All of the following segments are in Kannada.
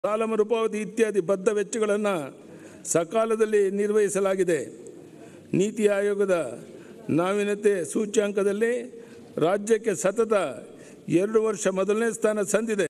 ಸಾಲ ಮರುಪಾವತಿ ಇತ್ಯಾದಿ ಬದ್ಧ ವೆಚ್ಚಗಳನ್ನು ಸಕಾಲದಲ್ಲಿ ನಿರ್ವಹಿಸಲಾಗಿದೆ ನೀತಿ ಆಯೋಗದ ನಾವೀನ್ಯತೆ ಸೂಚ್ಯಾಂಕದಲ್ಲಿ ರಾಜ್ಯಕ್ಕೆ ಸತತ ಎರಡು ವರ್ಷ ಮೊದಲನೇ ಸ್ಥಾನ ಸಂದಿದೆ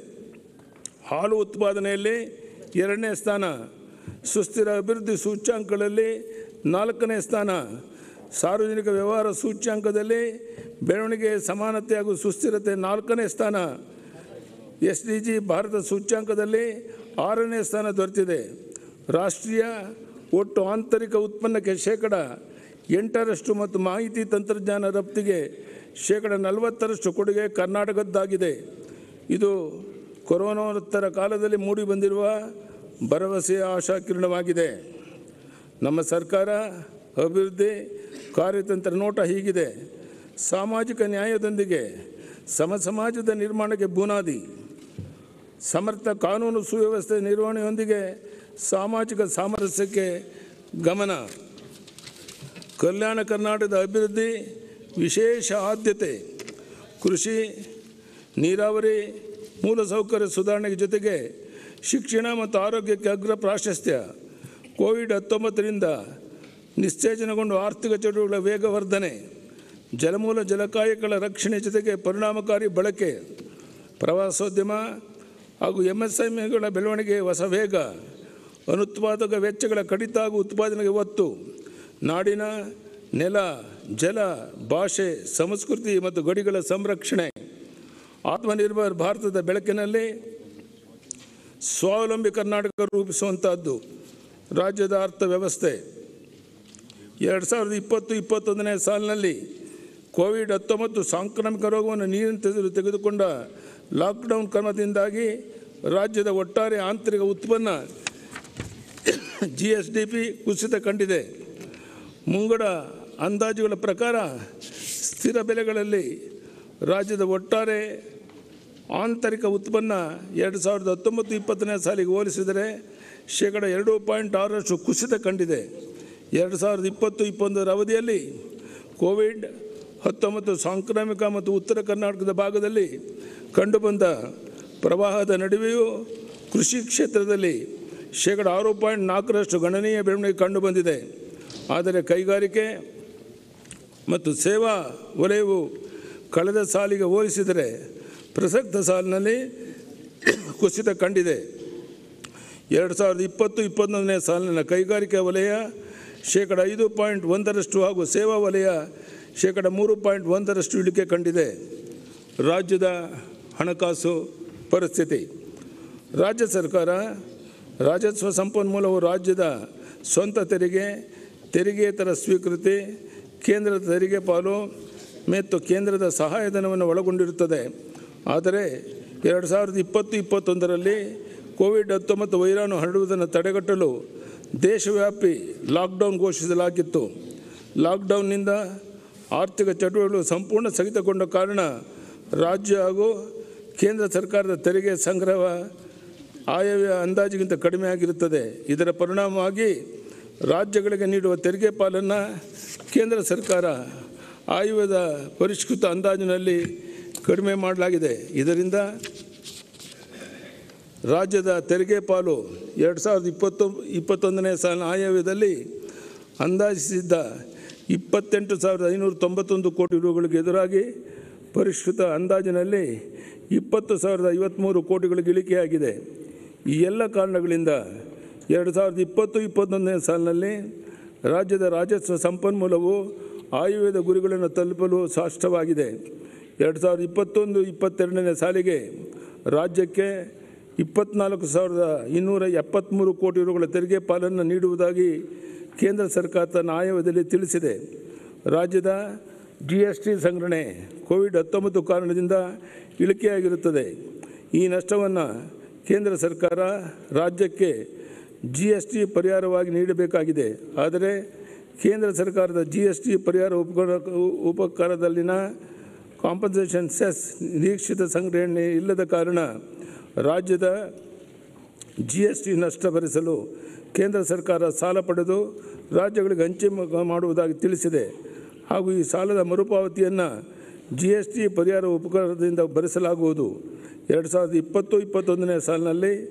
ಹಾಲು ಉತ್ಪಾದನೆಯಲ್ಲಿ ಎರಡನೇ ಸ್ಥಾನ ಸುಸ್ಥಿರ ಅಭಿವೃದ್ಧಿ ಸೂಚ್ಯಾಂಕಗಳಲ್ಲಿ ನಾಲ್ಕನೇ ಸ್ಥಾನ ಸಾರ್ವಜನಿಕ ವ್ಯವಹಾರ ಸೂಚ್ಯಾಂಕದಲ್ಲಿ ಬೆಳವಣಿಗೆ ಸಮಾನತೆ ಹಾಗೂ ಸುಸ್ಥಿರತೆ ನಾಲ್ಕನೇ ಸ್ಥಾನ ಎಸ್ ಡಿ ಜಿ ಭಾರತ ಸೂಚ್ಯಾಂಕದಲ್ಲಿ ಆರನೇ ಸ್ಥಾನ ದೊರೆತಿದೆ ರಾಷ್ಟ್ರೀಯ ಒಟ್ಟು ಆಂತರಿಕ ಉತ್ಪನ್ನಕ್ಕೆ ಶೇಕಡ ಎಂಟರಷ್ಟು ಮತ್ತು ಮಾಹಿತಿ ತಂತ್ರಜ್ಞಾನ ರಫ್ತಿಗೆ ಶೇಕಡ ನಲವತ್ತರಷ್ಟು ಕೊಡುಗೆ ಕರ್ನಾಟಕದ್ದಾಗಿದೆ ಇದು ಕೊರೋನೋತ್ತರ ಕಾಲದಲ್ಲಿ ಮೂಡಿಬಂದಿರುವ ಭರವಸೆಯ ಆಶಾಕಿರಣವಾಗಿದೆ ನಮ್ಮ ಸರ್ಕಾರ ಅಭಿವೃದ್ಧಿ ಕಾರ್ಯತಂತ್ರ ನೋಟ ಹೀಗಿದೆ ಸಾಮಾಜಿಕ ನ್ಯಾಯದೊಂದಿಗೆ ಸಮ ಸಮಾಜದ ನಿರ್ಮಾಣಕ್ಕೆ ಬುನಾದಿ ಸಮರ್ಥ ಕಾನೂನು ಸುವ್ಯವಸ್ಥೆ ನಿರ್ವಹಣೆಯೊಂದಿಗೆ ಸಾಮಾಜಿಕ ಸಾಮರಸ್ಯಕ್ಕೆ ಗಮನ ಕಲ್ಯಾಣ ಕರ್ನಾಟಕದ ಅಭಿವೃದ್ಧಿ ವಿಶೇಷ ಆದ್ಯತೆ ಕೃಷಿ ನೀರಾವರಿ ಮೂಲಸೌಕರ್ಯ ಸುಧಾರಣೆಗೆ ಜೊತೆಗೆ ಶಿಕ್ಷಣ ಮತ್ತು ಆರೋಗ್ಯಕ್ಕೆ ಅಗ್ರ ಪ್ರಾಶಸ್ತ್ಯ ಕೋವಿಡ್ ಹತ್ತೊಂಬತ್ತರಿಂದ ನಿಸ್ತೇಜನಗೊಂಡು ಆರ್ಥಿಕ ಚಟುವಟಿಕೆಗಳ ವೇಗವರ್ಧನೆ ಜಲಮೂಲ ಜಲಕಾಯಗಳ ರಕ್ಷಣೆ ಜೊತೆಗೆ ಪರಿಣಾಮಕಾರಿ ಬಳಕೆ ಪ್ರವಾಸೋದ್ಯಮ ಹಾಗೂ ಎಂಎಸ್ಎಂಇಗಳ ಬೆಳವಣಿಗೆ ಹೊಸ ವೇಗ ಅನುತ್ಪಾದಕ ವೆಚ್ಚಗಳ ಕಡಿತ ಹಾಗೂ ಉತ್ಪಾದನೆಗೆ ಒತ್ತು ನಾಡಿನ ನೆಲ ಜಲ ಭಾಷೆ ಸಂಸ್ಕೃತಿ ಮತ್ತು ಗಡಿಗಳ ಸಂರಕ್ಷಣೆ ಆತ್ಮನಿರ್ಭರ್ ಭಾರತದ ಬೆಳಕಿನಲ್ಲಿ ಸ್ವಾವಲಂಬಿ ಕರ್ನಾಟಕ ರೂಪಿಸುವಂತಹದ್ದು ರಾಜ್ಯದ ಅರ್ಥವ್ಯವಸ್ಥೆ ಎರಡು ಸಾವಿರದ ಇಪ್ಪತ್ತು ಇಪ್ಪತ್ತೊಂದನೇ ಸಾಲಿನಲ್ಲಿ ಕೋವಿಡ್ ಹತ್ತೊಂಬತ್ತು ಸಾಂಕ್ರಾಮಿಕ ರೋಗವನ್ನು ನಿಯಂತ್ರಿಸಲು ತೆಗೆದುಕೊಂಡ ಲಾಕ್ಡೌನ್ ಕ್ರಮದಿಂದಾಗಿ ರಾಜ್ಯದ ಒಟ್ಟಾರೆ ಆಂತರಿಕ ಉತ್ಪನ್ನ ಜಿ ಎಸ್ ಡಿ ಪಿ ಕುಸಿತ ಕಂಡಿದೆ ಮುಂಗಡ ಅಂದಾಜುಗಳ ಪ್ರಕಾರ ಸ್ಥಿರ ಬೆಲೆಗಳಲ್ಲಿ ರಾಜ್ಯದ ಒಟ್ಟಾರೆ ಆಂತರಿಕ ಉತ್ಪನ್ನ ಎರಡು ಸಾವಿರದ ಹತ್ತೊಂಬತ್ತು ಇಪ್ಪತ್ತನೇ ಸಾಲಿಗೆ ಹೋಲಿಸಿದರೆ ಶೇಕಡ ಎರಡು ಪಾಯಿಂಟ್ ಆರರಷ್ಟು ಕುಸಿತ ಕಂಡಿದೆ ಎರಡು ಸಾವಿರದ ಇಪ್ಪತ್ತು ಇಪ್ಪತ್ತೊಂದರ ಅವಧಿಯಲ್ಲಿ ಕೋವಿಡ್ ಹತ್ತೊಂಬತ್ತು ಸಾಂಕ್ರಾಮಿಕ ಮತ್ತು ಉತ್ತರ ಕರ್ನಾಟಕದ ಭಾಗದಲ್ಲಿ ಕಂಡುಬಂದ ಪ್ರವಾಹದ ನಡುವೆಯೂ ಕೃಷಿ ಕ್ಷೇತ್ರದಲ್ಲಿ ಶೇಕಡ ಆರು ಪಾಯಿಂಟ್ ನಾಲ್ಕರಷ್ಟು ಗಣನೀಯ ಬೆಳವಣಿಗೆ ಕಂಡುಬಂದಿದೆ ಆದರೆ ಕೈಗಾರಿಕೆ ಮತ್ತು ಸೇವಾ ವಲಯವು ಕಳೆದ ಸಾಲಿಗೆ ಹೋಲಿಸಿದರೆ ಪ್ರಸಕ್ತ ಸಾಲಿನಲ್ಲಿ ಕುಸಿತ ಕಂಡಿದೆ ಎರಡು ಸಾವಿರದ ಇಪ್ಪತ್ತು ಇಪ್ಪತ್ತೊಂದನೇ ಸಾಲಿನ ಕೈಗಾರಿಕಾ ವಲಯ ಶೇಕಡ ಐದು ಪಾಯಿಂಟ್ ಒಂದರಷ್ಟು ಹಾಗೂ ಸೇವಾ ವಲಯ ಶೇಕಡ ಮೂರು ಪಾಯಿಂಟ್ ಒಂದರಷ್ಟು ಇಳಿಕೆ ಕಂಡಿದೆ ರಾಜ್ಯದ ಹಣಕಾಸು ಪರಿಸ್ಥಿತಿ ರಾಜ್ಯ ಸರ್ಕಾರ ರಾಜಸ್ವ ಸಂಪನ್ಮೂಲವು ರಾಜ್ಯದ ಸ್ವಂತ ತೆರಿಗೆ ತೆರಿಗೆಯೇತರ ಸ್ವೀಕೃತಿ ಕೇಂದ್ರದ ತೆರಿಗೆ ಪಾಲು ಮತ್ತು ಕೇಂದ್ರದ ಸಹಾಯಧನವನ್ನು ಒಳಗೊಂಡಿರುತ್ತದೆ ಆದರೆ ಎರಡು ಸಾವಿರದ ಇಪ್ಪತ್ತು ಇಪ್ಪತ್ತೊಂದರಲ್ಲಿ ಕೋವಿಡ್ ಹತ್ತೊಂಬತ್ತು ವೈರಾಣು ಹರಡುವುದನ್ನು ತಡೆಗಟ್ಟಲು ದೇಶವ್ಯಾಪಿ ಲಾಕ್ಡೌನ್ ಘೋಷಿಸಲಾಗಿತ್ತು ಲಾಕ್ಡೌನ್ನಿಂದ ಆರ್ಥಿಕ ಚಟುವಟಿಕೆಗಳು ಸಂಪೂರ್ಣ ಸ್ಥಗಿತಗೊಂಡ ಕಾರಣ ರಾಜ್ಯ ಹಾಗೂ ಕೇಂದ್ರ ಸರ್ಕಾರದ ತೆರಿಗೆ ಸಂಗ್ರಹ ಆಯವ್ಯಯ ಅಂದಾಜಿಗಿಂತ ಕಡಿಮೆಯಾಗಿರುತ್ತದೆ ಇದರ ಪರಿಣಾಮವಾಗಿ ರಾಜ್ಯಗಳಿಗೆ ನೀಡುವ ತೆರಿಗೆ ಪಾಲನ್ನು ಕೇಂದ್ರ ಸರ್ಕಾರ ಆಯವ್ಯಯದ ಪರಿಷ್ಕೃತ ಅಂದಾಜಿನಲ್ಲಿ ಕಡಿಮೆ ಮಾಡಲಾಗಿದೆ ಇದರಿಂದ ರಾಜ್ಯದ ತೆರಿಗೆ ಪಾಲು ಎರಡು ಸಾವಿರದ ಇಪ್ಪತ್ತು ಇಪ್ಪತ್ತೊಂದನೇ ಸಾಲಿನ ಆಯವ್ಯಯದಲ್ಲಿ ಅಂದಾಜಿಸಿದ್ದ ಇಪ್ಪತ್ತೆಂಟು ಸಾವಿರದ ಐನೂರ ತೊಂಬತ್ತೊಂದು ಕೋಟಿ ರೂಗಳಿಗೆ ಎದುರಾಗಿ ಪರಿಷ್ಕೃತ ಅಂದಾಜಿನಲ್ಲಿ ಇಪ್ಪತ್ತು ಸಾವಿರದ ಐವತ್ತ್ಮೂರು ಕೋಟಿಗಳಿಗೆ ಇಳಿಕೆಯಾಗಿದೆ ಈ ಎಲ್ಲ ಕಾರಣಗಳಿಂದ ಎರಡು ಸಾವಿರದ ಇಪ್ಪತ್ತು ಇಪ್ಪತ್ತೊಂದನೇ ಸಾಲಿನಲ್ಲಿ ರಾಜ್ಯದ ರಾಜಸ್ವ ಸಂಪನ್ಮೂಲವು ಆಯವ್ಯಯದ ಗುರಿಗಳನ್ನು ತಲುಪಲು ಸಾಷ್ಟವಾಗಿದೆ ಎರಡು ಸಾವಿರದ ಇಪ್ಪತ್ತೊಂದು ಇಪ್ಪತ್ತೆರಡನೇ ಸಾಲಿಗೆ ರಾಜ್ಯಕ್ಕೆ ಇಪ್ಪತ್ನಾಲ್ಕು ಸಾವಿರದ ಇನ್ನೂರ ಎಪ್ಪತ್ತ್ಮೂರು ಕೋಟಿ ರೂಗಳ ತೆರಿಗೆ ಪಾಲನ್ನು ನೀಡುವುದಾಗಿ ಕೇಂದ್ರ ಸರ್ಕಾರ ತನ್ನ ಆಯವ್ಯಯದಲ್ಲಿ ತಿಳಿಸಿದೆ ರಾಜ್ಯದ ಜಿ ಎಸ್ ಟಿ ಸಂಗ್ರಹಣೆ ಕೋವಿಡ್ ಹತ್ತೊಂಬತ್ತು ಕಾರಣದಿಂದ ಇಳಿಕೆಯಾಗಿರುತ್ತದೆ ಈ ನಷ್ಟವನ್ನು ಕೇಂದ್ರ ಸರ್ಕಾರ ರಾಜ್ಯಕ್ಕೆ ಜಿ ಎಸ್ ಟಿ ಪರಿಹಾರವಾಗಿ ನೀಡಬೇಕಾಗಿದೆ ಆದರೆ ಕೇಂದ್ರ ಸರ್ಕಾರದ ಜಿ ಎಸ್ ಟಿ ಪರಿಹಾರ ಉಪಕರ ಉಪಕಾರದಲ್ಲಿನ ಕಾಂಪನ್ಸೇಷನ್ ಸೆಸ್ ನಿರೀಕ್ಷಿತ ಸಂಗ್ರಹಣೆ ಇಲ್ಲದ ಕಾರಣ ರಾಜ್ಯದ ಜಿ ಎಸ್ ಟಿ ನಷ್ಟ ಭರಿಸಲು ಕೇಂದ್ರ ಸರ್ಕಾರ ಸಾಲ ಪಡೆದು ರಾಜ್ಯಗಳಿಗೆ ಹಂಚೆ ಮ- ಮಾಡುವುದಾಗಿ ತಿಳಿಸಿದೆ ಹಾಗೂ ಈ ಸಾಲದ ಮರುಪಾವತಿಯನ್ನು ಜಿ ಎಸ್ ಟಿ ಪರಿಹಾರ ಉಪಕರಣದಿಂದ ಭರಿಸಲಾಗುವುದು ಎರಡು ಸಾವಿರದ ಇಪ್ಪತ್ತು ಇಪ್ಪತ್ತೊಂದನೇ ಸಾಲಿನಲ್ಲಿ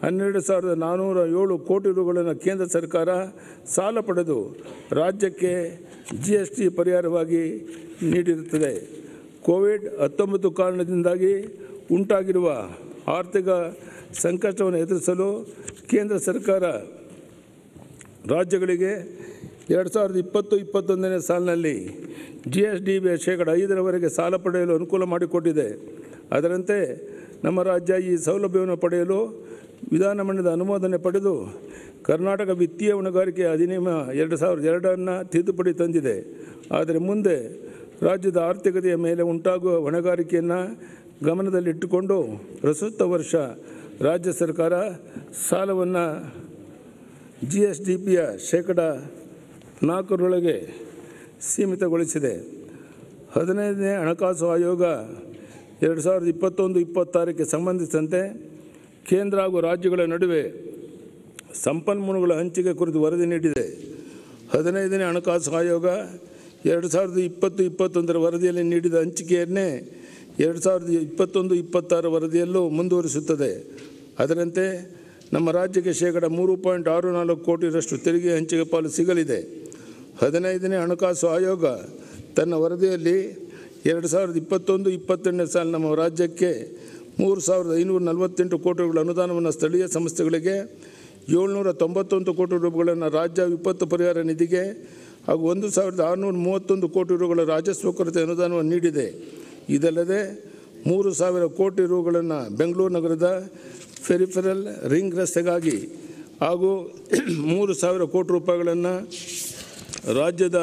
ಹನ್ನೆರಡು ಸಾವಿರದ ನಾನ್ನೂರ ಏಳು ಕೋಟಿ ರುಗಳನ್ನು ಕೇಂದ್ರ ಸರ್ಕಾರ ಸಾಲ ಪಡೆದು ರಾಜ್ಯಕ್ಕೆ ಜಿ ಎಸ್ ಟಿ ಪರಿಹಾರವಾಗಿ ನೀಡಿರುತ್ತದೆ ಕೋವಿಡ್ ಹತ್ತೊಂಬತ್ತು ಕಾರಣದಿಂದಾಗಿ ಉಂಟಾಗಿರುವ ಆರ್ಥಿಕ ಸಂಕಷ್ಟವನ್ನು ಎದುರಿಸಲು ಕೇಂದ್ರ ಸರ್ಕಾರ ರಾಜ್ಯಗಳಿಗೆ ಎರಡು ಸಾವಿರದ ಇಪ್ಪತ್ತು ಇಪ್ಪತ್ತೊಂದನೇ ಸಾಲಿನಲ್ಲಿ ಜಿ ಎಸ್ ಡಿ ಬಿ ಶೇಕಡ ಐದರವರೆಗೆ ಸಾಲ ಪಡೆಯಲು ಅನುಕೂಲ ಮಾಡಿಕೊಟ್ಟಿದೆ ಅದರಂತೆ ನಮ್ಮ ರಾಜ್ಯ ಈ ಸೌಲಭ್ಯವನ್ನು ಪಡೆಯಲು ವಿಧಾನಮಂಡಲದ ಅನುಮೋದನೆ ಪಡೆದು ಕರ್ನಾಟಕ ವಿತ್ತೀಯ ಹೊಣೆಗಾರಿಕೆ ಅಧಿನಿಯಮ ಎರಡು ಸಾವಿರದ ಎರಡನ್ನು ತಿದ್ದುಪಡಿ ತಂದಿದೆ ಆದರೆ ಮುಂದೆ ರಾಜ್ಯದ ಆರ್ಥಿಕತೆಯ ಮೇಲೆ ಉಂಟಾಗುವ ಹೊಣೆಗಾರಿಕೆಯನ್ನು ಗಮನದಲ್ಲಿಟ್ಟುಕೊಂಡು ಪ್ರಸ್ತುತ ವರ್ಷ ರಾಜ್ಯ ಸರ್ಕಾರ ಸಾಲವನ್ನು ಜಿ ಎಸ್ ಡಿ ಪಿಯ ಶೇಕಡ ನಾಲ್ಕರೊಳಗೆ ಸೀಮಿತಗೊಳಿಸಿದೆ ಹದಿನೈದನೇ ಹಣಕಾಸು ಆಯೋಗ ಎರಡು ಸಾವಿರದ ಇಪ್ಪತ್ತೊಂದು ಇಪ್ಪತ್ತಾರಕ್ಕೆ ಸಂಬಂಧಿಸಿದಂತೆ ಕೇಂದ್ರ ಹಾಗೂ ರಾಜ್ಯಗಳ ನಡುವೆ ಸಂಪನ್ಮೂಲಗಳ ಹಂಚಿಕೆ ಕುರಿತು ವರದಿ ನೀಡಿದೆ ಹದಿನೈದನೇ ಹಣಕಾಸು ಆಯೋಗ ಎರಡು ಸಾವಿರದ ಇಪ್ಪತ್ತು ಇಪ್ಪತ್ತೊಂದರ ವರದಿಯಲ್ಲಿ ನೀಡಿದ ಹಂಚಿಕೆಯನ್ನೇ ಎರಡು ಸಾವಿರದ ಇಪ್ಪತ್ತೊಂದು ಇಪ್ಪತ್ತಾರ ವರದಿಯಲ್ಲೂ ಮುಂದುವರಿಸುತ್ತದೆ ಅದರಂತೆ ನಮ್ಮ ರಾಜ್ಯಕ್ಕೆ ಶೇಕಡ ಮೂರು ಪಾಯಿಂಟ್ ಆರು ನಾಲ್ಕು ಕೋಟಿರಷ್ಟು ತೆರಿಗೆ ಹಂಚಿಕೆ ಪಾಲು ಸಿಗಲಿದೆ ಹದಿನೈದನೇ ಹಣಕಾಸು ಆಯೋಗ ತನ್ನ ವರದಿಯಲ್ಲಿ ಎರಡು ಸಾವಿರದ ಇಪ್ಪತ್ತೊಂದು ಇಪ್ಪತ್ತೆರಡನೇ ಸಾಲ ನಮ್ಮ ರಾಜ್ಯಕ್ಕೆ ಮೂರು ಸಾವಿರದ ಐನೂರ ನಲವತ್ತೆಂಟು ಕೋಟಿಗಳ ಅನುದಾನವನ್ನು ಸ್ಥಳೀಯ ಸಂಸ್ಥೆಗಳಿಗೆ ಏಳ್ನೂರ ತೊಂಬತ್ತೊಂದು ಕೋಟಿ ರೂಪಾಯಿಗಳನ್ನು ರಾಜ್ಯ ವಿಪತ್ತು ಪರಿಹಾರ ನಿಧಿಗೆ ಹಾಗೂ ಒಂದು ಸಾವಿರದ ಆರುನೂರ ಮೂವತ್ತೊಂದು ಕೋಟಿ ರೂಗಳ ರಾಜಸ್ವ ಕೊರತೆ ಅನುದಾನವನ್ನು ನೀಡಿದೆ ಇದಲ್ಲದೆ ಮೂರು ಸಾವಿರ ಕೋಟಿ ರೂಗಳನ್ನು ಬೆಂಗಳೂರು ನಗರದ ಫೆರಿಫೆರಲ್ ರಿಂಗ್ ರಸ್ತೆಗಾಗಿ ಹಾಗೂ ಮೂರು ಸಾವಿರ ಕೋಟಿ ರೂಪಾಯಿಗಳನ್ನು ರಾಜ್ಯದ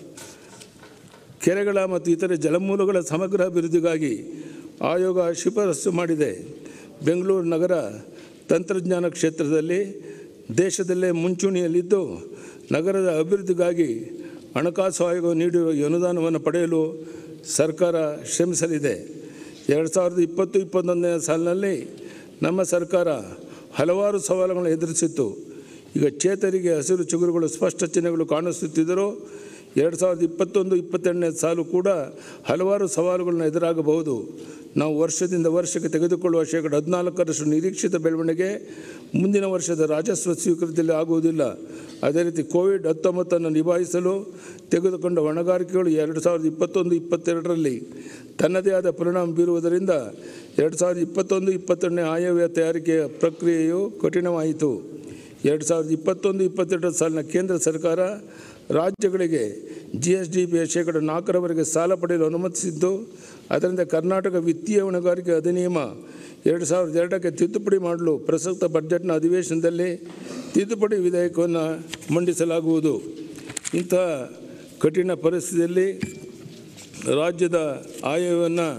ಕೆರೆಗಳ ಮತ್ತು ಇತರೆ ಜಲಮೂಲಗಳ ಸಮಗ್ರ ಅಭಿವೃದ್ಧಿಗಾಗಿ ಆಯೋಗ ಶಿಫಾರಸು ಮಾಡಿದೆ ಬೆಂಗಳೂರು ನಗರ ತಂತ್ರಜ್ಞಾನ ಕ್ಷೇತ್ರದಲ್ಲಿ ದೇಶದಲ್ಲೇ ಮುಂಚೂಣಿಯಲ್ಲಿದ್ದು ನಗರದ ಅಭಿವೃದ್ಧಿಗಾಗಿ ಹಣಕಾಸು ಆಯೋಗ ನೀಡಿರುವ ಈ ಅನುದಾನವನ್ನು ಪಡೆಯಲು ಸರ್ಕಾರ ಶ್ರಮಿಸಲಿದೆ ಎರಡು ಸಾವಿರದ ಇಪ್ಪತ್ತು ಇಪ್ಪತ್ತೊಂದನೇ ಸಾಲಿನಲ್ಲಿ ನಮ್ಮ ಸರ್ಕಾರ ಹಲವಾರು ಸವಾಲುಗಳನ್ನು ಎದುರಿಸಿತ್ತು ಈಗ ಚೇತರಿಗೆ ಹಸಿರು ಚಿಗುರುಗಳು ಸ್ಪಷ್ಟ ಚಿಹ್ನೆಗಳು ಕಾಣಿಸುತ್ತಿದ್ದರೂ ಎರಡು ಸಾವಿರದ ಇಪ್ಪತ್ತೊಂದು ಇಪ್ಪತ್ತೆರಡನೇ ಸಾಲು ಕೂಡ ಹಲವಾರು ಸವಾಲುಗಳನ್ನು ಎದುರಾಗಬಹುದು ನಾವು ವರ್ಷದಿಂದ ವರ್ಷಕ್ಕೆ ತೆಗೆದುಕೊಳ್ಳುವ ಶೇಕಡ ಹದಿನಾಲ್ಕರಷ್ಟು ನಿರೀಕ್ಷಿತ ಬೆಳವಣಿಗೆ ಮುಂದಿನ ವರ್ಷದ ರಾಜಸ್ವ ಸ್ವೀಕೃತಿಯಲ್ಲಿ ಆಗುವುದಿಲ್ಲ ಅದೇ ರೀತಿ ಕೋವಿಡ್ ಹತ್ತೊಂಬತ್ತನ್ನು ನಿಭಾಯಿಸಲು ತೆಗೆದುಕೊಂಡ ಹೊಣೆಗಾರಿಕೆಗಳು ಎರಡು ಸಾವಿರದ ಇಪ್ಪತ್ತೊಂದು ಇಪ್ಪತ್ತೆರಡರಲ್ಲಿ ತನ್ನದೇ ಆದ ಪರಿಣಾಮ ಬೀರುವುದರಿಂದ ಎರಡು ಸಾವಿರದ ಇಪ್ಪತ್ತೊಂದು ಇಪ್ಪತ್ತೆರಡನೇ ಆಯವ್ಯಯ ತಯಾರಿಕೆಯ ಪ್ರಕ್ರಿಯೆಯು ಕಠಿಣವಾಯಿತು ಎರಡು ಸಾವಿರದ ಇಪ್ಪತ್ತೊಂದು ಇಪ್ಪತ್ತೆರಡರ ಸಾಲಿನ ಕೇಂದ್ರ ಸರ್ಕಾರ ರಾಜ್ಯಗಳಿಗೆ ಜಿ ಎಸ್ ಡಿ ಪಿಯ ಶೇಕಡ ನಾಲ್ಕರವರೆಗೆ ಸಾಲ ಪಡೆಯಲು ಅನುಮತಿಸಿದ್ದು ಅದರಿಂದ ಕರ್ನಾಟಕ ವಿತ್ತೀಯ ಹೊಣೆಗಾರಿಕೆ ಅಧಿನಿಯಮ ಎರಡು ಸಾವಿರದ ಎರಡಕ್ಕೆ ತಿದ್ದುಪಡಿ ಮಾಡಲು ಪ್ರಸಕ್ತ ಬಜೆಟ್ನ ಅಧಿವೇಶನದಲ್ಲಿ ತಿದ್ದುಪಡಿ ವಿಧೇಯಕವನ್ನು ಮಂಡಿಸಲಾಗುವುದು ಇಂತಹ ಕಠಿಣ ಪರಿಸ್ಥಿತಿಯಲ್ಲಿ ರಾಜ್ಯದ ಆಯವ್ಯವನ್ನು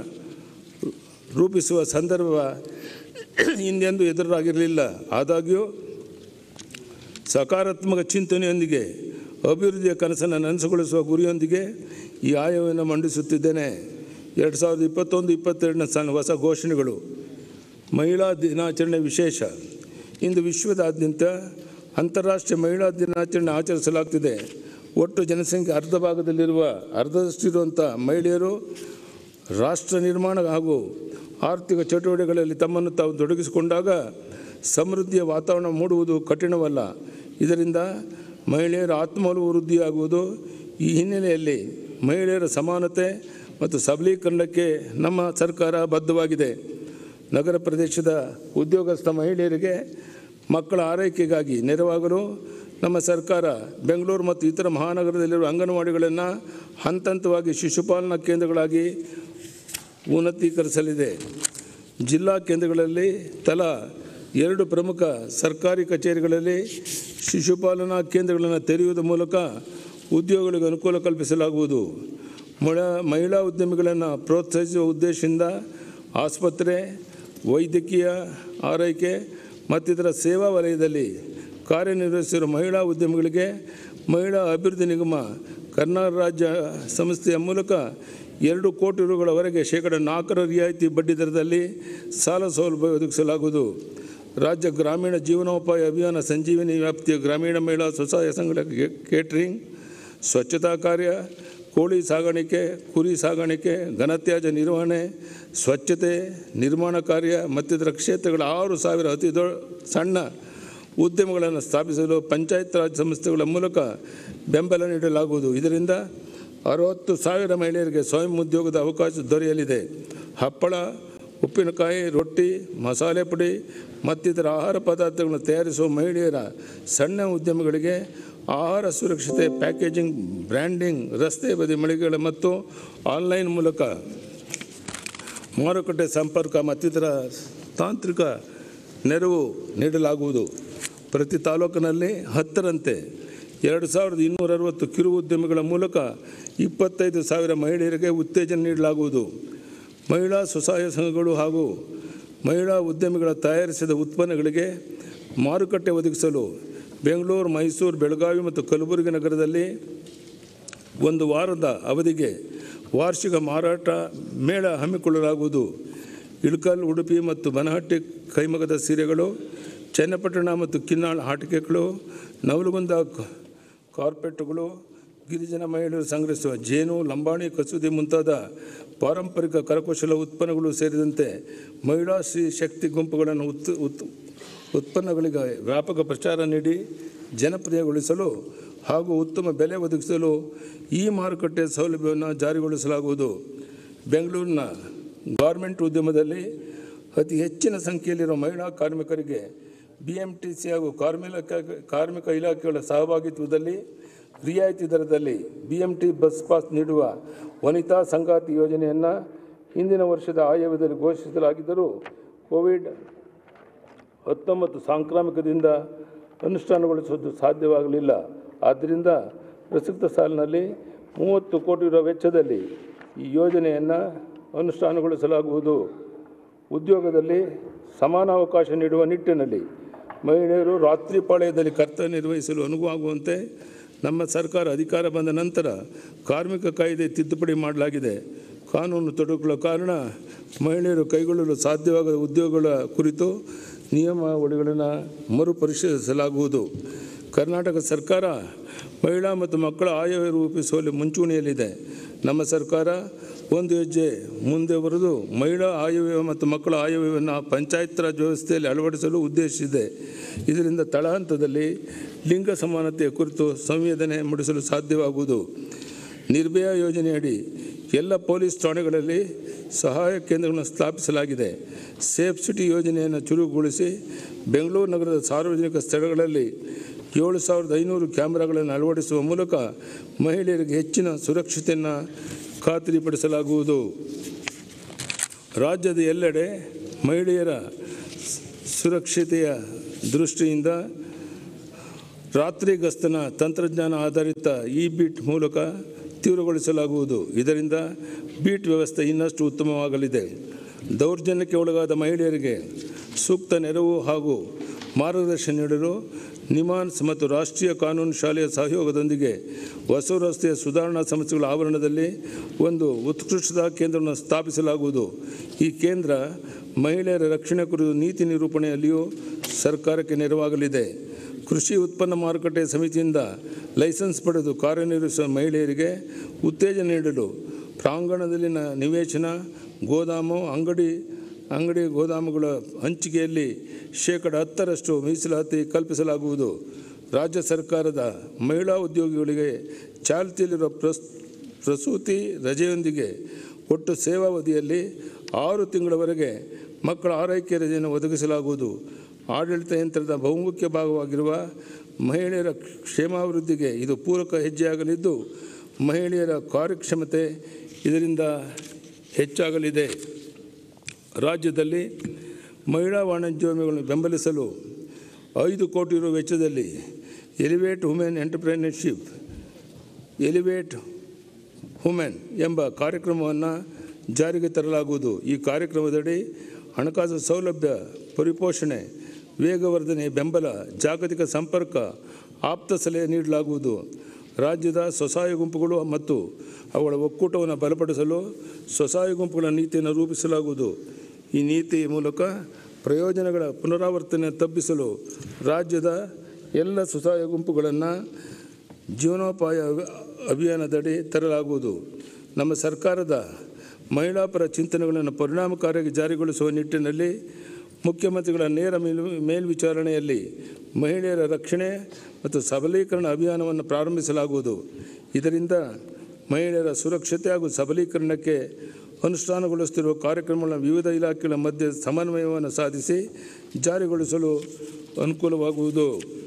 ರೂಪಿಸುವ ಸಂದರ್ಭ ಹಿಂದೆಂದೂ ಎದುರಾಗಿರಲಿಲ್ಲ ಆದಾಗ್ಯೂ ಸಕಾರಾತ್ಮಕ ಚಿಂತನೆಯೊಂದಿಗೆ ಅಭಿವೃದ್ಧಿಯ ಕನಸನ್ನು ನನಸುಗೊಳಿಸುವ ಗುರಿಯೊಂದಿಗೆ ಈ ಆಯವ್ಯವನ್ನು ಮಂಡಿಸುತ್ತಿದ್ದೇನೆ ಎರಡು ಸಾವಿರದ ಇಪ್ಪತ್ತೊಂದು ಇಪ್ಪತ್ತೆರಡನೇ ಸಾಲಿನ ಹೊಸ ಘೋಷಣೆಗಳು ಮಹಿಳಾ ದಿನಾಚರಣೆ ವಿಶೇಷ ಇಂದು ವಿಶ್ವದಾದ್ಯಂತ ಅಂತಾರಾಷ್ಟ್ರೀಯ ಮಹಿಳಾ ದಿನಾಚರಣೆ ಆಚರಿಸಲಾಗ್ತಿದೆ ಒಟ್ಟು ಜನಸಂಖ್ಯೆ ಅರ್ಧ ಭಾಗದಲ್ಲಿರುವ ಅರ್ಧದಷ್ಟಿರುವಂಥ ಮಹಿಳೆಯರು ರಾಷ್ಟ್ರ ನಿರ್ಮಾಣ ಹಾಗೂ ಆರ್ಥಿಕ ಚಟುವಟಿಕೆಗಳಲ್ಲಿ ತಮ್ಮನ್ನು ತಾವು ತೊಡಗಿಸಿಕೊಂಡಾಗ ಸಮೃದ್ಧಿಯ ವಾತಾವರಣ ಮೂಡುವುದು ಕಠಿಣವಲ್ಲ ಇದರಿಂದ ಮಹಿಳೆಯರ ಆತ್ಮಬಲ ವೃದ್ಧಿಯಾಗುವುದು ಈ ಹಿನ್ನೆಲೆಯಲ್ಲಿ ಮಹಿಳೆಯರ ಸಮಾನತೆ ಮತ್ತು ಸಬಲೀಕರಣಕ್ಕೆ ನಮ್ಮ ಸರ್ಕಾರ ಬದ್ಧವಾಗಿದೆ ನಗರ ಪ್ರದೇಶದ ಉದ್ಯೋಗಸ್ಥ ಮಹಿಳೆಯರಿಗೆ ಮಕ್ಕಳ ಆರೈಕೆಗಾಗಿ ನೆರವಾಗಲು ನಮ್ಮ ಸರ್ಕಾರ ಬೆಂಗಳೂರು ಮತ್ತು ಇತರ ಮಹಾನಗರದಲ್ಲಿರುವ ಅಂಗನವಾಡಿಗಳನ್ನು ಹಂತ ಹಂತವಾಗಿ ಶಿಶುಪಾಲನಾ ಕೇಂದ್ರಗಳಾಗಿ ಉನ್ನತೀಕರಿಸಲಿದೆ ಜಿಲ್ಲಾ ಕೇಂದ್ರಗಳಲ್ಲಿ ತಲಾ ಎರಡು ಪ್ರಮುಖ ಸರ್ಕಾರಿ ಕಚೇರಿಗಳಲ್ಲಿ ಶಿಶುಪಾಲನಾ ಕೇಂದ್ರಗಳನ್ನು ತೆರೆಯುವುದರ ಮೂಲಕ ಉದ್ಯೋಗಗಳಿಗೆ ಅನುಕೂಲ ಕಲ್ಪಿಸಲಾಗುವುದು ಮೊಳ ಮಹಿಳಾ ಉದ್ಯಮಿಗಳನ್ನು ಪ್ರೋತ್ಸಾಹಿಸುವ ಉದ್ದೇಶದಿಂದ ಆಸ್ಪತ್ರೆ ವೈದ್ಯಕೀಯ ಆರೈಕೆ ಮತ್ತಿತರ ಸೇವಾ ವಲಯದಲ್ಲಿ ಕಾರ್ಯನಿರ್ವಹಿಸಿರುವ ಮಹಿಳಾ ಉದ್ಯಮಿಗಳಿಗೆ ಮಹಿಳಾ ಅಭಿವೃದ್ಧಿ ನಿಗಮ ಕರ್ನಾಟಕ ರಾಜ್ಯ ಸಂಸ್ಥೆಯ ಮೂಲಕ ಎರಡು ಕೋಟಿ ರುಗಳವರೆಗೆ ಶೇಕಡ ನಾಲ್ಕರ ರಿಯಾಯಿತಿ ಬಡ್ಡಿ ದರದಲ್ಲಿ ಸಾಲ ಸೌಲಭ್ಯ ಒದಗಿಸಲಾಗುವುದು ರಾಜ್ಯ ಗ್ರಾಮೀಣ ಜೀವನೋಪಾಯ ಅಭಿಯಾನ ಸಂಜೀವಿನಿ ವ್ಯಾಪ್ತಿಯ ಗ್ರಾಮೀಣ ಮಹಿಳಾ ಸ್ವಸಹಾಯ ಸಂಘಗಳ ಕೇಟ್ರಿಂಗ್ ಸ್ವಚ್ಛತಾ ಕಾರ್ಯ ಕೋಳಿ ಸಾಗಾಣಿಕೆ ಕುರಿ ಸಾಗಾಣಿಕೆ ಘನತ್ಯಾಜ್ಯ ನಿರ್ವಹಣೆ ಸ್ವಚ್ಛತೆ ನಿರ್ಮಾಣ ಕಾರ್ಯ ಮತ್ತಿತರ ಕ್ಷೇತ್ರಗಳ ಆರು ಸಾವಿರ ಅತಿ ದೊ ಸಣ್ಣ ಉದ್ಯಮಗಳನ್ನು ಸ್ಥಾಪಿಸಲು ಪಂಚಾಯತ್ ರಾಜ್ ಸಂಸ್ಥೆಗಳ ಮೂಲಕ ಬೆಂಬಲ ನೀಡಲಾಗುವುದು ಇದರಿಂದ ಅರವತ್ತು ಸಾವಿರ ಮಹಿಳೆಯರಿಗೆ ಸ್ವಯಂ ಉದ್ಯೋಗದ ಅವಕಾಶ ದೊರೆಯಲಿದೆ ಹಪ್ಪಳ ಉಪ್ಪಿನಕಾಯಿ ರೊಟ್ಟಿ ಮಸಾಲೆ ಪುಡಿ ಮತ್ತಿತರ ಆಹಾರ ಪದಾರ್ಥಗಳನ್ನು ತಯಾರಿಸುವ ಮಹಿಳೆಯರ ಸಣ್ಣ ಉದ್ಯಮಗಳಿಗೆ ಆಹಾರ ಸುರಕ್ಷತೆ ಪ್ಯಾಕೇಜಿಂಗ್ ಬ್ರ್ಯಾಂಡಿಂಗ್ ರಸ್ತೆ ಬದಿ ಮಳಿಗೆಗಳ ಮತ್ತು ಆನ್ಲೈನ್ ಮೂಲಕ ಮಾರುಕಟ್ಟೆ ಸಂಪರ್ಕ ಮತ್ತಿತರ ತಾಂತ್ರಿಕ ನೆರವು ನೀಡಲಾಗುವುದು ಪ್ರತಿ ತಾಲೂಕಿನಲ್ಲಿ ಹತ್ತರಂತೆ ಎರಡು ಸಾವಿರದ ಇನ್ನೂರ ಅರವತ್ತು ಕಿರು ಉದ್ಯಮಿಗಳ ಮೂಲಕ ಇಪ್ಪತ್ತೈದು ಸಾವಿರ ಮಹಿಳೆಯರಿಗೆ ಉತ್ತೇಜನ ನೀಡಲಾಗುವುದು ಮಹಿಳಾ ಸ್ವಸಹಾಯ ಸಂಘಗಳು ಹಾಗೂ ಮಹಿಳಾ ಉದ್ಯಮಿಗಳ ತಯಾರಿಸಿದ ಉತ್ಪನ್ನಗಳಿಗೆ ಮಾರುಕಟ್ಟೆ ಒದಗಿಸಲು ಬೆಂಗಳೂರು ಮೈಸೂರು ಬೆಳಗಾವಿ ಮತ್ತು ಕಲಬುರಗಿ ನಗರದಲ್ಲಿ ಒಂದು ವಾರದ ಅವಧಿಗೆ ವಾರ್ಷಿಕ ಮಾರಾಟ ಮೇಳ ಹಮ್ಮಿಕೊಳ್ಳಲಾಗುವುದು ಇಳಕಲ್ ಉಡುಪಿ ಮತ್ತು ಬನಹಟ್ಟಿ ಕೈಮಗದ ಸೀರೆಗಳು ಚನ್ನಪಟ್ಟಣ ಮತ್ತು ಕಿನ್ನಾಳ ಆಟಿಕೆಗಳು ನವಲಗುಂದ ಕ- ಕಾರ್ಪೆಟ್ಗಳು ಗಿರಿಜನ ಮಹಿಳೆಯರು ಸಂಗ್ರಹಿಸುವ ಜೇನು ಲಂಬಾಣಿ ಕಸೂತಿ ಮುಂತಾದ ಪಾರಂಪರಿಕ ಕರಕುಶಲ ಉತ್ಪನ್ನಗಳು ಸೇರಿದಂತೆ ಮಹಿಳಾ ಶ್ರೀ ಶಕ್ತಿ ಗುಂಪುಗಳನ್ನು ಉತ್ ಉತ್ ಉತ್ಪನ್ನಗಳಿಗೆ ವ್ಯಾಪಕ ಪ್ರಚಾರ ನೀಡಿ ಜನಪ್ರಿಯಗೊಳಿಸಲು ಹಾಗೂ ಉತ್ತಮ ಬೆಲೆ ಒದಗಿಸಲು ಈ ಮಾರುಕಟ್ಟೆ ಸೌಲಭ್ಯವನ್ನು ಜಾರಿಗೊಳಿಸಲಾಗುವುದು ಬೆಂಗಳೂರಿನ ಗಾರ್ಮೆಂಟ್ ಉದ್ಯಮದಲ್ಲಿ ಅತಿ ಹೆಚ್ಚಿನ ಸಂಖ್ಯೆಯಲ್ಲಿರುವ ಮಹಿಳಾ ಕಾರ್ಮಿಕರಿಗೆ ಬಿ ಎಂ ಟಿ ಸಿ ಹಾಗೂ ಕಾರ್ಮಿಕ ಕಾರ್ಮಿಕ ಇಲಾಖೆಗಳ ಸಹಭಾಗಿತ್ವದಲ್ಲಿ ರಿಯಾಯಿತಿ ದರದಲ್ಲಿ B M T bus pass ನೀಡುವ ವನಿತಾ ಸಂಗಾತಿ ಯೋಜನೆಯನ್ನು ಹಿಂದಿನ ವರ್ಷದ ಆಯವ್ಯದಲ್ಲಿ ಘೋಷಿಸಲಾಗಿದ್ದರೂ ಕೋವಿಡ್ ಹತ್ತೊಂಬತ್ತು ಸಾಂಕ್ರಾಮಿಕದಿಂದ ಅನುಷ್ಠಾನಗೊಳಿಸುವುದು ಸಾಧ್ಯವಾಗಲಿಲ್ಲ ಆದ್ದರಿಂದ ಪ್ರಸಕ್ತ ಸಾಲಿನಲ್ಲಿ ಮೂವತ್ತು ಕೋಟಿ ರು ವೆಚ್ಚದಲ್ಲಿ ಈ ಯೋಜನೆಯನ್ನು ಅನುಷ್ಠಾನಗೊಳಿಸಲಾಗುವುದು ಉದ್ಯೋಗದಲ್ಲಿ ಸಮಾನ ಅವಕಾಶ ನೀಡುವ ನಿಟ್ಟಿನಲ್ಲಿ ಮಹಿಳೆಯರು ರಾತ್ರಿ ಪಾಳ್ಯದಲ್ಲಿ ಕರ್ತವ್ಯ ನಿರ್ವಹಿಸಲು ಅನುವಾಗುವಂತೆ ನಮ್ಮ ಸರ್ಕಾರ ಅಧಿಕಾರ ಬಂದ ನಂತರ ಕಾರ್ಮಿಕ ಕಾಯ್ದೆ ತಿದ್ದುಪಡಿ ಮಾಡಲಾಗಿದೆ ಕಾನೂನು ತೊಡಕುಗಳ ಕಾರಣ ಮಹಿಳೆಯರು ಕೈಗೊಳ್ಳಲು ಸಾಧ್ಯವಾಗದ ಉದ್ಯೋಗಗಳ ಕುರಿತು ನಿಯಮಾವಳಿಗಳನ್ನು ಮರುಪರಿಶೀಲಿಸಲಾಗುವುದು ಕರ್ನಾಟಕ ಸರ್ಕಾರ ಮಹಿಳಾ ಮತ್ತು ಮಕ್ಕಳ ಆಯವ್ಯಯ ರೂಪಿಸುವಲ್ಲಿ ಮುಂಚೂಣಿಯಲ್ಲಿದೆ ನಮ್ಮ ಸರ್ಕಾರ ಒಂದು ಹೆಜ್ಜೆ ಮುಂದೆ ಬರೆದು ಮಹಿಳಾ ಆಯವ್ಯಯ ಮತ್ತು ಮಕ್ಕಳ ಆಯವ್ಯಯವನ್ನು ಪಂಚಾಯತ್ ರಾಜ್ ವ್ಯವಸ್ಥೆಯಲ್ಲಿ ಅಳವಡಿಸಲು ಉದ್ದೇಶಿಸಿದೆ ಇದರಿಂದ ತಳಹಂತದಲ್ಲಿ ಲಿಂಗ ಸಮಾನತೆಯ ಕುರಿತು ಸಂವೇದನೆ ಮೂಡಿಸಲು ಸಾಧ್ಯವಾಗುವುದು ನಿರ್ಭಯ ಯೋಜನೆಯಡಿ ಎಲ್ಲ ಪೊಲೀಸ್ ಠಾಣೆಗಳಲ್ಲಿ ಸಹಾಯ ಕೇಂದ್ರಗಳನ್ನು ಸ್ಥಾಪಿಸಲಾಗಿದೆ ಸೇಫ್ ಸಿಟಿ ಯೋಜನೆಯನ್ನು ಚುರುಕುಗೊಳಿಸಿ ಬೆಂಗಳೂರು ನಗರದ ಸಾರ್ವಜನಿಕ ಸ್ಥಳಗಳಲ್ಲಿ ಏಳು ಸಾವಿರದ ಐನೂರು ಕ್ಯಾಮೆರಾಗಳನ್ನು ಅಳವಡಿಸುವ ಮೂಲಕ ಮಹಿಳೆಯರಿಗೆ ಹೆಚ್ಚಿನ ಸುರಕ್ಷತೆಯನ್ನು ಖಾತರಿಪಡಿಸಲಾಗುವುದು ರಾಜ್ಯದ ಎಲ್ಲೆಡೆ ಮಹಿಳೆಯರ ಸುರಕ್ಷತೆಯ ದೃಷ್ಟಿಯಿಂದ ರಾತ್ರಿ ಗಸ್ತನ ತಂತ್ರಜ್ಞಾನ ಆಧಾರಿತ ಇ ಬೀಟ್ ಮೂಲಕ ತೀವ್ರಗೊಳಿಸಲಾಗುವುದು ಇದರಿಂದ ಬೀಟ್ ವ್ಯವಸ್ಥೆ ಇನ್ನಷ್ಟು ಉತ್ತಮವಾಗಲಿದೆ ದೌರ್ಜನ್ಯಕ್ಕೆ ಒಳಗಾದ ಮಹಿಳೆಯರಿಗೆ ಸೂಕ್ತ ನೆರವು ಹಾಗೂ ಮಾರ್ಗದರ್ಶನ ನೀಡಲು ನಿಮಾನ್ಸ್ ಮತ್ತು ರಾಷ್ಟ್ರೀಯ ಕಾನೂನು ಶಾಲೆಯ ಸಹಯೋಗದೊಂದಿಗೆ ಹೊಸ ರಸ್ತೆಯ ಸುಧಾರಣಾ ಸಂಸ್ಥೆಗಳ ಆವರಣದಲ್ಲಿ ಒಂದು ಉತ್ಕೃಷ್ಟತಾ ಕೇಂದ್ರವನ್ನು ಸ್ಥಾಪಿಸಲಾಗುವುದು ಈ ಕೇಂದ್ರ ಮಹಿಳೆಯರ ರಕ್ಷಣೆ ಕುರಿತು ನೀತಿ ನಿರೂಪಣೆಯಲ್ಲಿಯೂ ಸರ್ಕಾರಕ್ಕೆ ನೆರವಾಗಲಿದೆ ಕೃಷಿ ಉತ್ಪನ್ನ ಮಾರುಕಟ್ಟೆ ಸಮಿತಿಯಿಂದ ಲೈಸೆನ್ಸ್ ಪಡೆದು ಕಾರ್ಯನಿರ್ವಹಿಸುವ ಮಹಿಳೆಯರಿಗೆ ಉತ್ತೇಜನ ನೀಡಲು ಪ್ರಾಂಗಣದಲ್ಲಿನ ನಿವೇಶನ ಗೋದಾಮು ಅಂಗಡಿ ಅಂಗಡಿ ಗೋದಾಮುಗಳ ಹಂಚಿಕೆಯಲ್ಲಿ ಶೇಕಡ ಹತ್ತರಷ್ಟು ಮೀಸಲಾತಿ ಕಲ್ಪಿಸಲಾಗುವುದು ರಾಜ್ಯ ಸರ್ಕಾರದ ಮಹಿಳಾ ಉದ್ಯೋಗಿಗಳಿಗೆ ಚಾಲ್ತಿಯಲ್ಲಿರುವ ಪ್ರಸ್ ಪ್ರಸೂತಿ ರಜೆಯೊಂದಿಗೆ ಒಟ್ಟು ಸೇವಾವಧಿಯಲ್ಲಿ ಆರು ತಿಂಗಳವರೆಗೆ ಮಕ್ಕಳ ಆರೈಕೆ ರಜೆಯನ್ನು ಒದಗಿಸಲಾಗುವುದು ಆಡಳಿತ ಯಂತ್ರದ ಬಹುಮುಖ್ಯ ಭಾಗವಾಗಿರುವ ಮಹಿಳೆಯರ ಕ್ಷೇಮಾಭಿವೃದ್ಧಿಗೆ ಇದು ಪೂರಕ ಹೆಜ್ಜೆಯಾಗಲಿದ್ದು ಮಹಿಳೆಯರ ಕಾರ್ಯಕ್ಷಮತೆ ಇದರಿಂದ ಹೆಚ್ಚಾಗಲಿದೆ ರಾಜ್ಯದಲ್ಲಿ ಮಹಿಳಾ ವಾಣಿಜ್ಯೋದ್ಯಮಿಗಳನ್ನು ಬೆಂಬಲಿಸಲು ಐದು ಕೋಟಿ ರು ವೆಚ್ಚದಲ್ಲಿ elevate women entrepreneurship elevate women ಎಂಬ ಕಾರ್ಯಕ್ರಮವನ್ನು ಜಾರಿಗೆ ತರಲಾಗುವುದು ಈ ಕಾರ್ಯಕ್ರಮದಡಿ ಹಣಕಾಸು ಸೌಲಭ್ಯ ಪರಿಪೋಷಣೆ ವೇಗವರ್ಧನೆ ಬೆಂಬಲ ಜಾಗತಿಕ ಸಂಪರ್ಕ ಆಪ್ತ ಸಲಹೆ ನೀಡಲಾಗುವುದು ರಾಜ್ಯದ ಸ್ವಸಹಾಯ ಗುಂಪುಗಳು ಮತ್ತು ಅವುಗಳ ಒಕ್ಕೂಟವನ್ನು ಬಲಪಡಿಸಲು ಸ್ವಸಹಾಯ ಗುಂಪುಗಳ ನೀತಿಯನ್ನು ರೂಪಿಸಲಾಗುವುದು ಈ ನೀತಿ ಮೂಲಕ ಪ್ರಯೋಜನಗಳ ಪುನರಾವರ್ತನೆ ತಪ್ಪಿಸಲು ರಾಜ್ಯದ ಎಲ್ಲ ಸ್ವಸಹಾಯ ಗುಂಪುಗಳನ್ನು ಜೀವನೋಪಾಯ ಅಭಿಯಾನದಡಿ ತರಲಾಗುವುದು ನಮ್ಮ ಸರ್ಕಾರದ ಮಹಿಳಾಪರ ಚಿಂತನೆಗಳನ್ನು ಪರಿಣಾಮಕಾರಿಯಾಗಿ ಜಾರಿಗೊಳಿಸುವ ನಿಟ್ಟಿನಲ್ಲಿ ಮುಖ್ಯಮಂತ್ರಿಗಳ ನೇರ ಮೇಲ್ ಮೇಲ್ವಿಚಾರಣೆಯಲ್ಲಿ ಮಹಿಳೆಯರ ರಕ್ಷಣೆ ಮತ್ತು ಸಬಲೀಕರಣ ಅಭಿಯಾನವನ್ನು ಪ್ರಾರಂಭಿಸಲಾಗುವುದು ಇದರಿಂದ ಮಹಿಳೆಯರ ಸುರಕ್ಷತೆ ಹಾಗೂ ಸಬಲೀಕರಣಕ್ಕೆ ಅನುಷ್ಠಾನಗೊಳಿಸುತ್ತಿರುವ ಕಾರ್ಯಕ್ರಮಗಳನ್ನು ವಿವಿಧ ಇಲಾಖೆಗಳ ಮಧ್ಯೆ ಸಮನ್ವಯವನ್ನು ಸಾಧಿಸಿ ಜಾರಿಗೊಳಿಸಲು ಅನುಕೂಲವಾಗುವುದು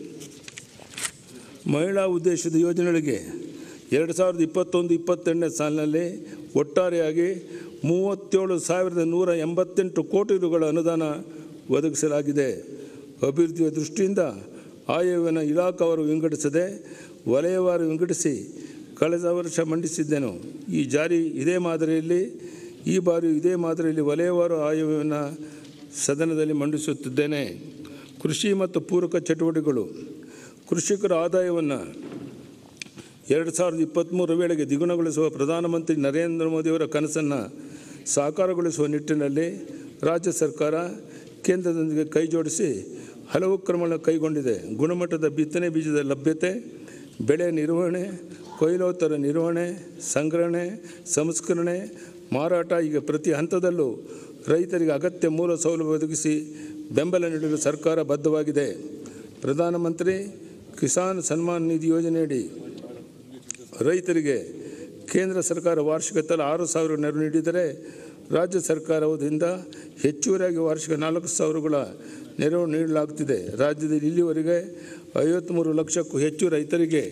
ಮಹಿಳಾ ಉದ್ದೇಶದ ಯೋಜನೆಗಳಿಗೆ ಎರಡು ಸಾವಿರದ ಇಪ್ಪತ್ತೊಂದು ಇಪ್ಪತ್ತೆರಡನೇ ಸಾಲಿನಲ್ಲಿ ಒಟ್ಟಾರೆಯಾಗಿ ಮೂವತ್ತೇಳು ಸಾವಿರದ ನೂರ ಎಂಬತ್ತೆಂಟು ಕೋಟಿ ರುಗಳ ಅನುದಾನ ಒದಗಿಸಲಾಗಿದೆ ಅಭಿವೃದ್ಧಿಯ ದೃಷ್ಟಿಯಿಂದ ಆಯವ್ಯನ ಇಲಾಖಾವಾರು ವಿಂಗಡಿಸದೆ ವಲಯವಾರು ವಿಂಗಡಿಸಿ ಕಳೆದ ವರ್ಷ ಮಂಡಿಸಿದ್ದೆನು ಈ ಜಾರಿ ಇದೇ ಮಾದರಿಯಲ್ಲಿ ಈ ಬಾರಿ ಇದೇ ಮಾದರಿಯಲ್ಲಿ ವಲಯವಾರು ಆಯವ್ಯವನ್ನು ಸದನದಲ್ಲಿ ಮಂಡಿಸುತ್ತಿದ್ದೇನೆ ಕೃಷಿ ಮತ್ತು ಪೂರಕ ಚಟುವಟಿಕೆಗಳು ಕೃಷಿಕರ ಆದಾಯವನ್ನು ಎರಡು ಸಾವಿರದ ಇಪ್ಪತ್ತ್ಮೂರರ ವೇಳೆಗೆ ದ್ವಿಗುಣಗೊಳಿಸುವ ಪ್ರಧಾನಮಂತ್ರಿ ನರೇಂದ್ರ ಮೋದಿಯವರ ಕನಸನ್ನು ಸಾಕಾರಗೊಳಿಸುವ ನಿಟ್ಟಿನಲ್ಲಿ ರಾಜ್ಯ ಸರ್ಕಾರ ಕೇಂದ್ರದೊಂದಿಗೆ ಕೈ ಜೋಡಿಸಿ ಹಲವು ಕ್ರಮಗಳನ್ನು ಕೈಗೊಂಡಿದೆ ಗುಣಮಟ್ಟದ ಬಿತ್ತನೆ ಬೀಜದ ಲಭ್ಯತೆ ಬೆಳೆ ನಿರ್ವಹಣೆ ಕೊಯ್ಲೋತ್ತರ ನಿರ್ವಹಣೆ ಸಂಗ್ರಹಣೆ ಸಂಸ್ಕರಣೆ ಮಾರಾಟ ಈಗ ಪ್ರತಿ ಹಂತದಲ್ಲೂ ರೈತರಿಗೆ ಅಗತ್ಯ ಮೂಲ ಸೌಲಭ್ಯ ಒದಗಿಸಿ ಬೆಂಬಲ ನೀಡಲು ಸರ್ಕಾರ ಬದ್ಧವಾಗಿದೆ ಪ್ರಧಾನಮಂತ್ರಿ ಕಿಸಾನ್ ಸನ್ಮಾನ್ ನಿಧಿ ಯೋಜನೆಯಡಿ ರೈತರಿಗೆ ಕೇಂದ್ರ ಸರ್ಕಾರ ವಾರ್ಷಿಕ ತಲಾ ಆರು ಸಾವಿರ ನೆರವು ನೀಡಿದರೆ ರಾಜ್ಯ ಸರ್ಕಾರದಿಂದ ಹೆಚ್ಚುವರಿಯಾಗಿ ವಾರ್ಷಿಕ ನಾಲ್ಕು ಸಾವಿರಗಳ ನೆರವು ನೀಡಲಾಗುತ್ತಿದೆ ರಾಜ್ಯದಲ್ಲಿ ಇಲ್ಲಿವರೆಗೆ ಐವತ್ತ್ಮೂರು ಲಕ್ಷಕ್ಕೂ ಹೆಚ್ಚು ರೈತರಿಗೆ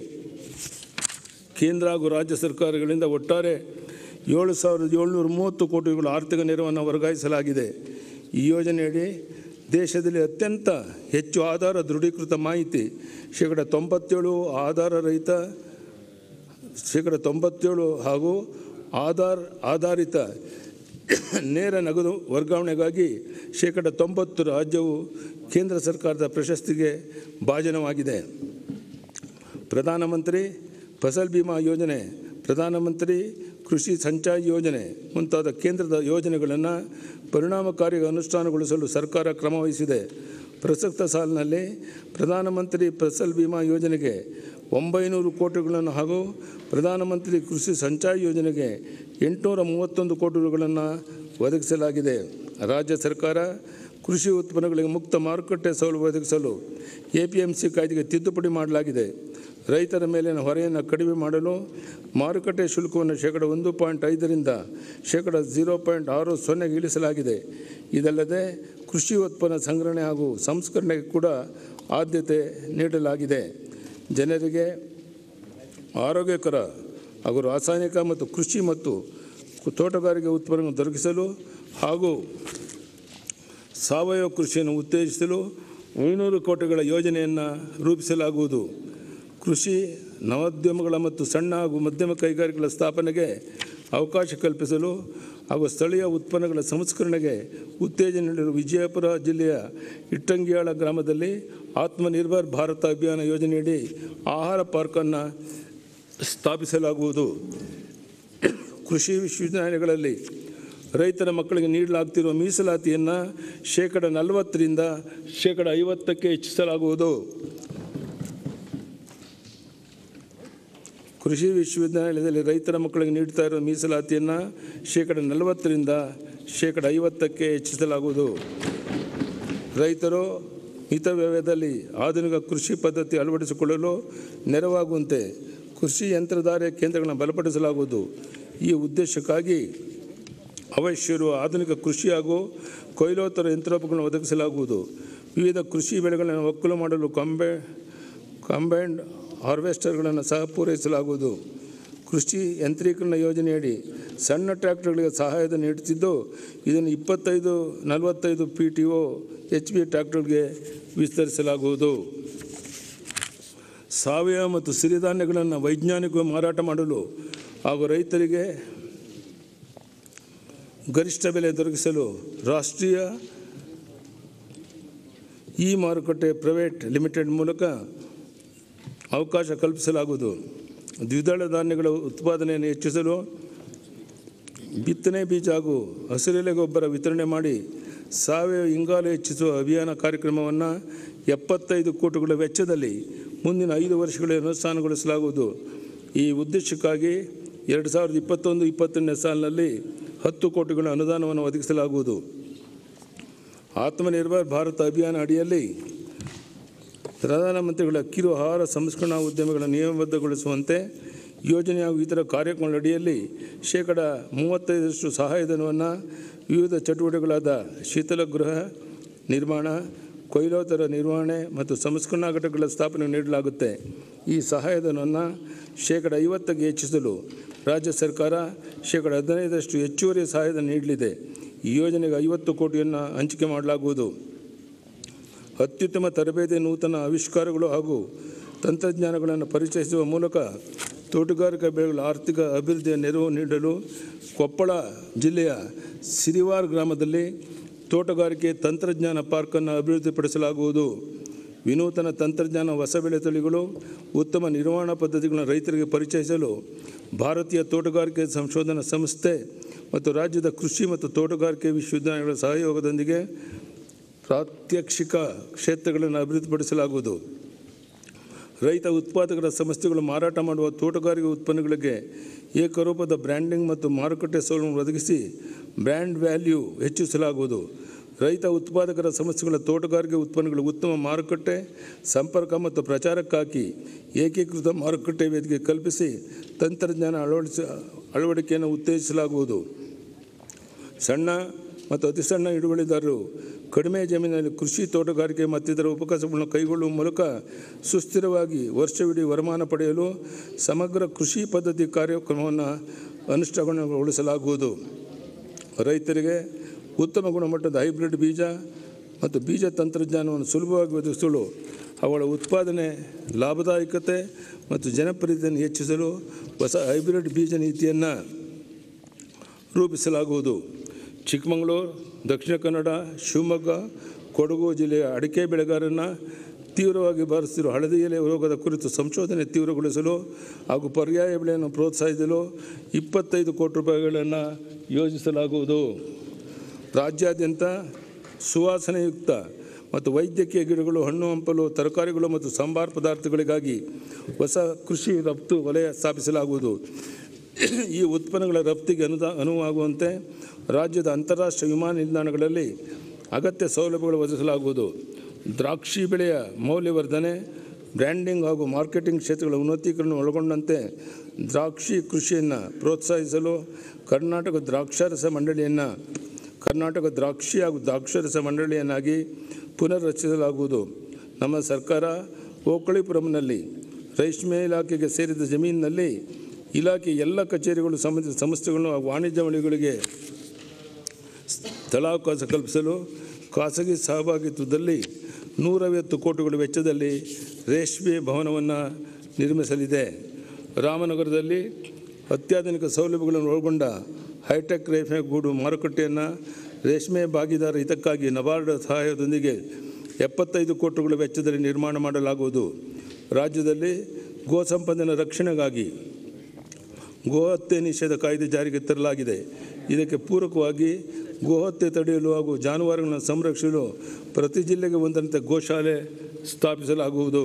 ಕೇಂದ್ರ ಹಾಗೂ ರಾಜ್ಯ ಸರ್ಕಾರಗಳಿಂದ ಒಟ್ಟಾರೆ ಏಳು ಸಾವಿರದ ಏಳ್ನೂರ ಮೂವತ್ತು ಕೋಟಿಗಳ ಆರ್ಥಿಕ ನೆರವನ್ನು ವರ್ಗಾಯಿಸಲಾಗಿದೆ ಈ ಯೋಜನೆಯಡಿ ದೇಶದಲ್ಲಿ ಅತ್ಯಂತ ಹೆಚ್ಚು ಆಧಾರ ದೃಢೀಕೃತ ಮಾಹಿತಿ ಶೇಕಡ ತೊಂಬತ್ತೇಳು ಆಧಾರ ರಹಿತ ಶೇಕಡ ತೊಂಬತ್ತೇಳು ಹಾಗೂ ಆಧಾರ್ ಆಧಾರಿತ ನೇರ ನಗದು ವರ್ಗಾವಣೆಗಾಗಿ ಶೇಕಡ ತೊಂಬತ್ತು ರಾಜ್ಯವು ಕೇಂದ್ರ ಸರ್ಕಾರದ ಪ್ರಶಸ್ತಿಗೆ ಭಾಜನವಾಗಿದೆ ಪ್ರಧಾನಮಂತ್ರಿ ಫಸಲ್ ಬಿಮಾ ಯೋಜನೆ ಪ್ರಧಾನಮಂತ್ರಿ ಕೃಷಿ ಸಂಚಾಯಿ ಯೋಜನೆ ಮುಂತಾದ ಕೇಂದ್ರದ ಯೋಜನೆಗಳನ್ನು ಪರಿಣಾಮಕಾರಿ ಅನುಷ್ಠಾನಗೊಳಿಸಲು ಸರ್ಕಾರ ಕ್ರಮ ವಹಿಸಿದೆ ಪ್ರಸಕ್ತ ಸಾಲಿನಲ್ಲಿ ಪ್ರಧಾನಮಂತ್ರಿ ಫಸಲ್ ಬಿಮಾ ಯೋಜನೆಗೆ ಒಂಬೈನೂರು ಕೋಟಿಗಳನ್ನು ಹಾಗೂ ಪ್ರಧಾನಮಂತ್ರಿ ಕೃಷಿ ಸಂಚಾಯಿ ಯೋಜನೆಗೆ ಎಂಟುನೂರ ಮೂವತ್ತೊಂದು ಕೋಟಿ ರುಗಳನ್ನು ಒದಗಿಸಲಾಗಿದೆ ರಾಜ್ಯ ಸರ್ಕಾರ ಕೃಷಿ ಉತ್ಪನ್ನಗಳಿಗೆ ಮುಕ್ತ ಮಾರುಕಟ್ಟೆ ಸೌಲಭ್ಯ ಒದಗಿಸಲು ಎ ಪಿ ಎಂ ಸಿ ಕಾಯ್ದೆಗೆ ತಿದ್ದುಪಡಿ ಮಾಡಲಾಗಿದೆ ರೈತರ ಮೇಲಿನ ಹೊರೆಯನ್ನು ಕಡಿಮೆ ಮಾಡಲು ಮಾರುಕಟ್ಟೆ ಶುಲ್ಕವನ್ನು ಶೇಕಡ ಒಂದು ಪಾಯಿಂಟ್ ಐದರಿಂದ ಶೇಕಡ ಝೀರೋ ಪಾಯಿಂಟ್ ಆರು ಸೊನ್ನೆಗೆ ಇಳಿಸಲಾಗಿದೆ ಇದಲ್ಲದೆ ಕೃಷಿ ಉತ್ಪನ್ನ ಸಂಗ್ರಹಣೆ ಹಾಗೂ ಸಂಸ್ಕರಣೆಗೆ ಕೂಡ ಆದ್ಯತೆ ನೀಡಲಾಗಿದೆ ಜನರಿಗೆ ಆರೋಗ್ಯಕರ ಹಾಗೂ ರಾಸಾಯನಿಕ ಮತ್ತು ಕೃಷಿ ಮತ್ತು ತೋಟಗಾರಿಕೆ ಉತ್ಪನ್ನಗಳನ್ನು ದೊರಕಿಸಲು ಹಾಗೂ ಸಾವಯವ ಕೃಷಿಯನ್ನು ಉತ್ತೇಜಿಸಲು ಐನೂರು ಕೋಟಿಗಳ ಯೋಜನೆಯನ್ನು ರೂಪಿಸಲಾಗುವುದು ಕೃಷಿ ನವೋದ್ಯಮಗಳ ಮತ್ತು ಸಣ್ಣ ಹಾಗೂ ಮಧ್ಯಮ ಕೈಗಾರಿಕೆಗಳ ಸ್ಥಾಪನೆಗೆ ಅವಕಾಶ ಕಲ್ಪಿಸಲು ಹಾಗೂ ಸ್ಥಳೀಯ ಉತ್ಪನ್ನಗಳ ಸಂಸ್ಕರಣೆಗೆ ಉತ್ತೇಜನ ನೀಡಲು ವಿಜಯಪುರ ಜಿಲ್ಲೆಯ ಇಟ್ಟಂಗಿಯಾಳ ಗ್ರಾಮದಲ್ಲಿ ಆತ್ಮನಿರ್ಭರ್ ಭಾರತ ಅಭಿಯಾನ ಯೋಜನೆಯಡಿ ಆಹಾರ ಪಾರ್ಕನ್ನು ಸ್ಥಾಪಿಸಲಾಗುವುದು ಕೃಷಿ ವಿಶ್ವವಿದ್ಯಾಲಯಗಳಲ್ಲಿ ರೈತರ ಮಕ್ಕಳಿಗೆ ನೀಡಲಾಗ್ತಿರುವ ಮೀಸಲಾತಿಯನ್ನು ಶೇಕಡ ನಲವತ್ತರಿಂದ ಶೇಕಡ ಐವತ್ತಕ್ಕೆ ಹೆಚ್ಚಿಸಲಾಗುವುದು ಕೃಷಿ ವಿಶ್ವವಿದ್ಯಾಲಯದಲ್ಲಿ ರೈತರ ಮಕ್ಕಳಿಗೆ ನೀಡ್ತಾ ಇರುವ ಮೀಸಲಾತಿಯನ್ನು ಶೇಕಡ ನಲವತ್ತರಿಂದ ಶೇಕಡ ಐವತ್ತಕ್ಕೆ ಹೆಚ್ಚಿಸಲಾಗುವುದು ರೈತರು ಮಿತವ್ಯಯದಲ್ಲಿ ಆಧುನಿಕ ಕೃಷಿ ಪದ್ಧತಿ ಅಳವಡಿಸಿಕೊಳ್ಳಲು ನೆರವಾಗುವಂತೆ ಕೃಷಿ ಯಂತ್ರಧಾರೆ ಕೇಂದ್ರಗಳನ್ನು ಬಲಪಡಿಸಲಾಗುವುದು ಈ ಉದ್ದೇಶಕ್ಕಾಗಿ ಅವಶ್ಯ ಇರುವ ಆಧುನಿಕ ಕೃಷಿ ಹಾಗೂ ಕೊಯ್ಲೋತ್ತರ ಯಂತ್ರೋಪಕರಣಗಳನ್ನು ಒದಗಿಸಲಾಗುವುದು ವಿವಿಧ ಕೃಷಿ ಬೆಳೆಗಳನ್ನು ಒಕ್ಕಲು ಮಾಡಲು ಕಂಬೆ ಕಂಬೈನ್ಡ್ ಹಾರ್ವೆಸ್ಟರ್ಗಳನ್ನು ಸಹ ಪೂರೈಸಲಾಗುವುದು ಕೃಷಿ ಯಂತ್ರೀಕರಣ ಯೋಜನೆಯಡಿ ಸಣ್ಣ ಟ್ರ್ಯಾಕ್ಟರ್ಗಳಿಗೆ ಸಹಾಯದ ನೀಡುತ್ತಿದ್ದು ಇದನ್ನು ಇಪ್ಪತ್ತೈದು ನಲವತ್ತೈದು P T O H B ಟ್ರ್ಯಾಕ್ಟರ್ಗೆ ವಿಸ್ತರಿಸಲಾಗುವುದು ಸಾವಯವ ಮತ್ತು ಸಿರಿಧಾನ್ಯಗಳನ್ನು ವೈಜ್ಞಾನಿಕ ಮಾರಾಟ ಮಾಡಲು ಹಾಗೂ ರೈತರಿಗೆ ಗರಿಷ್ಠ ಬೆಲೆ ದೊರಕಿಸಲು ರಾಷ್ಟ್ರೀಯ ಇ ಮಾರುಕಟ್ಟೆ ಪ್ರೈವೇಟ್ ಲಿಮಿಟೆಡ್ ಮೂಲಕ ಅವಕಾಶ ಕಲ್ಪಿಸಲಾಗುವುದು ದ್ವಿದಳ ಧಾನ್ಯಗಳ ಉತ್ಪಾದನೆಯನ್ನು ಹೆಚ್ಚಿಸಲು ಬಿತ್ತನೆ ಬೀಜ ಹಾಗೂ ಹಸಿರೆಲೆ ಗೊಬ್ಬರ ವಿತರಣೆ ಮಾಡಿ ಸಾವಯವ ಇಂಗಾಲ ಹೆಚ್ಚಿಸುವ ಅಭಿಯಾನ ಕಾರ್ಯಕ್ರಮವನ್ನು ಎಪ್ಪತ್ತೈದು ಕೋಟಿಗಳ ವೆಚ್ಚದಲ್ಲಿ ಮುಂದಿನ ಐದು ವರ್ಷಗಳಲ್ಲಿ ಅನುಷ್ಠಾನಗೊಳಿಸಲಾಗುವುದು ಈ ಉದ್ದೇಶಕ್ಕಾಗಿ ಎರಡು ಸಾವಿರದ ಇಪ್ಪತ್ತೊಂದು ಇಪ್ಪತ್ತನೇ ಸಾಲಿನಲ್ಲಿ ಹತ್ತು ಕೋಟಿಗಳ ಅನುದಾನವನ್ನು ಒದಗಿಸಲಾಗುವುದು ಆತ್ಮನಿರ್ಭರ್ ಭಾರತ ಅಭಿಯಾನ ಅಡಿಯಲ್ಲಿ ಪ್ರಧಾನಮಂತ್ರಿಗಳ ಕಿರು ಆಹಾರ ಸಂಸ್ಕರಣಾ ಉದ್ಯಮಗಳ ನಿಯಮಬದ್ಧಗೊಳಿಸುವಂತೆ ಯೋಜನೆ ಹಾಗೂ ಇತರ ಕಾರ್ಯಕ್ರಮಗಳ ಅಡಿಯಲ್ಲಿ ಶೇಕಡ ಮೂವತ್ತೈದರಷ್ಟು ಸಹಾಯಧನವನ್ನು ವಿವಿಧ ಚಟುವಟಿಕೆಗಳಾದ ಶೀತಲ ಗೃಹ ನಿರ್ಮಾಣ ಕೊಯ್ಲೋತ್ತರ ನಿರ್ವಹಣೆ ಮತ್ತು ಸಂಸ್ಕರಣಾ ಘಟಕಗಳ ಸ್ಥಾಪನೆ ನೀಡಲಾಗುತ್ತೆ ಈ ಸಹಾಯಧನವನ್ನು ಶೇಕಡ ಐವತ್ತಕ್ಕೆ ಹೆಚ್ಚಿಸಲು ರಾಜ್ಯ ಸರ್ಕಾರ ಶೇಕಡ ಹದಿನೈದರಷ್ಟು ಹೆಚ್ಚುವರಿ ಸಹಾಯಧನ ನೀಡಲಿದೆ ಈ ಯೋಜನೆಗೆ ಐವತ್ತು ಕೋಟಿಯನ್ನು ಹಂಚಿಕೆ ಮಾಡಲಾಗುವುದು ಅತ್ಯುತ್ತಮ ತರಬೇತಿ ನೂತನ ಆವಿಷ್ಕಾರಗಳು ಹಾಗೂ ತಂತ್ರಜ್ಞಾನಗಳನ್ನು ಪರಿಚಯಿಸುವ ಮೂಲಕ ತೋಟಗಾರಿಕಾ ಬೆಳೆಗಳ ಆರ್ಥಿಕ ಅಭಿವೃದ್ಧಿಯ ನೆರವು ನೀಡಲು ಕೊಪ್ಪಳ ಜಿಲ್ಲೆಯ ಸಿರಿವಾರ್ ಗ್ರಾಮದಲ್ಲಿ ತೋಟಗಾರಿಕೆ ತಂತ್ರಜ್ಞಾನ ಪಾರ್ಕನ್ನು ಅಭಿವೃದ್ಧಿಪಡಿಸಲಾಗುವುದು ವಿನೂತನ ತಂತ್ರಜ್ಞಾನ ಹೊಸ ಬೆಳೆ ತಳಿಗಳು ಉತ್ತಮ ನಿರ್ವಹಣಾ ಪದ್ಧತಿಗಳನ್ನು ರೈತರಿಗೆ ಪರಿಚಯಿಸಲು ಭಾರತೀಯ ತೋಟಗಾರಿಕೆ ಸಂಶೋಧನಾ ಸಂಸ್ಥೆ ಮತ್ತು ರಾಜ್ಯದ ಕೃಷಿ ಮತ್ತು ತೋಟಗಾರಿಕೆ ವಿಶ್ವವಿದ್ಯಾಲಯಗಳ ಸಹಯೋಗದೊಂದಿಗೆ ಪ್ರಾತ್ಯಕ್ಷಿಕ ಕ್ಷೇತ್ರಗಳನ್ನು ಅಭಿವೃದ್ಧಿಪಡಿಸಲಾಗುವುದು ರೈತ ಉತ್ಪಾದಕರ ಸಂಸ್ಥೆಗಳು ಮಾರಾಟ ಮಾಡುವ ತೋಟಗಾರಿಕೆ ಉತ್ಪನ್ನಗಳಿಗೆ ಏಕರೂಪದ ಬ್ರ್ಯಾಂಡಿಂಗ್ ಮತ್ತು ಮಾರುಕಟ್ಟೆ ಸೌಲಭ್ಯ ಒದಗಿಸಿ ಬ್ರ್ಯಾಂಡ್ ವ್ಯಾಲ್ಯೂ ಹೆಚ್ಚಿಸಲಾಗುವುದು ರೈತ ಉತ್ಪಾದಕರ ಸಂಸ್ಥೆಗಳ ತೋಟಗಾರಿಕೆ ಉತ್ಪನ್ನಗಳ ಉತ್ತಮ ಮಾರುಕಟ್ಟೆ ಸಂಪರ್ಕ ಮತ್ತು ಪ್ರಚಾರಕ್ಕಾಗಿ ಏಕೀಕೃತ ಮಾರುಕಟ್ಟೆ ವೇದಿಕೆ ಕಲ್ಪಿಸಿ ತಂತ್ರಜ್ಞಾನ ಅಳವಡಿಸ ಅಳವಡಿಕೆಯನ್ನು ಉತ್ತೇಜಿಸಲಾಗುವುದು ಸಣ್ಣ ಮತ್ತು ಅತಿ ಸಣ್ಣ ಹಿಡುವಳಿದಾರರು ಕಡಿಮೆ ಜಮೀನಿನಲ್ಲಿ ಕೃಷಿ ತೋಟಗಾರಿಕೆ ಮತ್ತಿತರ ಉಪಕಸಬುಗಳನ್ನು ಕೈಗೊಳ್ಳುವ ಮೂಲಕ ಸುಸ್ಥಿರವಾಗಿ ವರ್ಷವಿಡೀ ವರಮಾನ ಪಡೆಯಲು ಸಮಗ್ರ ಕೃಷಿ ಪದ್ಧತಿ ಕಾರ್ಯಕ್ರಮವನ್ನು ಅನುಷ್ಠಾನಗೊಳಿಸಲಾಗುವುದು ರೈತರಿಗೆ ಉತ್ತಮ ಗುಣಮಟ್ಟದ ಹೈಬ್ರಿಡ್ ಬೀಜ ಮತ್ತು ಬೀಜ ತಂತ್ರಜ್ಞಾನವನ್ನು ಸುಲಭವಾಗಿ ಒದಗಿಸಲು ಅವುಗಳ ಉತ್ಪಾದನೆ ಲಾಭದಾಯಕತೆ ಮತ್ತು ಜನಪ್ರಿಯತೆಯನ್ನು ಹೆಚ್ಚಿಸಲು ಹೊಸ ಹೈಬ್ರಿಡ್ ಬೀಜ ನೀತಿಯನ್ನು ರೂಪಿಸಲಾಗುವುದು ಚಿಕ್ಕಮಗಳೂರು ದಕ್ಷಿಣ ಕನ್ನಡ ಶಿವಮೊಗ್ಗ ಕೊಡಗು ಜಿಲ್ಲೆಯ ಅಡಿಕೆ ಬೆಳೆಗಾರರನ್ನು ತೀವ್ರವಾಗಿ ಬಾರಿಸುತ್ತಿರುವ ಹಳದಿ ಎಲೆ ರೋಗದ ಕುರಿತು ಸಂಶೋಧನೆ ತೀವ್ರಗೊಳಿಸಲು ಹಾಗೂ ಪರ್ಯಾಯ ಬೆಳೆಯನ್ನು ಪ್ರೋತ್ಸಾಹಿಸಲು ಇಪ್ಪತ್ತೈದು ಕೋಟಿ ರೂಪಾಯಿಗಳನ್ನು ಯೋಜಿಸಲಾಗುವುದು ರಾಜ್ಯಾದ್ಯಂತ ಸುವಾಸನೆಯುಕ್ತ ಮತ್ತು ವೈದ್ಯಕೀಯ ಗಿಡಗಳು ಹಣ್ಣು ಹಂಪಲು ತರಕಾರಿಗಳು ಮತ್ತು ಸಾಂಬಾರು ಪದಾರ್ಥಗಳಿಗಾಗಿ ಹೊಸ ಕೃಷಿ ರಫ್ತು ವಲಯ ಸ್ಥಾಪಿಸಲಾಗುವುದು ಈ ಉತ್ಪನ್ನಗಳ ರಫ್ತಿಗೆ ಅನುದಾ ಅನುವಾಗುವಂತೆ ರಾಜ್ಯದ ಅಂತಾರಾಷ್ಟ್ರೀಯ ವಿಮಾನ ನಿಲ್ದಾಣಗಳಲ್ಲಿ ಅಗತ್ಯ ಸೌಲಭ್ಯಗಳು ಒದಗಿಸಲಾಗುವುದು ದ್ರಾಕ್ಷಿ ಬೆಳೆಯ ಮೌಲ್ಯವರ್ಧನೆ ಬ್ರ್ಯಾಂಡಿಂಗ್ ಹಾಗೂ ಮಾರ್ಕೆಟಿಂಗ್ ಕ್ಷೇತ್ರಗಳ ಉನ್ನತೀಕರಣ ಒಳಗೊಂಡಂತೆ ದ್ರಾಕ್ಷಿ ಕೃಷಿಯನ್ನು ಪ್ರೋತ್ಸಾಹಿಸಲು ಕರ್ನಾಟಕ ದ್ರಾಕ್ಷಾರಸ ಮಂಡಳಿಯನ್ನು ಕರ್ನಾಟಕ ದ್ರಾಕ್ಷಿ ಹಾಗೂ ದ್ರಾಕ್ಷಾರಸ ಮಂಡಳಿಯನ್ನಾಗಿ ಪುನರ್ ರಚಿಸಲಾಗುವುದು ನಮ್ಮ ಸರ್ಕಾರ ಓಕಳಿಪುರಂನಲ್ಲಿ ರೇಷ್ಮೆ ಇಲಾಖೆಗೆ ಸೇರಿದ ಜಮೀನಿನಲ್ಲಿ ಇಲಾಖೆ ಎಲ್ಲ ಕಚೇರಿಗಳು ಸಂಬಂಧಿಸಿದ ಸಂಸ್ಥೆಗಳನ್ನು ಹಾಗೂ ವಾಣಿಜ್ಯ ಮಳಿಗೆಗಳಿಗೆ ಸ್ಥಳಾವಕಾಶ ಕಲ್ಪಿಸಲು ಖಾಸಗಿ ಸಹಭಾಗಿತ್ವದಲ್ಲಿ ನೂರೈವತ್ತು ಕೋಟಿಗಳ ವೆಚ್ಚದಲ್ಲಿ ರೇಷ್ಮೆ ಭವನವನ್ನು ನಿರ್ಮಿಸಲಿದೆ ರಾಮನಗರದಲ್ಲಿ ಅತ್ಯಾಧುನಿಕ ಸೌಲಭ್ಯಗಳನ್ನು ಒಳಗೊಂಡ ಹೈಟೆಕ್ ರೇಷ್ಮೆ ಗೂಡು ಮಾರುಕಟ್ಟೆಯನ್ನು ರೇಷ್ಮೆ ಭಾಗಿದಾರ ಹಿತಕ್ಕಾಗಿ ನಬಾರ್ಡ್ ಸಹಾಯದೊಂದಿಗೆ ಎಪ್ಪತ್ತೈದು ಕೋಟಿಗಳ ವೆಚ್ಚದಲ್ಲಿ ನಿರ್ಮಾಣ ಮಾಡಲಾಗುವುದು ರಾಜ್ಯದಲ್ಲಿ ಗೋ ಸಂಪತ್ತಿನ ರಕ್ಷಣೆಗಾಗಿ ಗೋಹತ್ಯೆ ನಿಷೇಧ ಕಾಯ್ದೆ ಜಾರಿಗೆ ತರಲಾಗಿದೆ ಇದಕ್ಕೆ ಪೂರಕವಾಗಿ ಗೋಹತ್ಯೆ ತಡೆಯಲು ಹಾಗೂ ಜಾನುವಾರುಗಳನ್ನು ಸಂರಕ್ಷಿಸಲು ಪ್ರತಿ ಜಿಲ್ಲೆಗೆ ಒಂದರಂತೆ ಗೋಶಾಲೆ ಸ್ಥಾಪಿಸಲಾಗುವುದು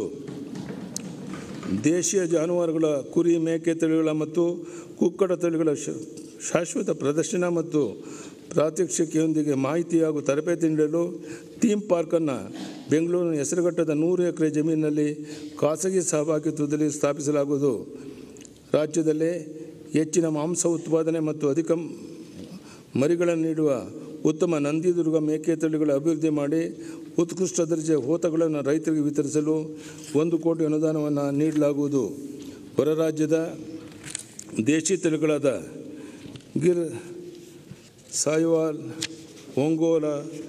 ದೇಶೀಯ ಜಾನುವಾರುಗಳ ಕುರಿ ಮೇಕೆ ತಳಿಗಳ ಮತ್ತು ಕುಕ್ಕಡ ತಳಿಗಳ ಶ- ಶಾಶ್ವತ ಪ್ರದರ್ಶನ ಮತ್ತು ಪ್ರಾತ್ಯಕ್ಷಿಕೆಯೊಂದಿಗೆ ಮಾಹಿತಿ ಹಾಗೂ ತರಬೇತಿ ನೀಡಲು ಥೀಮ್ ಪಾರ್ಕನ್ನು ಬೆಂಗಳೂರಿನ ಹೆಸರುಘಟ್ಟದ ನೂರು ಎಕರೆ ಜಮೀನಿನಲ್ಲಿ ಖಾಸಗಿ ಸಹಭಾಗಿತ್ವದಲ್ಲಿ ಸ್ಥಾಪಿಸಲಾಗುವುದು ರಾಜ್ಯದಲ್ಲಿ ಹೆಚ್ಚಿನ ಮಾಂಸ ಉತ್ಪಾದನೆ ಮತ್ತು ಅಧಿಕ ಮರಿಗಳನ್ನು ನೀಡುವ ಉತ್ತಮ ನಂದಿದುರ್ಗ ಮೇಕೆ ತಳಿಗಳ ಅಭಿವೃದ್ಧಿ ಮಾಡಿ ಉತ್ಕೃಷ್ಟ ದರ್ಜೆಯ ಹೋತಗಳನ್ನು ರೈತರಿಗೆ ವಿತರಿಸಲು ಒಂದು ಕೋಟಿ ಅನುದಾನವನ್ನು ನೀಡಲಾಗುವುದು ಹೊರ ರಾಜ್ಯದ ದೇಶಿ ತಳಿಗಳಾದ ಗಿರ್ ಸಾಯಿವಾಲ್ ಒಂಗೋಲ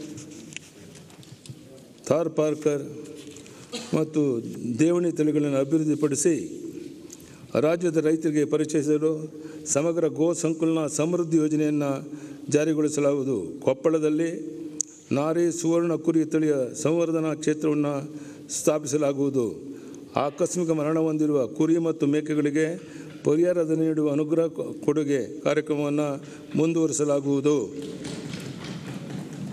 ಥಾರ್ ಪಾರ್ಕರ್ ಮತ್ತು ದೇವಣಿ ತಳಿಗಳನ್ನು ಅಭಿವೃದ್ಧಿಪಡಿಸಿ ರಾಜ್ಯದ ರೈತರಿಗೆ ಪರಿಚಯಿಸಲು ಸಮಗ್ರ ಗೋ ಸಂಕುಲನ ಸಮೃದ್ಧಿ ಯೋಜನೆಯನ್ನು ಜಾರಿಗೊಳಿಸಲಾಗುವುದು ಕೊಪ್ಪಳದಲ್ಲಿ ನಾರಿ ಸುವರ್ಣ ಕುರಿ ತಳಿಯ ಸಂವರ್ಧನಾ ಕ್ಷೇತ್ರವನ್ನು ಸ್ಥಾಪಿಸಲಾಗುವುದು ಆಕಸ್ಮಿಕ ಮರಣ ಹೊಂದಿರುವ ಕುರಿ ಮತ್ತು ಮೇಕೆಗಳಿಗೆ ಪರಿಹಾರದ ನೀಡುವ ಅನುಗ್ರಹ ಕೊ- ಕೊಡುಗೆ ಕಾರ್ಯಕ್ರಮವನ್ನು ಮುಂದುವರಿಸಲಾಗುವುದು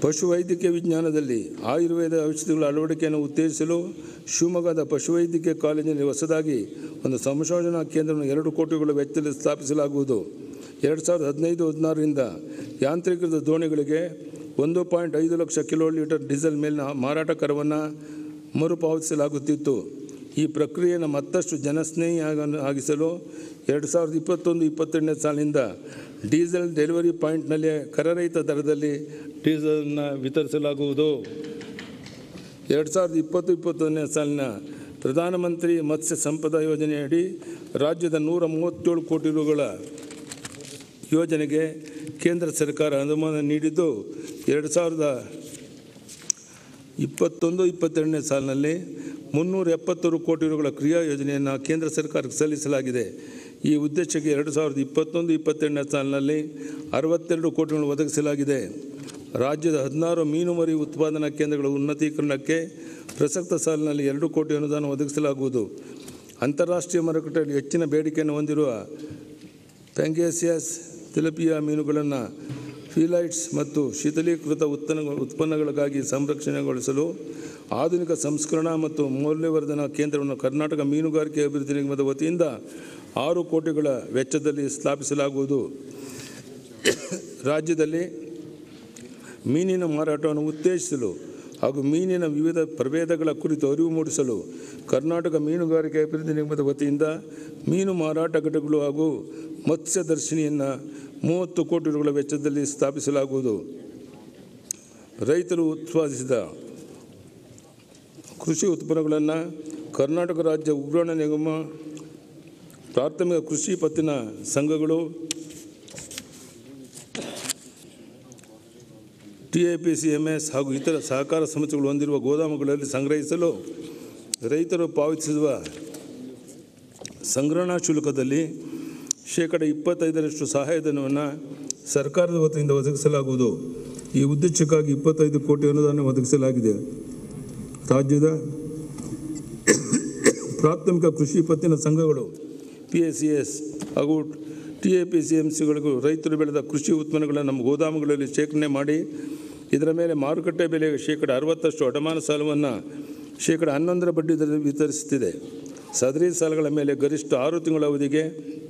ಪಶುವೈದ್ಯಕೀಯ ವಿಜ್ಞಾನದಲ್ಲಿ ಆಯುರ್ವೇದ ಔಷಧಿಗಳ ಅಳವಡಿಕೆಯನ್ನು ಉತ್ತೇಜಿಸಲು ಶಿವಮೊಗ್ಗದ ಪಶುವೈದ್ಯಕೀಯ ಕಾಲೇಜಿನಲ್ಲಿ ಹೊಸದಾಗಿ ಒಂದು ಸಂಶೋಧನಾ ಕೇಂದ್ರವನ್ನು ಎರಡು ಕೋಟಿಗಳ ವೆಚ್ಚದಲ್ಲಿ ಸ್ಥಾಪಿಸಲಾಗುವುದು ಎರಡು ಸಾವಿರದ ಹದಿನೈದು ಹದಿನಾರರಿಂದ ಯಾಂತ್ರೀಕೃತ ದೋಣಿಗಳಿಗೆ ಒಂದು ಪಾಯಿಂಟ್ ಐದು ಲಕ್ಷ ಕಿಲೋ ಲೀಟರ್ ಡೀಸೆಲ್ ಮೇಲಿನ ಮಾರಾಟ ಕರವನ್ನು ಮರುಪಾವತಿಸಲಾಗುತ್ತಿತ್ತು ಈ ಪ್ರಕ್ರಿಯೆಯನ್ನು ಮತ್ತಷ್ಟು ಜನಸ್ನೇಹಿ ಆಗ- ಆಗಿಸಲು ಎರಡು ಸಾವಿರದ ಇಪ್ಪತ್ತೊಂದು ಇಪ್ಪತ್ತೆರಡನೇ ಸಾಲಿನಿಂದ ಡೀಸೆಲ್ ಡೆಲಿವರಿ ಪಾಯಿಂಟ್ನಲ್ಲಿ ಕರರಹಿತ ದರದಲ್ಲಿ ಡೀಸೆಲ್ನ ವಿತರಿಸಲಾಗುವುದು ಎರಡು ಸಾವಿರದ ಇಪ್ಪತ್ತು ಇಪ್ಪತ್ತೊಂದನೇ ಸಾಲಿನ ಪ್ರಧಾನಮಂತ್ರಿ ಮತ್ಸ್ಯ ಸಂಪದ ಯೋಜನೆಯಡಿ ರಾಜ್ಯದ ನೂರ ಮೂವತ್ತೇಳು ಕೋಟಿ ರುಗಳ ಯೋಜನೆಗೆ ಕೇಂದ್ರ ಸರ್ಕಾರ ಅನುದಾನ ನೀಡಿದ್ದು ಎರಡು ಸಾವಿರದ ಇಪ್ಪತ್ತೊಂದು ಇಪ್ಪತ್ತೆರಡನೇ ಸಾಲಿನಲ್ಲಿ ಮುನ್ನೂರ ಎಪ್ಪತ್ತರು ಕೋಟಿ ರುಗಳ ಕ್ರಿಯಾ ಯೋಜನೆಯನ್ನು ಕೇಂದ್ರ ಸರ್ಕಾರಕ್ಕೆ ಸಲ್ಲಿಸಲಾಗಿದೆ ಈ ಉದ್ದೇಶಕ್ಕೆ ಎರಡು ಸಾವಿರದ ಇಪ್ಪತ್ತೊಂದು ಇಪ್ಪತ್ತೆರಡನೇ ಸಾಲಿನಲ್ಲಿ ಅರವತ್ತೆರಡು ಕೋಟಿಗಳನ್ನು ಒದಗಿಸಲಾಗಿದೆ ರಾಜ್ಯದ ಹದಿನಾರು ಮೀನು ಮರಿ ಉತ್ಪಾದನಾ ಕೇಂದ್ರಗಳ ಉನ್ನತೀಕರಣಕ್ಕೆ ಪ್ರಸಕ್ತ ಸಾಲಿನಲ್ಲಿ ಎರಡು ಕೋಟಿ ಅನುದಾನ ಒದಗಿಸಲಾಗುವುದು ಅಂತಾರಾಷ್ಟ್ರೀಯ ಮಾರುಕಟ್ಟೆಯಲ್ಲಿ ಹೆಚ್ಚಿನ ಬೇಡಿಕೆಯನ್ನು ಹೊಂದಿರುವ ಪ್ಯಾಂಗೇಸಿಯಸ್ ತಿಲಪಿಯಾ ಮೀನುಗಳನ್ನು ಫಿಲೈಟ್ಸ್ ಮತ್ತು ಶೀತಲೀಕೃತ ಉತ್ಪನ್ನ ಉತ್ಪನ್ನಗಳಿಗಾಗಿ ಸಂರಕ್ಷಣೆಗೊಳಿಸಲು ಆಧುನಿಕ ಸಂಸ್ಕರಣಾ ಮತ್ತು ಮೌಲ್ಯವರ್ಧನಾ ಕೇಂದ್ರವನ್ನು ಕರ್ನಾಟಕ ಮೀನುಗಾರಿಕೆ ಅಭಿವೃದ್ಧಿ ನಿಗಮದ ವತಿಯಿಂದ ಆರು ಕೋಟಿಗಳ ವೆಚ್ಚದಲ್ಲಿ ಸ್ಥಾಪಿಸಲಾಗುವುದು ರಾಜ್ಯದಲ್ಲಿ ಮೀನಿನ ಮಾರಾಟವನ್ನು ಉತ್ತೇಜಿಸಲು ಹಾಗೂ ಮೀನಿನ ವಿವಿಧ ಪ್ರಭೇದಗಳ ಕುರಿತು ಅರಿವು ಮೂಡಿಸಲು ಕರ್ನಾಟಕ ಮೀನುಗಾರಿಕೆ ಅಭಿವೃದ್ಧಿ ನಿಗಮದ ವತಿಯಿಂದ ಮೀನು ಮಾರಾಟ ಘಟಕಗಳು ಹಾಗೂ ಮತ್ಸ್ಯದರ್ಶಿನಿಯನ್ನು ಮೂವತ್ತು ಕೋಟಿ ರುಗಳ ವೆಚ್ಚದಲ್ಲಿ ಸ್ಥಾಪಿಸಲಾಗುವುದು ರೈತರು ಉತ್ಪಾದಿಸಿದ ಕೃಷಿ ಉತ್ಪನ್ನಗಳನ್ನು ಕರ್ನಾಟಕ ರಾಜ್ಯ ಉಗ್ರಾಣ ನಿಗಮ ಪ್ರಾಥಮಿಕ ಕೃಷಿ ಪತ್ತಿನ ಸಂಘಗಳು T A P C M S ಹಾಗೂ ಇತರ ಸಹಕಾರ ಸಂಸ್ಥೆಗಳು ಹೊಂದಿರುವ ಗೋದಾಮುಗಳಲ್ಲಿ ಸಂಗ್ರಹಿಸಲು ರೈತರು ಪಾವತಿಸುವ ಸಂಗ್ರಹಣಾ ಶುಲ್ಕದಲ್ಲಿ ಶೇಕಡ ಇಪ್ಪತ್ತೈದರಷ್ಟು ಸಹಾಯಧನವನ್ನು ಸರ್ಕಾರದ ವತಿಯಿಂದ ಒದಗಿಸಲಾಗುವುದು ಈ ಉದ್ದೇಶಕ್ಕಾಗಿ ಇಪ್ಪತ್ತೈದು ಕೋಟಿ ಅನುದಾನ ಒದಗಿಸಲಾಗಿದೆ ರಾಜ್ಯದ ಪ್ರಾಥಮಿಕ ಕೃಷಿ ಪತ್ತಿನ ಸಂಘಗಳು ಪಿ ಎಸ್ ಸಿ ಎಸ್ ಹಾಗೂ T A P C M ಸಿಗಳಿಗೂ ರೈತರು ಬೆಳೆದ ಕೃಷಿ ಉತ್ಪನ್ನಗಳನ್ನು ನಮ್ಮ ಗೋದಾಮುಗಳಲ್ಲಿ ಶೇಖರಣೆ ಮಾಡಿ ಇದರ ಮೇಲೆ ಮಾರುಕಟ್ಟೆ ಬೆಲೆಗೆ ಶೇಕಡ ಅರವತ್ತಷ್ಟು ಅಡಮಾನ ಸಾಲವನ್ನು ಶೇಕಡ ಹನ್ನೊಂದರ ಬಡ್ಡಿ ದರದಲ್ಲಿ ವಿತರಿಸುತ್ತಿದೆ ಸದರಿ ಸಾಲಗಳ ಮೇಲೆ ಗರಿಷ್ಠ ಆರು ತಿಂಗಳ ಅವಧಿಗೆ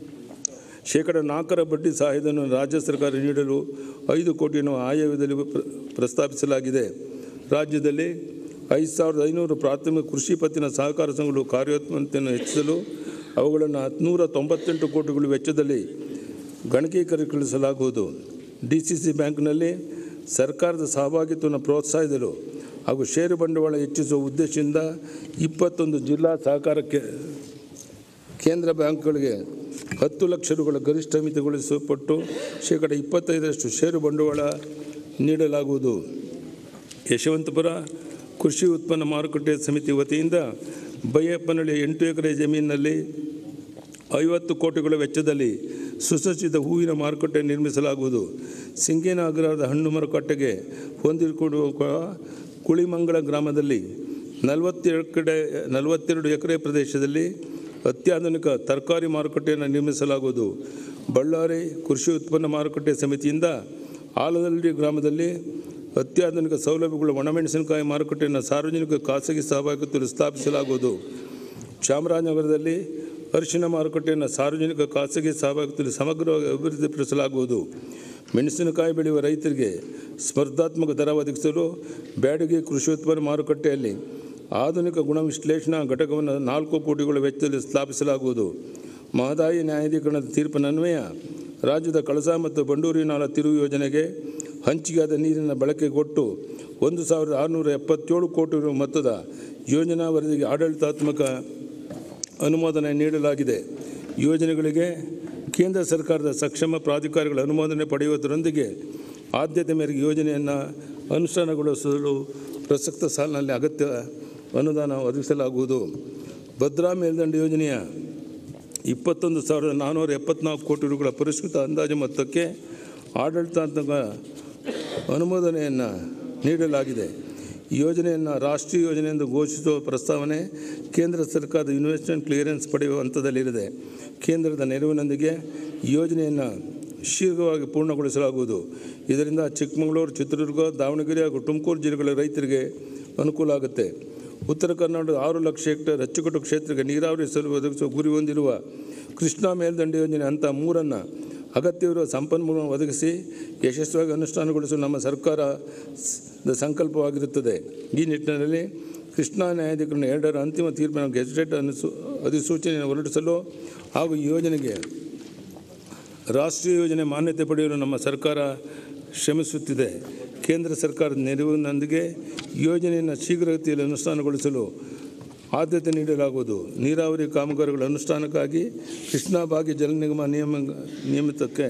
ಶೇಕಡ ನಾಲ್ಕರ ಬಡ್ಡಿ ಸಹಾಯಧನ ರಾಜ್ಯ ಸರ್ಕಾರ ನೀಡಲು ಐದು ಕೋಟಿಯನ್ನು ಆಯವ್ಯದಲ್ಲಿ ಪ್ರ- ಪ್ರಸ್ತಾಪಿಸಲಾಗಿದೆ ರಾಜ್ಯದಲ್ಲಿ ಐದು ಸಾವಿರದ ಐನೂರು ಪ್ರಾಥಮಿಕ ಕೃಷಿ ಪತ್ತಿನ ಸಹಕಾರ ಸಂಘಗಳು ಕಾರ್ಯೋತ್ಮತೆಯನ್ನು ಹೆಚ್ಚಿಸಲು ಅವುಗಳನ್ನು ಹದಿನೂರ ತೊಂಬತ್ತೆಂಟು ಕೋಟಿಗಳು ವೆಚ್ಚದಲ್ಲಿ ಗಣಕೀಕರಿಸಲಾಗುವುದು ಡಿ ಸಿ ಸಿ ಬ್ಯಾಂಕ್ನಲ್ಲಿ ಸರ್ಕಾರದ ಸಹಭಾಗಿತ್ವವನ್ನು ಪ್ರೋತ್ಸಾಹಿಸಲು ಹಾಗೂ ಷೇರು ಬಂಡವಾಳ ಹೆಚ್ಚಿಸುವ ಉದ್ದೇಶದಿಂದ ಇಪ್ಪತ್ತೊಂದು ಜಿಲ್ಲಾ ಸಹಕಾರಕ್ಕೆ ಕೇಂದ್ರ ಬ್ಯಾಂಕ್ಗಳಿಗೆ ಹತ್ತು ಲಕ್ಷ ರುಗಳ ಗರಿಷ್ಠ ಮಿತಿಗೊಳಿಸಲ್ಪಟ್ಟು ಶೇಕಡ ಇಪ್ಪತ್ತೈದರಷ್ಟು ಷೇರು ಬಂಡವಾಳ ನೀಡಲಾಗುವುದು ಯಶವಂತಪುರ ಕೃಷಿ ಉತ್ಪನ್ನ ಮಾರುಕಟ್ಟೆ ಸಮಿತಿ ವತಿಯಿಂದ ಬೈಯಪ್ಪನಹಳ್ಳಿ ಎಂಟು ಎಕರೆ ಜಮೀನಿನಲ್ಲಿ ಐವತ್ತು ಕೋಟಿಗಳ ವೆಚ್ಚದಲ್ಲಿ ಸುಸಜ್ಜಿತ ಹೂವಿನ ಮಾರುಕಟ್ಟೆ ನಿರ್ಮಿಸಲಾಗುವುದು ಸಿಂಗೇನ ಅಗ್ರಹಾರದ ಹಣ್ಣು ಮಾರುಕಟ್ಟೆಗೆ ಹೊಂದಿಕೊಳ್ಳುವ ಕುಳಿಮಂಗಳ ಗ್ರಾಮದಲ್ಲಿ ನಲವತ್ತೆರಡು ಕಡೆ ನಲವತ್ತೆರಡು ಎಕರೆ ಪ್ರದೇಶದಲ್ಲಿ ಅತ್ಯಾಧುನಿಕ ತರಕಾರಿ ಮಾರುಕಟ್ಟೆಯನ್ನು ನಿರ್ಮಿಸಲಾಗುವುದು ಬಳ್ಳಾರಿ ಕೃಷಿ ಉತ್ಪನ್ನ ಮಾರುಕಟ್ಟೆ ಸಮಿತಿಯಿಂದ ಆಲದಳ್ಳಿ ಗ್ರಾಮದಲ್ಲಿ ಅತ್ಯಾಧುನಿಕ ಸೌಲಭ್ಯಗಳು ಒಣಮೆಣಸಿನಕಾಯಿ ಮಾರುಕಟ್ಟೆಯನ್ನು ಸಾರ್ವಜನಿಕ ಖಾಸಗಿ ಸಹಭಾಗಿತ್ವದಲ್ಲಿ ಸ್ಥಾಪಿಸಲಾಗುವುದು ಚಾಮರಾಜನಗರದಲ್ಲಿ ಅರಿಶಿನ ಮಾರುಕಟ್ಟೆಯನ್ನು ಸಾರ್ವಜನಿಕ ಖಾಸಗಿ ಸಹಭಾಗಿತ್ವದಲ್ಲಿ ಸಮಗ್ರವಾಗಿ ಅಭಿವೃದ್ಧಿಪಡಿಸಲಾಗುವುದು ಮೆಣಸಿನಕಾಯಿ ಬೆಳೆಯುವ ರೈತರಿಗೆ ಸ್ಪರ್ಧಾತ್ಮಕ ದರ ಒದಗಿಸಲು ಬ್ಯಾಡಗಿ ಕೃಷಿ ಉತ್ಪನ್ನ ಮಾರುಕಟ್ಟೆಯಲ್ಲಿ ಆಧುನಿಕ ಗುಣ ವಿಶ್ಲೇಷಣಾ ಘಟಕವನ್ನು ನಾಲ್ಕು ಕೋಟಿಗಳ ವೆಚ್ಚದಲ್ಲಿ ಸ್ಥಾಪಿಸಲಾಗುವುದು ಮಹದಾಯಿ ನ್ಯಾಯಾಧೀಕರಣದ ತೀರ್ಪಿನನ್ವಯ ರಾಜ್ಯದ ಕಳಸಾ ಮತ್ತು ಬಂಡೂರಿ ನಾಲಾ ತಿರುವು ಯೋಜನೆಗೆ ಹಂಚಿಕೆಯಾದ ನೀರಿನ ಬಳಕೆಗೆ ಒಟ್ಟು ಒಂದು ಸಾವಿರದ ಆರುನೂರ ಎಪ್ಪತ್ತೇಳು ಕೋಟಿ ರು ಮೊತ್ತದ ಯೋಜನಾ ವರದಿಗೆ ಆಡಳಿತಾತ್ಮಕ ಅನುಮೋದನೆ ನೀಡಲಾಗಿದೆ ಯೋಜನೆಗಳಿಗೆ ಕೇಂದ್ರ ಸರ್ಕಾರದ ಸಕ್ಷಮ ಪ್ರಾಧಿಕಾರಗಳ ಅನುಮೋದನೆ ಪಡೆಯುವುದರೊಂದಿಗೆ ಆದ್ಯತೆ ಮೇರೆಗೆ ಯೋಜನೆಯನ್ನು ಅನುಷ್ಠಾನಗೊಳಿಸಲು ಪ್ರಸಕ್ತ ಸಾಲಿನಲ್ಲಿ ಅಗತ್ಯ ಅನುದಾನ ಒದಗಿಸಲಾಗುವುದು ಭದ್ರಾ ಮೇಲ್ದಂಡೆ ಯೋಜನೆಯ ಇಪ್ಪತ್ತೊಂದು ಸಾವಿರದ ನಾನ್ನೂರ ಎಪ್ಪತ್ನಾಲ್ಕು ಕೋಟಿ ರುಗಳ ಪರಿಷ್ಕೃತ ಅಂದಾಜು ಮೊತ್ತಕ್ಕೆ ಆಡಳಿತಾತ್ಮಕ ಅನುಮೋದನೆಯನ್ನು ನೀಡಲಾಗಿದೆ ಈ ಯೋಜನೆಯನ್ನು ರಾಷ್ಟ್ರೀಯ ಯೋಜನೆ ಎಂದು ಘೋಷಿಸುವ ಪ್ರಸ್ತಾವನೆ ಕೇಂದ್ರ ಸರ್ಕಾರದ ಇನ್ವೆಸ್ಟ್ಮೆಂಟ್ ಕ್ಲಿಯರೆನ್ಸ್ ಪಡೆಯುವ ಹಂತದಲ್ಲಿದೆ ಕೇಂದ್ರದ ನೆರವಿನೊಂದಿಗೆ ಈ ಯೋಜನೆಯನ್ನು ಶೀಘ್ರವಾಗಿ ಪೂರ್ಣಗೊಳಿಸಲಾಗುವುದು ಇದರಿಂದ ಚಿಕ್ಕಮಗಳೂರು ಚಿತ್ರದುರ್ಗ ದಾವಣಗೆರೆ ಹಾಗೂ ತುಮಕೂರು ಜಿಲ್ಲೆಗಳ ರೈತರಿಗೆ ಅನುಕೂಲ ಆಗುತ್ತೆ ಉತ್ತರ ಕರ್ನಾಟಕದ ಆರು ಲಕ್ಷ ಹೆಕ್ಟೇರ್ ಅಚ್ಚುಕಟ್ಟು ಕ್ಷೇತ್ರಕ್ಕೆ ನೀರಾವರಿ ಸೌಲಭ್ಯ ಒದಗಿಸುವ ಗುರಿ ಹೊಂದಿರುವ ಕೃಷ್ಣಾ ಮೇಲ್ದಂಡೆ ಯೋಜನೆ ಹಂತ ಮೂರನ್ನು ಅಗತ್ಯವಿರುವ ಸಂಪನ್ಮೂಲ ಒದಗಿಸಿ ಯಶಸ್ವಿಯಾಗಿ ಅನುಷ್ಠಾನಗೊಳಿಸಲು ನಮ್ಮ ಸರ್ಕಾರ ದ ಸಂಕಲ್ಪವಾಗಿರುತ್ತದೆ ಈ ನಿಟ್ಟಿನಲ್ಲಿ ಕೃಷ್ಣಾ ನ್ಯಾಯಾಧಿಕರಣ ಎರಡರ ಅಂತಿಮ ತೀರ್ಪಿನ ಗೆಜೆಟೆಡ್ ಅನುಸೂ ಅಧಿಸೂಚನೆಯನ್ನು ಹೊರಡಿಸಲು ಹಾಗೂ ಈ ಯೋಜನೆಗೆ ರಾಷ್ಟ್ರೀಯ ಯೋಜನೆ ಮಾನ್ಯತೆ ಪಡೆಯಲು ನಮ್ಮ ಸರ್ಕಾರ ಶ್ರಮಿಸುತ್ತಿದೆ ಕೇಂದ್ರ ಸರ್ಕಾರದ ನೆರವಿನೊಂದಿಗೆ ಯೋಜನೆಯನ್ನು ಶೀಘ್ರಗತಿಯಲ್ಲಿ ಅನುಷ್ಠಾನಗೊಳಿಸಲು ಆದ್ಯತೆ ನೀಡಲಾಗುವುದು ನೀರಾವರಿ ಕಾಮಗಾರಿಗಳ ಅನುಷ್ಠಾನಕ್ಕಾಗಿ ಕೃಷ್ಣಾ ಭಾಗ್ಯ ಜಲ ನಿಗಮ ನಿಯಮ ನಿಯಮಿತಕ್ಕೆ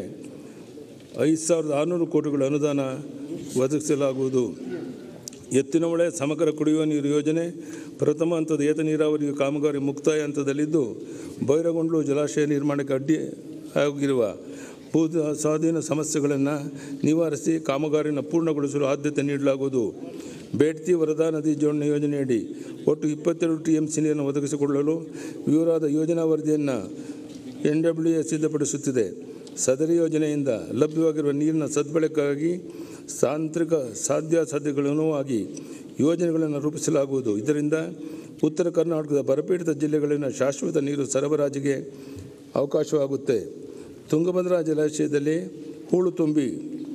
ಐದು ಸಾವಿರದ ಆರುನೂರು ಕೋಟಿಗಳ ಅನುದಾನ ಒದಗಿಸಲಾಗುವುದು ಎತ್ತಿನಹೊಳೆ ಸಮಗ್ರ ಕುಡಿಯುವ ನೀರು ಯೋಜನೆ ಪ್ರಥಮ ಹಂತದ ಏತ ನೀರಾವರಿ ಕಾಮಗಾರಿ ಮುಕ್ತಾಯ ಹಂತದಲ್ಲಿದ್ದು ಬೈರಗೊಂಡ್ಲು ಜಲಾಶಯ ನಿರ್ಮಾಣಕ್ಕೆ ಅಡ್ಡಿ ಆಗಿರುವ ಭೂ ಸ್ವಾಧೀನ ಸಮಸ್ಯೆಗಳನ್ನು ನಿವಾರಿಸಿ ಕಾಮಗಾರಿನ ಪೂರ್ಣಗೊಳಿಸಲು ಆದ್ಯತೆ ನೀಡಲಾಗುವುದು ಬೇಡ್ತಿ ವರದಾ ನದಿ ಜೋಡಣೆ ಯೋಜನೆಯಡಿ ಒಟ್ಟು ಇಪ್ಪತ್ತೆರಡು ಟಿ ಎಂ ಸಿ ನೀರನ್ನು ಒದಗಿಸಿಕೊಳ್ಳಲು ವಿವರವಾದ ಯೋಜನಾ ವರದಿಯನ್ನು ಎನ್ ಡಬ್ಲ್ಯೂ ಎ ಸಿದ್ಧಪಡಿಸುತ್ತಿದೆ ಸದರಿ ಯೋಜನೆಯಿಂದ ಲಭ್ಯವಾಗಿರುವ ನೀರಿನ ಸದ್ಬಳಕೆಗಾಗಿ ತಾಂತ್ರಿಕ ಸಾಧ್ಯಾಸಾಧ್ಯಗಳನ್ನು ಆಗಿ ಯೋಜನೆಗಳನ್ನು ರೂಪಿಸಲಾಗುವುದು ಇದರಿಂದ ಉತ್ತರ ಕರ್ನಾಟಕದ ಬರಪೀಡಿತ ಜಿಲ್ಲೆಗಳಲ್ಲಿನ ಶಾಶ್ವತ ನೀರು ಸರಬರಾಜಿಗೆ ಅವಕಾಶವಾಗುತ್ತೆ ತುಂಗಭದ್ರಾ ಜಲಾಶಯದಲ್ಲಿ ಹೂಳು ತುಂಬಿ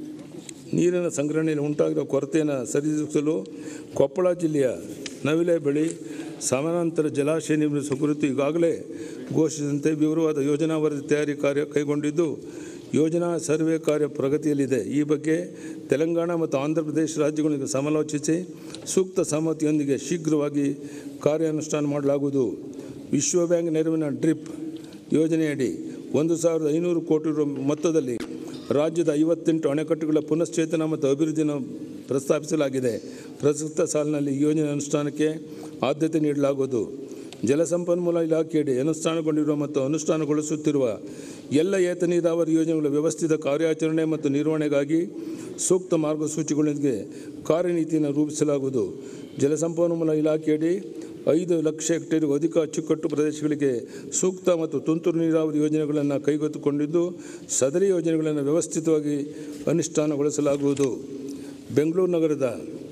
ನೀರಿನ ಸಂಗ್ರಹಣೆಯಲ್ಲಿ ಉಂಟಾಗಿರುವ ಕೊರತೆಯನ್ನು ಸರಿದೂಗಿಸಲು ಕೊಪ್ಪಳ ಜಿಲ್ಲೆಯ ನವಿಲೆ ಬಳಿ ಸಮಾನಾಂತರ ಜಲಾಶಯ ನಿರ್ಮಿಸುವ ಕುರಿತು ಈಗಾಗಲೇ ಘೋಷಿಸಿದಂತೆ ವಿವರವಾದ ಯೋಜನಾ ವರದಿ ತಯಾರಿ ಕಾರ್ಯ ಕೈಗೊಂಡಿದ್ದು ಯೋಜನಾ ಸರ್ವೆ ಕಾರ್ಯ ಪ್ರಗತಿಯಲ್ಲಿದೆ ಈ ಬಗ್ಗೆ ತೆಲಂಗಾಣ ಮತ್ತು ಆಂಧ್ರ ಪ್ರದೇಶ ರಾಜ್ಯಗಳಿಗೆ ಸಮಾಲೋಚಿಸಿ ಸೂಕ್ತ ಸಮ್ಮತಿಯೊಂದಿಗೆ ಶೀಘ್ರವಾಗಿ ಕಾರ್ಯಾನುಷ್ಠಾನ ಮಾಡಲಾಗುವುದು ವಿಶ್ವ ಬ್ಯಾಂಕ್ ನೆರವಿನ ಡ್ರಿಪ್ ಯೋಜನೆಯಡಿ ಒಂದು ಸಾವಿರದ ಐನೂರು ಕೋಟಿ ರು ಮೊತ್ತದಲ್ಲಿ ರಾಜ್ಯದ ಐವತ್ತೆಂಟು ಅಣೆಕಟ್ಟುಗಳ ಪುನಶ್ಚೇತನ ಮತ್ತು ಅಭಿವೃದ್ಧಿಯನ್ನು ಪ್ರಸ್ತಾಪಿಸಲಾಗಿದೆ ಪ್ರಸಕ್ತ ಸಾಲಿನಲ್ಲಿ ಈ ಯೋಜನೆ ಅನುಷ್ಠಾನಕ್ಕೆ ಆದ್ಯತೆ ನೀಡಲಾಗುವುದು ಜಲಸಂಪನ್ಮೂಲ ಇಲಾಖೆಯಡಿ ಅನುಷ್ಠಾನಗೊಂಡಿರುವ ಮತ್ತು ಅನುಷ್ಠಾನಗೊಳಿಸುತ್ತಿರುವ ಎಲ್ಲ ಏತ ನೀರಾವರಿ ಯೋಜನೆಗಳ ವ್ಯವಸ್ಥಿತ ಕಾರ್ಯಾಚರಣೆ ಮತ್ತು ನಿರ್ವಹಣೆಗಾಗಿ ಸೂಕ್ತ ಮಾರ್ಗಸೂಚಿಗಳೊಂದಿಗೆ ಕಾರ್ಯನೀತಿಯನ್ನು ರೂಪಿಸಲಾಗುವುದು ಜಲಸಂಪನ್ಮೂಲ ಇಲಾಖೆಯಡಿ ಐದು ಲಕ್ಷ ಹೆಕ್ಟೇರ್ಗೂ ಅಧಿಕ ಅಚ್ಚುಕಟ್ಟು ಪ್ರದೇಶಗಳಿಗೆ ಸೂಕ್ತ ಮತ್ತು ತುಂತುರು ನೀರಾವರಿ ಯೋಜನೆಗಳನ್ನು ಕೈಗೆತ್ತಿಕೊಂಡಿದ್ದು ಸದರಿ ಯೋಜನೆಗಳನ್ನು ವ್ಯವಸ್ಥಿತವಾಗಿ ಅನುಷ್ಠಾನಗೊಳಿಸಲಾಗುವುದು ಬೆಂಗಳೂರು ನಗರದ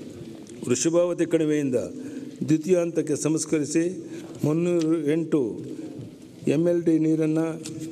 ವೃಷಭಾವತಿ ಕಣಿವೆಯಿಂದ ದ್ವಿತೀಯ ಹಂತಕ್ಕೆ ಸಂಸ್ಕರಿಸಿ ಮುನ್ನೂರು ಎಂಟು ಎಮ್ ಎಲ್ ಡಿ ನೀರನ್ನು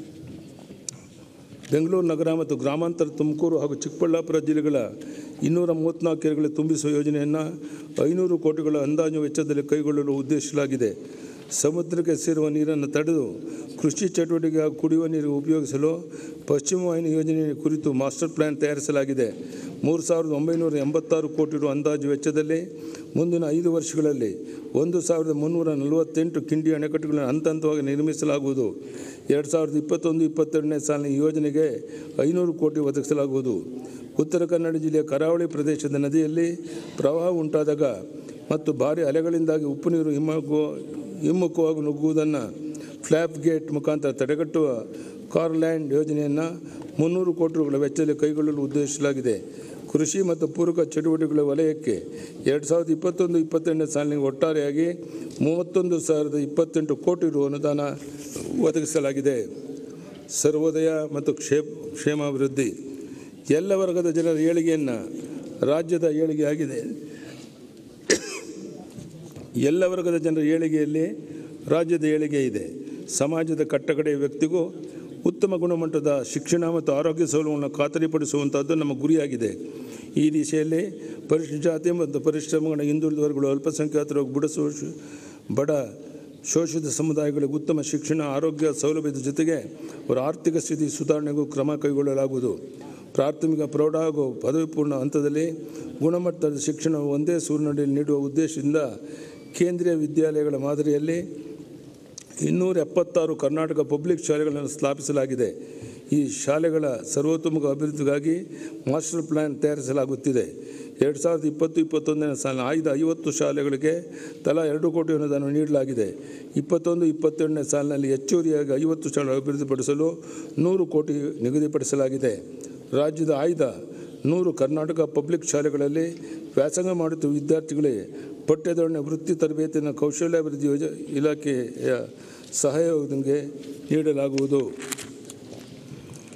ಬೆಂಗಳೂರು ನಗರ ಮತ್ತು ಗ್ರಾಮಾಂತರ ತುಮಕೂರು ಹಾಗೂ ಚಿಕ್ಕಬಳ್ಳಾಪುರ ಜಿಲ್ಲೆಗಳ ಇನ್ನೂರ ಮೂವತ್ತ್ನಾಲ್ಕು ಕೆರೆಗಳಿಗೆ ತುಂಬಿಸುವ ಯೋಜನೆಯನ್ನು ಐನೂರು ಕೋಟಿಗಳ ಅಂದಾಜು ವೆಚ್ಚದಲ್ಲಿ ಕೈಗೊಳ್ಳಲು ಉದ್ದೇಶಿಸಲಾಗಿದೆ ಸಮುದ್ರಕ್ಕೆ ಸೇರುವ ನೀರನ್ನು ತಡೆದು ಕೃಷಿ ಚಟುವಟಿಕೆ ಹಾಗೂ ಕುಡಿಯುವ ನೀರಿಗೆ ಉಪಯೋಗಿಸಲು ಪಶ್ಚಿಮ ವಾಹಿನಿ ಯೋಜನೆ ಕುರಿತು ಮಾಸ್ಟರ್ ಪ್ಲ್ಯಾನ್ ತಯಾರಿಸಲಾಗಿದೆ ಮೂರು ಸಾವಿರದ ಒಂಬೈನೂರ ಎಂಬತ್ತಾರು ಕೋಟಿ ರು ಅಂದಾಜು ವೆಚ್ಚದಲ್ಲಿ ಮುಂದಿನ ಐದು ವರ್ಷಗಳಲ್ಲಿ ಒಂದು ಸಾವಿರದ ಮುನ್ನೂರ ನಲವತ್ತೆಂಟು ಕಿಂಡಿ ಅಣೆಕಟ್ಟುಗಳನ್ನು ಹಂತ ಹಂತವಾಗಿ ನಿರ್ಮಿಸಲಾಗುವುದು ಎರಡು ಸಾವಿರದ ಇಪ್ಪತ್ತೊಂದು ಇಪ್ಪತ್ತೆರಡನೇ ಸಾಲಿನ ಈ ಯೋಜನೆಗೆ ಐನೂರು ಕೋಟಿ ಒದಗಿಸಲಾಗುವುದು ಉತ್ತರ ಕನ್ನಡ ಜಿಲ್ಲೆಯ ಕರಾವಳಿ ಪ್ರದೇಶದ ನದಿಯಲ್ಲಿ ಪ್ರವಾಹ ಉಂಟಾದಾಗ ಮತ್ತು ಭಾರಿ ಅಲೆಗಳಿಂದಾಗಿ ಉಪ್ಪು ನೀರು ಹಿಮ್ಮುಖ ಹಿಮ್ಮುಖವಾಗಿ ನುಗ್ಗುವುದನ್ನು ಫ್ಲ್ಯಾಪ್ ಗೇಟ್ ಮುಖಾಂತರ ತಡೆಗಟ್ಟುವ ಕಾರ್ಲ್ಯಾಂಡ್ ಯೋಜನೆಯನ್ನು ಮುನ್ನೂರು ಕೋಟಿ ರುಗಳ ವೆಚ್ಚದಲ್ಲಿ ಕೈಗೊಳ್ಳಲು ಉದ್ದೇಶಿಸಲಾಗಿದೆ ಕೃಷಿ ಮತ್ತು ಪೂರಕ ಚಟುವಟಿಕೆಗಳ ವಲಯಕ್ಕೆ ಎರಡು ಸಾವಿರದ ಇಪ್ಪತ್ತೊಂದು ಇಪ್ಪತ್ತೆರಡನೇ ಸಾಲಿನ ಒಟ್ಟಾರೆಯಾಗಿ ಮೂವತ್ತೊಂದು ಸಾವಿರದ ಇಪ್ಪತ್ತೆಂಟು ಕೋಟಿ ರು ಅನುದಾನ ಒದಗಿಸಲಾಗಿದೆ ಸರ್ವೋದಯ ಮತ್ತು ಕ್ಷೇ ಕ್ಷೇಮಾಭಿವೃದ್ಧಿ ಎಲ್ಲ ವರ್ಗದ ಜನರ ಏಳಿಗೆಯನ್ನು ರಾಜ್ಯದ ಏಳಿಗೆಯಾಗಿದೆ ಎಲ್ಲ ವರ್ಗದ ಜನರ ಏಳಿಗೆಯಲ್ಲಿ ರಾಜ್ಯದ ಏಳಿಗೆ ಇದೆ ಸಮಾಜದ ಕಟ್ಟಕಡೆಯ ವ್ಯಕ್ತಿಗೂ ಉತ್ತಮ ಗುಣಮಟ್ಟದ ಶಿಕ್ಷಣ ಮತ್ತು ಆರೋಗ್ಯ ಸೌಲಭ್ಯವನ್ನು ಖಾತರಿಪಡಿಸುವಂಥದ್ದು ನಮ್ಮ ಗುರಿಯಾಗಿದೆ ಈ ದಿಶೆಯಲ್ಲಿ ಪರಿಶಿಷ್ಟ ಜಾತಿ ಮತ್ತು ಪರಿಶ್ರಮಗಳ ಹಿಂದುಳಿದ ವರ್ಗಗಳು ಅಲ್ಪಸಂಖ್ಯಾತರು ಹಾಗೂ ಬುಡ ಶೋಷ ಬಡ ಶೋಷಿತ ಸಮುದಾಯಗಳಿಗೆ ಉತ್ತಮ ಶಿಕ್ಷಣ ಆರೋಗ್ಯ ಸೌಲಭ್ಯದ ಜೊತೆಗೆ ಅವರ ಆರ್ಥಿಕ ಸ್ಥಿತಿ ಸುಧಾರಣೆಗೂ ಕ್ರಮ ಕೈಗೊಳ್ಳಲಾಗುವುದು ಪ್ರಾಥಮಿಕ ಪ್ರೌಢ ಹಾಗೂ ಪದವಿ ಪೂರ್ಣ ಹಂತದಲ್ಲಿ ಗುಣಮಟ್ಟದ ಶಿಕ್ಷಣ ಒಂದೇ ಸೂರಿನಡಿಯಲ್ಲಿ ನೀಡುವ ಉದ್ದೇಶದಿಂದ ಕೇಂದ್ರೀಯ ವಿದ್ಯಾಲಯಗಳ ಮಾದರಿಯಲ್ಲಿ ಇನ್ನೂರ ಎಪ್ಪತ್ತಾರು ಕರ್ನಾಟಕ ಪಬ್ಲಿಕ್ ಶಾಲೆಗಳನ್ನು ಸ್ಥಾಪಿಸಲಾಗಿದೆ ಈ ಶಾಲೆಗಳ ಸರ್ವತೋಮುಖ ಅಭಿವೃದ್ಧಿಗಾಗಿ ಮಾಸ್ಟರ್ ಪ್ಲ್ಯಾನ್ ತಯಾರಿಸಲಾಗುತ್ತಿದೆ ಎರಡು ಸಾವಿರದ ಇಪ್ಪತ್ತು ಇಪ್ಪತ್ತೊಂದನೇ ಸಾಲಿನ ಆಯ್ದ ಐವತ್ತು ಶಾಲೆಗಳಿಗೆ ತಲಾ ಎರಡು ಕೋಟಿ ಅನುದಾನ ನೀಡಲಾಗಿದೆ ಇಪ್ಪತ್ತೊಂದು ಇಪ್ಪತ್ತೆರಡನೇ ಸಾಲಿನಲ್ಲಿ ಹೆಚ್ಚುವರಿಯಾಗಿ ಐವತ್ತು ಶಾಲೆ ಅಭಿವೃದ್ಧಿಪಡಿಸಲು ನೂರು ಕೋಟಿ ನಿಗದಿಪಡಿಸಲಾಗಿದೆ ರಾಜ್ಯದ ಆಯ್ದ ನೂರು ಕರ್ನಾಟಕ ಪಬ್ಲಿಕ್ ಶಾಲೆಗಳಲ್ಲಿ ವ್ಯಾಸಂಗ ಮಾಡುತ್ತಿರುವ ವಿದ್ಯಾರ್ಥಿಗಳಿಗೆ ಪಠ್ಯದೊಡನೆ ವೃತ್ತಿ ತರಬೇತಿಯನ್ನು ಕೌಶಲ್ಯಾಭಿವೃದ್ಧಿ ಯೋಜ ಇಲಾಖೆಯ ಸಹಯೋಗದೊಂದಿಗೆ ನೀಡಲಾಗುವುದು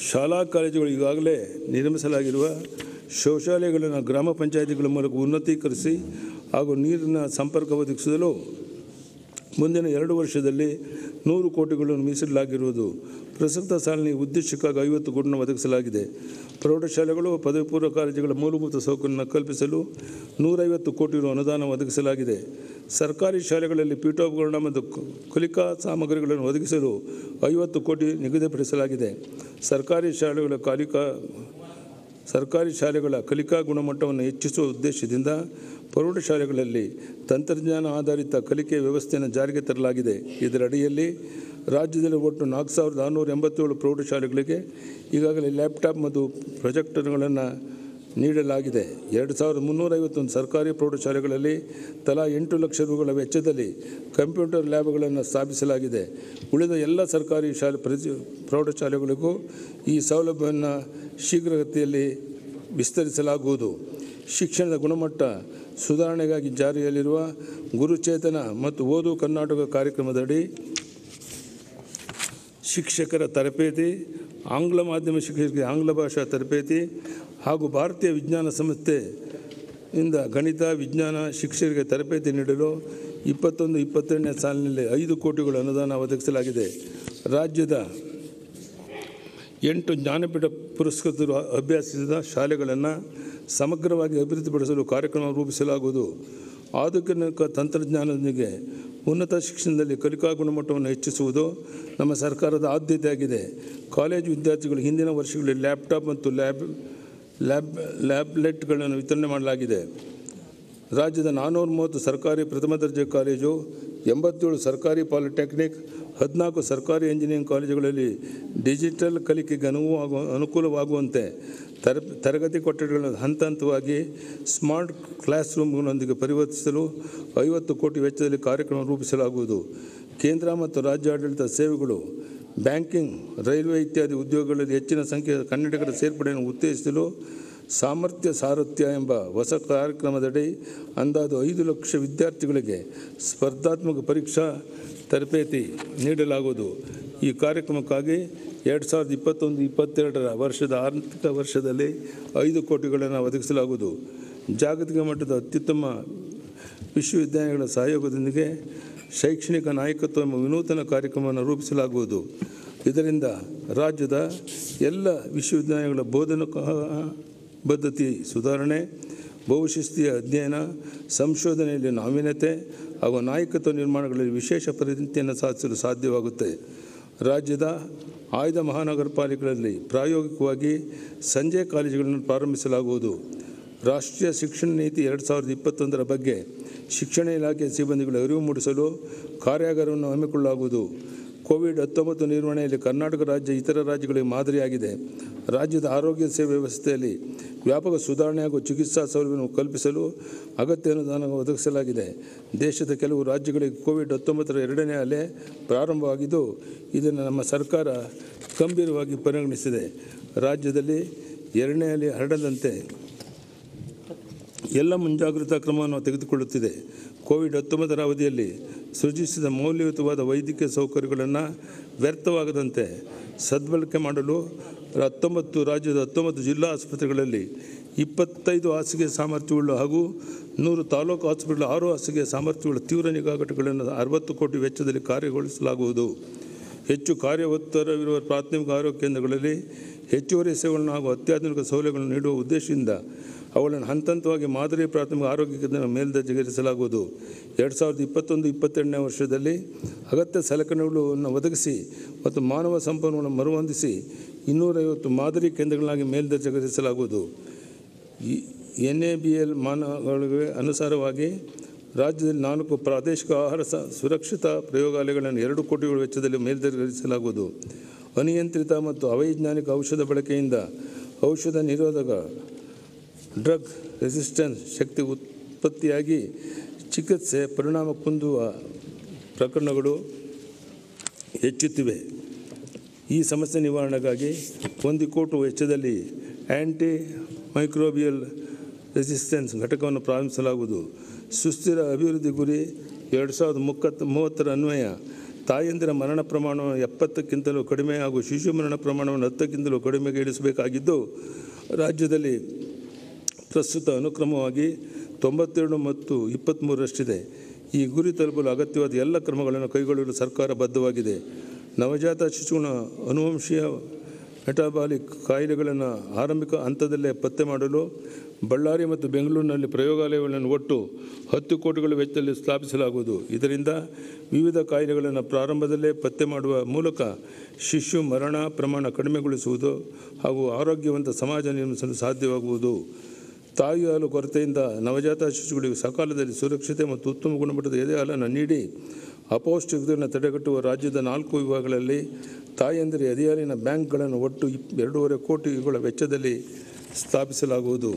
ಶಾಲಾ ಕಾಲೇಜುಗಳು ಈಗಾಗಲೇ ನಿರ್ಮಿಸಲಾಗಿರುವ ಶೌಚಾಲಯಗಳನ್ನು ಗ್ರಾಮ ಪಂಚಾಯಿತಿಗಳ ಮೂಲಕ ಉನ್ನತೀಕರಿಸಿ ಹಾಗೂ ನೀರಿನ ಸಂಪರ್ಕ ಒದಗಿಸಲು ಮುಂದಿನ ಎರಡು ವರ್ಷದಲ್ಲಿ ನೂರು ಕೋಟಿಗಳನ್ನು ಮೀಸಲಿಡಲಾಗಿರುವುದು ಪ್ರಸಕ್ತ ಸಾಲಿನ ಈ ಉದ್ದೇಶಕ್ಕಾಗಿ ಐವತ್ತು ಕೋಟಿಯನ್ನು ಒದಗಿಸಲಾಗಿದೆ ಪ್ರೌಢಶಾಲೆಗಳು ಪದವಿ ಪೂರ್ವ ಕಾಲೇಜುಗಳ ಮೂಲಭೂತ ಸೌಕರ್ಯವನ್ನು ಕಲ್ಪಿಸಲು ನೂರೈವತ್ತು ಕೋಟಿ ರು ಅನುದಾನ ಒದಗಿಸಲಾಗಿದೆ ಸರ್ಕಾರಿ ಶಾಲೆಗಳಲ್ಲಿ ಪೀಠೋಪಕರಣ ಮತ್ತು ಕ- ಕಲಿಕಾ ಸಾಮಗ್ರಿಗಳನ್ನು ಒದಗಿಸಲು ಐವತ್ತು ಕೋಟಿ ನಿಗದಿಪಡಿಸಲಾಗಿದೆ ಸರ್ಕಾರಿ ಶಾಲೆಗಳ ಕಾಲಿಕಾ ಸರ್ಕಾರಿ ಶಾಲೆಗಳ ಕಲಿಕಾ ಗುಣಮಟ್ಟವನ್ನು ಹೆಚ್ಚಿಸುವ ಉದ್ದೇಶದಿಂದ ಪ್ರೌಢಶಾಲೆಗಳಲ್ಲಿ ತಂತ್ರಜ್ಞಾನ ಆಧಾರಿತ ಕಲಿಕೆ ವ್ಯವಸ್ಥೆಯನ್ನು ಜಾರಿಗೆ ತರಲಾಗಿದೆ ಇದರ ಅಡಿಯಲ್ಲಿ ರಾಜ್ಯದಲ್ಲಿ ಒಟ್ಟು ನಾಲ್ಕು ಸಾವಿರದ ಆರುನೂರ ಎಂಬತ್ತೇಳು ಪ್ರೌಢಶಾಲೆಗಳಿಗೆ ಈಗಾಗಲೇ ಲ್ಯಾಪ್ಟಾಪ್ ಮತ್ತು ಪ್ರೊಜೆಕ್ಟರ್ಗಳನ್ನು ನೀಡಲಾಗಿದೆ ಎರಡು ಸಾವಿರದ ಮುನ್ನೂರೈವತ್ತೊಂದು ಸರ್ಕಾರಿ ಪ್ರೌಢಶಾಲೆಗಳಲ್ಲಿ ತಲಾ ಎಂಟು ಲಕ್ಷ ರುಗಳ ವೆಚ್ಚದಲ್ಲಿ ಕಂಪ್ಯೂಟರ್ ಲ್ಯಾಬ್ಗಳನ್ನು ಸ್ಥಾಪಿಸಲಾಗಿದೆ ಉಳಿದ ಎಲ್ಲ ಸರ್ಕಾರಿ ಶಾಲೆ ಪ್ರತಿ ಪ್ರೌಢಶಾಲೆಗಳಿಗೂ ಈ ಸೌಲಭ್ಯವನ್ನು ಶೀಘ್ರಗತಿಯಲ್ಲಿ ವಿಸ್ತರಿಸಲಾಗುವುದು ಶಿಕ್ಷಣದ ಗುಣಮಟ್ಟ ಸುಧಾರಣೆಗಾಗಿ ಜಾರಿಯಲ್ಲಿರುವ ಗುರುಚೇತನ ಮತ್ತು ಓದು ಕರ್ನಾಟಕ ಕಾರ್ಯಕ್ರಮದಡಿ ಶಿಕ್ಷಕರ ತರಬೇತಿ ಆಂಗ್ಲ ಮಾಧ್ಯಮ ಶಿಕ್ಷಕರಿಗೆ ಆಂಗ್ಲ ಭಾಷಾ ತರಬೇತಿ ಹಾಗೂ ಭಾರತೀಯ ವಿಜ್ಞಾನ ಸಂಸ್ಥೆ ಇಂದ ಗಣಿತ ವಿಜ್ಞಾನ ಶಿಕ್ಷಕರಿಗೆ ತರಬೇತಿ ನೀಡಲು ಇಪ್ಪತ್ತೊಂದು ಇಪ್ಪತ್ತೆರಡನೇ ಸಾಲಿನಲ್ಲಿ ಐದು ಕೋಟಿಗಳ ಅನುದಾನ ಒದಗಿಸಲಾಗಿದೆ ರಾಜ್ಯದ ಎಂಟು ಜ್ಞಾನಪೀಠ ಪುರಸ್ಕೃತರು ಅಭ್ಯಸಿಸಿದ ಶಾಲೆಗಳನ್ನು ಸಮಗ್ರವಾಗಿ ಅಭಿವೃದ್ಧಿಪಡಿಸಲು ಕಾರ್ಯಕ್ರಮ ರೂಪಿಸಲಾಗುವುದು ಆಧುನಿಕ ತಂತ್ರಜ್ಞಾನದೊಂದಿಗೆ ಉನ್ನತ ಶಿಕ್ಷಣದಲ್ಲಿ ಕಲಿಕಾ ಗುಣಮಟ್ಟವನ್ನು ಹೆಚ್ಚಿಸುವುದು ನಮ್ಮ ಸರ್ಕಾರದ ಆದ್ಯತೆಯಾಗಿದೆ ಕಾಲೇಜು ವಿದ್ಯಾರ್ಥಿಗಳು ಹಿಂದಿನ ವರ್ಷಗಳಲ್ಲಿ ಲ್ಯಾಪ್ಟಾಪ್ ಮತ್ತು ಲ್ಯಾಬ್ ಲ್ಯಾಬ್ ಲ್ಯಾಬ್ಲೆಟ್ಗಳನ್ನು ವಿತರಣೆ ಮಾಡಲಾಗಿದೆ ರಾಜ್ಯದ ನಾನ್ನೂರ ಮೂವತ್ತು ಸರ್ಕಾರಿ ಪ್ರಥಮ ದರ್ಜೆ ಕಾಲೇಜು ಎಂಬತ್ತೇಳು ಸರ್ಕಾರಿ ಪಾಲಿಟೆಕ್ನಿಕ್ ಹದಿನಾಲ್ಕು ಸರ್ಕಾರಿ ಇಂಜಿನಿಯರಿಂಗ್ ಕಾಲೇಜುಗಳಲ್ಲಿ ಡಿಜಿಟಲ್ ಕಲಿಕೆಗೆ ಅನುವಾಗುವ ಅನುಕೂಲವಾಗುವಂತೆ ತರ ತರಗತಿ ಕೊಠಡಿಗಳನ್ನು ಹಂತ ಹಂತವಾಗಿ ಸ್ಮಾರ್ಟ್ ಕ್ಲಾಸ್ ರೂಮ್ಗಳೊಂದಿಗೆ ಪರಿವರ್ತಿಸಲು ಐವತ್ತು ಕೋಟಿ ವೆಚ್ಚದಲ್ಲಿ ಕಾರ್ಯಕ್ರಮ ರೂಪಿಸಲಾಗುವುದು ಕೇಂದ್ರ ಮತ್ತು ರಾಜ್ಯಾಡಳಿತ ಸೇವೆಗಳು ಬ್ಯಾಂಕಿಂಗ್ ರೈಲ್ವೆ ಇತ್ಯಾದಿ ಉದ್ಯೋಗಗಳಲ್ಲಿ ಹೆಚ್ಚಿನ ಸಂಖ್ಯೆಯ ಕನ್ನಡಿಗರ ಸೇರ್ಪಡೆಯನ್ನು ಉತ್ತೇಜಿಸಲು ಸಾಮರ್ಥ್ಯ ಸಾರಥ್ಯ ಎಂಬ ಹೊಸ ಕಾರ್ಯಕ್ರಮದಡಿ ಅಂದಾಜು ಐದು ಲಕ್ಷ ವಿದ್ಯಾರ್ಥಿಗಳಿಗೆ ಸ್ಪರ್ಧಾತ್ಮಕ ಪರೀಕ್ಷಾ ತರಬೇತಿ ನೀಡಲಾಗುವುದು ಈ ಕಾರ್ಯಕ್ರಮಕ್ಕಾಗಿ ಎರಡು ಸಾವಿರದ ಇಪ್ಪತ್ತೊಂದು ಇಪ್ಪತ್ತೆರಡರ ವರ್ಷದ ಆರ್ಥಿಕ ವರ್ಷದಲ್ಲಿ ಐದು ಕೋಟಿಗಳನ್ನು ಒದಗಿಸಲಾಗುವುದು ಜಾಗತಿಕ ಮಟ್ಟದ ಅತ್ಯುತ್ತಮ ವಿಶ್ವವಿದ್ಯಾಲಯಗಳ ಸಹಯೋಗದೊಂದಿಗೆ ಶೈಕ್ಷಣಿಕ ನಾಯಕತ್ವ ಎಂಬ ವಿನೂತನ ಕಾರ್ಯಕ್ರಮವನ್ನು ರೂಪಿಸಲಾಗುವುದು ಇದರಿಂದ ರಾಜ್ಯದ ಎಲ್ಲ ವಿಶ್ವವಿದ್ಯಾಲಯಗಳ ಬೋಧನಾ ಬದ್ಧತೆ ಸುಧಾರಣೆ ಬಹುಶಿಸ್ತೀಯ ಅಧ್ಯಯನ ಸಂಶೋಧನೆಯಲ್ಲಿ ನಾವೀನ್ಯತೆ ಹಾಗೂ ನಾಯಕತ್ವ ನಿರ್ಮಾಣಗಳಲ್ಲಿ ವಿಶೇಷ ಪರಿಣತಿಯನ್ನು ಸಾಧಿಸಲು ಸಾಧ್ಯವಾಗುತ್ತೆ ರಾಜ್ಯದ ಆಯ್ದ ಮಹಾನಗರ ಪಾಲಿಕೆಗಳಲ್ಲಿ ಪ್ರಾಯೋಗಿಕವಾಗಿ ಸಂಜೆ ಕಾಲೇಜುಗಳನ್ನು ಪ್ರಾರಂಭಿಸಲಾಗುವುದು ರಾಷ್ಟ್ರೀಯ ಶಿಕ್ಷಣ ನೀತಿ ಎರಡು ಸಾವಿರದ ಇಪ್ಪತ್ತೊಂದರ ಬಗ್ಗೆ ಶಿಕ್ಷಣ ಇಲಾಖೆ ಸಿಬ್ಬಂದಿಗಳ ಅರಿವು ಮೂಡಿಸಲು ಕಾರ್ಯಾಗಾರವನ್ನು ಹಮ್ಮಿಕೊಳ್ಳಲಾಗುವುದು ಕೋವಿಡ್ ಹತ್ತೊಂಬತ್ತು ನಿರ್ವಹಣೆಯಲ್ಲಿ ಕರ್ನಾಟಕ ರಾಜ್ಯ ಇತರ ರಾಜ್ಯಗಳಿಗೆ ಮಾದರಿಯಾಗಿದೆ ರಾಜ್ಯದ ಆರೋಗ್ಯ ಸೇವೆ ವ್ಯವಸ್ಥೆಯಲ್ಲಿ ವ್ಯಾಪಕ ಸುಧಾರಣೆ ಹಾಗೂ ಚಿಕಿತ್ಸಾ ಸೌಲಭ್ಯವನ್ನು ಕಲ್ಪಿಸಲು ಅಗತ್ಯ ಅನುದಾನ ಒದಗಿಸಲಾಗಿದೆ ದೇಶದ ಕೆಲವು ರಾಜ್ಯಗಳಿಗೆ ಕೋವಿಡ್ ಹತ್ತೊಂಬತ್ತರ ಎರಡನೇ ಅಲೆ ಪ್ರಾರಂಭವಾಗಿದ್ದು ಇದನ್ನು ನಮ್ಮ ಸರ್ಕಾರ ಗಂಭೀರವಾಗಿ ಪರಿಗಣಿಸಿದೆ ರಾಜ್ಯದಲ್ಲಿ ಎರಡನೇ ಅಲೆ ಹರಡದಂತೆ ಎಲ್ಲ ಮುಂಜಾಗ್ರತಾ ಕ್ರಮವನ್ನು ತೆಗೆದುಕೊಳ್ಳುತ್ತಿದೆ ಕೋವಿಡ್ ಹತ್ತೊಂಬತ್ತರ ಅವಧಿಯಲ್ಲಿ ಸೃಜಿಸಿದ ಮೌಲ್ಯಯುತವಾದ ವೈದ್ಯಕೀಯ ಸೌಕರ್ಯಗಳನ್ನು ವ್ಯರ್ಥವಾಗದಂತೆ ಸದ್ಬಳಕೆ ಮಾಡಲು ಹತ್ತೊಂಬತ್ತು ರಾಜ್ಯದ ಹತ್ತೊಂಬತ್ತು ಜಿಲ್ಲಾ ಆಸ್ಪತ್ರೆಗಳಲ್ಲಿ ಇಪ್ಪತ್ತೈದು ಹಾಸಿಗೆ ಸಾಮರ್ಥ್ಯವುಳ್ಳ ಹಾಗೂ ನೂರು ತಾಲೂಕು ಆಸ್ಪತ್ರೆಗಳ ಆರು ಹಾಸಿಗೆ ಸಾಮರ್ಥ್ಯವುಳ್ಳ ತೀವ್ರ ನಿಗಾ ಘಟಕಗಳನ್ನು ಅರವತ್ತು ಕೋಟಿ ವೆಚ್ಚದಲ್ಲಿ ಕಾರ್ಯಗೊಳಿಸಲಾಗುವುದು ಹೆಚ್ಚು ಕಾರ್ಯೋತ್ತರವಿರುವ ಪ್ರಾಥಮಿಕ ಆರೋಗ್ಯ ಕೇಂದ್ರಗಳಲ್ಲಿ ಹೆಚ್ಚುವರಿ ಸೇವೆಗಳನ್ನು ಹಾಗೂ ಅತ್ಯಾಧುನಿಕ ಸೌಲಭ್ಯಗಳನ್ನು ನೀಡುವ ಉದ್ದೇಶದಿಂದ ಅವುಗಳನ್ನು ಹಂತ ಹಂತವಾಗಿ ಮಾದರಿ ಪ್ರಾಥಮಿಕ ಆರೋಗ್ಯ ಕೇಂದ್ರ ಮೇಲ್ದರ್ಜೆಗೇರಿಸಲಾಗುವುದು ಎರಡು ಸಾವಿರದ ಇಪ್ಪತ್ತೊಂದು ಇಪ್ಪತ್ತೆರಡನೇ ವರ್ಷದಲ್ಲಿ ಅಗತ್ಯ ಸಲಕರಣೆಗಳನ್ನು ಒದಗಿಸಿ ಮತ್ತು ಮಾನವ ಸಂಪನ್ಮೂಲ ಮರುಹೊಂದಿಸಿ ಇನ್ನೂರೈವತ್ತು ಮಾದರಿ ಕೇಂದ್ರಗಳಾಗಿ ಮೇಲ್ದರ್ಜೆಗೇರಿಸಲಾಗುವುದು ಈ ಎನ್ ಎ ಬಿ ಎಲ್ ಮಾನಗಳಿಗೆ ಅನುಸಾರವಾಗಿ ರಾಜ್ಯದಲ್ಲಿ ನಾಲ್ಕು ಪ್ರಾದೇಶಿಕ ಆಹಾರ ಸ ಸುರಕ್ಷಿತ ಪ್ರಯೋಗಾಲಯಗಳನ್ನು ಎರಡು ಕೋಟಿಗಳ ವೆಚ್ಚದಲ್ಲಿ ಮೇಲ್ದರ್ಜೆಗೇರಿಸಲಾಗುವುದು ಅನಿಯಂತ್ರಿತ ಮತ್ತು ಅವೈಜ್ಞಾನಿಕ ಔಷಧ ಬಳಕೆಯಿಂದ ಔಷಧ ನಿರೋಧಕ ಡ್ರಗ್ ರೆಸಿಸ್ಟೆನ್ಸ್ ಶಕ್ತಿ ಉತ್ಪತ್ತಿಯಾಗಿ ಚಿಕಿತ್ಸೆ ಪರಿಣಾಮ ಕುಂದುವ ಪ್ರಕರಣಗಳು ಹೆಚ್ಚುತ್ತಿವೆ ಈ ಸಮಸ್ಯೆ ನಿವಾರಣೆಗಾಗಿ ಒಂದು ಕೋಟಿ ವೆಚ್ಚದಲ್ಲಿ ಆ್ಯಂಟಿ ಮೈಕ್ರೋಬಿಯಲ್ ರೆಸಿಸ್ಟೆನ್ಸ್ ಘಟಕವನ್ನು ಪ್ರಾರಂಭಿಸಲಾಗುವುದು ಸುಸ್ಥಿರ ಅಭಿವೃದ್ಧಿ ಗುರಿ ಎರಡು ಸಾವಿರದ ಮುಕ್ಕತ್ತು ಮೂವತ್ತರ ಅನ್ವಯ ತಾಯಂದಿರ ಮರಣ ಪ್ರಮಾಣವನ್ನು ಎಪ್ಪತ್ತಕ್ಕಿಂತಲೂ ಕಡಿಮೆ ಹಾಗೂ ಶಿಶು ಮರಣ ಪ್ರಮಾಣವನ್ನು ಹತ್ತಕ್ಕಿಂತಲೂ ಕಡಿಮೆಗೆ ಇಳಿಸಬೇಕಾಗಿದ್ದು ರಾಜ್ಯದಲ್ಲಿ ಪ್ರಸ್ತುತ ಅನುಕ್ರಮವಾಗಿ ತೊಂಬತ್ತೆರಡು ಮತ್ತು ಇಪ್ಪತ್ತ್ಮೂರರಷ್ಟಿದೆ ಈ ಗುರಿ ತಲುಪಲು ಅಗತ್ಯವಾದ ಎಲ್ಲ ಕ್ರಮಗಳನ್ನು ಕೈಗೊಳ್ಳಲು ಸರ್ಕಾರ ಬದ್ಧವಾಗಿದೆ ನವಜಾತ ಶಿಶುವಿನ ಅನುವಂಶೀಯ ಮೆಟಾಬಾಲಿಕ್ ಕಾಯಿಲೆಗಳನ್ನು ಆರಂಭಿಕ ಹಂತದಲ್ಲೇ ಪತ್ತೆ ಮಾಡಲು ಬಳ್ಳಾರಿ ಮತ್ತು ಬೆಂಗಳೂರಿನಲ್ಲಿ ಪ್ರಯೋಗಾಲಯಗಳನ್ನು ಒಟ್ಟು ಹತ್ತು ಕೋಟಿಗಳ ವೆಚ್ಚದಲ್ಲಿ ಸ್ಥಾಪಿಸಲಾಗುವುದು ಇದರಿಂದ ವಿವಿಧ ಕಾಯಿಲೆಗಳನ್ನು ಪ್ರಾರಂಭದಲ್ಲೇ ಪತ್ತೆ ಮಾಡುವ ಮೂಲಕ ಶಿಶು ಮರಣ ಪ್ರಮಾಣ ಕಡಿಮೆಗೊಳಿಸುವುದು ಹಾಗೂ ಆರೋಗ್ಯವಂತ ಸಮಾಜ ನಿರ್ಮಿಸಲು ಸಾಧ್ಯವಾಗುವುದು ತಾಯಿ ಹಾಲು ಕೊರತೆಯಿಂದ ನವಜಾತ ಶಿಶುಗಳಿಗೆ ಸಕಾಲದಲ್ಲಿ ಸುರಕ್ಷತೆ ಮತ್ತು ಉತ್ತಮ ಗುಣಮಟ್ಟದ ಎದೆ ಹಾಲನ್ನು ನೀಡಿ ಅಪೌಷ್ಟಿಕತೆಯನ್ನು ತಡೆಗಟ್ಟುವ ರಾಜ್ಯದ ನಾಲ್ಕು ವಿಭಾಗಗಳಲ್ಲಿ ತಾಯಂದಿರ ಎದೆ ಹಾಲಿನ ಬ್ಯಾಂಕ್ಗಳನ್ನು ಒಟ್ಟು ಇಪ್ ಎರಡೂವರೆ ಕೋಟಿಗಳ ವೆಚ್ಚದಲ್ಲಿ ಸ್ಥಾಪಿಸಲಾಗುವುದು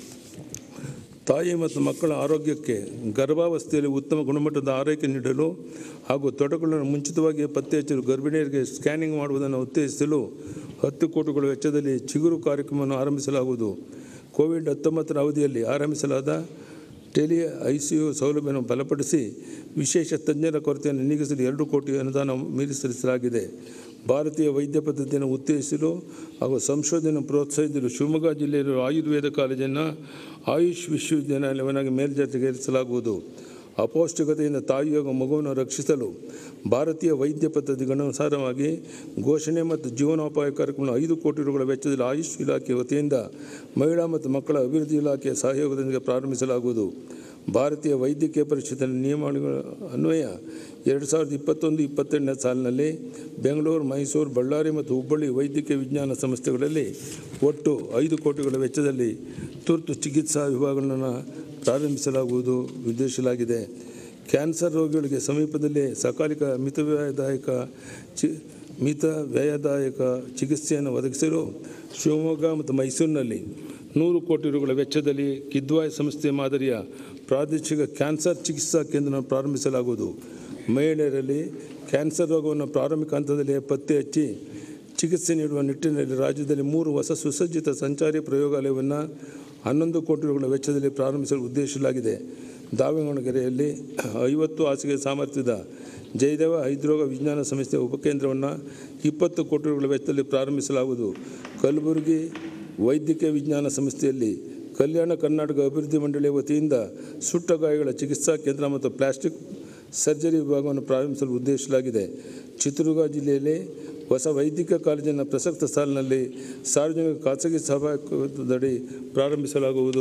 ತಾಯಿ ಮತ್ತು ಮಕ್ಕಳ ಆರೋಗ್ಯಕ್ಕೆ ಗರ್ಭಾವಸ್ಥೆಯಲ್ಲಿ ಉತ್ತಮ ಗುಣಮಟ್ಟದ ಆರೈಕೆ ನೀಡಲು ಹಾಗೂ ತೊಡಕುಗಳನ್ನು ಮುಂಚಿತವಾಗಿ ಪತ್ತೆ ಹಚ್ಚಲು ಗರ್ಭಿಣಿಯರಿಗೆ ಸ್ಕ್ಯಾನಿಂಗ್ ಮಾಡುವುದನ್ನು ಉತ್ತೇಜಿಸಲು ಹತ್ತು ಕೋಟಿಗಳ ವೆಚ್ಚದಲ್ಲಿ ಚಿಗುರು ಕಾರ್ಯಕ್ರಮವನ್ನು ಆರಂಭಿಸಲಾಗುವುದು ಕೋವಿಡ್ ಹತ್ತೊಂಬತ್ತರ ಅವಧಿಯಲ್ಲಿ ಆರಂಭಿಸಲಾದ ಟೆಲಿ ಐ ಸಿ ಯು ಸೌಲಭ್ಯವನ್ನು ಬಲಪಡಿಸಿ ವಿಶೇಷ ತಜ್ಞರ ಕೊರತೆಯನ್ನು ನೀಗಿಸಲು ಎರಡು ಕೋಟಿ ಅನುದಾನ ಮೀಸಲಿಸಲಾಗಿದೆ ಭಾರತೀಯ ವೈದ್ಯ ಪದ್ಧತಿಯನ್ನು ಉತ್ತೇಜಿಸಲು ಹಾಗೂ ಸಂಶೋಧನೆ ಪ್ರೋತ್ಸಾಹಿಸಲು ಶಿವಮೊಗ್ಗ ಜಿಲ್ಲೆಯಲ್ಲಿರುವ ಆಯುರ್ವೇದ ಕಾಲೇಜನ್ನು ಆಯುಷ್ ವಿಶ್ವವಿದ್ಯಾನಿಲಯವನ್ನಾಗಿ ಮೇಲ್ದರ್ಜೆಗೇರಿಸಲಾಗುವುದು ಅಪೌಷ್ಟಿಕತೆಯಿಂದ ತಾಯಿ ಹಾಗೂ ಮಗುವನ್ನು ರಕ್ಷಿಸಲು ಭಾರತೀಯ ವೈದ್ಯ ಪದ್ಧತಿಗನುಸಾರವಾಗಿ ಘೋಷಣೆ ಮತ್ತು ಜೀವನೋಪಾಯ ಕಾರ್ಯಕ್ರಮ ಐದು ಕೋಟಿ ರೂಗಳ ವೆಚ್ಚದಲ್ಲಿ ಆಯುಷ್ ಇಲಾಖೆ ವತಿಯಿಂದ ಮಹಿಳಾ ಮತ್ತು ಮಕ್ಕಳ ಅಭಿವೃದ್ಧಿ ಇಲಾಖೆಯ ಸಹಯೋಗದೊಂದಿಗೆ ಪ್ರಾರಂಭಿಸಲಾಗುವುದು ಭಾರತೀಯ ವೈದ್ಯಕೀಯ ಪರಿಷತ್ತಿನ ನಿಯಮಾವಳಿಗಳ ಅನ್ವಯ ಎರಡು ಸಾವಿರದ ಇಪ್ಪತ್ತೊಂದು ಇಪ್ಪತ್ತೆರಡನೇ ಸಾಲಿನಲ್ಲಿ ಬೆಂಗಳೂರು ಮೈಸೂರು ಬಳ್ಳಾರಿ ಮತ್ತು ಹುಬ್ಬಳ್ಳಿ ವೈದ್ಯಕೀಯ ವಿಜ್ಞಾನ ಸಂಸ್ಥೆಗಳಲ್ಲಿ ಒಟ್ಟು ಐದು ಕೋಟಿಗಳ ವೆಚ್ಚದಲ್ಲಿ ತುರ್ತು ಚಿಕಿತ್ಸಾ ವಿಭಾಗಗಳನ್ನು ಪ್ರಾರಂಭಿಸಲಾಗುವುದು ಉದ್ದೇಶಿಸಲಾಗಿದೆ ಕ್ಯಾನ್ಸರ್ ರೋಗಿಗಳಿಗೆ ಸಮೀಪದಲ್ಲೇ ಸಕಾಲಿಕ ಮಿತವ್ಯಯದಾಯಕ ಚಿ ಮಿತ ವ್ಯಯದಾಯಕ ಚಿಕಿತ್ಸೆಯನ್ನು ಒದಗಿಸಲು ಶಿವಮೊಗ್ಗ ಮತ್ತು ಮೈಸೂರಿನಲ್ಲಿ ನೂರು ಕೋಟಿ ರುಗಳ ವೆಚ್ಚದಲ್ಲಿ ಕಿದ್ವಾಯ್ ಸಂಸ್ಥೆ ಮಾದರಿಯ ಪ್ರಾದೇಶಿಕ ಕ್ಯಾನ್ಸರ್ ಚಿಕಿತ್ಸಾ ಕೇಂದ್ರವನ್ನು ಪ್ರಾರಂಭಿಸಲಾಗುವುದು ಮಹಿಳೆಯರಲ್ಲಿ ಕ್ಯಾನ್ಸರ್ ರೋಗವನ್ನು ಪ್ರಾರಂಭಿಕ ಹಂತದಲ್ಲೇ ಪತ್ತೆ ಹಚ್ಚಿ ಚಿಕಿತ್ಸೆ ನೀಡುವ ನಿಟ್ಟಿನಲ್ಲಿ ರಾಜ್ಯದಲ್ಲಿ ಮೂರು ಹೊಸ ಸುಸಜ್ಜಿತ ಸಂಚಾರಿ ಪ್ರಯೋಗಾಲಯವನ್ನು ಹನ್ನೊಂದು ಕೋಟಿ ರುಗಳ ವೆಚ್ಚದಲ್ಲಿ ಪ್ರಾರಂಭಿಸಲು ಉದ್ದೇಶಿಸಲಾಗಿದೆ ದಾವಣಗೆರೆಯಲ್ಲಿ ಐವತ್ತು ಹಾಸಿಗೆ ಸಾಮರ್ಥ್ಯದ ಜಯದೇವ ಹೈದ್ರೋಗ ವಿಜ್ಞಾನ ಸಂಸ್ಥೆಯ ಉಪಕೇಂದ್ರವನ್ನು ಇಪ್ಪತ್ತು ಕೋಟಿ ರುಗಳ ವೆಚ್ಚದಲ್ಲಿ ಪ್ರಾರಂಭಿಸಲಾಗುವುದು ಕಲಬುರಗಿ ವೈದ್ಯಕೀಯ ವಿಜ್ಞಾನ ಸಂಸ್ಥೆಯಲ್ಲಿ ಕಲ್ಯಾಣ ಕರ್ನಾಟಕ ಅಭಿವೃದ್ಧಿ ಮಂಡಳಿಯ ವತಿಯಿಂದ ಸುಟ್ಟ ಗಾಯಗಳ ಚಿಕಿತ್ಸಾ ಕೇಂದ್ರ ಮತ್ತು ಪ್ಲಾಸ್ಟಿಕ್ ಸರ್ಜರಿ ವಿಭಾಗವನ್ನು ಪ್ರಾರಂಭಿಸಲು ಉದ್ದೇಶಿಸಲಾಗಿದೆ ಚಿತ್ರದುರ್ಗ ಜಿಲ್ಲೆಯಲ್ಲಿ ಹೊಸ ವೈದ್ಯಕೀಯ ಕಾಲೇಜಿನ ಪ್ರಸಕ್ತ ಸಾಲಿನಲ್ಲಿ ಸಾರ್ವಜನಿಕ ಖಾಸಗಿ ಸಹಭಾಗಿತ್ವದಡಿ ಪ್ರಾರಂಭಿಸಲಾಗುವುದು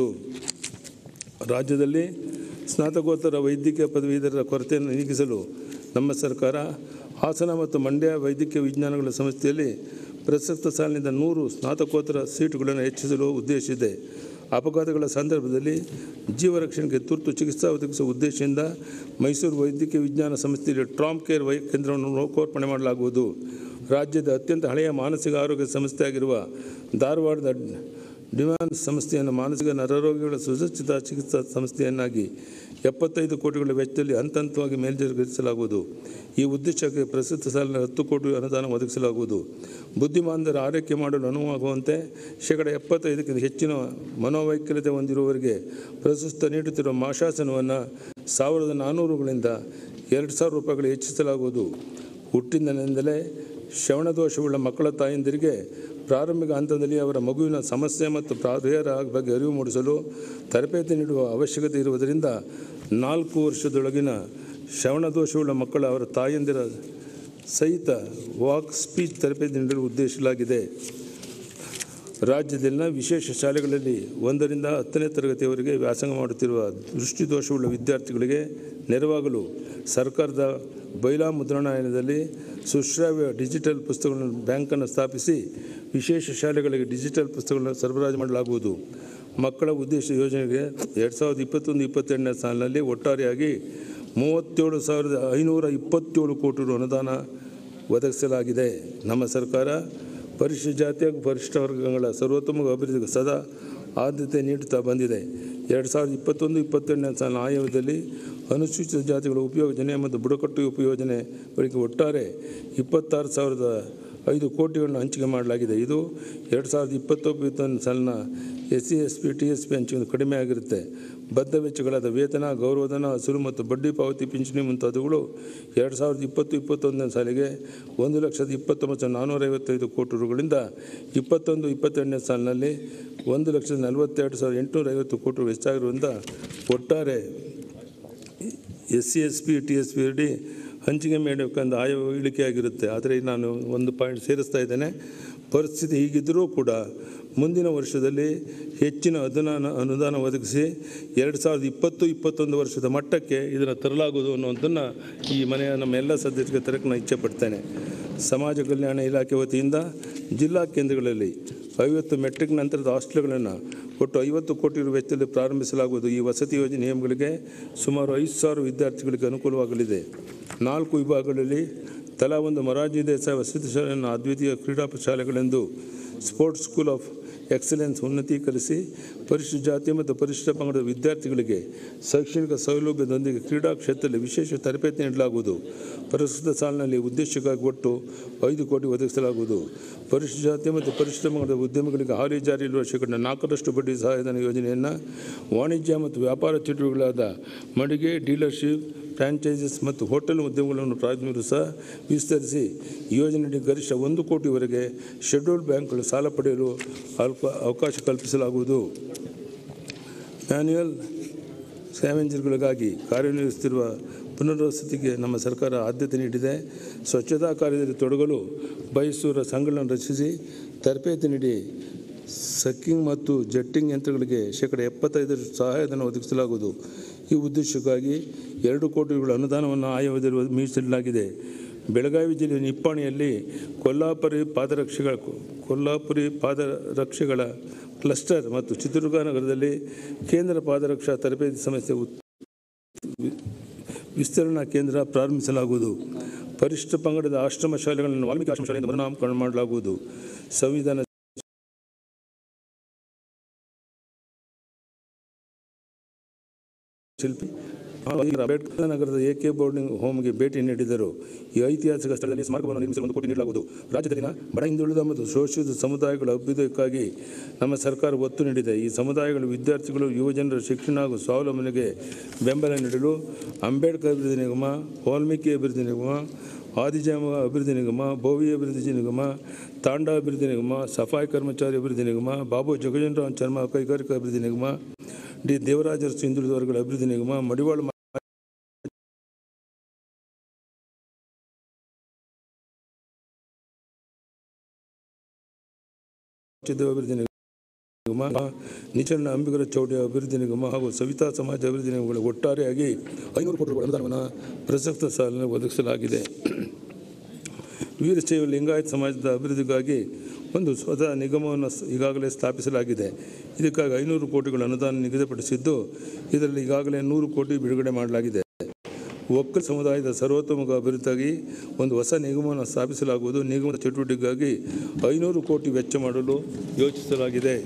ರಾಜ್ಯದಲ್ಲಿ ಸ್ನಾತಕೋತ್ತರ ವೈದ್ಯಕೀಯ ಪದವೀಧರರ ಕೊರತೆಯನ್ನು ನೀಗಿಸಲು ನಮ್ಮ ಸರ್ಕಾರ ಹಾಸನ ಮತ್ತು ಮಂಡ್ಯ ವೈದ್ಯಕೀಯ ವಿಜ್ಞಾನಗಳ ಸಂಸ್ಥೆಯಲ್ಲಿ ಪ್ರಸಕ್ತ ಸಾಲಿನಿಂದ ನೂರು ಸ್ನಾತಕೋತ್ತರ ಸೀಟುಗಳನ್ನು ಹೆಚ್ಚಿಸಲು ಉದ್ದೇಶಿಸಿದೆ ಅಪಘಾತಗಳ ಸಂದರ್ಭದಲ್ಲಿ ಜೀವ ರಕ್ಷಣೆಗೆ ತುರ್ತು ಚಿಕಿತ್ಸಾ ಒದಗಿಸುವ ಉದ್ದೇಶದಿಂದ ಮೈಸೂರು ವೈದ್ಯಕೀಯ ವಿಜ್ಞಾನ ಸಂಸ್ಥೆಯಲ್ಲಿ ಟ್ರಾಮ್ ಕೇರ್ ವೈ ಕೇಂದ್ರವನ್ನು ಲೋಕಾರ್ಪಣೆ ಮಾಡಲಾಗುವುದು ರಾಜ್ಯದ ಅತ್ಯಂತ ಹಳೆಯ ಮಾನಸಿಕ ಆರೋಗ್ಯ ಸಂಸ್ಥೆಯಾಗಿರುವ ಧಾರವಾಡದ ಡಿಮಾನ್ ಸಂಸ್ಥೆಯನ್ನು ಮಾನಸಿಕ ನರರೋಗಿಗಳ ಸುಸಜ್ಜಿತ ಚಿಕಿತ್ಸಾ ಸಂಸ್ಥೆಯನ್ನಾಗಿ ಎಪ್ಪತ್ತೈದು ಕೋಟಿಗಳ ವೆಚ್ಚದಲ್ಲಿ ಹಂತ ಹಂತವಾಗಿ ಮೇಲ್ಜರಿಸಲಾಗುವುದು ಈ ಉದ್ದೇಶಕ್ಕೆ ಪ್ರಸ್ತುತ ಸಾಲಿನ ಹತ್ತು ಕೋಟಿ ಅನುದಾನ ಒದಗಿಸಲಾಗುವುದು ಬುದ್ಧಿಮಾಂದರ ಆರೈಕೆ ಮಾಡಲು ಅನುವಾಗುವಂತೆ ಶೇಕಡ ಎಪ್ಪತ್ತೈದಕ್ಕಿಂತ ಹೆಚ್ಚಿನ ಮನೋವೈಕಲ್ಯತೆ ಹೊಂದಿರುವವರಿಗೆ ಪ್ರಸ್ತುತ ನೀಡುತ್ತಿರುವ ಮಾಶಾಸನವನ್ನು ಸಾವಿರದ ನಾನ್ನೂರುಗಳಿಂದ ಎರಡು ಸಾವಿರ ರೂಪಾಯಿಗಳು ಹೆಚ್ಚಿಸಲಾಗುವುದು ಹುಟ್ಟಿನಿಂದಲೇ ಶ್ರವಣದೋಷವುಳ್ಳ ಮಕ್ಕಳ ತಾಯಂದಿರಿಗೆ ಪ್ರಾರಂಭಿಕ ಹಂತದಲ್ಲಿ ಅವರ ಮಗುವಿನ ಸಮಸ್ಯೆ ಮತ್ತು ಪರಿಹಾರ ಬಗ್ಗೆ ಅರಿವು ಮೂಡಿಸಲು ತರಬೇತಿ ನೀಡುವ ಅವಶ್ಯಕತೆ ಇರುವುದರಿಂದ ನಾಲ್ಕು ವರ್ಷದೊಳಗಿನ ಶ್ರವಣದೋಷವುಳ್ಳ ಮಕ್ಕಳ ಅವರ ತಾಯಂದಿರ ಸಹಿತ ವಾಕ್ ಸ್ಪೀಚ್ ತರಬೇತಿ ನೀಡಲು ಉದ್ದೇಶಿಸಲಾಗಿದೆ ರಾಜ್ಯದಲ್ಲಿನ ವಿಶೇಷ ಶಾಲೆಗಳಲ್ಲಿ ಒಂದರಿಂದ ಹತ್ತನೇ ತರಗತಿಯವರೆಗೆ ವ್ಯಾಸಂಗ ಮಾಡುತ್ತಿರುವ ದೃಷ್ಟಿದೋಷವುಳ್ಳ ವಿದ್ಯಾರ್ಥಿಗಳಿಗೆ ನೆರವಾಗಲು ಸರ್ಕಾರದ ಬೈಲಾ ಮುದ್ರಣಾಲಯದಲ್ಲಿ ಸುಶ್ರಾವ್ಯ ಡಿಜಿಟಲ್ ಪುಸ್ತಕಗಳನ್ನು ಬ್ಯಾಂಕನ್ನು ಸ್ಥಾಪಿಸಿ ವಿಶೇಷ ಶಾಲೆಗಳಿಗೆ ಡಿಜಿಟಲ್ ಪುಸ್ತಕಗಳನ್ನು ಸರಬರಾಜು ಮಾಡಲಾಗುವುದು ಮಕ್ಕಳ ಉದ್ದೇಶ ಯೋಜನೆಗೆ ಎರಡು ಸಾವಿರದ ಇಪ್ಪತ್ತೊಂದು ಇಪ್ಪತ್ತೆರಡನೇ ಸಾಲಿನಲ್ಲಿ ಒಟ್ಟಾರೆಯಾಗಿ ಮೂವತ್ತೇಳು ಸಾವಿರದ ಐನೂರ ಇಪ್ಪತ್ತೇಳು ಕೋಟಿ ರು ಅನುದಾನ ಒದಗಿಸಲಾಗಿದೆ ನಮ್ಮ ಸರ್ಕಾರ ಪರಿಶಿಷ್ಟ ಜಾತಿ ಹಾಗೂ ಪರಿಶಿಷ್ಟ ವರ್ಗಗಳ ಸರ್ವೋತ್ತಮ ಅಭಿವೃದ್ಧಿಗೆ ಸದಾ ಆದ್ಯತೆ ನೀಡುತ್ತಾ ಬಂದಿದೆ ಎರಡು ಸಾವಿರದ ಇಪ್ಪತ್ತೊಂದು ಇಪ್ಪತ್ತೆರಡನೇ ಸಾಲಿನ ಆಯವ್ಯದಲ್ಲಿ ಅನುಸೂಚಿತ ಜಾತಿಗಳ ಉಪಯೋಜನೆ ಮತ್ತು ಬುಡಕಟ್ಟು ಉಪಯೋಜನೆಗಳಿಗೆ ಒಟ್ಟಾರೆ ಇಪ್ಪತ್ತಾರು ಸಾವಿರದ ಐದು ಕೋಟಿಗಳನ್ನು ಹಂಚಿಕೆ ಮಾಡಲಾಗಿದೆ ಇದು ಎರಡು ಸಾವಿರದ ಇಪ್ಪತ್ತೊಂಬತ್ತು ಸಾಲಿನ S C S P T S P ಹಂಚಿಕೆ ಕಡಿಮೆ ಆಗಿರುತ್ತೆ ಬದ್ಧ ವೆಚ್ಚಗಳಾದ ವೇತನ ಗೌರವಧನ ಹಸಿರು ಮತ್ತು ಬಡ್ಡಿ ಪಾವತಿ ಪಿಂಚಣಿ ಮುಂತಾದವುಗಳು ಎರಡು ಸಾವಿರದ ಇಪ್ಪತ್ತು ಇಪ್ಪತ್ತೊಂದನೇ ಸಾಲಿಗೆ ಒಂದು ಲಕ್ಷದ ಇಪ್ಪತ್ತೊಂಬತ್ತು ಸಾವಿರದ ನಾನ್ನೂರೈವತ್ತೈದು ಕೋಟಿ ರುಗಳಿಂದ ಇಪ್ಪತ್ತೊಂದು ಇಪ್ಪತ್ತೆರಡನೇ ಸಾಲಿನಲ್ಲಿ ಒಂದು ಲಕ್ಷದ ನಲವತ್ತೆರಡು ಸಾವಿರದ ಎಂಟುನೂರ ಐವತ್ತು ಕೋಟಿ ರು ಹೆಚ್ಚಾಗಿರುವುದರಿಂದ ಒಟ್ಟಾರೆ S C S P T S P ಅಡಿ ಹಂಚಿಕೆ ಮಾಡಬೇಕಂದ ಆಯ ಇಳಿಕೆಯಾಗಿರುತ್ತೆ ಆದರೆ ನಾನು ಒಂದು ಪಾಯಿಂಟ್ ಸೇರಿಸ್ತಾ ಇದ್ದೇನೆ ಪರಿಸ್ಥಿತಿ ಹೀಗಿದ್ದರೂ ಕೂಡ ಮುಂದಿನ ವರ್ಷದಲ್ಲಿ ಹೆಚ್ಚಿನ ಅನುದಾನ ಅನುದಾನ ಒದಗಿಸಿ ಎರಡು ಸಾವಿರದ ಇಪ್ಪತ್ತು ಇಪ್ಪತ್ತೊಂದು ವರ್ಷದ ಮಟ್ಟಕ್ಕೆ ಇದನ್ನು ತರಲಾಗುವುದು ಅನ್ನುವಂಥನ್ನು ಈ ಮನೆಯ ನಮ್ಮ ಎಲ್ಲ ಸದಸ್ಯರಿಗೆ ತರಕ್ಕೆ ನಾನು ಇಚ್ಛೆ ಪಡ್ತೇನೆ ಸಮಾಜ ಕಲ್ಯಾಣ ಇಲಾಖೆ ವತಿಯಿಂದ ಜಿಲ್ಲಾ ಕೇಂದ್ರಗಳಲ್ಲಿ ಐವತ್ತು ಮೆಟ್ರಿಕ್ ನಂತರದ ಹಾಸ್ಟೆಲ್ಗಳನ್ನು ಒಟ್ಟು ಐವತ್ತು ಕೋಟಿ ರು ವೆಚ್ಚದಲ್ಲಿ ಪ್ರಾರಂಭಿಸಲಾಗುವುದು ಈ ವಸತಿ ಯೋಜನೆ ನಿಯಮಗಳಿಗೆ ಸುಮಾರು ಐದು ಸಾವಿರ ವಿದ್ಯಾರ್ಥಿಗಳಿಗೆ ಅನುಕೂಲವಾಗಲಿದೆ ನಾಲ್ಕು ವಿಭಾಗಗಳಲ್ಲಿ ತಲಾ ಒಂದು ಮೊರಾರ್ಜಿ ದೇಸಾಯಿ ವಸತಿ ಶಾಲೆಯನ್ನು ಅದ್ವಿತೀಯ ಕ್ರೀಡಾ ಶಾಲೆಗಳೆಂದು ಸ್ಪೋರ್ಟ್ಸ್ ಸ್ಕೂಲ್ ಆಫ್ ಎಕ್ಸಲೆನ್ಸ್ ಉನ್ನತೀಕರಿಸಿ ಪರಿಶಿಷ್ಟ ಜಾತಿ ಮತ್ತು ಪರಿಶಿಷ್ಟ ಪಂಗಡದ ವಿದ್ಯಾರ್ಥಿಗಳಿಗೆ ಶೈಕ್ಷಣಿಕ ಸೌಲಭ್ಯದೊಂದಿಗೆ ಕ್ರೀಡಾ ಕ್ಷೇತ್ರದಲ್ಲಿ ವಿಶೇಷ ತರಬೇತಿ ನೀಡಲಾಗುವುದು ಪ್ರಸ್ತುತ ಸಾಲಿನಲ್ಲಿ ಉದ್ದೇಶಕ್ಕಾಗಿ ಒಟ್ಟು ಐದು ಕೋಟಿ ಒದಗಿಸಲಾಗುವುದು ಪರಿಶಿಷ್ಟ ಜಾತಿ ಮತ್ತು ಪರಿಶಿಷ್ಟ ಪಂಗಡದ ಉದ್ಯಮಿಗಳಿಗೆ ಹಾಲಿ ಜಾರಿಯಲ್ಲಿರುವ ಶೇಕಡ ನಾಲ್ಕರಷ್ಟು ಬಡ್ಡಿ ಸಹಾಯಧನ ಯೋಜನೆಯನ್ನು ವಾಣಿಜ್ಯ ಮತ್ತು ವ್ಯಾಪಾರ ಚಟುವಟಿಕೆಗಳಾದ ಮಳಿಗೆ ಡೀಲರ್ಶಿಪ್ ಫ್ರಾಂಚೈಸಸ್ ಮತ್ತು ಹೋಟೆಲ್ ಉದ್ಯಮಗಳನ್ನು ಪ್ರಾರಂಭಿಸಲು ಸಹ ವಿಸ್ತರಿಸಿ ಈ ಯೋಜನೆಯಡಿ ಗರಿಷ್ಠ ಒಂದು ಕೋಟಿವರೆಗೆ ಶೆಡ್ಯೂಲ್ಡ್ ಬ್ಯಾಂಕ್ಗಳು ಸಾಲ ಪಡೆಯಲು ಅಲ್ಪ ಅವಕಾಶ ಕಲ್ಪಿಸಲಾಗುವುದು ಮ್ಯಾನ್ಯುಯಲ್ ಸ್ಕ್ಯಾವೆಂಜರ್ಗಳಿಗಾಗಿ ಕಾರ್ಯನಿರ್ವಹಿಸುತ್ತಿರುವ ಪುನರ್ವಸತಿಗೆ ನಮ್ಮ ಸರ್ಕಾರ ಆದ್ಯತೆ ನೀಡಿದೆ ಸ್ವಚ್ಛತಾ ಕಾರ್ಯದಲ್ಲಿ ತೊಡಗಲು ಬಯಸುವ ಸಂಘಗಳನ್ನು ರಚಿಸಿ ತರಬೇತಿ ನೀಡಿ ಸಕ್ಕಿಂಗ್ ಮತ್ತು ಜಟ್ಟಿಂಗ್ ಯಂತ್ರಗಳಿಗೆ ಶೇಕಡ ಎಪ್ಪತ್ತೈದರಷ್ಟು ಸಹಾಯಧನ ಒದಗಿಸಲಾಗುವುದು ಈ ಉದ್ದೇಶಕ್ಕಾಗಿ ಎರಡು ಕೋಟಿಗಳ ಅನುದಾನವನ್ನು ಆಯೋಗದಲ್ಲಿ ಮೀಸಲಿಡಲಾಗಿದೆ ಬೆಳಗಾವಿ ಜಿಲ್ಲೆಯ ನಿಪ್ಪಾಣಿಯಲ್ಲಿ ಕೊಲ್ಲಾಪುರಿ ಪಾದರಕ್ಷೆಗಳ ಕೊಲ್ಲಾಪುರಿ ಪಾದರಕ್ಷೆಗಳ ಕ್ಲಸ್ಟರ್ ಮತ್ತು ಚಿತ್ರದುರ್ಗ ನಗರದಲ್ಲಿ ಕೇಂದ್ರ ಪಾದರಕ್ಷಾ ತರಬೇತಿ ಸಂಸ್ಥೆ ಉತ್- ವಿ- ವಿಸ್ತರಣಾ ಕೇಂದ್ರ ಪ್ರಾರಂಭಿಸಲಾಗುವುದು ಪರಿಶಿಷ್ಟ ಪಂಗಡದ ಆಶ್ರಮ ಶಾಲೆಗಳನ್ನು ವಾಲ್ಮೀಕಿ ಆಶ್ರಮ ಶಾಲೆಯಿಂದ ಮರುನಾಮಕರಣ ಮಾಡಲಾಗುವುದು ಸಂವಿಧಾನ ಶಿಲ್ಪಿ ಅಂಬೇಡ್ಕರ್ ನಗರದ ಎ ಕೆ ಬೋರ್ಡಿಂಗ್ ಹೋಮ್ಗೆ ಭೇಟಿ ನೀಡಿದರು ಈ ಐತಿಹಾಸಿಕ ಸ್ಥಳದಲ್ಲಿ ಸ್ಮಾರಕವನ್ನು ನಿರ್ಮಿಸಲು ಒಂದು ಕೋಟಿ ನೀಡಲಾಗುವುದು ರಾಜ್ಯದಲ್ಲಿನ ಬಡ ಹಿಂದುಳಿದ ಮತ್ತು ಶೋಷಿತ ಸಮುದಾಯಗಳ ಅಭ್ಯುದಯಕ್ಕಾಗಿ ನಮ್ಮ ಸರ್ಕಾರ ಒತ್ತು ನೀಡಿದೆ ಈ ಸಮುದಾಯಗಳ ವಿದ್ಯಾರ್ಥಿಗಳು ಯುವಜನರ ಶಿಕ್ಷಣ ಹಾಗೂ ಸ್ವಾವಲಂಬನೆಗೆ ಬೆಂಬಲ ನೀಡಲು ಅಂಬೇಡ್ಕರ್ ಅಭಿವೃದ್ಧಿ ನಿಗಮ ವಾಲ್ಮೀಕಿ ಅಭಿವೃದ್ಧಿ ನಿಗಮ ಆದಿಜಾಮ ಅಭಿವೃದ್ಧಿ ನಿಗಮ ಭೋವಿ ಅಭಿವೃದ್ಧಿ ನಿಗಮ ತಾಂಡ ಅಭಿವೃದ್ಧಿ ನಿಗಮ ಸಫಾಯಿ ಕರ್ಮಚಾರಿ ಅಭಿವೃದ್ಧಿ ನಿಗಮ ಬಾಬು ಜಗಜೇಂದ್ರರಾವ್ ಚರ್ಮ ಕೈಗಾರಿಕಾ ಅಭಿವೃದ್ಧಿ ನಿಗಮ ಡಿ ದೇವರಾಜರಸು ಹಿಂದುಳಿದ ವರ್ಗಗಳ ಅಭಿವೃದ್ಧಿ ನಿಗಮ ಮಡಿವಾಳ ಮ- ರಾಜ್ಯದ ಅಭಿವೃದ್ಧಿ ನಿಗಮ ನಿಚರಣ ಅಂಬಿಗರ ಚೌಡಿಯ ಅಭಿವೃದ್ಧಿ ನಿಗಮ ಹಾಗೂ ಸವಿತಾ ಸಮಾಜ ಅಭಿವೃದ್ಧಿ ನಿಗಮಗಳ ಒಟ್ಟಾರೆಯಾಗಿ ಐನೂರು ಕೋಟಿ ರೂಪಾಯಿ ಅನುದಾನವನ್ನು ಪ್ರಸಕ್ತ ಸಾಲಿನಲ್ಲಿ ಒದಗಿಸಲಾಗಿದೆ ವೀರಶೈವ ಲಿಂಗಾಯತ ಸಮಾಜದ ಅಭಿವೃದ್ಧಿಗಾಗಿ ಒಂದು ಸ್ವತಃ ನಿಗಮವನ್ನು ಸ್- ಈಗಾಗಲೇ ಸ್ಥಾಪಿಸಲಾಗಿದೆ ಇದಕ್ಕಾಗಿ ಐನೂರು ಕೋಟಿಗಳ ಅನುದಾನ ನಿಗದಿಪಡಿಸಿದ್ದು ಇದರಲ್ಲಿ ಈಗಾಗಲೇ ನೂರು ಕೋಟಿ ಬಿಡುಗಡೆ ಮಾಡಲಾಗಿದೆ ಒಕ್ಕಲ ಸಮುದಾಯದ ಸರ್ವತೋಮುಖ ಅಭಿವೃದ್ಧಿಗಾಗಿ ಒಂದು ಹೊಸ ನಿಗಮವನ್ನು ಸ್ಥಾಪಿಸಲಾಗುವುದು ನಿಗಮದ ಚಟುವಟಿಕೆಗಾಗಿ ಐನೂರು ಕೋಟಿ ವೆಚ್ಚ ಮಾಡಲು ಯೋಚಿಸಲಾಗಿದೆ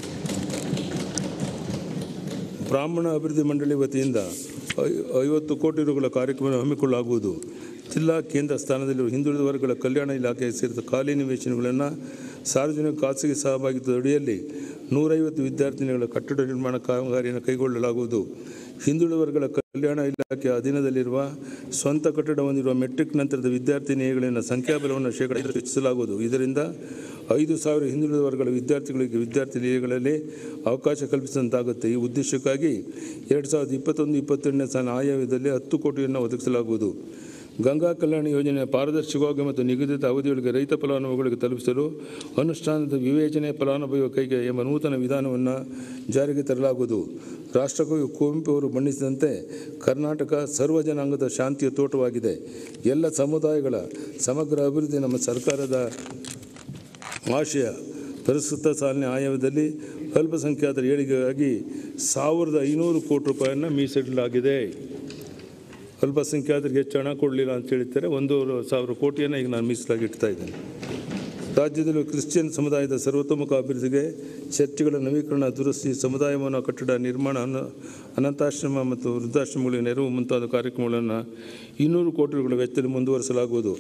ಬ್ರಾಹ್ಮಣ ಅಭಿವೃದ್ಧಿ ಮಂಡಳಿ ವತಿಯಿಂದ ಐ- ಐವತ್ತು ಕೋಟಿ ರುಗಳ ಕಾರ್ಯಕ್ರಮ ಹಮ್ಮಿಕೊಳ್ಳಲಾಗುವುದು ಜಿಲ್ಲಾ ಕೇಂದ್ರ ಸ್ಥಾನದಲ್ಲಿರುವ ಹಿಂದುಳಿದ ವರ್ಗಗಳ ಕಲ್ಯಾಣ ಇಲಾಖೆಗೆ ಸೇರಿದ ಖಾಲಿ ನಿವೇಶನಗಳನ್ನು ಸಾರ್ವಜನಿಕ ಖಾಸಗಿ ಸಹಭಾಗಿತ್ವದ ಅಡಿಯಲ್ಲಿ ನೂರೈವತ್ತು ವಿದ್ಯಾರ್ಥಿನಿಗಳ ಕಟ್ಟಡ ನಿರ್ಮಾಣ ಕಾಮಗಾರಿಯನ್ನು ಕೈಗೊಳ್ಳಲಾಗುವುದು ಹಿಂದುಳಿದ ವರ್ಗಗಳ ಕಲ್ಯಾಣ ಇಲಾಖೆಯ ಅಧೀನದಲ್ಲಿರುವ ಸ್ವಂತ ಕಟ್ಟಡ ಹೊಂದಿರುವ ಮೆಟ್ರಿಕ್ ನಂತರದ ವಿದ್ಯಾರ್ಥಿನಿಯಗಳಿನ ಸಂಖ್ಯಾಬಲವನ್ನು ಶೇಕಡ ಐದರಷ್ಟು ಹೆಚ್ಚಿಸಲಾಗುವುದು ಇದರಿಂದ ಐದು ಸಾವಿರ ಹಿಂದುಳಿದ ವರ್ಗಗಳ ವಿದ್ಯಾರ್ಥಿಗಳಿಗೆ ವಿದ್ಯಾರ್ಥಿನಿಯಗಳಲ್ಲಿ ಅವಕಾಶ ಕಲ್ಪಿಸಿದಂತಾಗುತ್ತೆ ಈ ಉದ್ದೇಶಕ್ಕಾಗಿ ಎರಡು ಸಾವಿರದ ಇಪ್ಪತ್ತೊಂದು ಇಪ್ಪತ್ತೆರಡನೇ ಸಾಲಿನ ಆಯವ್ಯದಲ್ಲಿ ಹತ್ತು ಕೋಟಿಯನ್ನು ಒದಗಿಸಲಾಗುವುದು ಗಂಗಾ ಕಲ್ಯಾಣ ಯೋಜನೆಯ ಪಾರದರ್ಶಕವಾಗಿ ಮತ್ತು ನಿಗದಿತ ಅವಧಿಯೊಳಗೆ ರೈತ ಫಲಾನುಭವಿಗಳಿಗೆ ತಲುಪಿಸಲು ಅನುಷ್ಠಾನದ ವಿವೇಚನೆ ಫಲಾನುಭವಿಯ ಕೈಗೆ ಎಂಬ ನೂತನ ವಿಧಾನವನ್ನು ಜಾರಿಗೆ ತರಲಾಗುವುದು ರಾಷ್ಟ್ರಕವಿ ಕುವೆಂಪು ಅವರು ಬಣ್ಣಿಸಿದಂತೆ ಕರ್ನಾಟಕ ಸರ್ವ ಜನಾಂಗದ ಶಾಂತಿಯ ತೋಟವಾಗಿದೆ ಎಲ್ಲ ಸಮುದಾಯಗಳ ಸಮಗ್ರ ಅಭಿವೃದ್ಧಿ ನಮ್ಮ ಸರ್ಕಾರದ ಆಶಯ ಪ್ರಸ್ತುತ ಸಾಲಿನ ಆಯವ್ಯದಲ್ಲಿ ಅಲ್ಪಸಂಖ್ಯಾತರ ಏಳಿಗೆಗಾಗಿ ಸಾವಿರದ ಐನೂರು ಕೋಟಿ ರೂಪಾಯಿಯನ್ನು ಮೀಸಲಿಡಲಾಗಿದೆ ಅಲ್ಪಸಂಖ್ಯಾತರಿಗೆ ಹೆಚ್ಚು ಹಣ ಕೊಡಲಿಲ್ಲ ಅಂತ ಹೇಳ್ತಾರೆ ಒಂದೂವರೆ ಸಾವಿರ ಕೋಟಿಯನ್ನು ಈಗ ನಾನು ಮೀಸಲಾಗಿ ಇಡ್ತಾ ಇದ್ದೇನೆ ರಾಜ್ಯದಲ್ಲಿ ಕ್ರಿಶ್ಚಿಯನ್ ಸಮುದಾಯದ ಸರ್ವತೋಮುಖ ಅಭಿವೃದ್ಧಿಗೆ ಚರ್ಚ್ಗಳ ನವೀಕರಣ ದುರಸ್ತಿ ಸಮುದಾಯ ಭವನ ಕಟ್ಟಡ ನಿರ್ಮಾಣ ಅನ ಅನಾಥಾಶ್ರಮ ಮತ್ತು ವೃದ್ಧಾಶ್ರಮಗಳಿಗೆ ನೆರವು ಮುಂತಾದ ಕಾರ್ಯಕ್ರಮಗಳನ್ನು ಇನ್ನೂರು ಕೋಟಿ ರೂಪಾಯಿಗಳ ವೆಚ್ಚದಲ್ಲಿ ಮುಂದುವರಿಸಲಾಗುವುದು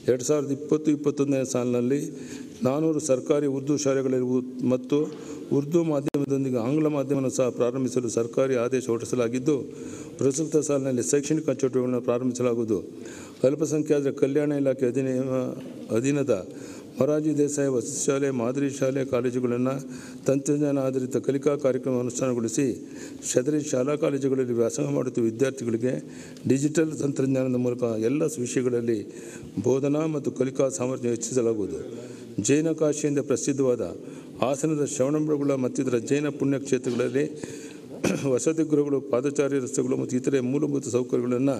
ಎರಡು ಸಾವಿರದ ಇಪ್ಪತ್ತು ಇಪ್ಪತ್ತೊಂದನೇ ಸಾಲಿನಲ್ಲಿ ನಾನ್ನೂರು ಸರ್ಕಾರಿ ಉರ್ದು ಶಾಲೆಗಳಲ್ಲಿ ಉ- ಮತ್ತು ಉರ್ದು ಮಾಧ್ಯಮದೊಂದಿಗೆ ಆಂಗ್ಲ ಮಾಧ್ಯಮವನ್ನು ಸಹ ಪ್ರಾರಂಭಿಸಲು ಸರ್ಕಾರಿ ಆದೇಶ ಹೊರಡಿಸಲಾಗಿದ್ದು ಪ್ರಸ್ತುತ ಸಾಲಿನಲ್ಲಿ ಶೈಕ್ಷಣಿಕ ಚಟುವಟಿಕೆಗಳನ್ನು ಪ್ರಾರಂಭಿಸಲಾಗುವುದು ಅಲ್ಪಸಂಖ್ಯಾತರ ಕಲ್ಯಾಣ ಇಲಾಖೆ ಅಧೀನ ಅಧೀನದ ಮೊರಾರ್ಜಿ ದೇಸಾಯಿ ವಸತಿ ಶಾಲೆ ಮಾದರಿ ಶಾಲೆ ಕಾಲೇಜುಗಳನ್ನು ತಂತ್ರಜ್ಞಾನ ಆಧಾರಿತ ಕಲಿಕಾ ಕಾರ್ಯಕ್ರಮ ಅನುಷ್ಠಾನಗೊಳಿಸಿ ಸದರಿ ಶಾಲಾ ಕಾಲೇಜುಗಳಲ್ಲಿ ವ್ಯಾಸಂಗ ಮಾಡುತ್ತಿರುವ ವಿದ್ಯಾರ್ಥಿಗಳಿಗೆ ಡಿಜಿಟಲ್ ತಂತ್ರಜ್ಞಾನದ ಮೂಲಕ ಎಲ್ಲ ವಿಷಯಗಳಲ್ಲಿ ಬೋಧನಾ ಮತ್ತು ಕಲಿಕಾ ಸಾಮರ್ಥ್ಯ ಹೆಚ್ಚಿಸಲಾಗುವುದು ಜೈನ ಕಾಶಿಯಿಂದ ಪ್ರಸಿದ್ಧವಾದ ಹಾಸನದ ಶ್ರವಣಬೆಳಗೊಳ ಮತ್ತಿತರ ಜೈನ ಪುಣ್ಯಕ್ಷೇತ್ರಗಳಲ್ಲಿ ವಸತಿ ಗೃಹಗಳು ಪಾದಚಾರಿ ರಸ್ತೆಗಳು ಮತ್ತು ಇತರೆ ಮೂಲಭೂತ ಸೌಕರ್ಯಗಳನ್ನು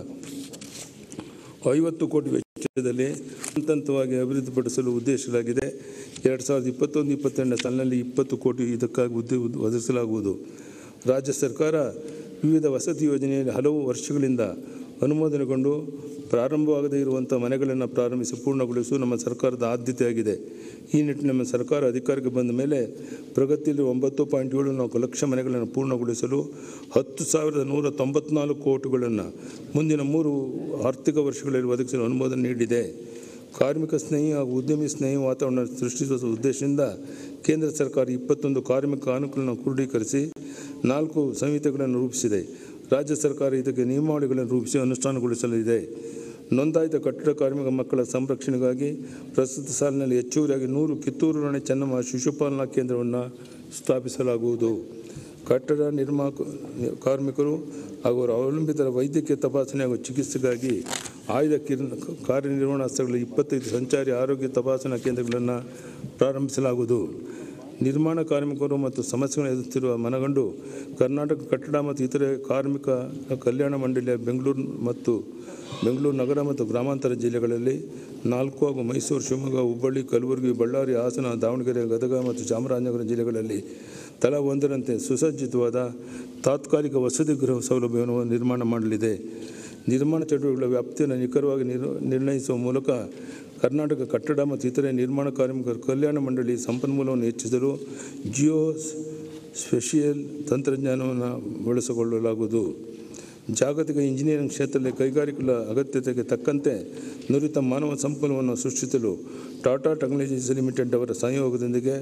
ಐವತ್ತು ಕೋಟಿ ವೆಚ್ಚದಲ್ಲಿ ಹಂತ ಹಂತವಾಗಿ ಅಭಿವೃದ್ಧಿಪಡಿಸಲು ಉದ್ದೇಶಿಸಲಾಗಿದೆ ಎರಡು ಸಾವಿರದ ಇಪ್ಪತ್ತೊಂದು ಇಪ್ಪತ್ತೆರಡನೇ ಸಾಲಿನಲ್ಲಿ ಇಪ್ಪತ್ತು ಕೋಟಿ ಇದಕ್ಕಾಗಿ ಹುದ್ದೆ ಒದಗಿಸಲಾಗುವುದು ರಾಜ್ಯ ಸರ್ಕಾರ ವಿವಿಧ ವಸತಿ ಯೋಜನೆಯಲ್ಲಿ ಹಲವು ವರ್ಷಗಳಿಂದ ಅನುಮೋದನೆಗೊಂಡು ಪ್ರಾರಂಭವಾಗದೇ ಇರುವಂಥ ಮನೆಗಳನ್ನು ಪ್ರಾರಂಭಿಸಿ ಪೂರ್ಣಗೊಳಿಸುವುದು ನಮ್ಮ ಸರ್ಕಾರದ ಆದ್ಯತೆಯಾಗಿದೆ ಈ ನಿಟ್ಟಿನಲ್ಲಿ ನಮ್ಮ ಸರ್ಕಾರ ಅಧಿಕಾರಕ್ಕೆ ಬಂದ ಮೇಲೆ ಪ್ರಗತಿಯಲ್ಲಿ ಒಂಬತ್ತು ಪಾಯಿಂಟ್ ಏಳು ನಾಲ್ಕು ಲಕ್ಷ ಮನೆಗಳನ್ನು ಪೂರ್ಣಗೊಳಿಸಲು ಹತ್ತು ಸಾವಿರದ ನೂರ ತೊಂಬತ್ನಾಲ್ಕು ಕೋಟಿಗಳನ್ನು ಮುಂದಿನ ಮೂರು ಆರ್ಥಿಕ ವರ್ಷಗಳಲ್ಲಿ ಒದಗಿಸಲು ಅನುಮೋದನೆ ನೀಡಿದೆ ಕಾರ್ಮಿಕ ಸ್ನೇಹಿ ಹಾಗೂ ಉದ್ಯಮಿ ಸ್ನೇಹಿ ವಾತಾವರಣ ಸೃಷ್ಟಿಸುವ ಉದ್ದೇಶದಿಂದ ಕೇಂದ್ರ ಸರ್ಕಾರ ಇಪ್ಪತ್ತೊಂದು ಕಾರ್ಮಿಕ ಕಾನೂನುಗಳನ್ನು ಕ್ರೋಢೀಕರಿಸಿ ನಾಲ್ಕು ಸಂಹಿತೆಗಳನ್ನು ರೂಪಿಸಿದೆ ರಾಜ್ಯ ಸರ್ಕಾರ ಇದಕ್ಕೆ ನಿಯಮಾವಳಿಗಳನ್ನು ರೂಪಿಸಿ ಅನುಷ್ಠಾನಗೊಳಿಸಲಿದೆ ನೋಂದಾಯಿತ ಕಟ್ಟಡ ಕಾರ್ಮಿಕ ಮಕ್ಕಳ ಸಂರಕ್ಷಣೆಗಾಗಿ ಪ್ರಸ್ತುತ ಸಾಲಿನಲ್ಲಿ ಹೆಚ್ಚುವರಿಯಾಗಿ ನೂರು ಕಿತ್ತೂರು ರಾಣಿ ಚೆನ್ನಮ್ಮ ಶಿಶುಪಾಲನಾ ಕೇಂದ್ರವನ್ನು ಸ್ಥಾಪಿಸಲಾಗುವುದು ಕಟ್ಟಡ ನಿರ್ಮಾಕ ಕಾರ್ಮಿಕರು ಹಾಗೂ ಅವರ ಅವಲಂಬಿತರ ವೈದ್ಯಕೀಯ ತಪಾಸಣೆ ಹಾಗೂ ಚಿಕಿತ್ಸೆಗಾಗಿ ಆಯ್ದ ಕಿರ್ ಕಾರ್ಯನಿರ್ವಹಣಾ ಸ್ಥಳಗಳಲ್ಲಿ ಇಪ್ಪತ್ತೈದು ಸಂಚಾರಿ ಆರೋಗ್ಯ ತಪಾಸಣಾ ಕೇಂದ್ರಗಳನ್ನು ಪ್ರಾರಂಭಿಸಲಾಗುವುದು ನಿರ್ಮಾಣ ಕಾರ್ಮಿಕರು ಮತ್ತು ಸಮಸ್ಯೆಗಳನ್ನು ಎದುರಿಸುತ್ತಿರುವ ಮನಗಂಡು ಕರ್ನಾಟಕ ಕಟ್ಟಡ ಮತ್ತು ಇತರೆ ಕಾರ್ಮಿಕ ಕಲ್ಯಾಣ ಮಂಡಳಿಯ ಬೆಂಗಳೂರು ಮತ್ತು ಬೆಂಗಳೂರು ನಗರ ಮತ್ತು ಗ್ರಾಮಾಂತರ ಜಿಲ್ಲೆಗಳಲ್ಲಿ ನಾಲ್ಕು ಹಾಗೂ ಮೈಸೂರು ಶಿವಮೊಗ್ಗ ಹುಬ್ಬಳ್ಳಿ ಕಲಬುರಗಿ ಬಳ್ಳಾರಿ ಹಾಸನ ದಾವಣಗೆರೆ ಗದಗ ಮತ್ತು ಚಾಮರಾಜನಗರ ಜಿಲ್ಲೆಗಳಲ್ಲಿ ತಲಾ ಒಂದರಂತೆ ಸುಸಜ್ಜಿತವಾದ ತಾತ್ಕಾಲಿಕ ವಸತಿ ಗೃಹ ಸೌಲಭ್ಯವನ್ನು ನಿರ್ಮಾಣ ಮಾಡಲಿದೆ ನಿರ್ಮಾಣ ಚಟುವಟಿಕೆಗಳ ವ್ಯಾಪ್ತಿಯನ್ನು ನಿಖರವಾಗಿ ನಿರ್ ನಿರ್ಣಯಿಸುವ ಮೂಲಕ ಕರ್ನಾಟಕ ಕಟ್ಟಡ ಮತ್ತು ಇತರೆ ನಿರ್ಮಾಣ ಕಾರ್ಮಿಕರ ಕಲ್ಯಾಣ ಮಂಡಳಿ ಸಂಪನ್ಮೂಲವನ್ನು ಹೆಚ್ಚಿಸಲು ಜಿಯೋ ಸ್ಪೆಷಿಯಲ್ ತಂತ್ರಜ್ಞಾನವನ್ನು ಬಳಸಿಕೊಳ್ಳಲಾಗುವುದು ಜಾಗತಿಕ ಇಂಜಿನಿಯರಿಂಗ್ ಕ್ಷೇತ್ರದಲ್ಲಿ ಕೈಗಾರಿಕೆಗಳ ಅಗತ್ಯತೆಗೆ ತಕ್ಕಂತೆ ನುರಿತ ಮಾನವ ಸಂಪನ್ಮೂಲವನ್ನು ಸೃಷ್ಟಿಸಲು ಟಾಟಾ ಟೆಕ್ನಾಲಜೀಸ್ ಲಿಮಿಟೆಡ್ ಅವರ ಸಂಯೋಗದೊಂದಿಗೆ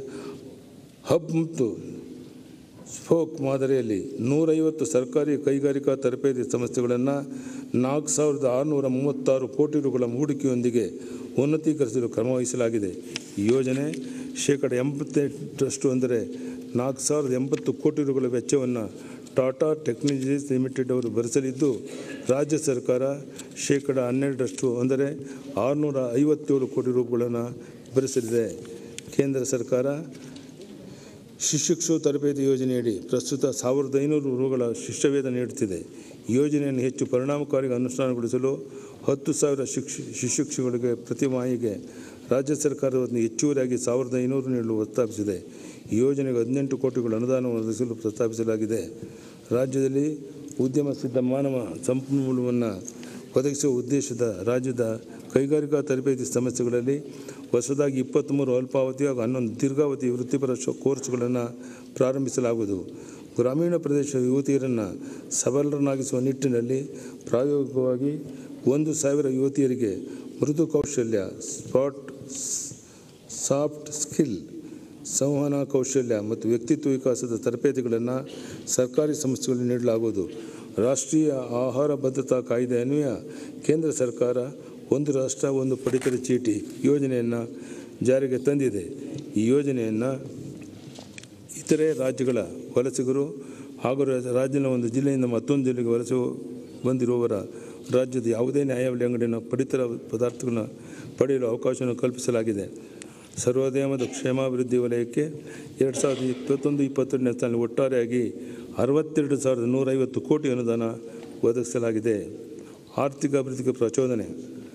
ಹಬ್ ಮತ್ತು ಸ್ಪೋಕ್ ಮಾದರಿಯಲ್ಲಿ ನೂರೈವತ್ತು ಸರ್ಕಾರಿ ಕೈಗಾರಿಕಾ ತರಬೇತಿ ಸಂಸ್ಥೆಗಳನ್ನು ನಾಲ್ಕು ಸಾವಿರದ ಆರುನೂರ ಮೂವತ್ತಾರು ಕೋಟಿ ರುಗಳ ಹೂಡಿಕೆಯೊಂದಿಗೆ ಉನ್ನತೀಕರಿಸಲು ಕ್ರಮವಹಿಸಲಾಗಿದೆ ಈ ಯೋಜನೆ ಶೇಕಡ ಎಂಬತ್ತೆಂಟರಷ್ಟು ಅಂದರೆ ನಾಲ್ಕು ಸಾವಿರದ ಎಂಬತ್ತು ಕೋಟಿ ರುಗಳ ವೆಚ್ಚವನ್ನು ಟಾಟಾ ಟೆಕ್ನಾಲಜೀಸ್ ಲಿಮಿಟೆಡ್ ಅವರು ಭರಿಸಲಿದ್ದು ರಾಜ್ಯ ಸರ್ಕಾರ ಶೇಕಡ ಹನ್ನೆರಡರಷ್ಟು ಅಂದರೆ ಆರುನೂರ ಐವತ್ತೇಳು ಕೋಟಿ ರೂಪಾಯಿಗಳನ್ನು ಭರಿಸಲಿದೆ ಕೇಂದ್ರ ಸರ್ಕಾರ ಶಿಶುಕ್ಷು ತರಬೇತಿ ಯೋಜನೆಯಡಿ ಪ್ರಸ್ತುತ ಸಾವಿರದ ಐನೂರು ರುಗಳ ಶಿಷ್ಯವೇದ ನೀಡುತ್ತಿದೆ ಈ ಯೋಜನೆಯನ್ನು ಹೆಚ್ಚು ಪರಿಣಾಮಕಾರಿ ಅನುಷ್ಠಾನಗೊಳಿಸಲು ಹತ್ತು ಸಾವಿರ ಶಿಕ್ಷ ಶಿಶುಕ್ಷುಗಳಿಗೆ ಪ್ರತಿ ಮಾಹಿಗೆ ರಾಜ್ಯ ಸರ್ಕಾರದ ವತಿಯಿಂದ ಹೆಚ್ಚುವರಿಯಾಗಿ ಸಾವಿರದ ಐನೂರು ನೀಡಲು ಪ್ರಸ್ತಾಪಿಸಿದೆ ಈ ಯೋಜನೆಗೆ ಹದಿನೆಂಟು ಕೋಟಿಗಳ ಅನುದಾನ ಒದಗಿಸಲು ಪ್ರಸ್ತಾಪಿಸಲಾಗಿದೆ ರಾಜ್ಯದಲ್ಲಿ ಉದ್ಯಮ ಸಿದ್ಧ ಮಾನವ ಸಂಪನ್ಮೂಲವನ್ನು ಒದಗಿಸುವ ಉದ್ದೇಶದ ರಾಜ್ಯದ ಕೈಗಾರಿಕಾ ತರಬೇತಿ ಸಂಸ್ಥೆಗಳಲ್ಲಿ ಹೊಸದಾಗಿ ಇಪ್ಪತ್ತ್ಮೂರು ಅಲ್ಪಾವಧಿ ಹಾಗೂ ಹನ್ನೊಂದು ದೀರ್ಘಾವಧಿ ವೃತ್ತಿಪರ ಶೋ ಕೋರ್ಸ್ಗಳನ್ನು ಪ್ರಾರಂಭಿಸಲಾಗುವುದು ಗ್ರಾಮೀಣ ಪ್ರದೇಶದ ಯುವತಿಯರನ್ನು ಸಬಲರನ್ನಾಗಿಸುವ ನಿಟ್ಟಿನಲ್ಲಿ ಪ್ರಾಯೋಗಿಕವಾಗಿ ಒಂದು ಸಾವಿರ ಯುವತಿಯರಿಗೆ ಮೃದು ಕೌಶಲ್ಯ ಸ್ಪಾಟ್ ಸಾಫ್ಟ್ ಸ್ಕಿಲ್ ಸಂವಹನ ಕೌಶಲ್ಯ ಮತ್ತು ವ್ಯಕ್ತಿತ್ವ ವಿಕಾಸದ ತರಬೇತಿಗಳನ್ನು ಸರ್ಕಾರಿ ಸಂಸ್ಥೆಗಳಲ್ಲಿ ನೀಡಲಾಗುವುದು ರಾಷ್ಟ್ರೀಯ ಆಹಾರ ಭದ್ರತಾ ಕಾಯ್ದೆ ಅನ್ವಯ ಕೇಂದ್ರ ಸರ್ಕಾರ ಒಂದು ರಾಷ್ಟ್ರ ಒಂದು ಪಡಿತರ ಚೀಟಿ ಯೋಜನೆಯನ್ನು ಜಾರಿಗೆ ತಂದಿದೆ ಈ ಯೋಜನೆಯನ್ನು ಇತರೆ ರಾಜ್ಯಗಳ ವಲಸಿಗರು ಹಾಗೂ ರಾ- ರಾಜ್ಯದ ಒಂದು ಜಿಲ್ಲೆಯಿಂದ ಮತ್ತೊಂದು ಜಿಲ್ಲೆಗೆ ವಲಸೆ ಬಂದಿರುವವರ ರಾಜ್ಯದ ಯಾವುದೇ ನ್ಯಾಯಾಲಯ ಅಂಗಡಿನ ಪಡಿತರ ಪದಾರ್ಥಗಳನ್ನ ಪಡೆಯಲು ಅವಕಾಶವನ್ನು ಕಲ್ಪಿಸಲಾಗಿದೆ ಸರ್ವೋದಯ ಮತ್ತು ಕ್ಷೇಮಾಭಿವೃದ್ಧಿ ವಲಯಕ್ಕೆ ಎರಡು ಸಾವಿರದ ಇಪ್ಪತ್ತೊಂದು ಇಪ್ಪತ್ತೆರಡನೇ ಸಾಲಿನಲ್ಲಿ ಒಟ್ಟಾರೆಯಾಗಿ ಅರವತ್ತೆರಡು ಸಾವಿರದ ನೂರೈವತ್ತು ಕೋಟಿ ಅನುದಾನ ಒದಗಿಸಲಾಗಿದೆ ಆರ್ಥಿಕ ಅಭಿವೃದ್ಧಿಗೆ ಪ್ರಚೋದನೆ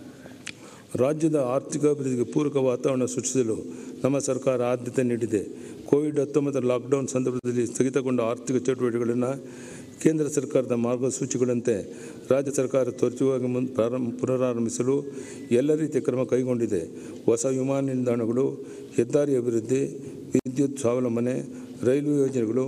ರಾಜ್ಯದ ಆರ್ಥಿಕ ಅಭಿವೃದ್ಧಿಗೆ ಪೂರಕ ವಾತಾವರಣ ಸೃಷ್ಟಿಸಲು ನಮ್ಮ ಸರ್ಕಾರ ಆದ್ಯತೆ ನೀಡಿದೆ ಕೋವಿಡ್ ಹತ್ತೊಂಬತ್ತರ ಲಾಕ್ಡೌನ್ ಸಂದರ್ಭದಲ್ಲಿ ಸ್ಥಗಿತಗೊಂಡ ಆರ್ಥಿಕ ಚಟುವಟಿಕೆಗಳನ್ನು ಕೇಂದ್ರ ಸರ್ಕಾರದ ಮಾರ್ಗಸೂಚಿಗಳಂತೆ ರಾಜ್ಯ ಸರ್ಕಾರ ತ್ವರಿತವಾಗಿ ಮುನ್ ಪ್ರಾರಂಭ ಪುನರಾರಂಭಿಸಲು ಎಲ್ಲ ರೀತಿಯ ಕ್ರಮ ಕೈಗೊಂಡಿದೆ ಹೊಸ ವಿಮಾನ ನಿಲ್ದಾಣಗಳು ಹೆದ್ದಾರಿ ಅಭಿವೃದ್ಧಿ ವಿದ್ಯುತ್ ಸ್ವಾವಲಂಬನೆ ರೈಲ್ವೆ ಯೋಜನೆಗಳು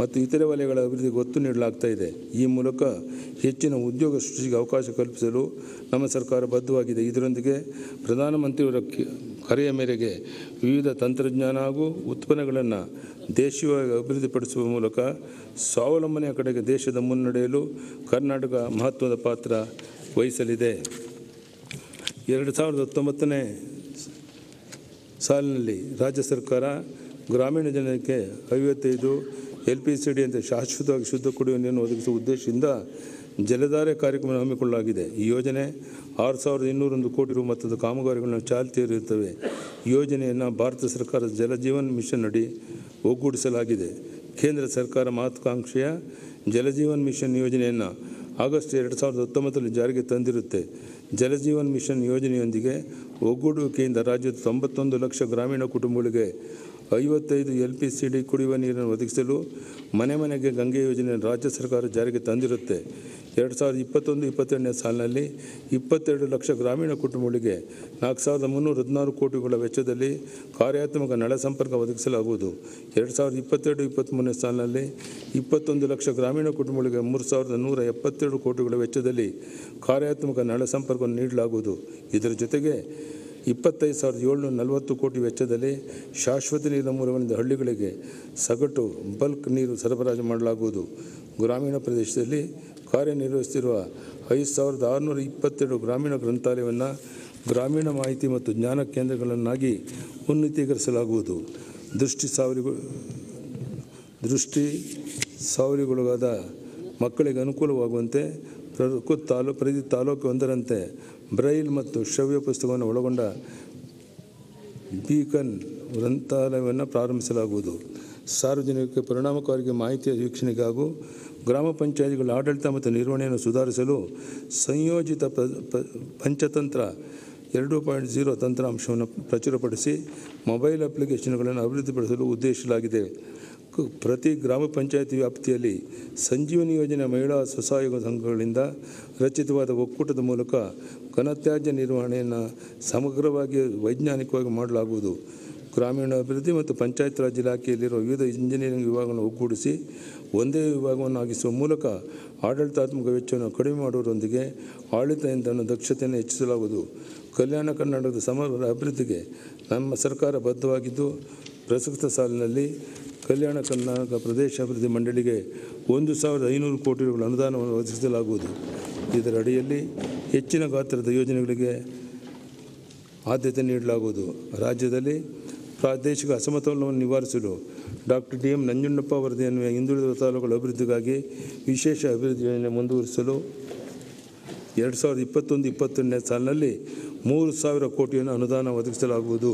ಮತ್ತು ಇತರೆ ವಲಯಗಳ ಅಭಿವೃದ್ಧಿಗೆ ಒತ್ತು ನೀಡಲಾಗ್ತಾ ಇದೆ ಈ ಮೂಲಕ ಹೆಚ್ಚಿನ ಉದ್ಯೋಗ ಸೃಷ್ಟಿಗೆ ಅವಕಾಶ ಕಲ್ಪಿಸಲು ನಮ್ಮ ಸರ್ಕಾರ ಬದ್ಧವಾಗಿದೆ ಇದರೊಂದಿಗೆ ಪ್ರಧಾನಮಂತ್ರಿಯವರ ಕಿ- ಕರೆಯ ಮೇರೆಗೆ ವಿವಿಧ ತಂತ್ರಜ್ಞಾನ ಹಾಗೂ ಉತ್ಪನ್ನಗಳನ್ನು ದೇಶೀಯವಾಗಿ ಅಭಿವೃದ್ಧಿಪಡಿಸುವ ಮೂಲಕ ಸ್ವಾವಲಂಬನೆಯ ಕಡೆಗೆ ದೇಶದ ಮುನ್ನಡೆಯಲು ಕರ್ನಾಟಕ ಮಹತ್ವದ ಪಾತ್ರ ವಹಿಸಲಿದೆ ಎರಡು ಸಾವಿರದ ಹತ್ತೊಂಬತ್ತನೇ ಸಾಲಿನಲ್ಲಿ ರಾಜ್ಯ ಸರ್ಕಾರ ಗ್ರಾಮೀಣ ಜನರಿಗೆ ಐವತ್ತೈದು ಎಲ್ ಪಿ ಸಿ ಡಿ ಅಂತ ಶಾಶ್ವತವಾಗಿ ಶುದ್ಧ ಕುಡಿಯುವ ನೀರನ್ನು ಒದಗಿಸುವ ಉದ್ದೇಶದಿಂದ ಜಲಧಾರೆ ಕಾರ್ಯಕ್ರಮ ಹಮ್ಮಿಕೊಳ್ಳಲಾಗಿದೆ ಈ ಯೋಜನೆ ಆರು ಸಾವಿರದ ಇನ್ನೂರೊಂದು ಕೋಟಿ ರು ಮೊತ್ತದ ಕಾಮಗಾರಿಗಳನ್ನು ಚಾಲ್ತಿಯಲ್ಲಿರುತ್ತವೆ ಈ ಯೋಜನೆಯನ್ನು ಭಾರತ ಸರ್ಕಾರದ ಜಲಜೀವನ್ ಮಿಷನ್ ಅಡಿ ಒಗ್ಗೂಡಿಸಲಾಗಿದೆ ಕೇಂದ್ರ ಸರ್ಕಾರ ಮಹತ್ವಾಕಾಂಕ್ಷೆಯ ಜಲಜೀವನ್ ಮಿಷನ್ ಯೋಜನೆಯನ್ನು ಆಗಸ್ಟ್ ಎರಡು ಸಾವಿರದ ಹತ್ತೊಂಬತ್ತರಲ್ಲಿ ಜಾರಿಗೆ ತಂದಿರುತ್ತೆ ಜಲಜೀವನ್ ಮಿಷನ್ ಯೋಜನೆಯೊಂದಿಗೆ ಒಗ್ಗೂಡುವಿಕೆಯಿಂದ ರಾಜ್ಯದ ತೊಂಬತ್ತೊಂದು ಲಕ್ಷ ಗ್ರಾಮೀಣ ಕುಟುಂಬಗಳಿಗೆ ಐವತ್ತೈದು ಎಲ್ ಪಿ ಸಿ ಡಿ ಕುಡಿಯುವ ನೀರನ್ನು ಒದಗಿಸಲು ಮನೆ ಮನೆಗೆ ಗಂಗೆ ಯೋಜನೆಯನ್ನು ರಾಜ್ಯ ಸರ್ಕಾರ ಜಾರಿಗೆ ತಂದಿರುತ್ತೆ ಎರಡು ಸಾವಿರದ ಇಪ್ಪತ್ತೊಂದು ಇಪ್ಪತ್ತೆರಡನೇ ಸಾಲಿನಲ್ಲಿ ಇಪ್ಪತ್ತೆರಡು ಲಕ್ಷ ಗ್ರಾಮೀಣ ಕುಟುಂಬಗಳಿಗೆ ನಾಲ್ಕು ಸಾವಿರದ ಮುನ್ನೂರ ಹದಿನಾರು ಕೋಟಿಗಳ ವೆಚ್ಚದಲ್ಲಿ ಕಾರ್ಯಾತ್ಮಕ ನಳ ಸಂಪರ್ಕ ಒದಗಿಸಲಾಗುವುದು ಎರಡು ಸಾವಿರದ ಇಪ್ಪತ್ತೆರಡು ಇಪ್ಪತ್ತ್ಮೂರನೇ ಸಾಲಿನಲ್ಲಿ ಇಪ್ಪತ್ತೊಂದು ಲಕ್ಷ ಗ್ರಾಮೀಣ ಕುಟುಂಬಗಳಿಗೆ ಮೂರು ಸಾವಿರದ ನೂರ ಎಪ್ಪತ್ತೆರಡು ಕೋಟಿಗಳ ವೆಚ್ಚದಲ್ಲಿ ಕಾರ್ಯಾತ್ಮಕ ನಳ ಸಂಪರ್ಕವನ್ನು ನೀಡಲಾಗುವುದು ಇದರ ಜೊತೆಗೆ ಇಪ್ಪತ್ತೈದು ಸಾವಿರದ ಏಳ್ನೂರ ನಲವತ್ತು ಕೋಟಿ ವೆಚ್ಚದಲ್ಲಿ ಶಾಶ್ವತ ನೀರಿನ ಮೂಲಗಳಿಂದ ಹಳ್ಳಿಗಳಿಗೆ ಸಗಟು ಬಲ್ಕ್ ನೀರು ಸರಬರಾಜು ಮಾಡಲಾಗುವುದು ಗ್ರಾಮೀಣ ಪ್ರದೇಶದಲ್ಲಿ ಕಾರ್ಯನಿರ್ವಹಿಸುತ್ತಿರುವ ಐದು ಸಾವಿರದ ಆರುನೂರ ಇಪ್ಪತ್ತೆರಡು ಗ್ರಾಮೀಣ ಗ್ರಂಥಾಲಯವನ್ನು ಗ್ರಾಮೀಣ ಮಾಹಿತಿ ಮತ್ತು ಜ್ಞಾನ ಕೇಂದ್ರಗಳನ್ನಾಗಿ ಉನ್ನತೀಕರಿಸಲಾಗುವುದು ದೃಷ್ಟಿ ಸಾವಿರಿಗೂ ದೃಷ್ಟಿ ಸಾವಿರಿಗೊಳಗಾದ ಮಕ್ಕಳಿಗೆ ಅನುಕೂಲವಾಗುವಂತೆ ಪ್ರತಿ ತಾಲೂ ಪ್ರತಿ ತಾಲೂಕು ಒಂದರಂತೆ ಬ್ರೈಲ್ ಮತ್ತು ಶ್ರವ್ಯ ಪುಸ್ತಕವನ್ನು ಒಳಗೊಂಡ ಬೀಕನ್ ಗ್ರಂಥಾಲಯವನ್ನು ಪ್ರಾರಂಭಿಸಲಾಗುವುದು ಸಾರ್ವಜನಿಕರಿಗೆ ಪರಿಣಾಮಕಾರಿ ಮಾಹಿತಿಯ ವೀಕ್ಷಣೆಗೆ ಹಾಗೂ ಗ್ರಾಮ ಪಂಚಾಯತಿಗಳ ಆಡಳಿತ ಮತ್ತು ನಿರ್ವಹಣೆಯನ್ನು ಸುಧಾರಿಸಲು ಸಂಯೋಜಿತ ಪ ಪ- ಪಂಚತಂತ್ರ ಎರಡು ಪಾಯಿಂಟ್ ಜೀರೋ ತಂತ್ರಾಂಶವನ್ನು ಪ್ರಚುರಪಡಿಸಿ ಮೊಬೈಲ್ ಅಪ್ಲಿಕೇಶನ್ಗಳನ್ನು ಅಭಿವೃದ್ಧಿಪಡಿಸಲು ಉದ್ದೇಶಿಸಲಾಗಿದೆ ಕು- ಪ್ರತಿ ಗ್ರಾಮ ಪಂಚಾಯತಿ ವ್ಯಾಪ್ತಿಯಲ್ಲಿ ಸಂಜೀವನಿ ಯೋಜನೆ ಮಹಿಳಾ ಸ್ವಸಹಾಯ ಸಂಘಗಳಿಂದ ರಚಿತವಾದ ಒಕ್ಕೂಟದ ಮೂಲಕ ಘನತ್ಯಾಜ್ಯ ನಿರ್ವಹಣೆಯನ್ನು ಸಮಗ್ರವಾಗಿ ವೈಜ್ಞಾನಿಕವಾಗಿ ಮಾಡಲಾಗುವುದು ಗ್ರಾಮೀಣ ಅಭಿವೃದ್ಧಿ ಮತ್ತು ಪಂಚಾಯತ್ ರಾಜ್ ಇಲಾಖೆಯಲ್ಲಿರುವ ವಿವಿಧ ಇಂಜಿನಿಯರಿಂಗ್ ವಿಭಾಗಗಳನ್ನು ಒಗ್ಗೂಡಿಸಿ ಒಂದೇ ವಿಭಾಗವನ್ನು ಆಗಿಸುವ ಮೂಲಕ ಆಡಳಿತಾತ್ಮಕ ವೆಚ್ಚವನ್ನು ಕಡಿಮೆ ಮಾಡುವುದರೊಂದಿಗೆ ಆಡಳಿತ ಯಂತ್ರವನ್ನು ದಕ್ಷತೆಯನ್ನು ಹೆಚ್ಚಿಸಲಾಗುವುದು ಕಲ್ಯಾಣ ಕರ್ನಾಟಕದ ಸಮಗ್ರ ಅಭಿವೃದ್ಧಿಗೆ ನಮ್ಮ ಸರ್ಕಾರ ಬದ್ಧವಾಗಿದ್ದು ಪ್ರಸಕ್ತ ಸಾಲಿನಲ್ಲಿ ಕಲ್ಯಾಣ ಕರ್ನಾಟಕ ಪ್ರದೇಶ ಅಭಿವೃದ್ಧಿ ಮಂಡಳಿಗೆ ಒಂದು ಸಾವಿರದ ಐನೂರು ಕೋಟಿ ರೂಗಳ ಅನುದಾನವನ್ನು ಒದಗಿಸಲಾಗುವುದು ಇದರ ಅಡಿಯಲ್ಲಿ ಹೆಚ್ಚಿನ ಗಾತ್ರದ ಯೋಜನೆಗಳಿಗೆ ಆದ್ಯತೆ ನೀಡಲಾಗುವುದು ರಾಜ್ಯದಲ್ಲಿ ಪ್ರಾದೇಶಿಕ ಅಸಮತೋಲನವನ್ನು ನಿವಾರಿಸಲು ಡಾಕ್ಟರ್ ಡಿ ಎಂ ನಂಜುಂಡಪ್ಪ ವರದಿಯನ್ನು ಹಿಂದುಳಿದ ತಾಲೂಕುಗಳ ಅಭಿವೃದ್ಧಿಗಾಗಿ ವಿಶೇಷ ಅಭಿವೃದ್ಧಿ ಯೋಜನೆ ಮುಂದುವರಿಸಲು ಎರಡು ಸಾವಿರದ ಇಪ್ಪತ್ತೊಂದು ಇಪ್ಪತ್ತೊಂದನೇ ಸಾಲಿನಲ್ಲಿ ಮೂರು ಸಾವಿರ ಕೋಟಿಯನ್ನು ಅನುದಾನ ಒದಗಿಸಲಾಗುವುದು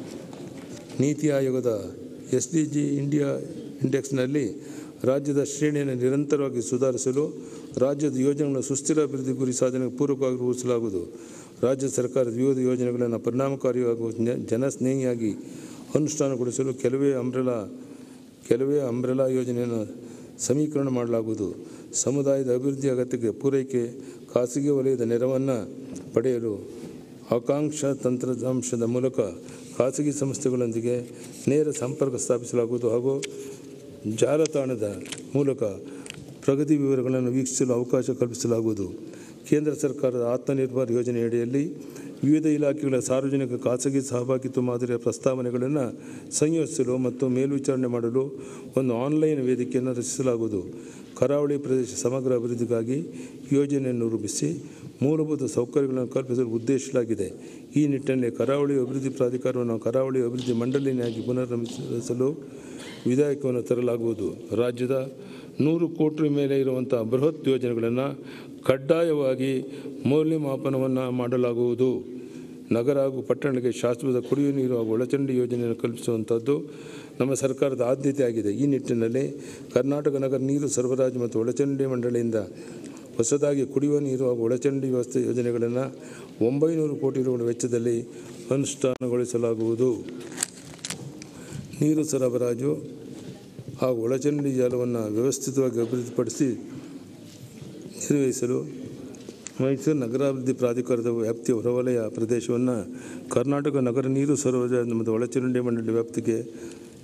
ನೀತಿ ಆಯೋಗದ ಎಸ್ ಡಿ ಜಿ ಇಂಡಿಯಾ ಇಂಡೆಕ್ಸ್ನಲ್ಲಿ ರಾಜ್ಯದ ಶ್ರೇಣಿಯನ್ನು ನಿರಂತರವಾಗಿ ಸುಧಾರಿಸಲು ರಾಜ್ಯದ ಯೋಜನೆಗಳ ಸುಸ್ಥಿರ ಅಭಿವೃದ್ಧಿ ಗುರಿ ಸಾಧನೆಗೆ ಪೂರಕವಾಗಿ ರೂಪಿಸಲಾಗುವುದು ರಾಜ್ಯ ಸರ್ಕಾರದ ವಿವಿಧ ಯೋಜನೆಗಳನ್ನು ಪರಿಣಾಮಕಾರಿ ಹಾಗೂ ಜನ- ಜನಸ್ನೇಹಿಯಾಗಿ ಅನುಷ್ಠಾನಗೊಳಿಸಲು ಕೆಲವೇ ಅಂಬ್ರೆಲಾ ಕೆಲವೇ ಅಂಬ್ರೆಲಾ ಯೋಜನೆಯನ್ನು ಸಮೀಕರಣ ಮಾಡಲಾಗುವುದು ಸಮುದಾಯದ ಅಭಿವೃದ್ಧಿ ಅಗತ್ಯಕ್ಕೆ ಪೂರೈಕೆ ಖಾಸಗಿ ವಲಯದ ನೆರವನ್ನು ಪಡೆಯಲು ಆಕಾಂಕ್ಷ ತಂತ್ರಾಂಶದ ಮೂಲಕ ಖಾಸಗಿ ಸಂಸ್ಥೆಗಳೊಂದಿಗೆ ನೇರ ಸಂಪರ್ಕ ಸ್ಥಾಪಿಸಲಾಗುವುದು ಹಾಗೂ ಜಾಲತಾಣದ ಮೂಲಕ ಪ್ರಗತಿ ವಿವರಗಳನ್ನು ವೀಕ್ಷಿಸಲು ಅವಕಾಶ ಕಲ್ಪಿಸಲಾಗುವುದು ಕೇಂದ್ರ ಸರ್ಕಾರದ ಆತ್ಮನಿರ್ಭರ್ ಯೋಜನೆಯಡಿಯಲ್ಲಿ ವಿವಿಧ ಇಲಾಖೆಗಳ ಸಾರ್ವಜನಿಕ ಖಾಸಗಿ ಸಹಭಾಗಿತ್ವ ಮಾದರಿಯ ಪ್ರಸ್ತಾವನೆಗಳನ್ನು ಸಂಯೋಜಿಸಲು ಮತ್ತು ಮೇಲ್ವಿಚಾರಣೆ ಮಾಡಲು ಒಂದು ಆನ್ಲೈನ್ ವೇದಿಕೆಯನ್ನು ರಚಿಸಲಾಗುವುದು ಕರಾವಳಿ ಪ್ರದೇಶ ಸಮಗ್ರ ಅಭಿವೃದ್ಧಿಗಾಗಿ ಯೋಜನೆಯನ್ನು ರೂಪಿಸಿ ಮೂಲಭೂತ ಸೌಕರ್ಯಗಳನ್ನು ಕಲ್ಪಿಸಲು ಉದ್ದೇಶಿಸಲಾಗಿದೆ ಈ ನಿಟ್ಟಿನಲ್ಲಿ ಕರಾವಳಿ ಅಭಿವೃದ್ಧಿ ಪ್ರಾಧಿಕಾರವನ್ನು ಕರಾವಳಿ ಅಭಿವೃದ್ಧಿ ಮಂಡಳಿಯಾಗಿ ಪುನರ್ರಚಿಸಲು ವಿಧೇಯಕವನ್ನು ತರಲಾಗುವುದು ರಾಜ್ಯದ ನೂರು ಕೋಟಿ ಮೇಲೆ ಇರುವಂಥ ಬೃಹತ್ ಯೋಜನೆಗಳನ್ನು ಕಡ್ಡಾಯವಾಗಿ ಮೌಲ್ಯಮಾಪನವನ್ನು ಮಾಡಲಾಗುವುದು ನಗರ ಹಾಗೂ ಪಟ್ಟಣಕ್ಕೆ ಶಾಶ್ವತ ಕುಡಿಯುವ ನೀರು ಹಾಗೂ ಒಳಚರಂಡಿ ಯೋಜನೆಯನ್ನು ಕಲ್ಪಿಸುವಂಥದ್ದು ನಮ್ಮ ಸರ್ಕಾರದ ಆದ್ಯತೆಯಾಗಿದೆ ಈ ನಿಟ್ಟಿನಲ್ಲಿ ಕರ್ನಾಟಕ ನಗರ ನೀರು ಸರಬರಾಜು ಮತ್ತು ಒಳಚರಂಡಿ ಮಂಡಳಿಯಿಂದ ಹೊಸದಾಗಿ ಕುಡಿಯುವ ನೀರು ಹಾಗೂ ಒಳಚರಂಡಿ ವ್ಯವಸ್ಥೆ ಯೋಜನೆಗಳನ್ನು ಒಂಬೈನೂರು ಕೋಟಿ ರುಗಳ ವೆಚ್ಚದಲ್ಲಿ ಅನುಷ್ಠಾನಗೊಳಿಸಲಾಗುವುದು ನೀರು ಸರಬರಾಜು ಹಾಗೂ ಒಳಚರಂಡಿ ಜಾಲವನ್ನು ವ್ಯವಸ್ಥಿತವಾಗಿ ಅಭಿವೃದ್ಧಿಪಡಿಸಿ ನಿರ್ವಹಿಸಲು ಮೈಸೂರು ನಗರಾಭಿವೃದ್ಧಿ ಪ್ರಾಧಿಕಾರದ ವ್ಯಾಪ್ತಿಯ ಹೊರವಲಯ ಪ್ರದೇಶವನ್ನು ಕರ್ನಾಟಕ ನಗರ ನೀರು ಸರಬರಾಜು ಮತ್ತು ಒಳಚರಂಡಿ ಮಂಡಳಿ ವ್ಯಾಪ್ತಿಗೆ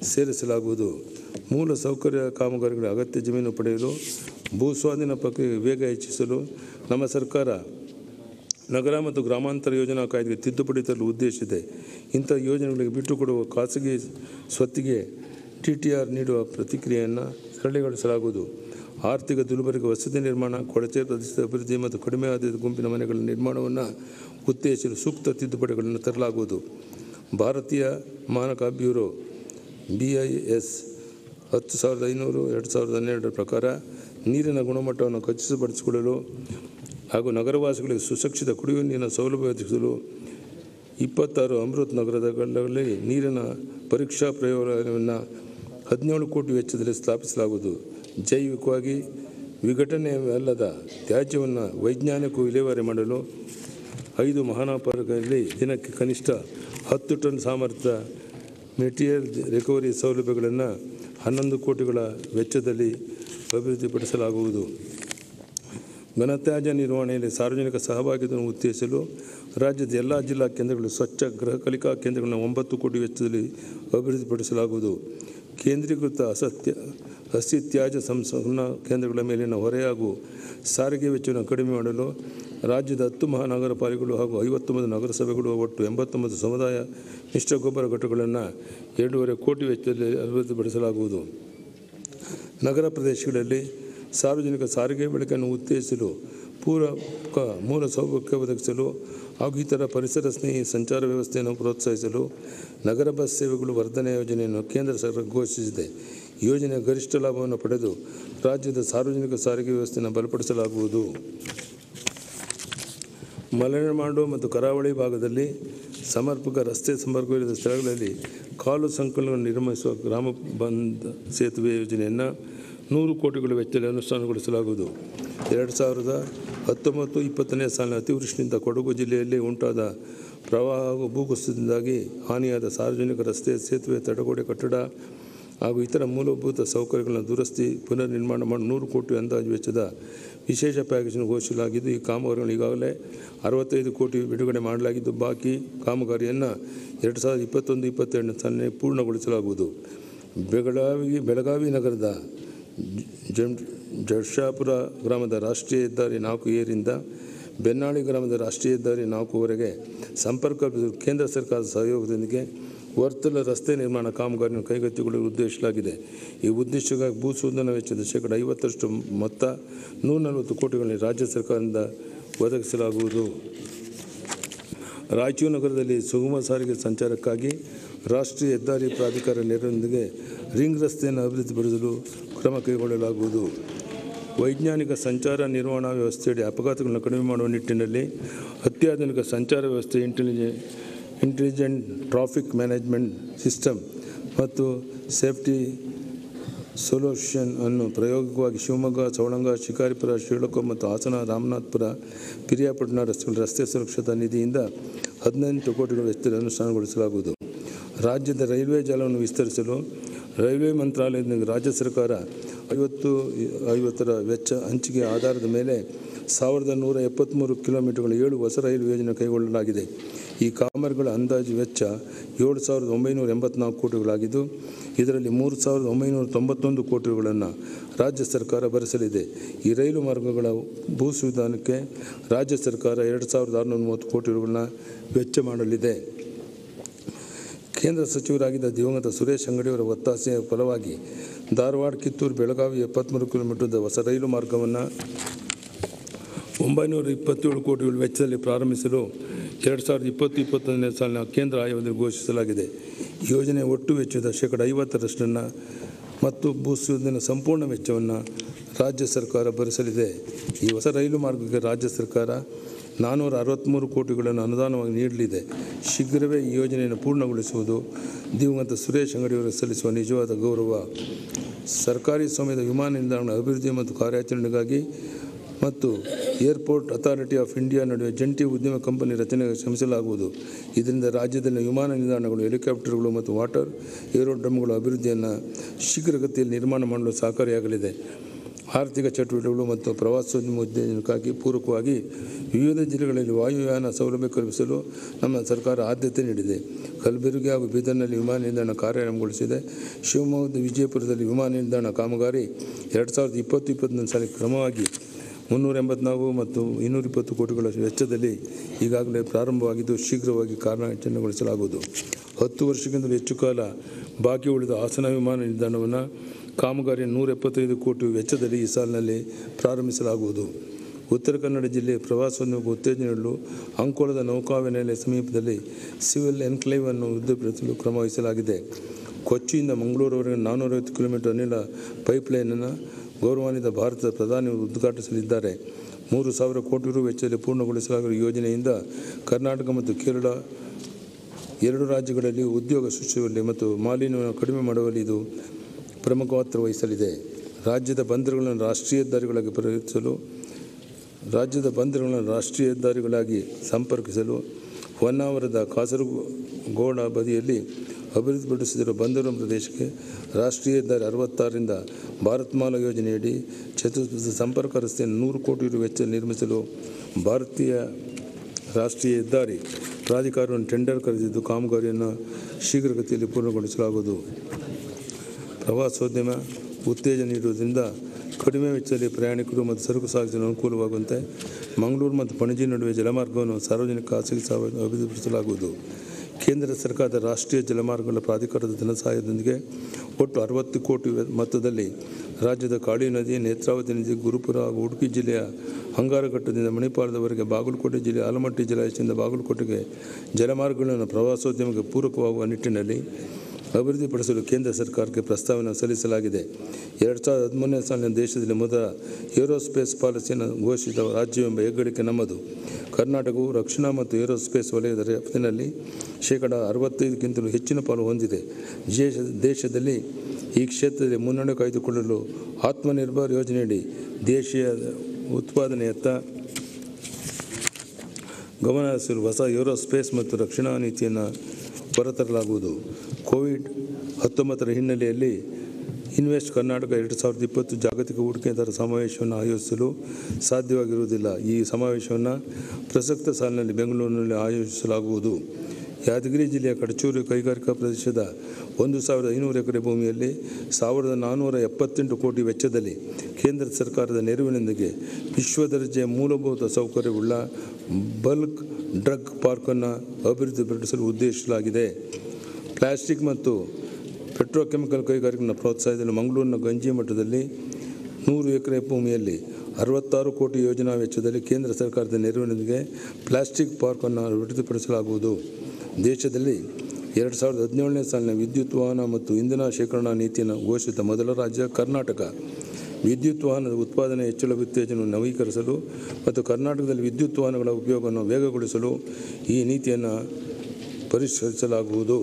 ಸೇರಿಸಲಾಗುವುದು ಮೂಲ ಸೌಕರ್ಯ ಕಾಮಗಾರಿಗಳ ಅಗತ್ಯ ಜಮೀನು ಪಡೆಯಲು ಭೂ ಸ್ವಾಧೀನ ಪ್ರಕ್ರಿಯೆ ವೇಗ ಹೆಚ್ಚಿಸಲು ನಮ್ಮ ಸರ್ಕಾರ ನಗರ ಮತ್ತು ಗ್ರಾಮಾಂತರ ಯೋಜನಾ ಕಾಯ್ದೆಗೆ ತಿದ್ದುಪಡಿ ತರಲು ಉದ್ದೇಶಿಸಿದೆ ಇಂಥ ಯೋಜನೆಗಳಿಗೆ ಬಿಟ್ಟುಕೊಡುವ ಖಾಸಗಿ ಸ್ವತ್ತಿಗೆ ಟಿ ಟಿ ಆರ್ ನೀಡುವ ಪ್ರತಿಕ್ರಿಯೆಯನ್ನು ಸರಳೀಗೊಳಿಸಲಾಗುವುದು ಆರ್ಥಿಕ ದುರ್ಬಲರಿಗೆ ವಸತಿ ನಿರ್ಮಾಣ ಕೊಳಚೆ ಪ್ರದೇಶದ ಅಭಿವೃದ್ಧಿ ಮತ್ತು ಕಡಿಮೆ ಆದಾಯದ ಗುಂಪಿನ ಮನೆಗಳ ನಿರ್ಮಾಣವನ್ನು ಉತ್ತೇಜಿಸಲು ಸೂಕ್ತ ತಿದ್ದುಪಡಿಗಳನ್ನು ತರಲಾಗುವುದು ಭಾರತೀಯ ಮಾನಕ ಬ್ಯೂರೋ ಬಿ ಐ ಎಸ್ ಹತ್ತು ಸಾವಿರದ ಐನೂರು ಎರಡು ಸಾವಿರದ ಹನ್ನೆರಡರ ಪ್ರಕಾರ ನೀರಿನ ಗುಣಮಟ್ಟವನ್ನು ಖಚಿತಪಡಿಸಿಕೊಳ್ಳಲು ಹಾಗೂ ನಗರವಾಸಿಗಳಿಗೆ ಸುಸಕ್ಷಿತ ಕುಡಿಯುವ ನೀರಿನ ಸೌಲಭ್ಯ ಒದಗಿಸಲು ಇಪ್ಪತ್ತಾರು ಅಮೃತ್ ನಗರಗಳಲ್ಲಿ ನೀರಿನ ಪರೀಕ್ಷಾ ಪ್ರಯೋಗಾಲಯವನ್ನು ಹದಿನೇಳು ಕೋಟಿ ವೆಚ್ಚದಲ್ಲಿ ಸ್ಥಾಪಿಸಲಾಗುವುದು ಜೈವಿಕವಾಗಿ ವಿಘಟನೆ ಅಲ್ಲದ ತ್ಯಾಜ್ಯವನ್ನು ವೈಜ್ಞಾನಿಕ ವಿಲೇವಾರಿ ಮಾಡಲು ಐದು ಮಹಾನಗರಗಳಲ್ಲಿ ದಿನಕ್ಕೆ ಕನಿಷ್ಠ ಹತ್ತು ಟನ್ ಸಾಮರ್ಥ್ಯ ಮೆಟೀರಿಯಲ್ ರಿಕವರಿ ಸೌಲಭ್ಯಗಳನ್ನು ಹನ್ನೊಂದು ಕೋಟಿಗಳ ವೆಚ್ಚದಲ್ಲಿ ಅಭಿವೃದ್ಧಿಪಡಿಸಲಾಗುವುದು ಘನತ್ಯಾಜ್ಯ ನಿರ್ವಹಣೆಯಲ್ಲಿ ಸಾರ್ವಜನಿಕ ಸಹಭಾಗಿತ್ವವನ್ನು ಉತ್ತೇಜಿಸಲು ರಾಜ್ಯದ ಎಲ್ಲ ಜಿಲ್ಲಾ ಕೇಂದ್ರಗಳು ಸ್ವಚ್ಛ ಗೃಹ ಕಲಿಕಾ ಕೇಂದ್ರಗಳನ್ನು ಒಂಬತ್ತು ಕೋಟಿ ವೆಚ್ಚದಲ್ಲಿ ಅಭಿವೃದ್ಧಿಪಡಿಸಲಾಗುವುದು ಕೇಂದ್ರೀಕೃತ ಅಸತ್ಯ ಹಸಿ ತ್ಯಾಜ್ಯ ಸಂಸ್ಕರಣಾ ಕೇಂದ್ರಗಳ ಮೇಲಿನ ಹೊರೆ ಹಾಗೂ ಸಾರಿಗೆ ವೆಚ್ಚವನ್ನು ಕಡಿಮೆ ಮಾಡಲು ರಾಜ್ಯದ ಹತ್ತು ಮಹಾನಗರ ಪಾಲಿಕೆಗಳು ಹಾಗೂ ಐವತ್ತೊಂಬತ್ತು ನಗರಸಭೆಗಳು ಒಟ್ಟು ಎಂಬತ್ತೊಂಬತ್ತು ಸಮುದಾಯ ಮಿಶ್ರ ಗೊಬ್ಬರ ಘಟಕಗಳನ್ನು ಎರಡೂವರೆ ಕೋಟಿ ವೆಚ್ಚದಲ್ಲಿ ಅಭಿವೃದ್ಧಿಪಡಿಸಲಾಗುವುದು ನಗರ ಪ್ರದೇಶಗಳಲ್ಲಿ ಸಾರ್ವಜನಿಕ ಸಾರಿಗೆ ಬಳಕೆಯನ್ನು ಉತ್ತೇಜಿಸಲು ಪೂರಕ ಮೂಲ ಸೌಲಭ್ಯ ಒದಗಿಸಲು ಹಾಗೂ ಇತರ ಪರಿಸರ ಸ್ನೇಹಿ ಸಂಚಾರ ವ್ಯವಸ್ಥೆಯನ್ನು ಪ್ರೋತ್ಸಾಹಿಸಲು ನಗರ ಬಸ್ ಸೇವೆಗಳು ವರ್ಧನೆ ಯೋಜನೆಯನ್ನು ಕೇಂದ್ರ ಸರ್ಕಾರ ಘೋಷಿಸಿದೆ ಯೋಜನೆಯ ಗರಿಷ್ಠ ಲಾಭವನ್ನು ಪಡೆದು ರಾಜ್ಯದ ಸಾರ್ವಜನಿಕ ಸಾರಿಗೆ ವ್ಯವಸ್ಥೆಯನ್ನು ಬಲಪಡಿಸಲಾಗುವುದು ಮಲೆನಾಡು ಮತ್ತು ಕರಾವಳಿ ಭಾಗದಲ್ಲಿ ಸಮರ್ಪಕ ರಸ್ತೆ ಸಂಪರ್ಕವಿಲ್ಲದ ಸ್ಥಳಗಳಲ್ಲಿ ಕಾಲು ಸಂಕಲನವನ್ನು ನಿರ್ಮಿಸುವ ಗ್ರಾಮ ಬಂದ್ ಸೇತುವೆ ಯೋಜನೆಯನ್ನು ನೂರು ಕೋಟಿಗಳ ವೆಚ್ಚದಲ್ಲಿ ಅನುಷ್ಠಾನಗೊಳಿಸಲಾಗುವುದು ಎರಡು ಸಾವಿರದ ಹತ್ತೊಂಬತ್ತು ಇಪ್ಪತ್ತನೇ ಸಾಲಿನ ಅತಿವೃಷ್ಟಿಯಿಂದ ಕೊಡಗು ಜಿಲ್ಲೆಯಲ್ಲಿ ಉಂಟಾದ ಪ್ರವಾಹ ಹಾಗೂ ಭೂಕುಸಿತದಿಂದಾಗಿ ಹಾನಿಯಾದ ಸಾರ್ವಜನಿಕ ರಸ್ತೆ ಸೇತುವೆ ತಡೆಗೋಡೆ ಕಟ್ಟಡ ಹಾಗೂ ಇತರ ಮೂಲಭೂತ ಸೌಕರ್ಯಗಳನ್ನು ದುರಸ್ತಿ ಪುನರ್ ನಿರ್ಮಾಣ ಮಾಡಿ ನೂರು ಕೋಟಿ ಅಂದಾಜು ವೆಚ್ಚದ ವಿಶೇಷ ಪ್ಯಾಕೇಜನ್ನು ಘೋಷಿಸಲಾಗಿದ್ದು ಈ ಕಾಮಗಾರಿಗಳನ್ನು ಈಗಾಗಲೇ ಅರವತ್ತೈದು ಕೋಟಿ ಬಿಡುಗಡೆ ಮಾಡಲಾಗಿದ್ದು ಬಾಕಿ ಕಾಮಗಾರಿಯನ್ನು ಎರಡು ಸಾವಿರದ ಇಪ್ಪತ್ತೊಂದು ಇಪ್ಪತ್ತೆರಡನೇ ಸಾಲಿನ ಪೂರ್ಣಗೊಳಿಸಲಾಗುವುದು ಬೆಳಗಾವಿ ಬೆಳಗಾವಿ ನಗರದ ಜಂ ಜಡ್ಶಾಪುರ ಗ್ರಾಮದ ರಾಷ್ಟ್ರೀಯ ಹೆದ್ದಾರಿ ನಾಲ್ಕು ಏರಿಂದ ಬೆನ್ನಾಳಿ ಗ್ರಾಮದ ರಾಷ್ಟ್ರೀಯ ಹೆದ್ದಾರಿ ನಾಲ್ಕುವರೆಗೆ ಸಂಪರ್ಕ ಕಲ್ಪಿಸಲು ಕೇಂದ್ರ ಸರ್ಕಾರದ ಸಹಯೋಗದೊಂದಿಗೆ ವರ್ತಲ ರಸ್ತೆ ನಿರ್ಮಾಣ ಕಾಮಗಾರಿಯನ್ನು ಕೈಗೆತ್ತಿಕೊಳ್ಳಲು ಉದ್ದೇಶಿಸಲಾಗಿದೆ ಈ ಉದ್ದೇಶಕ್ಕಾಗಿ ಭೂ ಶೋಧನಾ ವೆಚ್ಚದ ಶೇಕಡ ಐವತ್ತರಷ್ಟು ಮೊತ್ತ ನೂರ ನಲವತ್ತು ಕೋಟಿಗಳನ್ನು ರಾಜ್ಯ ಸರ್ಕಾರದಿಂದ ಒದಗಿಸಲಾಗುವುದು ರಾಯಚೂರು ನಗರದಲ್ಲಿ ಸುಗಮ ಸಾರಿಗೆ ಸಂಚಾರಕ್ಕಾಗಿ ರಾಷ್ಟ್ರೀಯ ಹೆದ್ದಾರಿ ಪ್ರಾಧಿಕಾರ ನೆರವಿನೊಂದಿಗೆ ರಿಂಗ್ ರಸ್ತೆಯನ್ನು ಅಭಿವೃದ್ಧಿಪಡಿಸಲು ಕ್ರಮ ಕೈಗೊಳ್ಳಲಾಗುವುದು ವೈಜ್ಞಾನಿಕ ಸಂಚಾರ ನಿರ್ವಹಣಾ ವ್ಯವಸ್ಥೆಯಡಿ ಅಪಘಾತಗಳನ್ನು ಕಡಿಮೆ ಮಾಡುವ ನಿಟ್ಟಿನಲ್ಲಿ ಅತ್ಯಾಧುನಿಕ ಸಂಚಾರ ವ್ಯವಸ್ಥೆ ಇಂಟೆಲಿಜೆ ಇಂಟೆಲಿಜೆಂಟ್ ಟ್ರಾಫಿಕ್ ಮ್ಯಾನೇಜ್ಮೆಂಟ್ ಸಿಸ್ಟಮ್ ಮತ್ತು ಸೇಫ್ಟಿ ಸೊಲ್ಯೂಷನ್ ಅನ್ನು ಪ್ರಾಯೋಗಿಕವಾಗಿ ಶಿವಮೊಗ್ಗ ಸವಳಂಗ ಶಿಕಾರಿಪುರ ಶಿವಳಕೊಪ್ಪ ಮತ್ತು ಹಾಸನ ರಾಮನಾಥಪುರ ಪಿರಿಯಾಪಟ್ಟಣ ರಸ್ತೆಗಳ ರಸ್ತೆ ಸುರಕ್ಷತಾ ನಿಧಿಯಿಂದ ಹದಿನೆಂಟು ಕೋಟಿಗಳ ವೆಚ್ಚದಲ್ಲಿ ಅನುಷ್ಠಾನಗೊಳಿಸಲಾಗುವುದು ರಾಜ್ಯದ ರೈಲ್ವೆ ಜಾಲವನ್ನು ವಿಸ್ತರಿಸಲು ರೈಲ್ವೆ ಮಂತ್ರಾಲಯದಿಂದ ರಾಜ್ಯ ಸರ್ಕಾರ ಐವತ್ತು ಐವತ್ತರ ವೆಚ್ಚ ಹಂಚಿಕೆ ಆಧಾರದ ಮೇಲೆ ಸಾವಿರದ ನೂರ ಎಪ್ಪತ್ತ್ಮೂರು ಕಿಲೋಮೀಟರ್ಗಳ ಏಳು ಹೊಸ ರೈಲು ಯೋಜನೆ ಕೈಗೊಳ್ಳಲಾಗಿದೆ ಈ ಕಾಮಗಾರಿಗಳ ಅಂದಾಜು ವೆಚ್ಚ ಏಳು ಸಾವಿರದ ಒಂಬೈನೂರ ಎಂಬತ್ನಾಲ್ಕು ಕೋಟಿಗಳಾಗಿದ್ದು ಇದರಲ್ಲಿ ಮೂರು ಸಾವಿರದ ಒಂಬೈನೂರ ತೊಂಬತ್ತೊಂದು ಕೋಟಿಗಳನ್ನು ರಾಜ್ಯ ಸರ್ಕಾರ ಭರಿಸಲಿದೆ ಈ ರೈಲು ಮಾರ್ಗಗಳ ಭೂ ಸುವಿಧಾನಕ್ಕೆ ರಾಜ್ಯ ಸರ್ಕಾರ ಎರಡು ಸಾವಿರದ ಆರುನೂರ ಮೂವತ್ತು ಕೋಟಿಗಳನ್ನ ವೆಚ್ಚ ಮಾಡಲಿದೆ ಕೇಂದ್ರ ಸಚಿವರಾಗಿದ್ದ ದಿವಂಗತ ಸುರೇಶ್ ಅಂಗಡಿಯವರ ಒತ್ತಾಸೆಯ ಫಲವಾಗಿ ಧಾರವಾಡ ಕಿತ್ತೂರು ಬೆಳಗಾವಿ ಎಪ್ಪತ್ತ್ಮೂರು ಕಿಲೋಮೀಟರ್ದ ಹೊಸ ರೈಲು ಮಾರ್ಗವನ್ನು ಒಂಬೈನೂರ ಇಪ್ಪತ್ತೇಳು ಕೋಟಿಗಳ ವೆಚ್ಚದಲ್ಲಿ ಪ್ರಾರಂಭಿಸಲು ಎರಡು ಸಾವಿರದ ಇಪ್ಪತ್ತು ಇಪ್ಪತ್ತೊಂದನೇ ಸಾಲಿನ ಕೇಂದ್ರ ಆಯೋಗದಲ್ಲಿ ಘೋಷಿಸಲಾಗಿದೆ ಯೋಜನೆ ಒಟ್ಟು ವೆಚ್ಚದ ಶೇಕಡ ಐವತ್ತರಷ್ಟನ್ನು ಮತ್ತು ಭೂಸುವುದಿನ ಸಂಪೂರ್ಣ ವೆಚ್ಚವನ್ನು ರಾಜ್ಯ ಸರ್ಕಾರ ಭರಿಸಲಿದೆ ಈ ಹೊಸ ರೈಲು ಮಾರ್ಗಕ್ಕೆ ರಾಜ್ಯ ಸರ್ಕಾರ ನಾನ್ನೂರ ಅರವತ್ತ್ಮೂರು ಕೋಟಿಗಳನ್ನು ಅನುದಾನವಾಗಿ ನೀಡಲಿದೆ ಶೀಘ್ರವೇ ಈ ಯೋಜನೆಯನ್ನು ಪೂರ್ಣಗೊಳಿಸುವುದು ದಿವಂಗತ ಸುರೇಶ್ ಅಂಗಡಿಯವರು ಸಲ್ಲಿಸುವ ನಿಜವಾದ ಗೌರವ ಸರ್ಕಾರಿ ಸ್ವಾಮ್ಯದ ವಿಮಾನ ನಿಲ್ದಾಣ ಅಭಿವೃದ್ಧಿ ಮತ್ತು ಕಾರ್ಯಾಚರಣೆಗಾಗಿ ಮತ್ತು ಏರ್ಪೋರ್ಟ್ ಅಥಾರಿಟಿ ಆಫ್ ಇಂಡಿಯಾ ನಡುವೆ ಜಂಟಿ ಉದ್ಯಮ ಕಂಪನಿ ರಚನೆಗೆ ಶ್ರಮಿಸಲಾಗುವುದು ಇದರಿಂದ ರಾಜ್ಯದಲ್ಲಿ ವಿಮಾನ ನಿಲ್ದಾಣಗಳು ಹೆಲಿಕಾಪ್ಟರ್ಗಳು ಮತ್ತು ವಾಟರ್ ಏರೋಡ್ರಮ್ಗಳ ಅಭಿವೃದ್ಧಿಯನ್ನು ಶೀಘ್ರಗತಿಯಲ್ಲಿ ನಿರ್ಮಾಣ ಮಾಡಲು ಸಹಕಾರಿಯಾಗಲಿದೆ ಆರ್ಥಿಕ ಚಟುವಟಿಕೆಗಳು ಮತ್ತು ಪ್ರವಾಸೋದ್ಯಮ ಉತ್ತೇಜನಕ್ಕಾಗಿ ಪೂರಕವಾಗಿ ವಿವಿಧ ಜಿಲ್ಲೆಗಳಲ್ಲಿ ವಾಯುಯಾನ ಸೌಲಭ್ಯ ಕಲ್ಪಿಸಲು ನಮ್ಮ ಸರ್ಕಾರ ಆದ್ಯತೆ ನೀಡಿದೆ ಕಲಬುರಗಿ ಹಾಗೂ ಬೀದರ್ನಲ್ಲಿ ವಿಮಾನ ನಿಲ್ದಾಣ ಕಾರ್ಯಾರಂಭಗೊಳಿಸಿದೆ ಶಿವಮೊಗ್ಗದ ವಿಜಯಪುರದಲ್ಲಿ ವಿಮಾನ ನಿಲ್ದಾಣ ಕಾಮಗಾರಿ ಎರಡು ಸಾವಿರದ ಇಪ್ಪತ್ತು ಇಪ್ಪತ್ತೊಂದು ಸಾಲಿಗೆ ಕ್ರಮವಾಗಿ ಮುನ್ನೂರ ಎಂಬತ್ನಾಲ್ಕು ಮತ್ತು ಇನ್ನೂರ ಇಪ್ಪತ್ತು ಕೋಟಿಗಳ ವೆಚ್ಚದಲ್ಲಿ ಈಗಾಗಲೇ ಪ್ರಾರಂಭವಾಗಿದ್ದು ಶೀಘ್ರವಾಗಿ ಕಾರ್ಯಾಚರಣೆಗೊಳಿಸಲಾಗುವುದು ಹತ್ತು ವರ್ಷಕ್ಕಿಂತಲೂ ಹೆಚ್ಚು ಕಾಲ ಬಾಕಿ ಉಳಿದ ಹಾಸನ ವಿಮಾನ ನಿಲ್ದಾಣವನ್ನು ಕಾಮಗಾರಿ ನೂರ ಎಪ್ಪತ್ತೈದು ಕೋಟಿ ವೆಚ್ಚದಲ್ಲಿ ಈ ಸಾಲಿನಲ್ಲಿ ಪ್ರಾರಂಭಿಸಲಾಗುವುದು ಉತ್ತರ ಕನ್ನಡ ಜಿಲ್ಲೆ ಪ್ರವಾಸೋದ್ಯಮಕ್ಕೆ ಉತ್ತೇಜನ ನೀಡಲು ಅಂಕೋಲದ ನೌಕಾವಿನೆಲೆ ಸಮೀಪದಲ್ಲಿ ಸಿವಿಲ್ ಎನ್ಕ್ಲೇವ್ ಅನ್ನು ವೃದ್ಧಿಪಡಿಸಲು ಕ್ರಮ ವಹಿಸಲಾಗಿದೆ ಕೊಚ್ಚಿಯಿಂದ ಮಂಗಳೂರುವರೆಗೆ ನಾನ್ನೂರೈವತ್ತು ಕಿಲೋಮೀಟರ್ ಅನಿಲ ಪೈಪ್ಲೈನನ್ನು ಗೌರವಾನ್ವಿತ ಭಾರತದ ಪ್ರಧಾನಿಯವರು ಉದ್ಘಾಟಿಸಲಿದ್ದಾರೆ ಮೂರು ಸಾವಿರ ಕೋಟಿ ರು ವೆಚ್ಚದಲ್ಲಿ ಪೂರ್ಣಗೊಳಿಸಲಾಗಿರುವ ಯೋಜನೆಯಿಂದ ಕರ್ನಾಟಕ ಮತ್ತು ಕೇರಳ ಎರಡು ರಾಜ್ಯಗಳಲ್ಲಿ ಉದ್ಯೋಗ ಸೃಷ್ಟಿಸುವಲ್ಲಿ ಮತ್ತು ಮಾಲಿನ್ಯವನ್ನು ಕಡಿಮೆ ಮಾಡುವಲ್ಲಿ ಇದು ಪ್ರಮುಖ ಪಾತ್ರ ವಹಿಸಲಿದೆ ರಾಜ್ಯದ ಬಂದರುಗಳನ್ನು ರಾಷ್ಟ್ರೀಯ ಹೆದ್ದಾರಿಗಳಾಗಿ ಪರಿವರ್ತಿಸಲು ರಾಜ್ಯದ ಬಂದರುಗಳನ್ನು ರಾಷ್ಟ್ರೀಯ ಹೆದ್ದಾರಿಗಳಾಗಿ ಸಂಪರ್ಕಿಸಲು ಹೊನ್ನಾವರದ ಕಾಸರಗೋಡ ಬದಿಯಲ್ಲಿ ಅಭಿವೃದ್ಧಿಪಡಿಸಿರುವ ಬಂದರು ಪ್ರದೇಶಕ್ಕೆ ರಾಷ್ಟ್ರೀಯ ಹೆದ್ದಾರಿ ಅರವತ್ತಾರರಿಂದ ಭಾರತ್ ಮಾಲಾ ಯೋಜನೆಯಡಿ ಚತುರ್ಭುಜ ಸಂಪರ್ಕ ರಸ್ತೆಯನ್ನು ನೂರು ಕೋಟಿ ರು ವೆಚ್ಚ ನಿರ್ಮಿಸಲು ಭಾರತೀಯ ರಾಷ್ಟ್ರೀಯ ಹೆದ್ದಾರಿ ಪ್ರಾಧಿಕಾರವನ್ನು ಟೆಂಡರ್ ಕರೆದಿದ್ದು ಕಾಮಗಾರಿಯನ್ನು ಶೀಘ್ರಗತಿಯಲ್ಲಿ ಪೂರ್ಣಗೊಳಿಸಲಾಗುವುದು ಪ್ರವಾಸೋದ್ಯಮ ಉತ್ತೇಜನ ನೀಡುವುದರಿಂದ ಕಡಿಮೆ ವೆಚ್ಚದಲ್ಲಿ ಪ್ರಯಾಣಿಕರು ಮತ್ತು ಸರಕು ಸಾಗಿಸಲು ಅನುಕೂಲವಾಗುವಂತೆ ಮಂಗಳೂರು ಮತ್ತು ಪಣಜಿ ನಡುವೆ ಜಲಮಾರ್ಗವನ್ನು ಸಾರ್ವಜನಿಕ ಖಾಸಗಿ ಸಹಭಾಗಿ ಅಭಿವೃದ್ಧಿಪಡಿಸಲಾಗುವುದು ಕೇಂದ್ರ ಸರ್ಕಾರದ ರಾಷ್ಟ್ರೀಯ ಜಲಮಾರ್ಗಗಳ ಪ್ರಾಧಿಕಾರದ ಧನ ಸಹಾಯದೊಂದಿಗೆ ಒಟ್ಟು ಅರವತ್ತು ಕೋಟಿ ವೆ- ಮೊತ್ತದಲ್ಲಿ ರಾಜ್ಯದ ಕಾಳಿ ನದಿ ನೇತ್ರಾವತಿ ನದಿ ಗುರುಪುರ ಹಾಗೂ ಉಡುಪಿ ಜಿಲ್ಲೆಯ ಅಂಗಾರಘಟ್ಟದಿಂದ ಮಣಿಪಾಲದವರೆಗೆ ಬಾಗಲಕೋಟೆ ಜಿಲ್ಲೆ ಆಲಮಟ್ಟಿ ಜಲಾಶಯದಿಂದ ಬಾಗಲಕೋಟೆಗೆ ಜಲಮಾರ್ಗಗಳನ್ನು ಪ್ರವಾಸೋದ್ಯಮಕ್ಕೆ ಪೂರಕವಾಗುವ ನಿಟ್ಟಿನಲ್ಲಿ ಅಭಿವೃದ್ಧಿಪಡಿಸಲು ಕೇಂದ್ರ ಸರ್ಕಾರಕ್ಕೆ ಪ್ರಸ್ತಾವನೆ ಸಲ್ಲಿಸಲಾಗಿದೆ ಎರಡು ಸಾವಿರದ ಹದಿಮೂರನೇ ಸಾಲಿನ ದೇಶದಲ್ಲಿ ಮೊದಲ ಏರೋಸ್ಪೇಸ್ ಪಾಲಿಸಿಯನ್ನು ಘೋಷಿಸಿದ ರಾಜ್ಯವೆಂಬ ಹೆಗ್ಗಳಿಕೆ ನಮ್ಮದು ಕರ್ನಾಟಕವು ರಕ್ಷಣಾ ಮತ್ತು ಏರೋಸ್ಪೇಸ್ ವಲಯದ ರಫ್ತಿನಲ್ಲಿ ಶೇಕಡ ಅರವತ್ತೈದಕ್ಕಿಂತಲೂ ಹೆಚ್ಚಿನ ಪಾಲು ಹೊಂದಿದೆ ದೇಶ ದೇಶದಲ್ಲಿ ಈ ಕ್ಷೇತ್ರದಲ್ಲಿ ಮುನ್ನಡೆ ಕಾಯ್ದುಕೊಳ್ಳಲು ಆತ್ಮನಿರ್ಭರ್ ಯೋಜನೆಯಡಿ ದೇಶೀಯ ಉತ್ಪಾದನೆಯತ್ತ ಗಮನ ಹರಿಸಲು ಹೊಸ ಏರೋಸ್ಪೇಸ್ ಮತ್ತು ರಕ್ಷಣಾ ನೀತಿಯನ್ನು ಹೊರತರಲಾಗುವುದು ಕೋವಿಡ್ ಹತ್ತೊಂಬತ್ತರ ಹಿನ್ನೆಲೆಯಲ್ಲಿ ಇನ್ವೆಸ್ಟ್ ಕರ್ನಾಟಕ ಎರಡು ಸಾವಿರದ ಇಪ್ಪತ್ತು ಜಾಗತಿಕ ಹೂಡಿಕೆದಾರ ಸಮಾವೇಶವನ್ನು ಆಯೋಜಿಸಲು ಸಾಧ್ಯವಾಗಿರುವುದಿಲ್ಲ ಈ ಸಮಾವೇಶವನ್ನು ಪ್ರಸಕ್ತ ಸಾಲಿನಲ್ಲಿ ಬೆಂಗಳೂರಿನಲ್ಲಿ ಆಯೋಜಿಸಲಾಗುವುದು ಯಾದಗಿರಿ ಜಿಲ್ಲೆಯ ಕಡಚೂರು ಕೈಗಾರಿಕಾ ಪ್ರದೇಶದ ಒಂದು ಸಾವಿರದ ಐನೂರು ಎಕರೆ ಭೂಮಿಯಲ್ಲಿ ಸಾವಿರದ ನಾನ್ನೂರ ಎಪ್ಪತ್ತೆಂಟು ಕೋಟಿ ವೆಚ್ಚದಲ್ಲಿ ಕೇಂದ್ರ ಸರ್ಕಾರದ ನೆರವಿನೊಂದಿಗೆ ವಿಶ್ವ ದರ್ಜೆಯ ಮೂಲಭೂತ ಸೌಕರ್ಯವುಳ್ಳ ಬಲ್ಕ್ ಡ್ರಗ್ ಪಾರ್ಕನ್ನು ಅಭಿವೃದ್ಧಿಪಡಿಸಲು ಉದ್ದೇಶಿಸಲಾಗಿದೆ ಪ್ಲಾಸ್ಟಿಕ್ ಮತ್ತು ಪೆಟ್ರೋಕೆಮಿಕಲ್ ಕೈಗಾರಿಕೆಯನ್ನು ಪ್ರೋತ್ಸಾಹಿಸಲು ಮಂಗಳೂರಿನ ಗಂಜಿ ಮಠದಲ್ಲಿ ನೂರು ಎಕರೆ ಭೂಮಿಯಲ್ಲಿ ಅರವತ್ತಾರು ಕೋಟಿ ಯೋಜನಾ ವೆಚ್ಚದಲ್ಲಿ ಕೇಂದ್ರ ಸರ್ಕಾರದ ನೆರವಿನೊಂದಿಗೆ ಪ್ಲಾಸ್ಟಿಕ್ ಪಾರ್ಕನ್ನು ಅಭಿವೃದ್ಧಿಪಡಿಸಲಾಗುವುದು ದೇಶದಲ್ಲಿ ಎರಡು ಸಾವಿರದ ಹದಿನೇಳನೇ ಸಾಲಿನ ವಿದ್ಯುತ್ ವಾಹನ ಮತ್ತು ಇಂಧನ ಶೇಖರಣಾ ನೀತಿಯನ್ನು ಘೋಷಿಸಿದ ಮೊದಲ ರಾಜ್ಯ ಕರ್ನಾಟಕ ವಿದ್ಯುತ್ ವಾಹನದ ಉತ್ಪಾದನೆ ಹೆಚ್ಚಳ ಉತ್ತೇಜನವನ್ನು ನವೀಕರಿಸಲು ಮತ್ತು ಕರ್ನಾಟಕದಲ್ಲಿ ವಿದ್ಯುತ್ ವಾಹನಗಳ ಉಪಯೋಗವನ್ನು ವೇಗಗೊಳಿಸಲು ಈ ನೀತಿಯನ್ನು ಪರಿಷ್ಕರಿಸಲಾಗುವುದು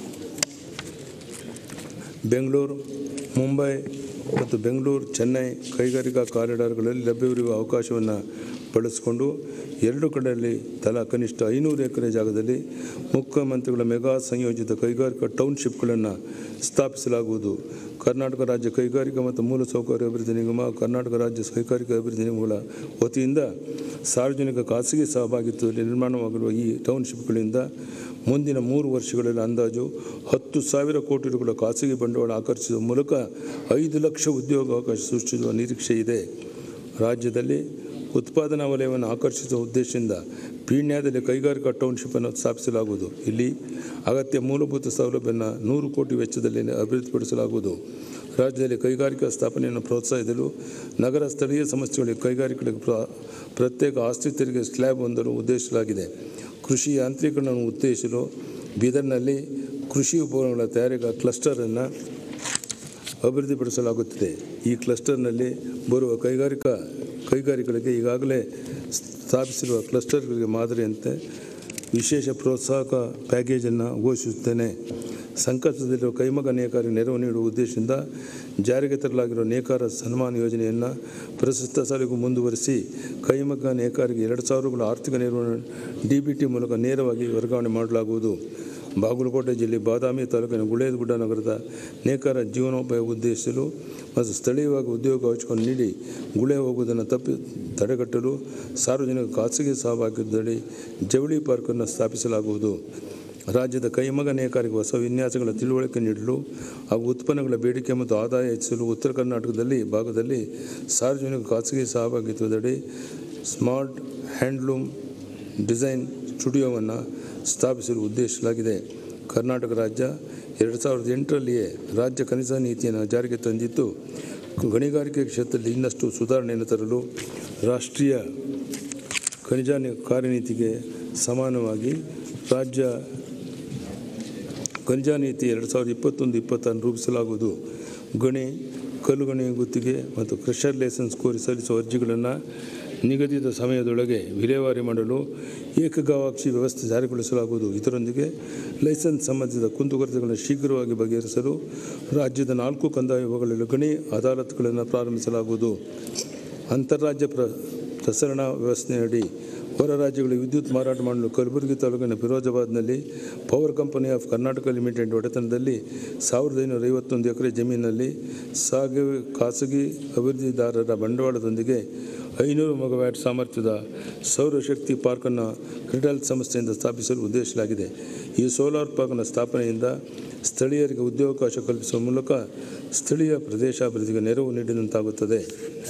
ಬೆಂಗಳೂರು ಮುಂಬೈ ಮತ್ತು ಬೆಂಗಳೂರು ಚೆನ್ನೈ ಕೈಗಾರಿಕಾ ಕಾರಿಡಾರ್ಗಳಲ್ಲಿ ಲಭ್ಯವಿರುವ ಅವಕಾಶವನ್ನು ಬಳಸಿಕೊಂಡು ಎರಡು ಕಡೆಯಲ್ಲಿ ತಲಾ ಕನಿಷ್ಠ ಐನೂರು ಎಕರೆ ಜಾಗದಲ್ಲಿ ಮುಖ್ಯಮಂತ್ರಿಗಳ ಮೆಗಾ ಸಂಯೋಜಿತ ಕೈಗಾರಿಕಾ ಟೌನ್ಶಿಪ್ಗಳನ್ನು ಸ್ಥಾಪಿಸಲಾಗುವುದು ಕರ್ನಾಟಕ ರಾಜ್ಯ ಕೈಗಾರಿಕಾ ಮತ್ತು ಮೂಲಸೌಕರ್ಯ ಅಭಿವೃದ್ಧಿ ನಿಗಮ ಕರ್ನಾಟಕ ರಾಜ್ಯ ಕೈಗಾರಿಕಾ ಅಭಿವೃದ್ಧಿ ನಿಗಮಗಳ ವತಿಯಿಂದ ಸಾರ್ವಜನಿಕ ಖಾಸಗಿ ಸಹಭಾಗಿತ್ವದಲ್ಲಿ ನಿರ್ಮಾಣವಾಗಿರುವ ಈ ಟೌನ್ಶಿಪ್ಗಳಿಂದ ಮುಂದಿನ ಮೂರು ವರ್ಷಗಳಲ್ಲಿ ಅಂದಾಜು ಹತ್ತು ಸಾವಿರ ಕೋಟಿ ರೂಗಳ ಖಾಸಗಿ ಬಂಡವಾಳ ಆಕರ್ಷಿಸುವ ಮೂಲಕ ಐದು ಲಕ್ಷ ಉದ್ಯೋಗಾವಕಾಶ ಸೃಷ್ಟಿಸುವ ನಿರೀಕ್ಷೆ ಇದೆ ರಾಜ್ಯದಲ್ಲಿ ಉತ್ಪಾದನಾ ವಲಯವನ್ನು ಆಕರ್ಷಿಸುವ ಉದ್ದೇಶದಿಂದ ಪೀಣ್ಯದಲ್ಲಿ ಕೈಗಾರಿಕಾ ಟೌನ್ಶಿಪ್ಪನ್ನು ಸ್ಥಾಪಿಸಲಾಗುವುದು ಇಲ್ಲಿ ಅಗತ್ಯ ಮೂಲಭೂತ ಸೌಲಭ್ಯವನ್ನು ನೂರು ಕೋಟಿ ವೆಚ್ಚದಲ್ಲಿ ಅಭಿವೃದ್ಧಿಪಡಿಸಲಾಗುವುದು ರಾಜ್ಯದಲ್ಲಿ ಕೈಗಾರಿಕಾ ಸ್ಥಾಪನೆಯನ್ನು ಪ್ರೋತ್ಸಾಹಿಸಲು ನಗರ ಸ್ಥಳೀಯ ಸಂಸ್ಥೆಗಳಿಗೆ ಕೈಗಾರಿಕೆಗಳಿಗೆ ಪ್ರ ಪ್ರತ್ಯೇಕ ಆಸ್ತಿ ತೆರಿಗೆ ಸ್ಲ್ಯಾಬ್ ಹೊಂದಲು ಉದ್ದೇಶಿಸಲಾಗಿದೆ ಕೃಷಿ ಯಾಂತ್ರೀಕರಣವನ್ನು ಉತ್ತೇಜಿಸಲು ಬೀದರ್ನಲ್ಲಿ ಕೃಷಿ ಉಪಕರಣಗಳ ತಯಾರಿಕಾ ಕ್ಲಸ್ಟರನ್ನು ಅಭಿವೃದ್ಧಿಪಡಿಸಲಾಗುತ್ತಿದೆ ಈ ಕ್ಲಸ್ಟರ್ನಲ್ಲಿ ಬರುವ ಕೈಗಾರಿಕಾ ಕೈಗಾರಿಕೆಗಳಿಗೆ ಈಗಾಗಲೇ ಸ್ಥಾಪಿಸಿರುವ ಕ್ಲಸ್ಟರ್ಗಳಿಗೆ ಮಾದರಿಯಂತೆ ವಿಶೇಷ ಪ್ರೋತ್ಸಾಹಕ ಪ್ಯಾಕೇಜನ್ನು ಘೋಷಿಸುತ್ತೇನೆ ಸಂಕಷ್ಟದಲ್ಲಿರುವ ಕೈಮಗ್ಗ ನೇಕಾರರಿಗೆ ನೆರವು ನೀಡುವ ಉದ್ದೇಶದಿಂದ ಜಾರಿಗೆ ತರಲಾಗಿರುವ ನೇಕಾರ ಸನ್ಮಾನ ಯೋಜನೆಯನ್ನು ಪ್ರಸ್ತುತ ಸಾಲಿಗೂ ಮುಂದುವರಿಸಿ ಕೈಮಗ್ಗ ನೇಕಾರಿಗೆ ಎರಡು ಸಾವಿರಗಳ ಆರ್ಥಿಕ ನೆರವನ್ನು ಡಿ ಬಿ ಟಿ ಮೂಲಕ ನೇರವಾಗಿ ವರ್ಗಾವಣೆ ಮಾಡಲಾಗುವುದು ಬಾಗಲಕೋಟೆ ಜಿಲ್ಲೆ ಬಾದಾಮಿ ತಾಲೂಕಿನ ಗುಳೇದಗುಡ್ಡ ನಗರದ ನೇಕಾರ ಜೀವನೋಪಾಯ ಉದ್ದೇಶಿಸಲು ಮತ್ತು ಸ್ಥಳೀಯವಾಗಿ ಉದ್ಯೋಗಾವಕಾಶವನ್ನು ನೀಡಿ ಗುಳೆ ಹೋಗುವುದನ್ನು ತಪ್ಪಿ ತಡೆಗಟ್ಟಲು ಸಾರ್ವಜನಿಕ ಖಾಸಗಿ ಸಹಭಾಗಿತ್ವದಡಿ ಜವಳಿ ಪಾರ್ಕನ್ನು ಸ್ಥಾಪಿಸಲಾಗುವುದು ರಾಜ್ಯದ ಕೈಮಗ ನೇಕಾರಿಗೆ ಹೊಸ ವಿನ್ಯಾಸಗಳ ತಿಳುವಳಿಕೆ ನೀಡಲು ಹಾಗೂ ಉತ್ಪನ್ನಗಳ ಬೇಡಿಕೆ ಮತ್ತು ಆದಾಯ ಹೆಚ್ಚಿಸಲು ಉತ್ತರ ಕರ್ನಾಟಕದಲ್ಲಿ ಭಾಗದಲ್ಲಿ ಸಾರ್ವಜನಿಕ ಖಾಸಗಿ ಸಹಭಾಗಿತ್ವದಡಿ ಸ್ಮಾರ್ಟ್ ಹ್ಯಾಂಡ್ಲೂಮ್ ಡಿಸೈನ್ ಸ್ಟುಡಿಯೋವನ್ನು ಸ್ಥಾಪಿಸಲು ಉದ್ದೇಶಿಸಲಾಗಿದೆ ಕರ್ನಾಟಕ ರಾಜ್ಯ ಎರಡು ಸಾವಿರದ ಎಂಟರಲ್ಲಿಯೇ ರಾಜ್ಯ ಕನಿಷ್ಠ ನೀತಿಯನ್ನು ಜಾರಿಗೆ ತಂದಿದ್ದು ಗಣಿಗಾರಿಕೆ ಕ್ಷೇತ್ರದಲ್ಲಿ ಇನ್ನಷ್ಟು ಸುಧಾರಣೆಯನ್ನು ತರಲು ರಾಷ್ಟ್ರೀಯ ಖನಿಜ ನಿ- ಕಾರ್ಯನೀತಿಗೆ ಸಮಾನವಾಗಿ ರಾಜ್ಯ ಖನಿಜ ನೀತಿ ಎರಡು ಸಾವಿರದ ಇಪ್ಪತ್ತೊಂದು ಇಪ್ಪತ್ತನ್ನು ರೂಪಿಸಲಾಗುವುದು ಗಣಿ ಕಲ್ಲು ಗಣಿ ಗುತ್ತಿಗೆ ಮತ್ತು ಕ್ರಷರ್ ಲೈಸೆನ್ಸ್ ಕೋರಿ ಸಲ್ಲಿಸುವ ಅರ್ಜಿಗಳನ್ನು ನಿಗದಿತ ಸಮಯದೊಳಗೆ ವಿಲೇವಾರಿ ಮಾಡಲು ಏಕಗವಾಕ್ಷಿ ವ್ಯವಸ್ಥೆ ಜಾರಿಗೊಳಿಸಲಾಗುವುದು ಇದರೊಂದಿಗೆ ಲೈಸೆನ್ಸ್ ಸಂಬಂಧಿಸಿದ ಕುಂದುಕೊರತೆಗಳನ್ನು ಶೀಘ್ರವಾಗಿ ಬಗೆಹರಿಸಲು ರಾಜ್ಯದ ನಾಲ್ಕು ಕಂದಾಯ ವಿಭಾಗಗಳಲ್ಲಿ ಗಣಿ ಅದಾಲತ್ಗಳನ್ನು ಪ್ರಾರಂಭಿಸಲಾಗುವುದು ಅಂತಾರಾಜ್ಯ ಪ್ರ ಪ್ರಸರಣ ವ್ಯವಸ್ಥೆಯಡಿ ಹೊರ ರಾಜ್ಯಗಳಿಗೆ ವಿದ್ಯುತ್ ಮಾರಾಟ ಮಾಡಲು ಕಲಬುರಗಿ ತಾಲೂಕಿನ ಫಿರೋಜಾಬಾದ್ನಲ್ಲಿ power company of Karnataka limited ಒಡೆತನದಲ್ಲಿ ಸಾವಿರದ ಐನೂರ ಐವತ್ತೊಂದು ಎಕರೆ ಜಮೀನಿನಲ್ಲಿ ಸಾಗಿ ಖಾಸಗಿ ಅಭಿವೃದ್ಧಿದಾರರ ಬಂಡವಾಳದೊಂದಿಗೆ ಐನೂರು ಮೆಗಾವ್ಯಾಟ್ ಸಾಮರ್ಥ್ಯದ ಸೌರಶಕ್ತಿ ಪಾರ್ಕನ್ನು ಕ್ರಿಡಲ್ ಸಂಸ್ಥೆಯಿಂದ ಸ್ಥಾಪಿಸಲು ಉದ್ದೇಶಿಸಲಾಗಿದೆ ಈ ಸೋಲಾರ್ ಪಾರ್ಕ್ನ ಸ್ಥಾಪನೆಯಿಂದ ಸ್ಥಳೀಯರಿಗೆ ಉದ್ಯೋಗಾವಕಾಶ ಕಲ್ಪಿಸುವ ಮೂಲಕ ಸ್ಥಳೀಯ ಪ್ರದೇಶಾಭಿವೃದ್ಧಿಗೆ ನೆರವು ನೀಡಿದಂತಾಗುತ್ತದೆ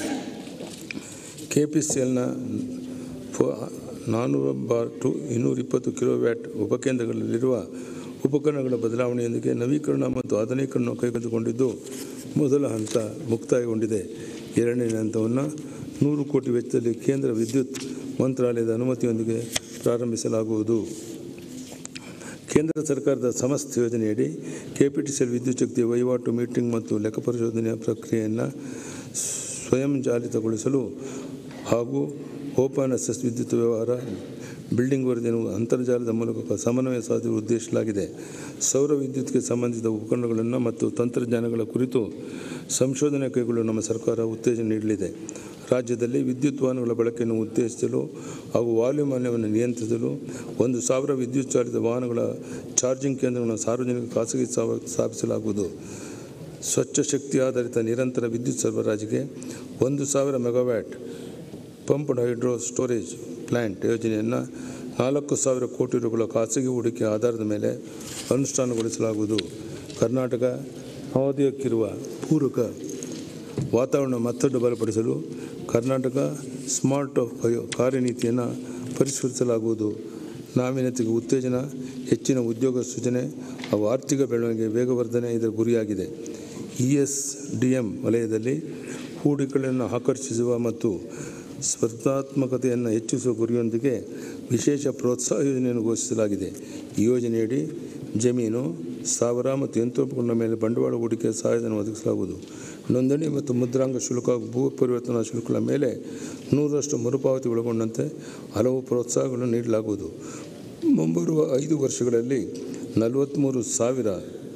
ಕೆ ಪಿ ಸಿ ಎಲ್ನ ನಾನ್ನೂರ ಬಾರ್ ಟು ಇನ್ನೂರ ಇಪ್ಪತ್ತು ಕಿಲೋವ್ಯಾಟ್ ಉಪಕೇಂದ್ರಗಳಲ್ಲಿರುವ ಉಪಕರಣಗಳ ಬದಲಾವಣೆಯೊಂದಿಗೆ ನವೀಕರಣ ಮತ್ತು ಆಧುನೀಕರಣ ಕೈಗೆತ್ತಿಕೊಂಡಿದ್ದು ಮೊದಲ ಹಂತ ಮುಕ್ತಾಯಗೊಂಡಿದೆ ಎರಡನೇ ಹಂತವನ್ನು ನೂರು ಕೋಟಿ ವೆಚ್ಚದಲ್ಲಿ ಕೇಂದ್ರ ವಿದ್ಯುತ್ ಮಂತ್ರಾಲಯದ ಅನುಮತಿಯೊಂದಿಗೆ ಪ್ರಾರಂಭಿಸಲಾಗುವುದು ಕೇಂದ್ರ ಸರ್ಕಾರದ ಸಮಸ್ತ ಯೋಜನೆಯಡಿ ಕೆಪಿಟಿಸಿಎಲ್ ವಿದ್ಯುತ್ ಶಕ್ತಿಯ ವಹಿವಾಟು ಮೀಟಿಂಗ್ ಮತ್ತು ಲೆಕ್ಕ ಪರಿಶೋಧನೆಯ ಪ್ರಕ್ರಿಯೆಯನ್ನು ಸ್ವಯಂ ಚಾಲಿತಗೊಳಿಸಲು ಹಾಗೂ ಓಪನ್ ಎಸ್ ವಿದ್ಯುತ್ ವ್ಯವಹಾರ ಬಿಲ್ಡಿಂಗ್ ವರದಿಯನ್ನು ಅಂತರ್ಜಾಲದ ಮೂಲಕ ಸಮನ್ವಯ ಸಾಧಿಸಲು ಉದ್ದೇಶಿಸಲಾಗಿದೆ ಸೌರ ವಿದ್ಯುತ್ಗೆ ಸಂಬಂಧಿಸಿದ ಉಪಕರಣಗಳನ್ನು ಮತ್ತು ತಂತ್ರಜ್ಞಾನಗಳ ಕುರಿತು ಸಂಶೋಧನೆ ಕೈಗೊಳ್ಳಲು ನಮ್ಮ ಸರ್ಕಾರ ಉತ್ತೇಜನ ನೀಡಲಿದೆ ರಾಜ್ಯದಲ್ಲಿ ವಿದ್ಯುತ್ ವಾಹನಗಳ ಬಳಕೆಯನ್ನು ಉತ್ತೇಜಿಸಲು ಹಾಗೂ ವಾಯು ಮಾಲಿನ್ಯವನ್ನು ನಿಯಂತ್ರಿಸಲು ಒಂದು ಸಾವಿರ ವಿದ್ಯುತ್ ಚಾಲಿತ ವಾಹನಗಳ ಚಾರ್ಜಿಂಗ್ ಕೇಂದ್ರಗಳನ್ನು ಸಾರ್ವಜನಿಕ ಖಾಸಗಿ ಸ್ಥಾಪ- ಸ್ಥಾಪಿಸಲಾಗುವುದು ಸ್ವಚ್ಛ ಶಕ್ತಿ ಆಧಾರಿತ ನಿರಂತರ ವಿದ್ಯುತ್ ಸರಬರಾಜಿಗೆ ಒಂದು ಸಾವಿರ megawatt pumped hydro storage plant ಯೋಜನೆಯನ್ನು ನಾಲ್ಕು ಸಾವಿರ ಕೋಟಿ ರುಗಳ ಖಾಸಗಿ ಹೂಡಿಕೆ ಆಧಾರದ ಮೇಲೆ ಅನುಷ್ಠಾನಗೊಳಿಸಲಾಗುವುದು ಕರ್ನಾಟಕ ನವೋದಯಕ್ಕಿರುವ ಪೂರಕ ವಾತಾವರಣ ಮತ್ತಷ್ಟು ಬಲಪಡಿಸಲು ಕರ್ನಾಟಕ ಸ್ಮಾರ್ಟ್ ಕೈ- ಕಾರ್ಯನೀತಿಯನ್ನು ಪರಿಷ್ಕರಿಸಲಾಗುವುದು ನಾವೀನ್ಯತೆಗೆ ಉತ್ತೇಜನ ಹೆಚ್ಚಿನ ಉದ್ಯೋಗ ಸೃಜನೆ ಹಾಗೂ ಆರ್ಥಿಕ ಬೆಳವಣಿಗೆ ವೇಗವರ್ಧನೆ ಇದರ ಗುರಿಯಾಗಿದೆ ಇ ಎಸ್ ಡಿ ಎಂ ವಲಯದಲ್ಲಿ ಹೂಡಿಕೆಗಳನ್ನು ಆಕರ್ಷಿಸುವ ಮತ್ತು ಸ್ಪರ್ಧಾತ್ಮಕತೆಯನ್ನು ಹೆಚ್ಚಿಸುವ ಗುರಿಯೊಂದಿಗೆ ವಿಶೇಷ ಪ್ರೋತ್ಸಾಹ ಯೋಜನೆಯನ್ನು ಘೋಷಿಸಲಾಗಿದೆ ಈ ಯೋಜನೆಯಡಿ ಜಮೀನು ಸ್ಥಾವರ ಮತ್ತು ಯಂತ್ರೋಪಕರಣಗಳ ಮೇಲೆ ಬಂಡವಾಳ ಹೂಡಿಕೆ ಸಹಾಯಧನ ಒದಗಿಸಲಾಗುವುದು ನೋಂದಣಿ ಮತ್ತು ಮುದ್ರಾಂಗ ಶುಲ್ಕ ಹಾಗೂ ಭೂ ಪರಿವರ್ತನಾ ಶುಲ್ಕಗಳ ಮೇಲೆ ನೂರರಷ್ಟು ಮರುಪಾವತಿ ಒಳಗೊಂಡಂತೆ ಹಲವು ಪ್ರೋತ್ಸಾಹಗಳನ್ನು ನೀಡಲಾಗುವುದು ಮುಂಬರುವ ಐದು ವರ್ಷಗಳಲ್ಲಿ ನಲವತ್ತ್ಮೂರು ಸಾವಿರ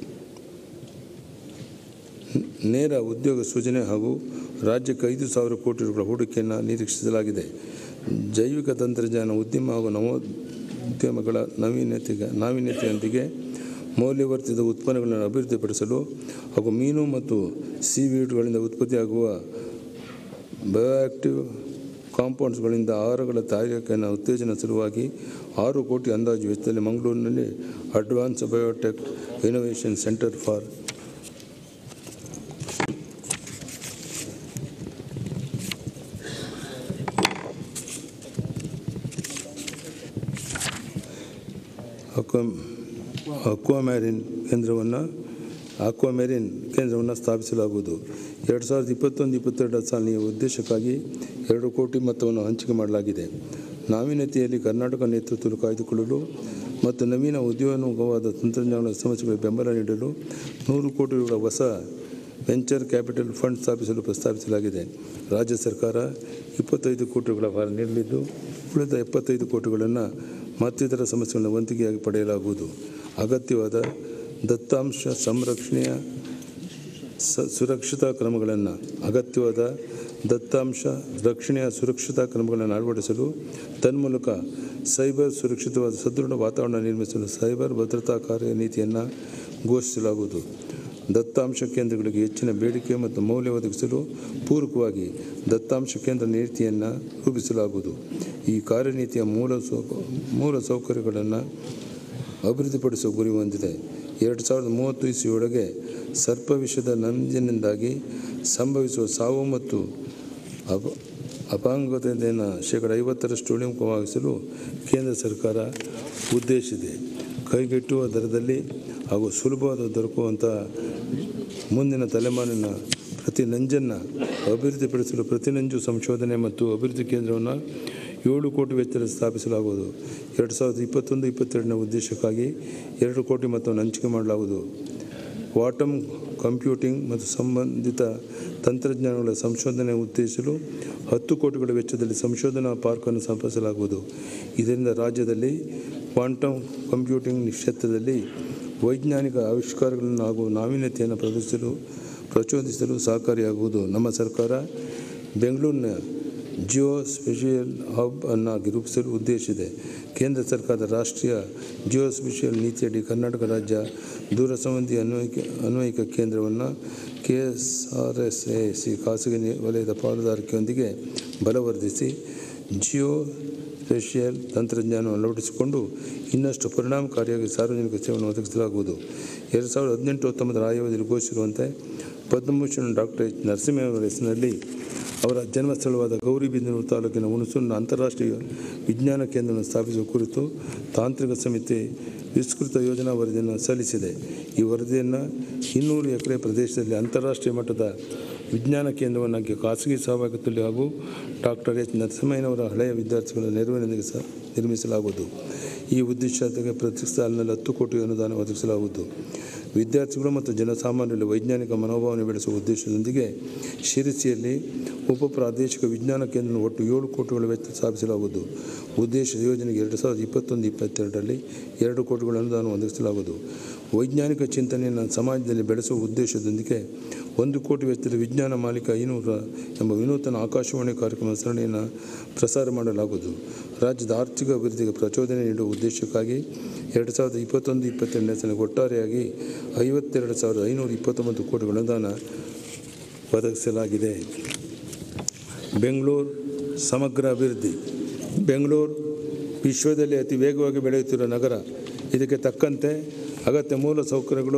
ನೇರ ಉದ್ಯೋಗ ಸೃಜನೆ ಹಾಗೂ ರಾಜ್ಯಕ್ಕೆ ಐದು ಸಾವಿರ ಕೋಟಿ ರೂಪಾಯಿ ಹೂಡಿಕೆಯನ್ನು ನಿರೀಕ್ಷಿಸಲಾಗಿದೆ ಜೈವಿಕ ತಂತ್ರಜ್ಞಾನ ಉದ್ಯಮ ಹಾಗೂ ನವೋದ್ಯಮಗಳ ನವೀನ್ಯತೆಗೆ ನಾವೀನ್ಯತೆಯೊಂದಿಗೆ ಮೌಲ್ಯವರ್ಧಿತ ಉತ್ಪನ್ನಗಳನ್ನು ಅಭಿವೃದ್ಧಿಪಡಿಸಲು ಹಾಗೂ ಮೀನು ಮತ್ತು ಸೀವೀಡ್ಗಳಿಂದ ಉತ್ಪತ್ತಿಯಾಗುವ ಬಯೋಆಕ್ಟಿವ್ ಕಾಂಪೌಂಡ್ಸ್ಗಳಿಂದ ಆಹಾರಗಳ ತಯಾರಿಕೆಯನ್ನು ಉತ್ತೇಜನ ಸಲುವಾಗಿ ಆರು ಕೋಟಿ ಅಂದಾಜು ವೆಚ್ಚದಲ್ಲಿ ಮಂಗಳೂರಿನಲ್ಲಿ advance biotech innovation centre for aqua aquamarine ಕೇಂದ್ರವನ್ನು ಅಕ್ವಾಮೆರಿನ್ ಕೇಂದ್ರವನ್ನು ಸ್ಥಾಪಿಸಲಾಗುವುದು ಎರಡು ಸಾವಿರದ ಇಪ್ಪತ್ತೊಂದು ಇಪ್ಪತ್ತೆರಡರ ಸಾಲಿನ ಉದ್ದೇಶಕ್ಕಾಗಿ ಎರಡು ಕೋಟಿ ಮೊತ್ತವನ್ನು ಹಂಚಿಕೆ ಮಾಡಲಾಗಿದೆ ನಾವೀನ್ಯತೆಯಲ್ಲಿ ಕರ್ನಾಟಕ ನೇತೃತ್ವವನ್ನು ಕಾಯ್ದುಕೊಳ್ಳಲು ಮತ್ತು ನವೀನ ಉದ್ಯೋಗವಾದ ತಂತ್ರಜ್ಞಾನಗಳ ಸಮಸ್ಯೆಗಳಿಗೆ ಬೆಂಬಲ ನೀಡಲು ನೂರು ಕೋಟಿ ರುಗಳ ಹೊಸ ವೆಂಚರ್ ಕ್ಯಾಪಿಟಲ್ ಫಂಡ್ ಸ್ಥಾಪಿಸಲು ಪ್ರಸ್ತಾವಿಸಲಾಗಿದೆ ರಾಜ್ಯ ಸರ್ಕಾರ ಇಪ್ಪತ್ತೈದು ಕೋಟಿಗಳ ಭಾರ ನೀಡಲಿದ್ದು ಉಳಿದ ಎಪ್ಪತ್ತೈದು ಕೋಟಿಗಳನ್ನು ಮತ್ತಿತರ ಸಮಸ್ಯೆಗಳನ್ನು ವಂತಿಗೆಯಾಗಿ ಪಡೆಯಲಾಗುವುದು ಅಗತ್ಯವಾದ ದತ್ತಾಂಶ ಸಂರಕ್ಷಣೆಯ ಸ ಸುರಕ್ಷತಾ ಕ್ರಮಗಳನ್ನು ಅಗತ್ಯವಾದ ದತ್ತಾಂಶ ರಕ್ಷಣೆಯ ಸುರಕ್ಷತಾ ಕ್ರಮಗಳನ್ನು ಅಳವಡಿಸಲು ತನ್ಮೂಲಕ ಸೈಬರ್ ಸುರಕ್ಷಿತವಾದ ಸದೃಢ ವಾತಾವರಣ ನಿರ್ಮಿಸಲು ಸೈಬರ್ ಭದ್ರತಾ ಕಾರ್ಯನೀತಿಯನ್ನು ಘೋಷಿಸಲಾಗುವುದು ದತ್ತಾಂಶ ಕೇಂದ್ರಗಳಿಗೆ ಹೆಚ್ಚಿನ ಬೇಡಿಕೆ ಮತ್ತು ಮೌಲ್ಯ ಒದಗಿಸಲು ಪೂರಕವಾಗಿ ದತ್ತಾಂಶ ಕೇಂದ್ರ ನೀತಿಯನ್ನು ರೂಪಿಸಲಾಗುವುದು ಈ ಕಾರ್ಯನೀತಿಯ ಮೂಲ ಸೌ ಮೂಲ ಸೌಕರ್ಯಗಳನ್ನು ಅಭಿವೃದ್ಧಿಪಡಿಸುವ ಗುರಿ ಹೊಂದಿದೆ ಎರಡು ಸಾವಿರದ ಮೂವತ್ತು ಇಸ್ವಿಯೊಳಗೆ ಸರ್ಪ ವಿಷದ ನಂಜಿನಿಂದಾಗಿ ಸಂಭವಿಸುವ ಸಾವು ಮತ್ತು ಅಪ ಅಪಾಂಗತೆಯನ್ನು ಶೇಕಡ ಐವತ್ತರಷ್ಟು ಇಳಿಮುಖವಾಗಿಸಲು ಕೇಂದ್ರ ಸರ್ಕಾರ ಉದ್ದೇಶಿಸಿದೆ ಕೈಗೆಟುವ ದರದಲ್ಲಿ ಹಾಗೂ ಸುಲಭವಾದ ದೊರಕುವಂಥ ಮುಂದಿನ ತಲೆಮಾರಿನ ಪ್ರತಿ ನಂಜನ್ನು ಅಭಿವೃದ್ಧಿಪಡಿಸಲು ಪ್ರತಿ ನಂಜು ಸಂಶೋಧನೆ ಮತ್ತು ಅಭಿವೃದ್ಧಿ ಕೇಂದ್ರವನ್ನು ಏಳು ಕೋಟಿ ವೆಚ್ಚದಲ್ಲಿ ಸ್ಥಾಪಿಸಲಾಗುವುದು ಎರಡು ಸಾವಿರದ ಇಪ್ಪತ್ತೊಂದು ಇಪ್ಪತ್ತೆರಡನೇ ಉದ್ದೇಶಕ್ಕಾಗಿ ಎರಡು ಕೋಟಿ ಮೊತ್ತವನ್ನು ಹಂಚಿಕೆ ಮಾಡಲಾಗುವುದು ವಾಟಮ್ ಕಂಪ್ಯೂಟಿಂಗ್ ಮತ್ತು ಸಂಬಂಧಿತ ತಂತ್ರಜ್ಞಾನಗಳ ಸಂಶೋಧನೆ ಉತ್ತೇಜಿಸಲು ಹತ್ತು ಕೋಟಿಗಳ ವೆಚ್ಚದಲ್ಲಿ ಸಂಶೋಧನಾ ಪಾರ್ಕನ್ನು ಸ್ಥಾಪಿಸಲಾಗುವುದು ಇದರಿಂದ ರಾಜ್ಯದಲ್ಲಿ ಕ್ವಾಂಟಮ್ ಕಂಪ್ಯೂಟಿಂಗ್ ಕ್ಷೇತ್ರದಲ್ಲಿ ವೈಜ್ಞಾನಿಕ ಆವಿಷ್ಕಾರಗಳನ್ನು ಹಾಗೂ ನಾವೀನ್ಯತೆಯನ್ನು ಪ್ರದರ್ಶಿಸಲು ಪ್ರಚೋದಿಸಲು ಸಹಕಾರಿಯಾಗುವುದು ನಮ್ಮ ಸರ್ಕಾರ ಬೆಂಗಳೂರಿನ ಜಿಯೋ ಸ್ಪೆಷಿಯಲ್ ಹಬ್ ಅನ್ನು ರೂಪಿಸಲು ಉದ್ದೇಶಿಸಿದೆ ಕೇಂದ್ರ ಸರ್ಕಾರದ ರಾಷ್ಟ್ರೀಯ ಜಿಯೋ ಸ್ಪೆಷಿಯಲ್ ನೀತಿಯಡಿ ಕರ್ನಾಟಕ ರಾಜ್ಯ ದೂರ ಸಂಬಂಧಿ ಅನ್ವಯಿಕ ಅನ್ವಯಿಕ ಕೇಂದ್ರವನ್ನು K S R S A C ಖಾಸಗಿ ನಿ- ವಲಯದ ಪಾಲುದಾರಿಕೆಯೊಂದಿಗೆ ಬಲವರ್ಧಿಸಿ ಜಿಯೋ ಸ್ಪೆಷಿಯಲ್ ತಂತ್ರಜ್ಞಾನವನ್ನು ಅಳವಡಿಸಿಕೊಂಡು ಇನ್ನಷ್ಟು ಪರಿಣಾಮಕಾರಿಯಾಗಿ ಸಾರ್ವಜನಿಕ ಸೇವೆಯನ್ನು ಒದಗಿಸಲಾಗುವುದು ಎರಡು ಸಾವಿರದ ಹದಿನೆಂಟು ಹತ್ತೊಂಬತ್ತರ ಆಯೋಗದಲ್ಲಿ ಘೋಷಿಸಿರುವಂತೆ ಪದ್ಮಭೂಷಣ ಡಾಕ್ಟರ್ ಎಚ್ ನರಸಿಂಹಯವರ ಹೆಸರಿನಲ್ಲಿ ಅವರ ಜನ್ಮಸ್ಥಳವಾದ ಗೌರಿಬಿದನೂರು ತಾಲೂಕಿನ ಹುಣಸೂರಿನ ಅಂತಾರಾಷ್ಟ್ರೀಯ ವಿಜ್ಞಾನ ಕೇಂದ್ರವನ್ನು ಸ್ಥಾಪಿಸುವ ಕುರಿತು ತಾಂತ್ರಿಕ ಸಮಿತಿ ವಿಸ್ತೃತ ಯೋಜನಾ ವರದಿಯನ್ನು ಸಲ್ಲಿಸಿದೆ ಈ ವರದಿಯನ್ನು ಇನ್ನೂರು ಎಕರೆ ಪ್ರದೇಶದಲ್ಲಿ ಅಂತಾರಾಷ್ಟ್ರೀಯ ಮಟ್ಟದ ವಿಜ್ಞಾನ ಕೇಂದ್ರವನ್ನಾಗಿ ಖಾಸಗಿ ಸಹಭಾಗಿತ್ವದಲ್ಲಿ ಹಾಗೂ ಡಾಕ್ಟರ್ ಎಚ್ ನರಸಿಂಹಯ್ಯನವರ ಹಳೆಯ ವಿದ್ಯಾರ್ಥಿಗಳ ನೆರವಿನೊಂದಿಗೆ ಸಹ ನಿರ್ಮಿಸಲಾಗುವುದು ಈ ಉದ್ದೇಶಕ್ಕೆ ಪ್ರತಿ ಸಾಲಿನಲ್ಲಿ ಹತ್ತು ಕೋಟಿ ಅನುದಾನ ಒದಗಿಸಲಾಗುವುದು ವಿದ್ಯಾರ್ಥಿಗಳು ಮತ್ತು ಜನಸಾಮಾನ್ಯರಲ್ಲಿ ವೈಜ್ಞಾನಿಕ ಮನೋಭಾವನೆ ಬೆಳೆಸುವ ಉದ್ದೇಶದೊಂದಿಗೆ ಶಿರಸಿಯಲ್ಲಿ ಉಪ ಪ್ರಾದೇಶಿಕ ವಿಜ್ಞಾನ ಕೇಂದ್ರ ಒಟ್ಟು ಏಳು ಕೋಟಿಗಳ ವೆಚ್ಚ ಸ್ಥಾಪಿಸಲಾಗುವುದು ಉದ್ದೇಶದ ಯೋಜನೆಗೆ ಎರಡು ಸಾವಿರದ ಇಪ್ಪತ್ತೊಂದು ಇಪ್ಪತ್ತೆರಡರಲ್ಲಿ ಎರಡು ಕೋಟಿಗಳ ಅನುದಾನ ಒದಗಿಸಲಾಗುವುದು ವೈಜ್ಞಾನಿಕ ಚಿಂತನೆಯನ್ನು ಸಮಾಜದಲ್ಲಿ ಬೆಳೆಸುವ ಉದ್ದೇಶದೊಂದಿಗೆ ಒಂದು ಕೋಟಿ ವೆಚ್ಚದ ವಿಜ್ಞಾನ ಮಾಲೀಕ ಐನೂರ ಎಂಬ ವಿನೂತನ ಆಕಾಶವಾಣಿ ಕಾರ್ಯಕ್ರಮ ಸರಣಿಯನ್ನು ಪ್ರಸಾರ ಮಾಡಲಾಗುವುದು ರಾಜ್ಯದ ಆರ್ಥಿಕ ಅಭಿವೃದ್ಧಿಗೆ ಪ್ರಚೋದನೆ ನೀಡುವ ಉದ್ದೇಶಕ್ಕಾಗಿ ಎರಡು ಸಾವಿರದ ಇಪ್ಪತ್ತೊಂದು ಇಪ್ಪತ್ತೆರಡನೇ ಸಾಲಿಗೆ ಒಟ್ಟಾರೆಯಾಗಿ ಐವತ್ತೆರಡು ಸಾವಿರದ ಐನೂರ ಇಪ್ಪತ್ತೊಂಬತ್ತು ಕೋಟಿಗಳ ಅನುದಾನ ಒದಗಿಸಲಾಗಿದೆ ಬೆಂಗಳೂರು ಸಮಗ್ರ ಅಭಿವೃದ್ಧಿ ಬೆಂಗಳೂರು ವಿಶ್ವದಲ್ಲಿ ಅತಿ ವೇಗವಾಗಿ ಬೆಳೆಯುತ್ತಿರುವ ನಗರ ಇದಕ್ಕೆ ತಕ್ಕಂತೆ ಅಗತ್ಯ ಮೂಲ ಸೌಕರ್ಯಗಳು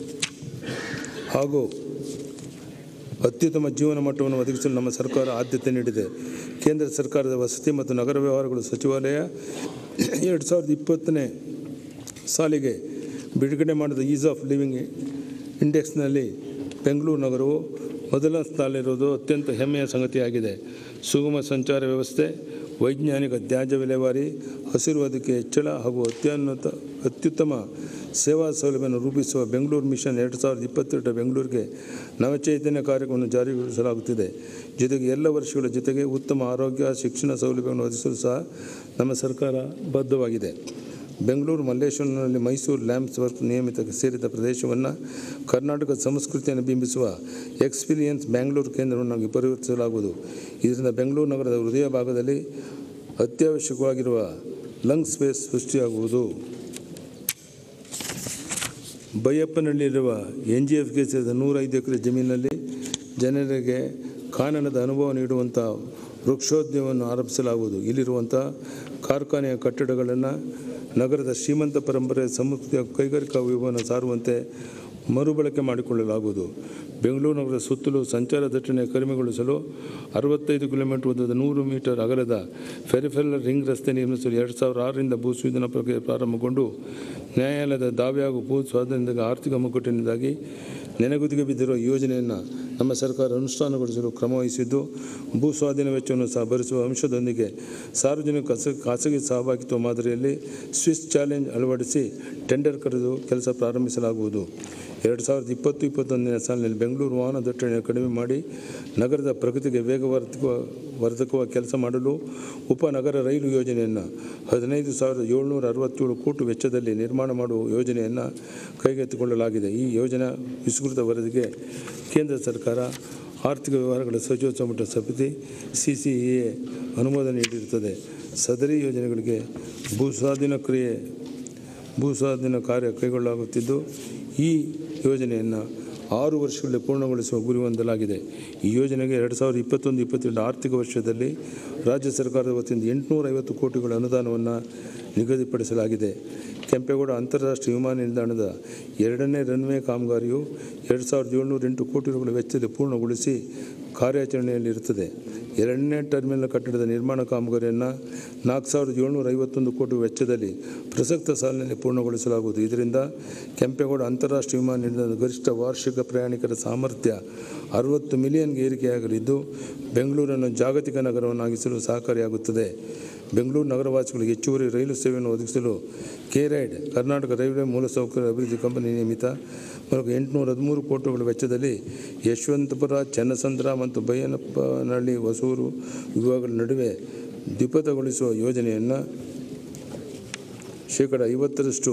ಹಾಗೂ ಅತ್ಯುತ್ತಮ ಜೀವನ ಮಟ್ಟವನ್ನು ಒದಗಿಸಲು ನಮ್ಮ ಸರ್ಕಾರ ಆದ್ಯತೆ ನೀಡಿದೆ ಕೇಂದ್ರ ಸರ್ಕಾರದ ವಸತಿ ಮತ್ತು ನಗರ ವ್ಯವಹಾರಗಳು ಸಚಿವಾಲಯ ಎರಡು ಸಾವಿರದ ಇಪ್ಪತ್ತನೇ ಸಾಲಿಗೆ ಬಿಡುಗಡೆ ಮಾಡಿದ ಈಸ್ ಆಫ್ ಲಿವಿಂಗ್ ಇಂಡೆಕ್ಸ್ನಲ್ಲಿ ಬೆಂಗಳೂರು ನಗರವು ಮೊದಲ ಸ್ಥಾನದಲ್ಲಿರುವುದು ಅತ್ಯಂತ ಹೆಮ್ಮೆಯ ಸಂಗತಿಯಾಗಿದೆ ಸುಗಮ ಸಂಚಾರ ವ್ಯವಸ್ಥೆ ವೈಜ್ಞಾನಿಕ ತ್ಯಾಜ್ಯ ವಿಲೇವಾರಿ ಹಸಿರು ಹೊದಿಕೆ ಹೆಚ್ಚಳ ಹಾಗೂ ಅತ್ಯುನ್ನತ ಅತ್ಯುತ್ತಮ ಸೇವಾ ಸೌಲಭ್ಯವನ್ನು ರೂಪಿಸುವ ಬೆಂಗಳೂರು ಮಿಷನ್ ಎರಡು ಸಾವಿರದ ಇಪ್ಪತ್ತೆರಡರ ಬೆಂಗಳೂರಿಗೆ ನವಚೈತನ್ಯ ಕಾರ್ಯಕ್ರಮವನ್ನು ಜಾರಿಗೊಳಿಸಲಾಗುತ್ತಿದೆ ಜೊತೆಗೆ ಎಲ್ಲ ವರ್ಷಗಳ ಜೊತೆಗೆ ಉತ್ತಮ ಆರೋಗ್ಯ ಶಿಕ್ಷಣ ಸೌಲಭ್ಯವನ್ನು ಒದಗಿಸಲು ಸಹ ನಮ್ಮ ಸರ್ಕಾರ ಬದ್ಧವಾಗಿದೆ ಬೆಂಗಳೂರು ಮಲ್ಲೇಶ್ವರಂನಲ್ಲಿ ಮೈಸೂರು ಲ್ಯಾಂಪ್ಸ್ ವರ್ಕ್ ನಿಯಮಿತ ಸೇರಿದ ಪ್ರದೇಶವನ್ನು ಕರ್ನಾಟಕ ಸಂಸ್ಕೃತಿಯನ್ನು ಬಿಂಬಿಸುವ ಎಕ್ಸ್ಪೀರಿಯನ್ಸ್ ಬ್ಯಾಂಗ್ಳೂರು ಕೇಂದ್ರವನ್ನಾಗಿ ಪರಿವರ್ತಿಸಲಾಗುವುದು ಇದರಿಂದ ಬೆಂಗಳೂರು ನಗರದ ಹೃದಯ ಭಾಗದಲ್ಲಿ ಅತ್ಯವಶ್ಯಕವಾಗಿರುವ ಲಂಗ್ ಸ್ಪೇಸ್ ಸೃಷ್ಟಿಯಾಗುವುದು ಬೈಯಪ್ಪನಹಳ್ಳಿಯಿರುವ ಎನ್ ಜಿ ಎಫ್ಗೆ ಸೇರಿದ ನೂರೈದು ಎಕರೆ ಜಮೀನಿನಲ್ಲಿ ಜನರಿಗೆ ಕಾನನದ ಅನುಭವ ನೀಡುವಂಥ ವೃಕ್ಷೋದ್ಯಮವನ್ನು ಆರಂಭಿಸಲಾಗುವುದು ಇಲ್ಲಿರುವಂಥ ಕಾರ್ಖಾನೆಯ ಕಟ್ಟಡಗಳನ್ನು ನಗರದ ಶ್ರೀಮಂತ ಪರಂಪರೆ ಸಂಸ್ಕೃತಿಯ ಕೈಗಾರಿಕಾ ವೈಭವವನ್ನು ಸಾರುವಂತೆ ಮರುಬಳಕೆ ಮಾಡಿಕೊಳ್ಳಲಾಗುವುದು ಬೆಂಗಳೂರು ನಗರದ ಸುತ್ತಲೂ ಸಂಚಾರ ದಟ್ಟಣೆ ಕಡಿಮೆಗೊಳಿಸಲು ಅರವತ್ತೈದು ಕಿಲೋಮೀಟರ್ ಉದ್ದದ ನೂರು ಮೀಟರ್ ಅಗಲದ ಫೆರಿಫೆಲ್ ರಿಂಗ್ ರಸ್ತೆ ನಿರ್ಮಿಸಲು ಎರಡು ಸಾವಿರದ ಆರರಿಂದ ಭೂ ಸ್ವಾಧೀನ ಪ್ರಕ್ರಿಯೆ ಪ್ರಾರಂಭಗೊಂಡು ನ್ಯಾಯಾಲಯದ ದಾವೆ ಹಾಗೂ ಭೂ ಸ್ವಾಧೀನದ ಆರ್ಥಿಕ ಮುಗ್ಗಟ್ಟಿನಿಂದಾಗಿ ನೆನೆಗುದಿಗೆ ಬಿದ್ದಿರುವ ಈ ಯೋಜನೆಯನ್ನು ನಮ್ಮ ಸರ್ಕಾರ ಅನುಷ್ಠಾನಗೊಳಿಸಲು ಕ್ರಮವಹಿಸಿದ್ದು ಭೂ ಸ್ವಾಧೀನ ವೆಚ್ಚವನ್ನು ಸಹ ಭರಿಸುವ ಅಂಶದೊಂದಿಗೆ ಸಾರ್ವಜನಿಕ ಖಾಸ- ಖಾಸಗಿ ಸಹಭಾಗಿತ್ವ ಮಾದರಿಯಲ್ಲಿ ಸ್ವಿಸ್ ಚಾಲೆಂಜ್ ಅಳವಡಿಸಿ ಟೆಂಡರ್ ಕರೆದು ಕೆಲಸ ಪ್ರಾರಂಭಿಸಲಾಗುವುದು ಎರಡು ಸಾವಿರದ ಇಪ್ಪತ್ತು ಇಪ್ಪತ್ತೊಂದನೇ ಸಾಲಿನಲ್ಲಿ ಬೆಂಗಳೂರು ವಾಹನ ದಟ್ಟಣೆ ಕಡಿಮೆ ಮಾಡಿ ನಗರದ ಪ್ರಗತಿಗೆ ವೇಗವರ್ಧಕ ವರ್ಧಕವ ಕೆಲಸ ಮಾಡಲು ಉಪನಗರ ರೈಲು ಯೋಜನೆಯನ್ನು ಹದಿನೈದು ಸಾವಿರದ ಏಳ್ನೂರ ಅರವತ್ತೇಳು ಕೋಟಿ ವೆಚ್ಚದಲ್ಲಿ ನಿರ್ಮಾಣ ಮಾಡುವ ಯೋಜನೆಯನ್ನು ಕೈಗೆತ್ತಿಕೊಳ್ಳಲಾಗಿದೆ ಈ ಯೋಜನಾ ವಿಸ್ತೃತ ವರದಿಗೆ ಕೇಂದ್ರ ಸರ್ಕಾರ ಆರ್ಥಿಕ ವ್ಯವಹಾರಗಳ ಸಚಿವ ಸಂಪುಟ ಸಮಿತಿ ಸಿ ಸಿ ಎ ಅನುಮೋದನೆ ನೀಡಿರುತ್ತದೆ ಸದರಿ ಯೋಜನೆಗಳಿಗೆ ಭೂ ಸ್ವಾಧೀನ ಕ್ರಿಯೆ ಭೂ ಸ್ವಾಧೀನ ಕಾರ್ಯ ಕೈಗೊಳ್ಳಲಾಗುತ್ತಿದ್ದು ಈ ಯೋಜನೆಯನ್ನು ಆರು ವರ್ಷಗಳಲ್ಲಿ ಪೂರ್ಣಗೊಳಿಸುವ ಗುರಿ ಹೊಂದಲಾಗಿದೆ ಈ ಯೋಜನೆಗೆ ಎರಡು ಸಾವಿರದ ಇಪ್ಪತ್ತೊಂದು ಇಪ್ಪತ್ತೆರಡು ಆರ್ಥಿಕ ವರ್ಷದಲ್ಲಿ ರಾಜ್ಯ ಸರ್ಕಾರದ ವತಿಯಿಂದ ಎಂಟುನೂರ ಐವತ್ತು ಕೋಟಿಗಳ ಅನುದಾನವನ್ನು ನಿಗದಿಪಡಿಸಲಾಗಿದೆ ಕೆಂಪೇಗೌಡ ಅಂತಾರಾಷ್ಟ್ರೀಯ ವಿಮಾನ ನಿಲ್ದಾಣದ ಎರಡನೇ ರನ್ವೇ ಕಾಮಗಾರಿಯು ಎರಡು ಸಾವಿರದ ಏಳ್ನೂರ ಎಂಟು ಕೋಟಿ ರೂಪಾಯಿ ವೆಚ್ಚದಲ್ಲಿ ಪೂರ್ಣಗೊಳಿಸಿ ಕಾರ್ಯಾಚರಣೆಯಲ್ಲಿರುತ್ತದೆ ಎರಡನೇ ಟರ್ಮಿನಲ್ ಕಟ್ಟಡದ ನಿರ್ಮಾಣ ಕಾಮಗಾರಿಯನ್ನು ನಾಲ್ಕು ಸಾವಿರದ ಏಳ್ನೂರ ಐವತ್ತೊಂದು ಕೋಟಿ ವೆಚ್ಚದಲ್ಲಿ ಪ್ರಸಕ್ತ ಸಾಲಿನಲ್ಲಿ ಪೂರ್ಣಗೊಳಿಸಲಾಗುವುದು ಇದರಿಂದ ಕೆಂಪೇಗೌಡ ಅಂತಾರಾಷ್ಟ್ರೀಯ ವಿಮಾನ ನಿಲ್ದಾಣದ ಗರಿಷ್ಠ ವಾರ್ಷಿಕ ಪ್ರಯಾಣಿಕರ ಸಾಮರ್ಥ್ಯ ಅರವತ್ತು ಮಿಲಿಯನ್ಗೆ ಏರಿಕೆಯಾಗಲಿದ್ದು ಬೆಂಗಳೂರನ್ನು ಜಾಗತಿಕ ನಗರವನ್ನಾಗಿಸಲು ಸಹಕಾರಿಯಾಗುತ್ತದೆ ಬೆಂಗಳೂರು ನಗರವಾಸಿಗಳಿಗೆ ಹೆಚ್ಚುವರಿ ರೈಲು ಸೇವೆಯನ್ನು ಒದಗಿಸಲು ಕೆ ರೈಡ್ ಕರ್ನಾಟಕ ರೈಲ್ವೆ ಮೂಲಸೌಕರ್ಯ ಅಭಿವೃದ್ಧಿ ಕಂಪನಿ ನಿಯಮಿತ ಮೂಲಕ ಎಂಟುನೂರ ಹದಿಮೂರು ಕೋಟಿಗಳ ವೆಚ್ಚದಲ್ಲಿ ಯಶವಂತಪುರ ಚನ್ನಸಂದ್ರ ಮತ್ತು ಬೈಯನಪ್ಪನಹಳ್ಳಿ ಹೊಸೂರು ವಿಭಾಗಗಳ ನಡುವೆ ದ್ವಿಪಥಗೊಳಿಸುವ ಯೋಜನೆಯನ್ನು ಶೇಕಡ ಐವತ್ತರಷ್ಟು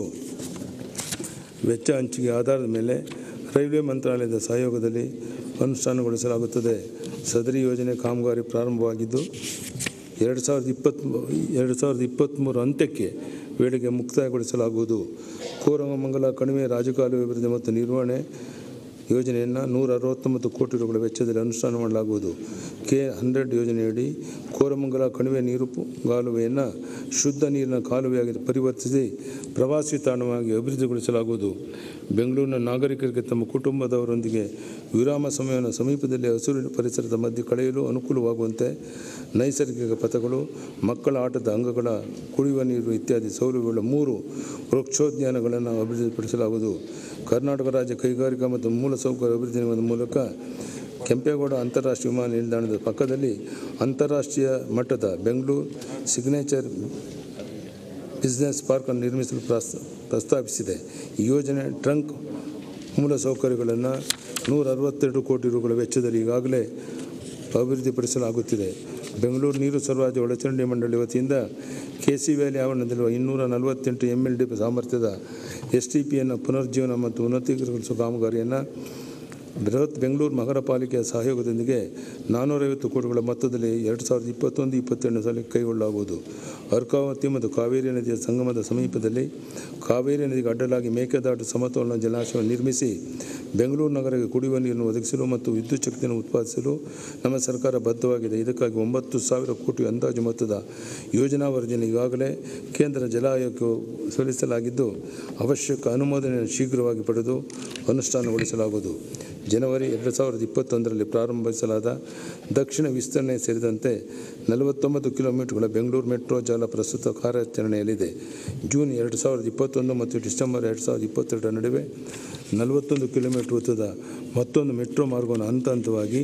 ವೆಚ್ಚ ಹಂಚಿಕೆ ಆಧಾರದ ಮೇಲೆ ರೈಲ್ವೆ ಮಂತ್ರಾಲಯದ ಸಹಯೋಗದಲ್ಲಿ ಅನುಷ್ಠಾನಗೊಳಿಸಲಾಗುತ್ತದೆ ಸದರಿ ಯೋಜನೆ ಕಾಮಗಾರಿ ಪ್ರಾರಂಭವಾಗಿದ್ದು ಎರಡು ಸಾವಿರದ ಇಪ್ಪತ್ತ್ ಎರಡು ಸಾವಿರದ ಇಪ್ಪತ್ತ್ಮೂರು ಅಂತ್ಯಕ್ಕೆ ವೇಳೆಗೆ ಮುಕ್ತಾಯಗೊಳಿಸಲಾಗುವುದು ಕೋರಮಂಗಲ ಕಣಿವೆ ರಾಜಕಾಲುವೆ ಅಭಿವೃದ್ಧಿ ಮತ್ತು ನಿರ್ವಹಣೆ ಯೋಜನೆಯನ್ನು ನೂರ ಅರವತ್ತೊಂಬತ್ತು ಕೋಟಿ ರೂಪಾಯಿ ವೆಚ್ಚದಲ್ಲಿ ಅನುಷ್ಠಾನ ಮಾಡಲಾಗುವುದು ಕೆ ಹಂಡ್ರೆಡ್ ಯೋಜನೆಯಡಿ ಕೋರಮಂಗಲ ಕಣಿವೆ ನೀರು ಪು- ಕಾಲುವೆಯನ್ನು ಶುದ್ಧ ನೀರಿನ ಕಾಲುವೆಯಾಗಿ ಪರಿವರ್ತಿಸಿ ಪ್ರವಾಸಿ ತಾಣವಾಗಿ ಅಭಿವೃದ್ಧಿಗೊಳಿಸಲಾಗುವುದು ಬೆಂಗಳೂರಿನ ನಾಗರಿಕರಿಗೆ ತಮ್ಮ ಕುಟುಂಬದವರೊಂದಿಗೆ ವಿರಾಮ ಸಮಯವನ್ನು ಸಮೀಪದಲ್ಲಿ ಹಸಿರು ಪರಿಸರದ ಮಧ್ಯೆ ಕಳೆಯಲು ಅನುಕೂಲವಾಗುವಂತೆ ನೈಸರ್ಗಿಕ ಪಥಗಳು ಮಕ್ಕಳ ಆಟದ ಅಂಗಗಳ ಕುಡಿಯುವ ನೀರು ಇತ್ಯಾದಿ ಸೌಲಭ್ಯಗಳ ಮೂರು ವೃಕ್ಷೋದ್ಯಾನಗಳನ್ನು ಅಭಿವೃದ್ಧಿಪಡಿಸಲಾಗುವುದು ಕರ್ನಾಟಕ ರಾಜ್ಯ ಕೈಗಾರಿಕಾ ಮತ್ತು ಮೂಲಸೌಕರ್ಯ ಅಭಿವೃದ್ಧಿ ನಿಗಮದ ಮೂಲಕ ಕೆಂಪೇಗೌಡ ಅಂತಾರಾಷ್ಟ್ರೀಯ ವಿಮಾನ ನಿಲ್ದಾಣದ ಪಕ್ಕದಲ್ಲಿ ಅಂತಾರಾಷ್ಟ್ರೀಯ ಮಟ್ಟದ ಬೆಂಗಳೂರು ಸಿಗ್ನೇಚರ್ ಬಿಸ್ನೆಸ್ ಪಾರ್ಕನ್ನು ನಿರ್ಮಿಸಲು ಪ್ರಸ್ತ ಪ್ರಸ್ತಾಪಿಸಿದೆ ಈ ಯೋಜನೆ ಟ್ರಂಕ್ ಮೂಲಸೌಕರ್ಯಗಳನ್ನು ನೂರ ಅರವತ್ತೆರಡು ಕೋಟಿ ರೂಗಳ ವೆಚ್ಚದಲ್ಲಿ ಈಗಾಗಲೇ ಅಭಿವೃದ್ಧಿಪಡಿಸಲಾಗುತ್ತಿದೆ ಬೆಂಗಳೂರು ನೀರು ಸರಬರಾಜು ಒಳಚರಂಡಿ ಮಂಡಳಿ ವತಿಯಿಂದ ಕೆ ಸಿ ವ್ಯಾಲಿ ಆವರಣದಲ್ಲಿರುವ ಇನ್ನೂರ ನಲವತ್ತೆಂಟು ಎಮ್ ಎಲ್ ಡಿ ಸಾಮರ್ಥ್ಯದ ಎಸ್ ಟಿ ಪಿಯನ್ನು ಪುನರ್ಜೀವನ ಮತ್ತು ಉನ್ನತೀಕರಿಸುವ ಕಾಮಗಾರಿಯನ್ನು ಬೃಹತ್ ಬೆಂಗಳೂರು ಮಹಾನಗರ ಪಾಲಿಕೆಯ ಸಹಯೋಗದೊಂದಿಗೆ ನಾನ್ನೂರೈವತ್ತು ಕೋಟಿಗಳ ಮೊತ್ತದಲ್ಲಿ ಎರಡು ಸಾವಿರದ ಇಪ್ಪತ್ತೊಂದು ಇಪ್ಪತ್ತೆರಡು ಸಾಲಿ ಕೈಗೊಳ್ಳಲಾಗುವುದು ಅರ್ಕಾವತಿ ಮತ್ತು ಕಾವೇರಿ ನದಿಯ ಸಂಗಮದ ಸಮೀಪದಲ್ಲಿ ಕಾವೇರಿ ನದಿಗೆ ಅಡ್ಡಲಾಗಿ ಮೇಕೆದಾಟು ಸಮತೋಲನ ಜಲಾಶಯವನ್ನು ನಿರ್ಮಿಸಿ ಬೆಂಗಳೂರು ನಗರಕ್ಕೆ ಕುಡಿಯುವ ನೀರನ್ನು ಒದಗಿಸಲು ಮತ್ತು ವಿದ್ಯುತ್ ಶಕ್ತಿಯನ್ನು ಉತ್ಪಾದಿಸಲು ನಮ್ಮ ಸರ್ಕಾರ ಬದ್ಧವಾಗಿದೆ ಇದಕ್ಕಾಗಿ ಒಂಬತ್ತು ಸಾವಿರ ಕೋಟಿ ಅಂದಾಜು ಮೊತ್ತದ ಯೋಜನಾ ವರದಿಯನ್ನು ಈಗಾಗಲೇ ಕೇಂದ್ರ ಜಲ ಆಯೋಗಕ್ಕೆ ಸಲ್ಲಿಸಲಾಗಿದ್ದು ಅವಶ್ಯಕ ಅನುಮೋದನೆಯನ್ನು ಶೀಘ್ರವಾಗಿ ಪಡೆದು ಅನುಷ್ಠಾನಗೊಳಿಸಲಾಗುವುದು ಜನವರಿ ಎರಡು ಸಾವಿರದ ಇಪ್ಪತ್ತೊಂದರಲ್ಲಿ ಪ್ರಾರಂಭಿಸಲಾದ ದಕ್ಷಿಣ ವಿಸ್ತರಣೆ ಸೇರಿದಂತೆ ನಲವತ್ತೊಂಬತ್ತು ಕಿಲೋಮೀಟರ್ಗಳ ಬೆಂಗಳೂರು ಮೆಟ್ರೋ ಜಾಲ ಪ್ರಸ್ತುತ ಕಾರ್ಯಾಚರಣೆಯಲ್ಲಿದೆ ಜೂನ್ ಎರಡು ಸಾವಿರದ ಇಪ್ಪತ್ತೊಂದು ಮತ್ತು ಡಿಸೆಂಬರ್ ಎರಡು ಸಾವಿರದ ಇಪ್ಪತ್ತೆರಡರ ನಡುವೆ ನಲವತ್ತೊಂದು ಕಿಲೋಮೀಟರ್ ಉದ್ದದ ಮತ್ತೊಂದು ಮೆಟ್ರೋ ಮಾರ್ಗವನ್ನು ಹಂತ ಹಂತವಾಗಿ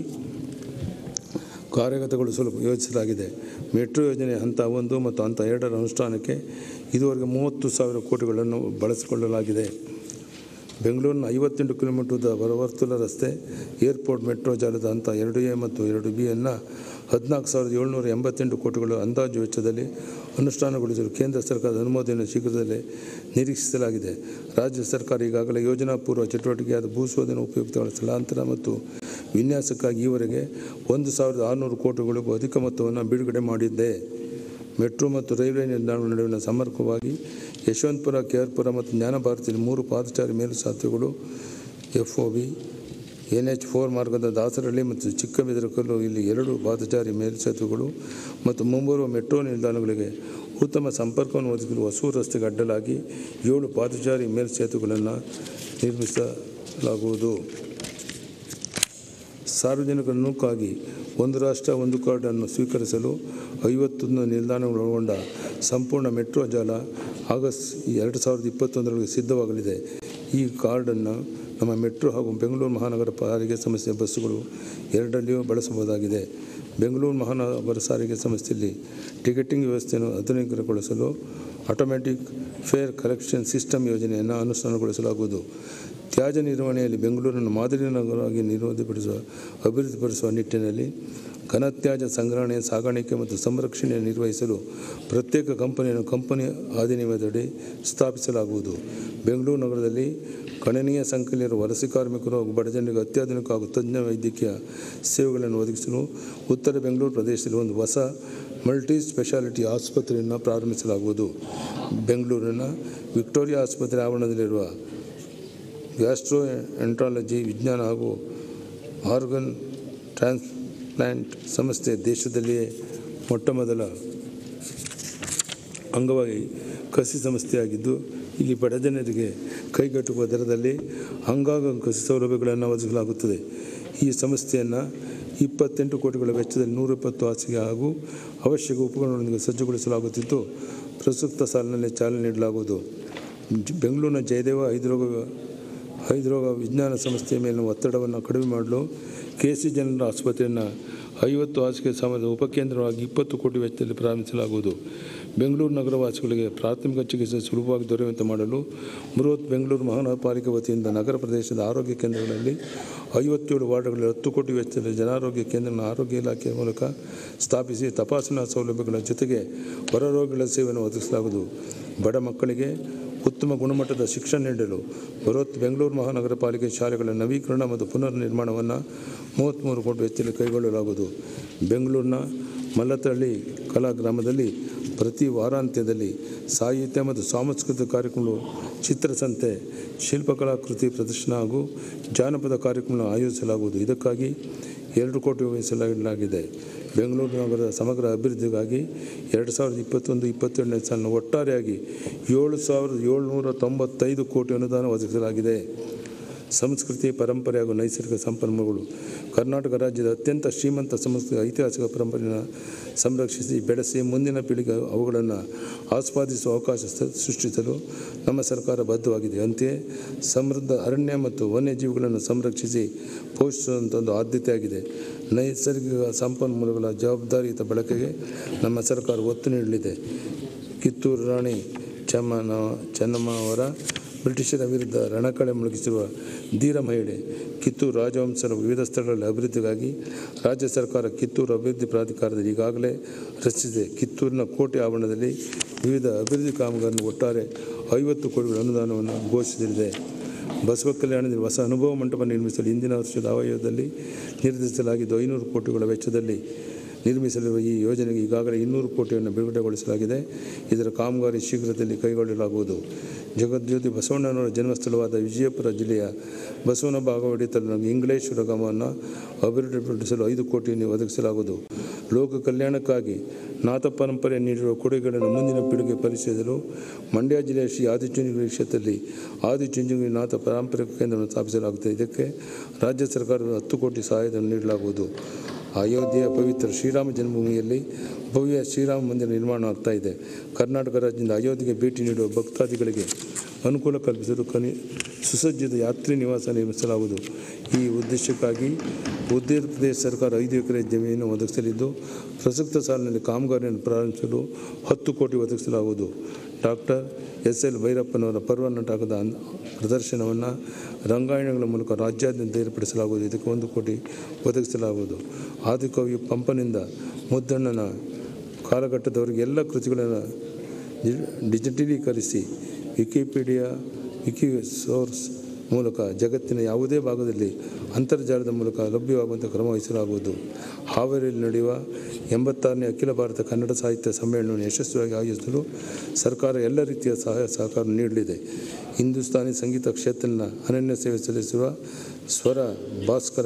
ಕಾರ್ಯಗತಗೊಳಿಸಲು ಯೋಜಿಸಲಾಗಿದೆ ಮೆಟ್ರೋ ಯೋಜನೆ ಹಂತ ಒಂದು ಮತ್ತು ಹಂತ ಎರಡರ ಅನುಷ್ಠಾನಕ್ಕೆ ಇದುವರೆಗೆ ಮೂವತ್ತು ಸಾವಿರ ಕೋಟಿಗಳನ್ನು ಬಳಸಿಕೊಳ್ಳಲಾಗಿದೆ ಬೆಂಗಳೂರಿನ ಐವತ್ತೆಂಟು ಕಿಲೋಮೀಟರ್ ಉದ್ದ ಹೊರವರ್ತುಲ ರಸ್ತೆ ಏರ್ಪೋರ್ಟ್ ಮೆಟ್ರೋ ಜಾಲದ ಹಂತ ಎರಡು ಎ ಮತ್ತು ಎರಡು ಬಿ ಅನ್ನು ಹದಿನಾಲ್ಕು ಸಾವಿರದ ಏಳ್ನೂರ ಎಂಬತ್ತೆಂಟು ಕೋಟಿಗಳ ಅಂದಾಜು ವೆಚ್ಚದಲ್ಲಿ ಅನುಷ್ಠಾನಗೊಳಿಸಲು ಕೇಂದ್ರ ಸರ್ಕಾರದ ಅನುಮೋದನೆ ಶೀಘ್ರದಲ್ಲೇ ನಿರೀಕ್ಷಿಸಲಾಗಿದೆ ರಾಜ್ಯ ಸರ್ಕಾರ ಈಗಾಗಲೇ ಯೋಜನಾ ಪೂರ್ವ ಚಟುವಟಿಕೆಯಾದ ಭೂಸ್ವಾಧೀನ ಉಪಯುಕ್ತಗಳ ಸ್ಥಳಾಂತರ ಮತ್ತು ವಿನ್ಯಾಸಕ್ಕಾಗಿ ಈವರೆಗೆ ಒಂದು ಸಾವಿರದ ಆರುನೂರು ಕೋಟಿಗಳಿಗೂ ಅಧಿಕ ಮೊತ್ತವನ್ನು ಬಿಡುಗಡೆ ಮಾಡಿದೆ ಮೆಟ್ರೋ ಮತ್ತು ರೈಲ್ವೆ ನಿಲ್ದಾಣಗಳ ನಡುವಿನ ಸಂಪರ್ಕವಾಗಿ ಯಶವಂತಪುರ ಕೆಆರ್ಪುರ ಮತ್ತು ಜ್ಞಾನಭಾರತಿಯಲ್ಲಿ ಮೂರು ಪಾದಚಾರಿ ಮೇಲುಸಾತ್ವೆಗಳು F O B N H four ಮಾರ್ಗದ ದಾಸರಹಳ್ಳಿ ಮತ್ತು ಚಿಕ್ಕಬಿದರಕಲ್ಲು ಇಲ್ಲಿ ಎರಡು ಪಾದಚಾರಿ ಮೇಲ್ಸೇತುವೆಗಳು ಮತ್ತು ಮುಂಬರುವ ಮೆಟ್ರೋ ನಿಲ್ದಾಣಗಳಿಗೆ ಉತ್ತಮ ಸಂಪರ್ಕವನ್ನು ಒದಗಿಸಲು ಹೊಸೂರು ರಸ್ತೆಗೆ ಅಡ್ಡಲಾಗಿ ಏಳು ಪಾದಚಾರಿ ಮೇಲ್ಸೇತುವೆಗಳನ್ನು ನಿರ್ಮಿಸಲಾಗುವುದು ಸಾರ್ವಜನಿಕರ ನುಗ್ಗಾಗಿ ಒಂದು ರಾಷ್ಟ್ರ ಒಂದು ಕಾರ್ಡನ್ನು ಸ್ವೀಕರಿಸಲು ಐವತ್ತೊಂದು ನಿಲ್ದಾಣಗಳು ಒಳಗೊಂಡ ಸಂಪೂರ್ಣ ಮೆಟ್ರೋ ಜಾಲ ಆಗಸ್ಟ್ ಎರಡು ಸಾವಿರದ ಇಪ್ಪತ್ತೊಂದರೊಳಗೆ ಸಿದ್ಧವಾಗಲಿದೆ ಈ ಕಾರ್ಡನ್ನು ನಮ್ಮ ಮೆಟ್ರೋ ಹಾಗೂ ಬೆಂಗಳೂರು ಮಹಾನಗರ ಸಾರಿಗೆ ಸಂಸ್ಥೆ ಬಸ್ಸುಗಳು ಎರಡರಲ್ಲಿಯೂ ಬಳಸಬಹುದಾಗಿದೆ ಬೆಂಗಳೂರು ಮಹಾನಗರ ಸಾರಿಗೆ ಸಂಸ್ಥೆಯಲ್ಲಿ ಟಿಕೆಟಿಂಗ್ ವ್ಯವಸ್ಥೆಯನ್ನು ಆಧುನಿಕಗೊಳಿಸಲು ಆಟೋಮ್ಯಾಟಿಕ್ ಫೇರ್ ಕಲೆಕ್ಷನ್ ಸಿಸ್ಟಮ್ ಯೋಜನೆಯನ್ನು ಅನುಷ್ಠಾನಗೊಳಿಸಲಾಗುವುದು ತ್ಯಾಜ್ಯ ನಿರ್ವಹಣೆಯಲ್ಲಿ ಬೆಂಗಳೂರನ್ನು ಮಾದರಿ ನಗರವಾಗಿ ನಿರ್ವಹಿಸಪಡಿಸುವ ಅಭಿವೃದ್ಧಿಪಡಿಸುವ ನಿಟ್ಟಿನಲ್ಲಿ ಘನತ್ಯಾಜ್ಯ ಸಂಗ್ರಹಣೆ ಸಾಗಾಣಿಕೆ ಮತ್ತು ಸಂರಕ್ಷಣೆ ನಿರ್ವಹಿಸಲು ಪ್ರತ್ಯೇಕ ಕಂಪನಿಯನ್ನು ಕಂಪನಿ ಅಧಿನಿಯಮದಡಿ ಸ್ಥಾಪಿಸಲಾಗುವುದು ಬೆಂಗಳೂರು ನಗರದಲ್ಲಿ ಗಣನೀಯ ಸಂಖ್ಯೆಯಲ್ಲಿರುವ ವಲಸೆ ಕಾರ್ಮಿಕರು ಹಾಗೂ ಬಡಜನರಿಗೆ ಅತ್ಯಾಧುನಿಕ ಹಾಗೂ ತಜ್ಞ ವೈದ್ಯಕೀಯ ಸೇವೆಗಳನ್ನು ಒದಗಿಸಲು ಉತ್ತರ ಬೆಂಗಳೂರು ಪ್ರದೇಶದಲ್ಲಿ ಒಂದು ಹೊಸ ಮಲ್ಟಿ ಸ್ಪೆಷಾಲಿಟಿ ಆಸ್ಪತ್ರೆಯನ್ನು ಪ್ರಾರಂಭಿಸಲಾಗುವುದು ಬೆಂಗಳೂರಿನ ವಿಕ್ಟೋರಿಯಾ ಆಸ್ಪತ್ರೆ ಆವರಣದಲ್ಲಿರುವ ಗ್ಯಾಸ್ಟ್ರೋ ಎಂಟ್ರಾಲಜಿ ವಿಜ್ಞಾನ ಹಾಗೂ ಆರ್ಗನ್ ಟ್ರಾನ್ಸ್ಪ್ಲಾಂಟ್ ಸಂಸ್ಥೆ ದೇಶದಲ್ಲಿಯೇ ಮೊಟ್ಟ ಮೊದಲ ಅಂಗವಾಗಿ ಕಸಿ ಸಂಸ್ಥೆಯಾಗಿದ್ದು ಇಲ್ಲಿ ಬಡ ಜನರಿಗೆ ಕೈಗೆಟುಕುವ ದರದಲ್ಲಿ ಅಂಗಾಂಗ ಕಸಿ ಸೌಲಭ್ಯಗಳನ್ನು ಒದಗಿಸಲಾಗುತ್ತದೆ ಈ ಸಂಸ್ಥೆಯನ್ನು ಇಪ್ಪತ್ತೆಂಟು ಕೋಟಿಗಳ ವೆಚ್ಚದಲ್ಲಿ ನೂರ ಇಪ್ಪತ್ತು ಹಾಸಿಗೆ ಹಾಗೂ ಅವಶ್ಯಕ ಉಪಕರಣಗಳೊಂದಿಗೆ ಸಜ್ಜುಗೊಳಿಸಲಾಗುತ್ತಿದ್ದು ಪ್ರಸಕ್ತ ಸಾಲಿನಲ್ಲಿ ಚಾಲನೆ ನೀಡಲಾಗುವುದು ಜ- ಬೆಂಗಳೂರಿನ ಜಯದೇವ ಹೈದ್ರೋಗ ಹೈದ್ರೋಗ ವಿಜ್ಞಾನ ಸಂಸ್ಥೆಯ ಮೇಲಿನ ಒತ್ತಡವನ್ನು ಕಡಿಮೆ ಮಾಡಲು ಕೆ ಸಿ ಜನರಲ್ ಆಸ್ಪತ್ರೆಯನ್ನು ಐವತ್ತು ಹಾಸಿಗೆ ಸಾಮರ್ಥ್ಯದ ಉಪಕೇಂದ್ರವಾಗಿ ಇಪ್ಪತ್ತು ಕೋಟಿ ವೆಚ್ಚದಲ್ಲಿ ಪ್ರಾರಂಭಿಸಲಾಗುವುದು ಬೆಂಗಳೂರು ನಗರವಾಸಿಗಳಿಗೆ ಪ್ರಾಥಮಿಕ ಚಿಕಿತ್ಸೆ ಸುಲಭವಾಗಿ ದೊರೆಯುವಂತೆ ಮಾಡಲು ಬೃಹತ್ ಬೆಂಗಳೂರು ಮಹಾನಗರ ಪಾಲಿಕೆ ವತಿಯಿಂದ ನಗರ ಪ್ರದೇಶದ ಆರೋಗ್ಯ ಕೇಂದ್ರಗಳಲ್ಲಿ ಐವತ್ತೇಳು ವಾರ್ಡ್ಗಳಲ್ಲಿ ಹತ್ತು ಕೋಟಿ ವೆಚ್ಚದಲ್ಲಿ ಜನಾರೋಗ್ಯ ಕೇಂದ್ರಗಳನ್ನು ಆರೋಗ್ಯ ಇಲಾಖೆಯ ಮೂಲಕ ಸ್ಥಾಪಿಸಿ ತಪಾಸಣಾ ಸೌಲಭ್ಯಗಳ ಜೊತೆಗೆ ಹೊರರೋಗಿಗಳ ಸೇವೆಯನ್ನು ಒದಗಿಸಲಾಗುವುದು ಬಡ ಮಕ್ಕಳಿಗೆ ಉತ್ತಮ ಗುಣಮಟ್ಟದ ಶಿಕ್ಷಣ ನೀಡಲು ಬೃಹತ್ ಬೆಂಗಳೂರು ಮಹಾನಗರ ಪಾಲಿಕೆ ಶಾಲೆಗಳ ನವೀಕರಣ ಮತ್ತು ಪುನರ್ ನಿರ್ಮಾಣವನ್ನು ಮೂವತ್ತ್ಮೂರು ಕೋಟಿ ವೆಚ್ಚದಲ್ಲಿ ಕೈಗೊಳ್ಳಲಾಗುವುದು ಬೆಂಗಳೂರಿನ ಮಲ್ಲತಹಳ್ಳಿ ಕಲಾ ಗ್ರಾಮದಲ್ಲಿ ಪ್ರತಿ ವಾರಾಂತ್ಯದಲ್ಲಿ ಸಾಹಿತ್ಯ ಮತ್ತು ಸಾಂಸ್ಕೃತಿಕ ಕಾರ್ಯಕ್ರಮಗಳು ಚಿತ್ರಸಂತೆ ಶಿಲ್ಪಕಲಾಕೃತಿ ಪ್ರದರ್ಶನ ಹಾಗೂ ಜಾನಪದ ಕಾರ್ಯಕ್ರಮಗಳನ್ನು ಆಯೋಜಿಸಲಾಗುವುದು ಇದಕ್ಕಾಗಿ ಎರಡು ಕೋಟಿ ವಹಿಸಲಾಗಿದೆ ಬೆಂಗಳೂರು ನಗರದ ಸಮಗ್ರ ಅಭಿವೃದ್ಧಿಗಾಗಿ ಎರಡು ಸಾವಿರದ ಇಪ್ಪತ್ತೊಂದು ಇಪ್ಪತ್ತೆರಡನೇ ಸಾಲಿನ ಒಟ್ಟಾರೆಯಾಗಿ ಏಳು ಸಾವಿರದ ಏಳುನೂರ ತೊಂಬತ್ತೈದು ಕೋಟಿ ಅನುದಾನ ಒದಗಿಸಲಾಗಿದೆ ಸಂಸ್ಕೃತಿ ಪರಂಪರೆ ಹಾಗೂ ನೈಸರ್ಗಿಕ ಸಂಪನ್ಮೂಲಗಳು ಕರ್ನಾಟಕ ರಾಜ್ಯದ ಅತ್ಯಂತ ಶ್ರೀಮಂತ ಸಂಸ್ಕೃತಿ ಐತಿಹಾಸಿಕ ಪರಂಪರೆಯನ್ನು ಸಂರಕ್ಷಿಸಿ ಬೆಳೆಸಿ ಮುಂದಿನ ಪೀಳಿಗೆ ಅವುಗಳನ್ನು ಆಸ್ವಾದಿಸುವ ಅವಕಾಶ ಸ- ಸೃಷ್ಟಿಸಲು ನಮ್ಮ ಸರ್ಕಾರ ಬದ್ಧವಾಗಿದೆ ಅಂತೆಯೇ ಸಮೃದ್ಧ ಅರಣ್ಯ ಮತ್ತು ವನ್ಯಜೀವಿಗಳನ್ನು ಸಂರಕ್ಷಿಸಿ ಪೋಷಿಸುವಂಥ ಒಂದು ಆದ್ಯತೆಯಾಗಿದೆ ನೈಸರ್ಗಿಕ ಸಂಪನ್ಮೂಲಗಳ ಜವಾಬ್ದಾರಿಯುತ ಬಳಕೆಗೆ ನಮ್ಮ ಸರ್ಕಾರ ಒತ್ತು ನೀಡಲಿದೆ ಕಿತ್ತೂರು ರಾಣಿ ಚೆಮ್ಮನ ಚೆನ್ನಮ್ಮ ಅವರ ಬ್ರಿಟಿಷರ ವಿರುದ್ಧ ರಣಕಳೆ ಮುಳುಗಿಸಿರುವ ಧೀರ ಮಹಿಳೆ ಕಿತ್ತೂರು ರಾಜವಂಶದ ವಿವಿಧ ಸ್ಥಳಗಳಲ್ಲಿ ಅಭಿವೃದ್ಧಿಗಾಗಿ ರಾಜ್ಯ ಸರ್ಕಾರ ಕಿತ್ತೂರು ಅಭಿವೃದ್ಧಿ ಪ್ರಾಧಿಕಾರದಲ್ಲಿ ಈಗಾಗಲೇ ರಚಿಸಿದೆ ಕಿತ್ತೂರಿನ ಕೋಟೆ ಆವರಣದಲ್ಲಿ ವಿವಿಧ ಅಭಿವೃದ್ಧಿ ಕಾಮಗಾರಿಯನ್ನು ಒಟ್ಟಾರೆ ಐವತ್ತು ಕೋಟಿಗಳ ಅನುದಾನವನ್ನು ಘೋಷಿಸಿದೆ ಬಸವ ಕಲ್ಯಾಣದಲ್ಲಿ ಹೊಸ ಅನುಭವ ಮಂಟಪ ನಿರ್ಮಿಸಲು ಇಂದಿನ ವರ್ಷದ ಆವಯವದಲ್ಲಿ ನಿರ್ಧರಿಸಲಾಗಿದ್ದು ಐನೂರು ಕೋಟಿಗಳ ವೆಚ್ಚದಲ್ಲಿ ನಿರ್ಮಿಸಲಿರುವ ಈ ಯೋಜನೆಗೆ ಈಗಾಗಲೇ ಇನ್ನೂರು ಕೋಟಿಯನ್ನು ಬಿಡುಗಡೆಗೊಳಿಸಲಾಗಿದೆ ಇದರ ಕಾಮಗಾರಿ ಶೀಘ್ರದಲ್ಲಿ ಕೈಗೊಳ್ಳಲಾಗುವುದು ಜಗಜ್ಯೋತಿ ಬಸವಣ್ಣನವರ ಜನ್ಮಸ್ಥಳವಾದ ವಿಜಯಪುರ ಜಿಲ್ಲೆಯ ಬಸವನ ಬಾಗವಡಿ ತಲುಪಿನ ಇಂಗ್ಲೇಶ್ವರ ಗ್ರಾಮವನ್ನು ಅಭಿವೃದ್ಧಿಪಡಿಸಲು ಐದು ಕೋಟಿಯನ್ನು ಒದಗಿಸಲಾಗುವುದು ಲೋಕ ಕಲ್ಯಾಣಕ್ಕಾಗಿ ನಾಥ ಪರಂಪರೆ ನೀಡಿರುವ ಕೊಡುಗೆಗಳನ್ನು ಮುಂದಿನ ಪೀಳಿಗೆ ಪರಿಚಯಿಸಲು ಮಂಡ್ಯ ಜಿಲ್ಲೆಯ ಶ್ರೀ ಆದಿಚುಂಚನಗಿರಿ ಕ್ಷೇತ್ರದಲ್ಲಿ ಆದಿಚುಂಚನಗಿರಿ ನಾಥ ಪಾರಂಪರಿಕ ಕೇಂದ್ರವನ್ನು ಸ್ಥಾಪಿಸಲಾಗುತ್ತದೆ ಇದಕ್ಕೆ ರಾಜ್ಯ ಸರ್ಕಾರದ ಹತ್ತು ಕೋಟಿ ಸಹಾಯಧನ ನೀಡಲಾಗುವುದು ಅಯೋಧ್ಯೆಯ ಪವಿತ್ರ ಶ್ರೀರಾಮ ಜನ್ಮಭೂಮಿಯಲ್ಲಿ ಭವ್ಯ ಶ್ರೀರಾಮ ಮಂದಿರ ನಿರ್ಮಾಣ ಆಗ್ತಾ ಇದೆ ಕರ್ನಾಟಕ ರಾಜ್ಯದಿಂದ ಅಯೋಧ್ಯೆಗೆ ಭೇಟಿ ನೀಡುವ ಭಕ್ತಾದಿಗಳಿಗೆ ಅನುಕೂಲ ಕಲ್ಪಿಸಲು ಕನಿ ಸುಸಜ್ಜಿತ ಯಾತ್ರಿ ನಿವಾಸ ನಿರ್ಮಿಸಲಾಗುವುದು ಈ ಉದ್ದೇಶಕ್ಕಾಗಿ ಉತ್ತರ ಪ್ರದೇಶ ಸರ್ಕಾರ ಐದು ಎಕರೆ ಜಮೀನು ಒದಗಿಸಲಿದ್ದು ಪ್ರಸಕ್ತ ಸಾಲಿನಲ್ಲಿ ಕಾಮಗಾರಿಯನ್ನು ಪ್ರಾರಂಭಿಸಲು ಹತ್ತು ಕೋಟಿ ಒದಗಿಸಲಾಗುವುದು ಡಾಕ್ಟರ್ ಎಸ್ ಎಲ್ ಭೈರಪ್ಪನವರ ಪರ್ವ ನಾಟಕದ ಅನ್- ಪ್ರದರ್ಶನವನ್ನು ರಂಗಾಯಣಗಳ ಮೂಲಕ ರಾಜ್ಯಾದ್ಯಂತ ಏರ್ಪಡಿಸಲಾಗುವುದು ಇದಕ್ಕೆ ಒಂದು ಕೋಟಿ ಒದಗಿಸಲಾಗುವುದು ಆದಿಕವಿ ಪಂಪನಿಂದ ಮುದ್ದಣ್ಣನ ಕಾಲಘಟ್ಟದವರೆಗೆ ಎಲ್ಲ ಕೃತಿಗಳನ್ನು ಡಿ- ಡಿಜಿಟಲೀಕರಿಸಿ ವಿಕಿಪೀಡಿಯಾ ವಿಕಿ ಸೋರ್ಸ್ ಮೂಲಕ ಜಗತ್ತಿನ ಯಾವುದೇ ಭಾಗದಲ್ಲಿ ಅಂತರ್ಜಾಲದ ಮೂಲಕ ಲಭ್ಯವಾಗುವಂಥ ಕ್ರಮ ವಹಿಸಲಾಗುವುದು ಹಾವೇರಿಯಲ್ಲಿ ನಡೆಯುವ ಎಂಬತ್ತಾರನೇ ಅಖಿಲ ಭಾರತ ಕನ್ನಡ ಸಾಹಿತ್ಯ ಸಮ್ಮೇಳನವನ್ನು ಯಶಸ್ವಿಯಾಗಿ ಆಯೋಜಿಸಲು ಸರ್ಕಾರ ಎಲ್ಲ ರೀತಿಯ ಸಹಾಯ ಸಹಕಾರ ನೀಡಲಿದೆ ಹಿಂದೂಸ್ತಾನಿ ಸಂಗೀತ ಕ್ಷೇತ್ರನ ಅನನ್ಯ ಸೇವೆ ಸಲ್ಲಿಸಿರುವ ಸ್ವರ ಭಾಸ್ಕರ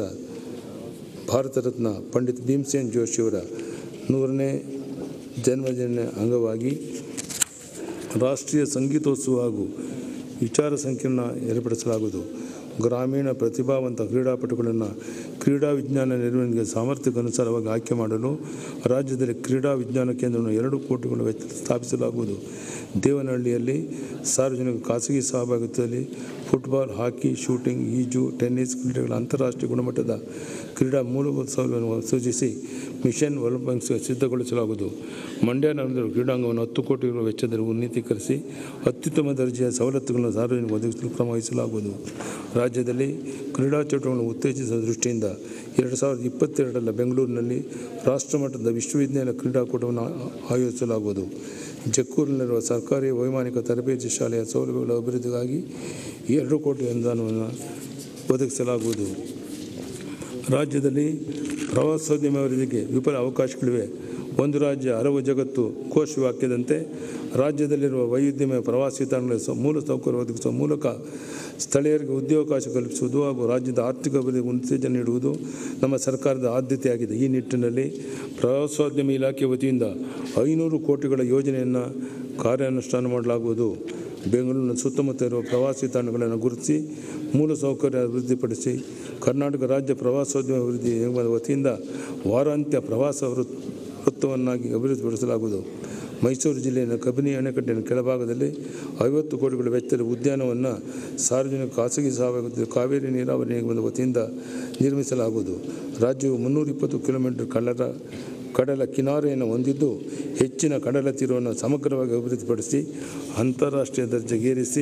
ಭಾರತ ರತ್ನ ಪಂಡಿತ್ ಭೀಮಸೇನ್ ಜೋಶಿಯವರ ನೂರನೇ ಜನ್ಮದಿನ ಅಂಗವಾಗಿ ರಾಷ್ಟ್ರೀಯ ಸಂಗೀತೋತ್ಸವ ಹಾಗೂ ವಿಚಾರ ಸಂಕಿರಣ ಏರ್ಪಡಿಸಲಾಗುವುದು ಗ್ರಾಮೀಣ ಪ್ರತಿಭಾವಂತ ಕ್ರೀಡಾಪಟುಗಳನ್ನು ಕ್ರೀಡಾ ವಿಜ್ಞಾನ ನಿರ್ವಹಣೆಗೆ ಸಾಮರ್ಥ್ಯಕ್ಕೆ ಅನುಸಾರವಾಗಿ ಆಯ್ಕೆ ಮಾಡಲು ರಾಜ್ಯದಲ್ಲಿ ಕ್ರೀಡಾ ವಿಜ್ಞಾನ ಕೇಂದ್ರವನ್ನು ಎರಡು ಕೋಟಿಗಳ ವೆಚ್ಚ ಸ್ಥಾಪಿಸಲಾಗುವುದು ದೇವನಹಳ್ಳಿಯಲ್ಲಿ ಸಾರ್ವಜನಿಕ ಖಾಸಗಿ ಸಹಭಾಗಿತ್ವದಲ್ಲಿ ಫುಟ್ಬಾಲ್ ಹಾಕಿ ಶೂಟಿಂಗ್ ಈಜು ಟೆನ್ನಿಸ್ ಕ್ರೀಡೆಗಳ ಅಂತಾರಾಷ್ಟ್ರೀಯ ಗುಣಮಟ್ಟದ ಕ್ರೀಡಾ ಮೂಲಭೂತ ಸೌಲಭ್ಯವನ್ನು ಸೂಚಿಸಿ ಮಿಷನ್ ಒಲಿಂಪಿಕ್ಸ್ಗೆ ಸಿದ್ಧಗೊಳಿಸಲಾಗುವುದು ಮಂಡ್ಯ ನಗರದ ಕ್ರೀಡಾಂಗವನ್ನು ಹತ್ತು ಕೋಟಿ ರು ವೆಚ್ಚದಲ್ಲಿ ಉನ್ನತೀಕರಿಸಿ ಅತ್ಯುತ್ತಮ ದರ್ಜೆಯ ಸವಲತ್ತುಗಳನ್ನು ಸಾರ್ವಜನಿಕ ಒದಗಿಸಲು ಕ್ರಮ ವಹಿಸಲಾಗುವುದು ರಾಜ್ಯದಲ್ಲಿ ಕ್ರೀಡಾ ಚಟುವಟಿಕೆಗಳನ್ನು ಉತ್ತೇಜಿಸುವ ದೃಷ್ಟಿಯಿಂದ ಎರಡು ಸಾವಿರದ ಇಪ್ಪತ್ತೆರಡರ ಬೆಂಗಳೂರಿನಲ್ಲಿ ರಾಷ್ಟ್ರಮಟ್ಟದ ವಿಶ್ವವಿದ್ಯಾಲಯ ಕ್ರೀಡಾಕೂಟವನ್ನು ಆ- ಆಯೋಜಿಸಲಾಗುವುದು ಜಕ್ಕೂರಿನಲ್ಲಿರುವ ಸರ್ಕಾರಿ ವೈಮಾನಿಕ ತರಬೇತಿ ಶಾಲೆಯ ಸೌಲಭ್ಯಗಳ ಅಭಿವೃದ್ಧಿಗಾಗಿ ಎರಡು ಕೋಟಿ ಅನುದಾನವನ್ನು ಒದಗಿಸಲಾಗುವುದು ರಾಜ್ಯದಲ್ಲಿ ಪ್ರವಾಸೋದ್ಯಮ ಅಭಿವೃದ್ಧಿಗೆ ವಿಫಲ ಅವಕಾಶಗಳಿವೆ ಒಂದು ರಾಜ್ಯ ಹಲವು ಜಗತ್ತು ಕೋಶ ವಾಕ್ಯದಂತೆ ರಾಜ್ಯದಲ್ಲಿರುವ ವೈವಿಧ್ಯಮಯ ಪ್ರವಾಸಿ ತಾಣಗಳ ಸ- ಮೂಲ ಸೌಕರ್ಯ ಒದಗಿಸುವ ಮೂಲಕ ಸ್ಥಳೀಯರಿಗೆ ಉದ್ಯೋಗಾವಕಾಶ ಕಲ್ಪಿಸುವುದು ಹಾಗೂ ರಾಜ್ಯದ ಆರ್ಥಿಕ ಅಭಿವೃದ್ಧಿಗೆ ಉತ್ತೇಜನ ನೀಡುವುದು ನಮ್ಮ ಸರ್ಕಾರದ ಆದ್ಯತೆಯಾಗಿದೆ ಈ ನಿಟ್ಟಿನಲ್ಲಿ ಪ್ರವಾಸೋದ್ಯಮ ಇಲಾಖೆ ವತಿಯಿಂದ ಐನೂರು ಕೋಟಿಗಳ ಯೋಜನೆಯನ್ನು ಕಾರ್ಯಾನುಷ್ಠಾನ ಮಾಡಲಾಗುವುದು ಬೆಂಗಳೂರಿನ ಸುತ್ತಮುತ್ತ ಇರುವ ಪ್ರವಾಸಿ ತಾಣಗಳನ್ನು ಗುರುತಿಸಿ ಮೂಲಸೌಕರ್ಯ ಅಭಿವೃದ್ಧಿಪಡಿಸಿ ಕರ್ನಾಟಕ ರಾಜ್ಯ ಪ್ರವಾಸೋದ್ಯಮ ಅಭಿವೃದ್ಧಿ ನಿಗಮದ ವತಿಯಿಂದ ವಾರಾಂತ್ಯ ಪ್ರವಾಸ ವೃತ್ ವೃತ್ತವನ್ನಾಗಿ ಅಭಿವೃದ್ಧಿಪಡಿಸಲಾಗುವುದು ಮೈಸೂರು ಜಿಲ್ಲೆಯ ಕಬಿನಿ ಅಣೆಕಟ್ಟಿನ ಕೆಳಭಾಗದಲ್ಲಿ ಐವತ್ತು ಕೋಟಿಗಳ ವೆಚ್ಚದ ಉದ್ಯಾನವನ್ನು ಸಾರ್ವಜನಿಕ ಖಾಸಗಿ ಸಹಭಾಗಿತ್ವದಲ್ಲಿ ಕಾವೇರಿ ನೀರಾವರಿ ನಿಗಮದ ವತಿಯಿಂದ ನಿರ್ಮಿಸಲಾಗುವುದು ರಾಜ್ಯವು ಮುನ್ನೂರ ಇಪ್ಪತ್ತು ಕಿಲೋಮೀಟರ್ ಕಡಲ ಕಡಲ ಕಿನಾರೆಯನ್ನು ಹೊಂದಿದ್ದು ಹೆಚ್ಚಿನ ಕಡಲ ತೀರವನ್ನು ಸಮಗ್ರವಾಗಿ ಅಭಿವೃದ್ಧಿಪಡಿಸಿ ಅಂತಾರಾಷ್ಟ್ರೀಯ ದರ್ಜೆಗೇರಿಸಿ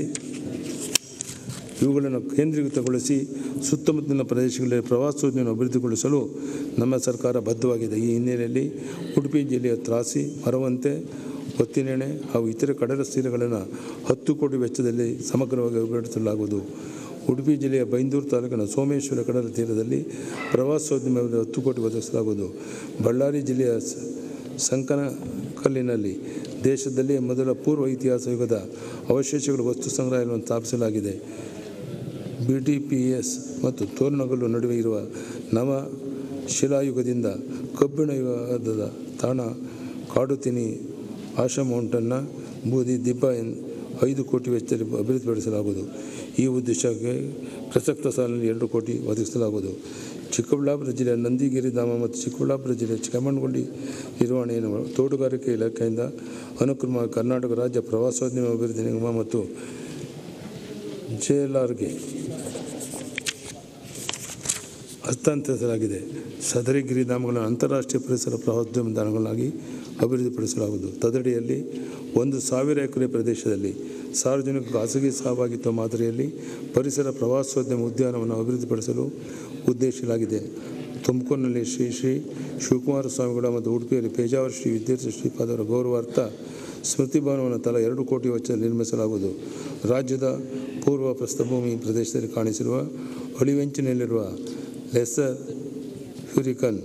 ಇವುಗಳನ್ನು ಕೇಂದ್ರೀಕೃತಗೊಳಿಸಿ ಸುತ್ತಮುತ್ತಲಿನ ಪ್ರದೇಶಗಳಲ್ಲಿ ಪ್ರವಾಸೋದ್ಯಮ ಅಭಿವೃದ್ಧಿಗೊಳಿಸಲು ನಮ್ಮ ಸರ್ಕಾರ ಬದ್ಧವಾಗಿದೆ ಈ ಹಿನ್ನೆಲೆಯಲ್ಲಿ ಉಡುಪಿ ಜಿಲ್ಲೆಯ ತ್ರಾಸಿ ಮರವಂತೆ ಒತ್ತಿನೆಣೆ ಹಾಗೂ ಇತರೆ ಕಡಲ ತೀರಗಳನ್ನು ಹತ್ತು ಕೋಟಿ ವೆಚ್ಚದಲ್ಲಿ ಸಮಗ್ರವಾಗಿ ಅಭಿವೃದ್ಧಿಸಲಾಗುವುದು ಉಡುಪಿ ಜಿಲ್ಲೆಯ ಬೈಂದೂರು ತಾಲೂಕಿನ ಸೋಮೇಶ್ವರ ಕಡಲ ತೀರದಲ್ಲಿ ಪ್ರವಾಸೋದ್ಯಮ ಅಭಿವೃದ್ಧಿ ಹತ್ತು ಕೋಟಿ ಒದಗಿಸಲಾಗುವುದು ಬಳ್ಳಾರಿ ಜಿಲ್ಲೆಯ ಸ- ಸಂಕನಕಲ್ಲಿನಲ್ಲಿ ದೇಶದಲ್ಲಿ ಮೊದಲ ಪೂರ್ವ ಇತಿಹಾಸ ಯುಗದ ಅವಶೇಷಗಳ ವಸ್ತು ಸಂಗ್ರಹಾಲಯವನ್ನು ಸ್ಥಾಪಿಸಲಾಗಿದೆ ಬಿ ಟಿ ಪಿ ಎಸ್ ಮತ್ತು ತೋರಣಗಲ್ಲು ನಡುವೆ ಇರುವ ನವ ಶಿಲಾಯುಗದಿಂದ ಕಬ್ಬಿಣ ಯುಗದ ತಾಣ ಕಾಡುತಿನಿ ಆಶಾ ಮೌಂಟನ್ನ ಬೂದಿ ದಿಬ್ಬ ಎನ್- ಐದು ಕೋಟಿ ವೆಚ್ಚದಲ್ಲಿ ಅಭಿವೃದ್ಧಿಪಡಿಸಲಾಗುವುದು ಈ ಉದ್ದೇಶಕ್ಕೆ ಪ್ರಸಕ್ತ ಸಾಲಿನಲ್ಲಿ ಎರಡು ಕೋಟಿ ಒದಗಿಸಲಾಗುವುದು ಚಿಕ್ಕಬಳ್ಳಾಪುರ ಜಿಲ್ಲೆಯ ನಂದಿಗಿರಿ ಧಾಮ ಮತ್ತು ಚಿಕ್ಕಬಳ್ಳಾಪುರ ಜಿಲ್ಲೆಯ ಚಿಕ್ಕಮಣ್ಣಗುಂಡಿ ನಿರ್ವಹಣೆಯನ್ನು ತೋಟಗಾರಿಕೆ ಇಲಾಖೆಯಿಂದ ಅನುಕ್ರಮ ಕರ್ನಾಟಕ ರಾಜ್ಯ ಪ್ರವಾಸೋದ್ಯಮ ಅಭಿವೃದ್ಧಿ ನಿಗಮ ಮತ್ತು ಜೆ ಎಲ್ ಆರ್ಗೆ ಹಸ್ತಾಂತರಿಸಲಾಗಿದೆ ಸದರಿ ಗಿರಿಧಾಮಗಳನ್ನು ಅಂತಾರಾಷ್ಟ್ರೀಯ ಪರಿಸರ ಪ್ರವಾಸೋದ್ಯಮ ತಾಣಗಳಾಗಿ ಅಭಿವೃದ್ಧಿಪಡಿಸಲಾಗುವುದು ತದಡಿಯಲ್ಲಿ ಒಂದು ಸಾವಿರ ಎಕರೆ ಪ್ರದೇಶದಲ್ಲಿ ಸಾರ್ವಜನಿಕ ಖಾಸಗಿ ಸಹಭಾಗಿತ್ವ ಮಾದರಿಯಲ್ಲಿ ಪರಿಸರ ಪ್ರವಾಸೋದ್ಯಮ ಉದ್ಯಾನವನ್ನು ಅಭಿವೃದ್ಧಿಪಡಿಸಲು ಉದ್ದೇಶಿಸಲಾಗಿದೆ ತುಮಕೂರಿನಲ್ಲಿ ಶ್ರೀ ಶ್ರೀ ಶಿವಕುಮಾರ ಸ್ವಾಮಿಗಳ ಮತ್ತು ಉಡುಪಿಯಲ್ಲಿ ಪೇಜಾವರ ಶ್ರೀ ವಿದ್ಯಾರ್ಥಿ ಶ್ರೀಪಾದವರ ಗೌರವಾರ್ಥ ಸ್ಮೃತಿ ಭವನವನ್ನು ತಲಾ ಎರಡು ಕೋಟಿ ವೆಚ್ಚ ನಿರ್ಮಿಸಲಾಗುವುದು ರಾಜ್ಯದ ಪೂರ್ವ ಪ್ರಸ್ಥಭೂಮಿ ಪ್ರದೇಶದಲ್ಲಿ ಕಾಣಿಸಿರುವ ಅಳಿವೆಂಚಿನಲ್ಲಿರುವ ಲೆಸರ್ ಹ್ಯೂರಿಕನ್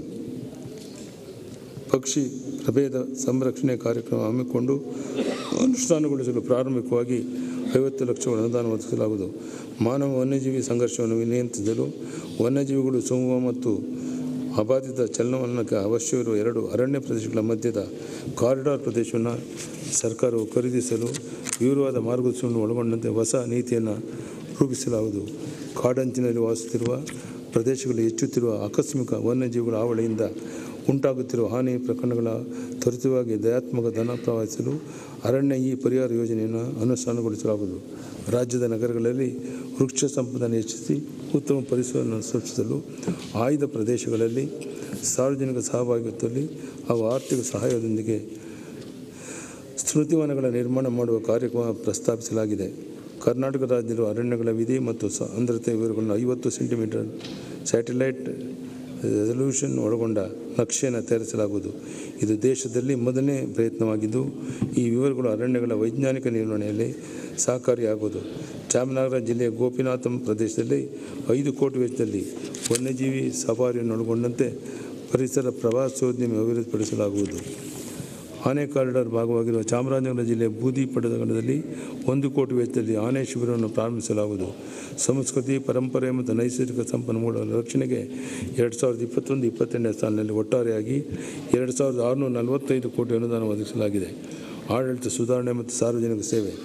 ಪಕ್ಷಿ ಪ್ರಭೇದ ಸಂರಕ್ಷಣೆ ಕಾರ್ಯಕ್ರಮ ಹಮ್ಮಿಕೊಂಡು ಅನುಷ್ಠಾನಗೊಳಿಸಲು ಪ್ರಾರಂಭಿಕವಾಗಿ ಐವತ್ತು ಲಕ್ಷಗಳ ಅನುದಾನ ಒದಗಿಸಲಾಗುವುದು ಮಾನವ ವನ್ಯಜೀವಿ ಸಂಘರ್ಷವನ್ನು ನಿಯಂತ್ರಿಸಲು ವನ್ಯಜೀವಿಗಳು ಸಮೂಹ ಮತ್ತು ಅಬಾಧಿತ ಚಲನವಲನಕ್ಕೆ ಅವಶ್ಯವಿರುವ ಎರಡು ಅರಣ್ಯ ಪ್ರದೇಶಗಳ ಮಧ್ಯದ ಕಾರಿಡಾರ್ ಪ್ರದೇಶವನ್ನು ಸರ್ಕಾರವು ಖರೀದಿಸಲು ವಿವರವಾದ ಮಾರ್ಗದರ್ಶನವನ್ನು ಒಳಗೊಂಡಂತೆ ಹೊಸ ನೀತಿಯನ್ನು ರೂಪಿಸಲಾಗುವುದು ಕಾಡಂಚಿನಲ್ಲಿ ವಾಸಿಸುತ್ತಿರುವ ಪ್ರದೇಶಗಳಲ್ಲಿ ಹೆಚ್ಚುತ್ತಿರುವ ಆಕಸ್ಮಿಕ ವನ್ಯಜೀವಿಗಳ ಹಾವಳಿಯಿಂದ ಉಂಟಾಗುತ್ತಿರುವ ಹಾನಿ ಪ್ರಕರಣಗಳ ತ್ವರಿತವಾಗಿ ದಯಾತ್ಮಕ ಧನ ಪ್ರವಹಿಸಲು ಅರಣ್ಯ ಈ ಪರಿಹಾರ ಯೋಜನೆಯನ್ನು ಅನುಷ್ಠಾನಗೊಳಿಸಲಾಗುವುದು ರಾಜ್ಯದ ನಗರಗಳಲ್ಲಿ ವೃಕ್ಷ ಸಂಪದನ್ನು ಹೆಚ್ಚಿಸಿ ಉತ್ತಮ ಪರಿಸರವನ್ನು ಸೃಷ್ಟಿಸಲು ಆಯ್ದ ಪ್ರದೇಶಗಳಲ್ಲಿ ಸಾರ್ವಜನಿಕ ಸಹಭಾಗಿತ್ವದಲ್ಲಿ ಹಾಗೂ ಆರ್ಥಿಕ ಸಹಾಯದೊಂದಿಗೆ ಸ್ಮೃತಿವನಗಳ ನಿರ್ಮಾಣ ಮಾಡುವ ಕಾರ್ಯಕ್ರಮ ಪ್ರಸ್ತಾಪಿಸಲಾಗಿದೆ ಕರ್ನಾಟಕ ರಾಜ್ಯದ ಅರಣ್ಯಗಳ ವಿಧಿ ಮತ್ತು ಸಾಂದ್ರತೆ ವಿವರಗಳನ್ನು ಐವತ್ತು ಸೆಂಟಿಮೀಟರ್ ಸ್ಯಾಟಲೈಟ್ ರೆಸಲ್ಯೂಷನ್ ಒಳಗೊಂಡ ನಕ್ಷೆಯನ್ನು ತಯಾರಿಸಲಾಗುವುದು ಇದು ದೇಶದಲ್ಲಿ ಮೊದಲನೇ ಪ್ರಯತ್ನವಾಗಿದ್ದು ಈ ವಿವರಗಳು ಅರಣ್ಯಗಳ ವೈಜ್ಞಾನಿಕ ನಿರ್ವಹಣೆಯಲ್ಲಿ ಸಹಕಾರಿಯಾಗುವುದು ಚಾಮರಾಜನಗರ ಜಿಲ್ಲೆಯ ಗೋಪಿನಾಥಂ ಪ್ರದೇಶದಲ್ಲಿ ಐದು ಕೋಟಿ ವೆಚ್ಚದಲ್ಲಿ ವನ್ಯಜೀವಿ ಸಫಾರಿಯನ್ನು ಒಳಗೊಂಡಂತೆ ಪರಿಸರ ಪ್ರವಾಸೋದ್ಯಮ ಅಭಿವೃದ್ಧಿಪಡಿಸಲಾಗುವುದು ಆನೆ ಕಾರಿಡಾರ್ ಭಾಗವಾಗಿರುವ ಚಾಮರಾಜನಗರ ಜಿಲ್ಲೆಯ ಬೂದಿ ಪಟ್ಟಣದಲ್ಲಿ ಒಂದು ಕೋಟಿ ವೆಚ್ಚದಲ್ಲಿ ಆನೆ ಶಿಬಿರವನ್ನು ಪ್ರಾರಂಭಿಸಲಾಗುವುದು ಸಂಸ್ಕೃತಿ ಪರಂಪರೆ ಮತ್ತು ನೈಸರ್ಗಿಕ ಸಂಪನ್ಮೂಲಗಳ ರಕ್ಷಣೆಗೆ ಎರಡು ಸಾವಿರದ ಇಪ್ಪತ್ತೊಂದು ಇಪ್ಪತ್ತೆರಡನೇ ಸಾಲಿನಲ್ಲಿ ಒಟ್ಟಾರೆಯಾಗಿ ಎರಡು ಸಾವಿರದ ಆರುನೂರ ನಲವತ್ತೈದು ಕೋಟಿ ಅನುದಾನ ಒದಗಿಸಲಾಗಿದೆ ಆಡಳಿತ ಸುಧಾರಣೆ ಮತ್ತು ಸಾರ್ವಜನಿಕ ಸೇವೆ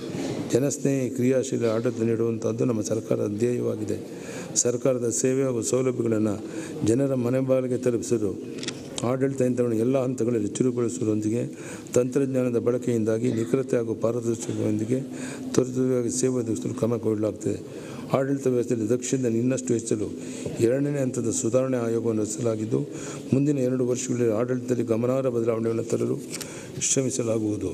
ಜನಸ್ನೇಹಿ ಕ್ರಿಯಾಶೀಲ ಆಡಳಿತ ನೀಡುವಂಥದ್ದು ನಮ್ಮ ಸರ್ಕಾರದ ಧ್ಯೇಯವಾಗಿದೆ ಸರ್ಕಾರದ ಸೇವೆ ಹಾಗೂ ಸೌಲಭ್ಯಗಳನ್ನು ಜನರ ಮನೆ ಬಾಗಿಲಿಗೆ ತಲುಪಿಸಲು ಆಡಳಿತ ಯಂತ್ರವನ್ನು ಎಲ್ಲ ಹಂತಗಳಲ್ಲಿ ಚುರುಕುಗೊಳಿಸುವುದರೊಂದಿಗೆ ತಂತ್ರಜ್ಞಾನದ ಬಳಕೆಯಿಂದಾಗಿ ನಿಖರತೆ ಹಾಗೂ ಪಾರದರ್ಶಕತೆಯೊಂದಿಗೆ ತ್ವರಿತವಾಗಿ ಸೇವೆ ಒದಗಿಸಲು ಕ್ರಮ ಕೈಗೊಳ್ಳಲಾಗುತ್ತದೆ ಆಡಳಿತ ವ್ಯವಸ್ಥೆಯಲ್ಲಿ ದಕ್ಷತೆಯನ್ನು ಇನ್ನಷ್ಟು ಹೆಚ್ಚಲು ಎರಡನೇ ಹಂತದ ಸುಧಾರಣೆ ಆಯೋಗವನ್ನು ರಚಿಸಲಾಗಿದ್ದು ಮುಂದಿನ ಎರಡು ವರ್ಷಗಳಲ್ಲಿ ಆಡಳಿತದಲ್ಲಿ ಗಮನಾರ್ಹ ಬದಲಾವಣೆಗಳನ್ನು ತರಲು ಶ್ರಮಿಸಲಾಗುವುದು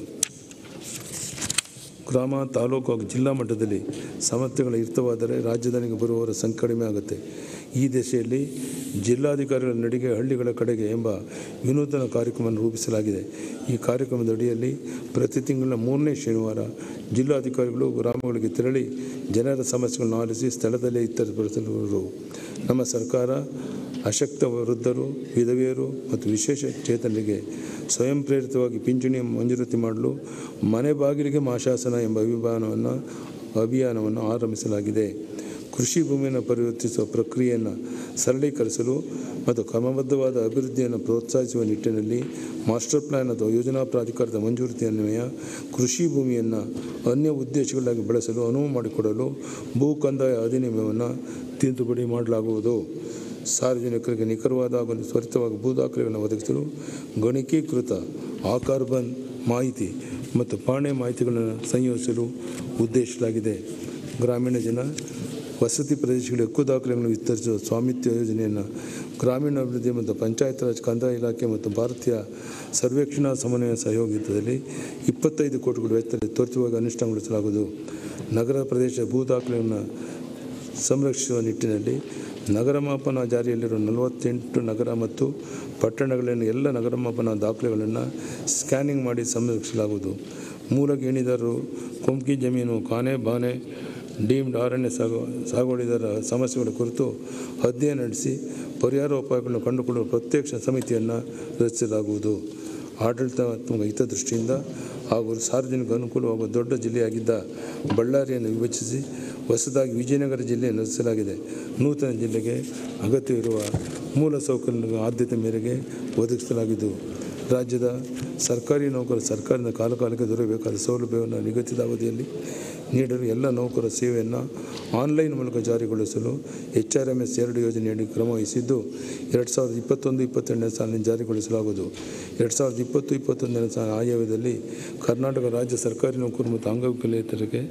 ಗ್ರಾಮ ತಾಲೂಕು ಹಾಗೂ ಜಿಲ್ಲಾ ಮಟ್ಟದಲ್ಲಿ ಸಮಸ್ಯೆಗಳು ಇರ್ತವಾದರೆ ರಾಜಧಾನಿಗೆ ಬರುವವರ ಸಂಖ್ಯೆ ಕಡಿಮೆ ಆಗುತ್ತೆ ಈ ದಿಶೆಯಲ್ಲಿ ಜಿಲ್ಲಾಧಿಕಾರಿಗಳ ನಡಿಗೆ ಹಳ್ಳಿಗಳ ಕಡೆಗೆ ಎಂಬ ವಿನೂತನ ಕಾರ್ಯಕ್ರಮವನ್ನು ರೂಪಿಸಲಾಗಿದೆ ಈ ಕಾರ್ಯಕ್ರಮದ ಅಡಿಯಲ್ಲಿ ಪ್ರತಿ ತಿಂಗಳ ಮೂರನೇ ಶನಿವಾರ ಜಿಲ್ಲಾಧಿಕಾರಿಗಳು ಗ್ರಾಮಗಳಿಗೆ ತೆರಳಿ ಜನರ ಸಮಸ್ಯೆಗಳನ್ನು ಆಲಿಸಿ ಸ್ಥಳದಲ್ಲೇ ಇತ್ತರಿಸಲು ನಮ್ಮ ಸರ್ಕಾರ ಅಶಕ್ತ ವೃದ್ಧರು ವಿಧವೆಯರು ಮತ್ತು ವಿಶೇಷ ಚೇತನರಿಗೆ ಸ್ವಯಂ ಪ್ರೇರಿತವಾಗಿ ಪಿಂಚಣಿ ಮಂಜೂರಾತಿ ಮಾಡಲು ಮನೆ ಬಾಗಿಲಿಗೆ ಮಾಶಾಸನ ಎಂಬ ಅಭಿಯಾನವನ್ನು ಅಭಿಯಾನವನ್ನು ಆರಂಭಿಸಲಾಗಿದೆ ಕೃಷಿ ಭೂಮಿಯನ್ನು ಪರಿವರ್ತಿಸುವ ಪ್ರಕ್ರಿಯೆಯನ್ನು ಸರಳೀಕರಿಸಲು ಮತ್ತು ಕ್ರಮಬದ್ಧವಾದ ಅಭಿವೃದ್ಧಿಯನ್ನು ಪ್ರೋತ್ಸಾಹಿಸುವ ನಿಟ್ಟಿನಲ್ಲಿ ಮಾಸ್ಟರ್ ಪ್ಲಾನ್ ಅಥವಾ ಯೋಜನಾ ಪ್ರಾಧಿಕಾರದ ಮಂಜೂರಾತಿ ಅನ್ವಯ ಕೃಷಿ ಭೂಮಿಯನ್ನು ಅನ್ಯ ಉದ್ದೇಶಗಳಾಗಿ ಬಳಸಲು ಅನುವು ಮಾಡಿಕೊಡಲು ಭೂ ಕಂದಾಯ ಅಧಿನಿಯಮವನ್ನು ತಿದ್ದುಪಡಿ ಮಾಡಲಾಗುವುದು ಸಾರ್ವಜನಿಕರಿಗೆ ನಿಖರವಾದ ಹಾಗೂ ತ್ವರಿತವಾಗಿ ಭೂ ದಾಖಲೆಗಳನ್ನು ಒದಗಿಸಲು ಗಣಕೀಕೃತ ಆಕಾರ್ಬನ್ ಮಾಹಿತಿ ಮತ್ತು ಪಾಣೆ ಮಾಹಿತಿಗಳನ್ನು ಸಂಯೋಜಿಸಲು ಉದ್ದೇಶಿಸಲಾಗಿದೆ ಗ್ರಾಮೀಣ ಜನ ವಸತಿ ಪ್ರದೇಶಗಳಿಗೆ ಹಕ್ಕು ದಾಖಲೆಗಳನ್ನು ವಿಸ್ತರಿಸುವ ಸ್ವಾಮಿತ್ವ ಯೋಜನೆಯನ್ನು ಗ್ರಾಮೀಣಾಭಿವೃದ್ಧಿ ಮತ್ತು ಪಂಚಾಯತ್ ರಾಜ್ ಕಂದಾಯ ಇಲಾಖೆ ಮತ್ತು ಭಾರತೀಯ ಸರ್ವೇಕ್ಷಣಾ ಸಮನ್ವಯ ಸಹಯೋಗಿತದಲ್ಲಿ ಇಪ್ಪತ್ತೈದು ಕೋಟಿಗಳ ವೆಚ್ಚದಲ್ಲಿ ತ್ವರಿತವಾಗಿ ಅನುಷ್ಠಾನಗೊಳಿಸಲಾಗುವುದು ನಗರ ಪ್ರದೇಶ ಭೂ ದಾಖಲೆಯನ್ನು ಸಂರಕ್ಷಿಸುವ ನಿಟ್ಟಿನಲ್ಲಿ ನಗರ ಮಾಪನ ಜಾರಿಯಲ್ಲಿರುವ ನಲವತ್ತೆಂಟು ನಗರ ಮತ್ತು ಪಟ್ಟಣಗಳನ್ನು ಎಲ್ಲ ನಗರ ಮಾಪನ ದಾಖಲೆಗಳನ್ನು ಸ್ಕ್ಯಾನಿಂಗ್ ಮಾಡಿ ಸಂರಕ್ಷಿಸಲಾಗುವುದು ಮೂಲ ಗೇಣಿದಾರರು ಕೊಂಕಿ ಜಮೀನು ಕಾನೆ ಬಾನೆ ಡೀಮ್ಡ್ ಅರಣ್ಯ ಸಾಗು ಸಾಗುವಳಿದಾರ ಸಮಸ್ಯೆಗಳ ಕುರಿತು ಅಧ್ಯಯನ ನಡೆಸಿ ಪರಿಹಾರೋಪಾಯಗಳನ್ನು ಕಂಡುಕೊಳ್ಳುವ ಪ್ರತ್ಯಕ್ಷ ಸಮಿತಿಯನ್ನು ರಚಿಸಲಾಗುವುದು ಆಡಳಿತಾತ್ಮಕ ಹಿತದೃಷ್ಟಿಯಿಂದ ಹಾಗೂ ಸಾರ್ವಜನಿಕ ಅನುಕೂಲವಾಗುವ ದೊಡ್ಡ ಜಿಲ್ಲೆಯಾಗಿದ್ದ ಬಳ್ಳಾರಿಯನ್ನು ವಿಭಜಿಸಿ ಹೊಸದಾಗಿ ವಿಜಯನಗರ ಜಿಲ್ಲೆಯನ್ನು ರಚಿಸಲಾಗಿದೆ ನೂತನ ಜಿಲ್ಲೆಗೆ ಅಗತ್ಯವಿರುವ ಮೂಲ ಸೌಕರ್ಯ ಆದ್ಯತೆ ಮೇರೆಗೆ ಒದಗಿಸಲಾಗಿದ್ದು ರಾಜ್ಯದ ಸರ್ಕಾರಿ ನೌಕರರು ಸರ್ಕಾರದಿಂದ ಕಾಲಕಾಲಕ್ಕೆ ದೊರೆಯಬೇಕಾದ ಸೌಲಭ್ಯವನ್ನು ನಿಗದಿತ ಅವಧಿಯಲ್ಲಿ ನೀಡಲು ಎಲ್ಲ ನೌಕರರ ಸೇವೆಯನ್ನು ಆನ್ಲೈನ್ ಮೂಲಕ ಜಾರಿಗೊಳಿಸಲು ಎಚ್ ಆರ್ ಎಮ್ ಎಸ್ ಎರಡು ಯೋಜನೆಯಡಿ ಕ್ರಮ ವಹಿಸಿದ್ದು ಎರಡು ಸಾವಿರದ ಇಪ್ಪತ್ತೊಂದು ಇಪ್ಪತ್ತೆರಡನೇ ಸಾಲಿನ ಜಾರಿಗೊಳಿಸಲಾಗುವುದು ಎರಡು ಸಾವಿರದ ಇಪ್ಪತ್ತು ಇಪ್ಪತ್ತೊಂದನೇ ಸಾಲ ಆಯವ್ಯದಲ್ಲಿ ಕರ್ನಾಟಕ ರಾಜ್ಯ ಸರ್ಕಾರಿ ನೌಕರರು ಮತ್ತು ಅಂಗವಿಕಲೇತರಿಗೆ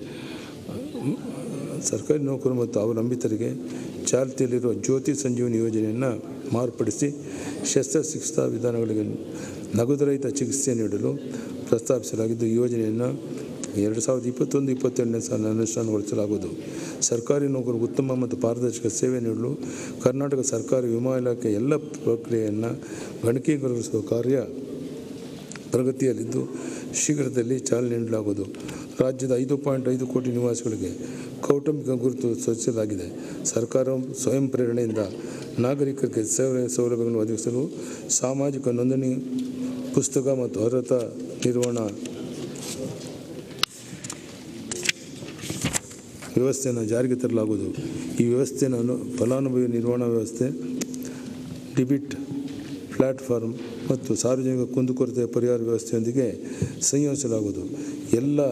ಸರ್ಕಾರಿ ನೌಕರರು ಮತ್ತು ಅವಲಂಬಿತರಿಗೆ ಚಾಲ್ತಿಯಲ್ಲಿರುವ ಜ್ಯೋತಿ ಸಂಜೀವನಿ ಯೋಜನೆಯನ್ನು ಮಾರ್ಪಡಿಸಿ ಶಸ್ತ್ರಚಿಕಿತ್ಸಾ ವಿಧಾನಗಳಿಗೆ ನಗದುರಹಿತ ಚಿಕಿತ್ಸೆ ನೀಡಲು ಪ್ರಸ್ತಾಪಿಸಲಾಗಿದ್ದು ಈ ಯೋಜನೆಯನ್ನು ಎರಡು ಸಾವಿರದ ಇಪ್ಪತ್ತೊಂದು ಇಪ್ಪತ್ತೆರಡನೇ ಸಾಲ ಅನುಷ್ಠಾನಗೊಳಿಸಲಾಗುವುದು ಸರ್ಕಾರಿ ನೌಕರರು ಉತ್ತಮ ಮತ್ತು ಪಾರದರ್ಶಕ ಸೇವೆ ನೀಡಲು ಕರ್ನಾಟಕ ಸರ್ಕಾರಿ ವಿಮಾ ಇಲಾಖೆ ಎಲ್ಲ ಪ್ರಕ್ರಿಯೆಯನ್ನು ಗಣಕೀಕರಿಸುವ ಕಾರ್ಯ ಪ್ರಗತಿಯಲ್ಲಿದ್ದು ಶೀಘ್ರದಲ್ಲಿ ಚಾಲನೆ ನೀಡಲಾಗುವುದು ರಾಜ್ಯದ ಐದು ಪಾಯಿಂಟ್ ಐದು ಕೋಟಿ ನಿವಾಸಿಗಳಿಗೆ ಕೌಟುಂಬಿಕ ಗುರುತು ಸೂಚಿಸಲಾಗಿದೆ ಸರ್ಕಾರವು ಸ್ವಯಂ ಪ್ರೇರಣೆಯಿಂದ ನಾಗರಿಕರಿಗೆ ಸೇವೆ ಸೌಲಭ್ಯಗಳನ್ನು ಒದಗಿಸಲು ಸಾಮಾಜಿಕ ನೋಂದಣಿ ಪುಸ್ತಕ ಮತ್ತು ಅರ್ಹತಾ ನಿರ್ವಹಣಾ ವ್ಯವಸ್ಥೆಯನ್ನು ಜಾರಿಗೆ ತರಲಾಗುವುದು ಈ ವ್ಯವಸ್ಥೆಯನ್ನು ಫಲಾನುಭವಿ ನಿರ್ವಹಣಾ ವ್ಯವಸ್ಥೆ ಡಿಬಿಟ್ ಪ್ಲ್ಯಾಟ್ಫಾರ್ಮ್ ಮತ್ತು ಸಾರ್ವಜನಿಕ ಕುಂದುಕೊರತೆ ಪರಿಹಾರ ವ್ಯವಸ್ಥೆಯೊಂದಿಗೆ ಸಂಯೋಜಿಸಲಾಗುವುದು ಎಲ್ಲ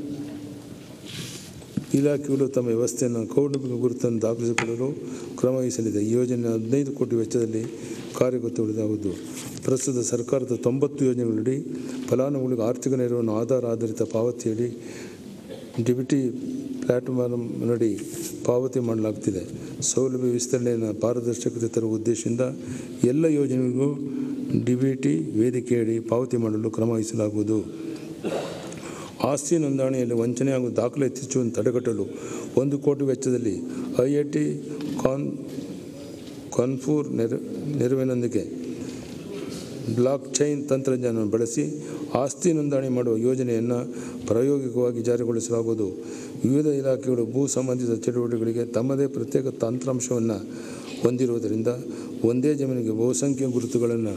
ಇಲಾಖೆಗಳು ತಮ್ಮ ವ್ಯವಸ್ಥೆಯನ್ನು ಕೌಟುಂಬಿಕ ಗುರುತನ್ನು ದಾಖಲಿಸಿಕೊಳ್ಳಲು ಕ್ರಮ ವಹಿಸಲಿದೆ ಈ ಯೋಜನೆ ಹದಿನೈದು ಕೋಟಿ ವೆಚ್ಚದಲ್ಲಿ ಕಾರ್ಯಗತಗೊಳಿಸಲಾಗುವುದು ಪ್ರಸ್ತುತ ಸರ್ಕಾರದ ತೊಂಬತ್ತು ಯೋಜನೆಗಳಡಿ ಫಲಾನುಭವಿಗಳಿಗೆ ಆರ್ಥಿಕ ನೆರವನ್ನು ಆಧಾರ ಆಧಾರಿತ ಪಾವತಿಯಡಿ ಡಿಬಿಟಿ ಪ್ಲ್ಯಾಟ್ಫಾರ್ಮ್ ನಡಿ ಪಾವತಿ ಮಾಡಲಾಗ್ತಿದೆ ಸೌಲಭ್ಯ ವಿಸ್ತರಣೆಯನ್ನು ಪಾರದರ್ಶಕತೆ ತರುವ ಉದ್ದೇಶದಿಂದ ಎಲ್ಲ ಯೋಜನೆಗಳಿಗೂ ಡಿಬಿಟಿ ವೇದಿಕೆಯಡಿ ಪಾವತಿ ಮಾಡಲು ಕ್ರಮ ವಹಿಸಲಾಗುವುದು ಆಸ್ತಿ ನೋಂದಣಿಯಲ್ಲಿ ವಂಚನೆ ಹಾಗೂ ದಾಖಲೆ ಹೆಚ್ಚುವನ್ನು ತಡೆಗಟ್ಟಲು ಒಂದು ಕೋಟಿ ವೆಚ್ಚದಲ್ಲಿ ಐ ಐ ಟಿ ಕಾನ್ ಕಾನ್ಫೂರ್ ನೆರ ನೆರವಿನೊಂದಿಗೆ ಬ್ಲಾಕ್ ಚೈನ್ ತಂತ್ರಜ್ಞಾನವನ್ನು ಬಳಸಿ ಆಸ್ತಿ ನೋಂದಣಿ ಮಾಡುವ ಯೋಜನೆಯನ್ನು ಪ್ರಾಯೋಗಿಕವಾಗಿ ಜಾರಿಗೊಳಿಸಲಾಗುವುದು ವಿವಿಧ ಇಲಾಖೆಗಳು ಭೂ ಸಂಬಂಧಿತ ಚಟುವಟಿಕೆಗಳಿಗೆ ತಮ್ಮದೇ ಪ್ರತ್ಯೇಕ ತಂತ್ರಾಂಶವನ್ನು ಹೊಂದಿರುವುದರಿಂದ ಒಂದೇ ಜಮೀನಿಗೆ ಬಹುಸಂಖ್ಯೆ ಗುರುತುಗಳನ್ನು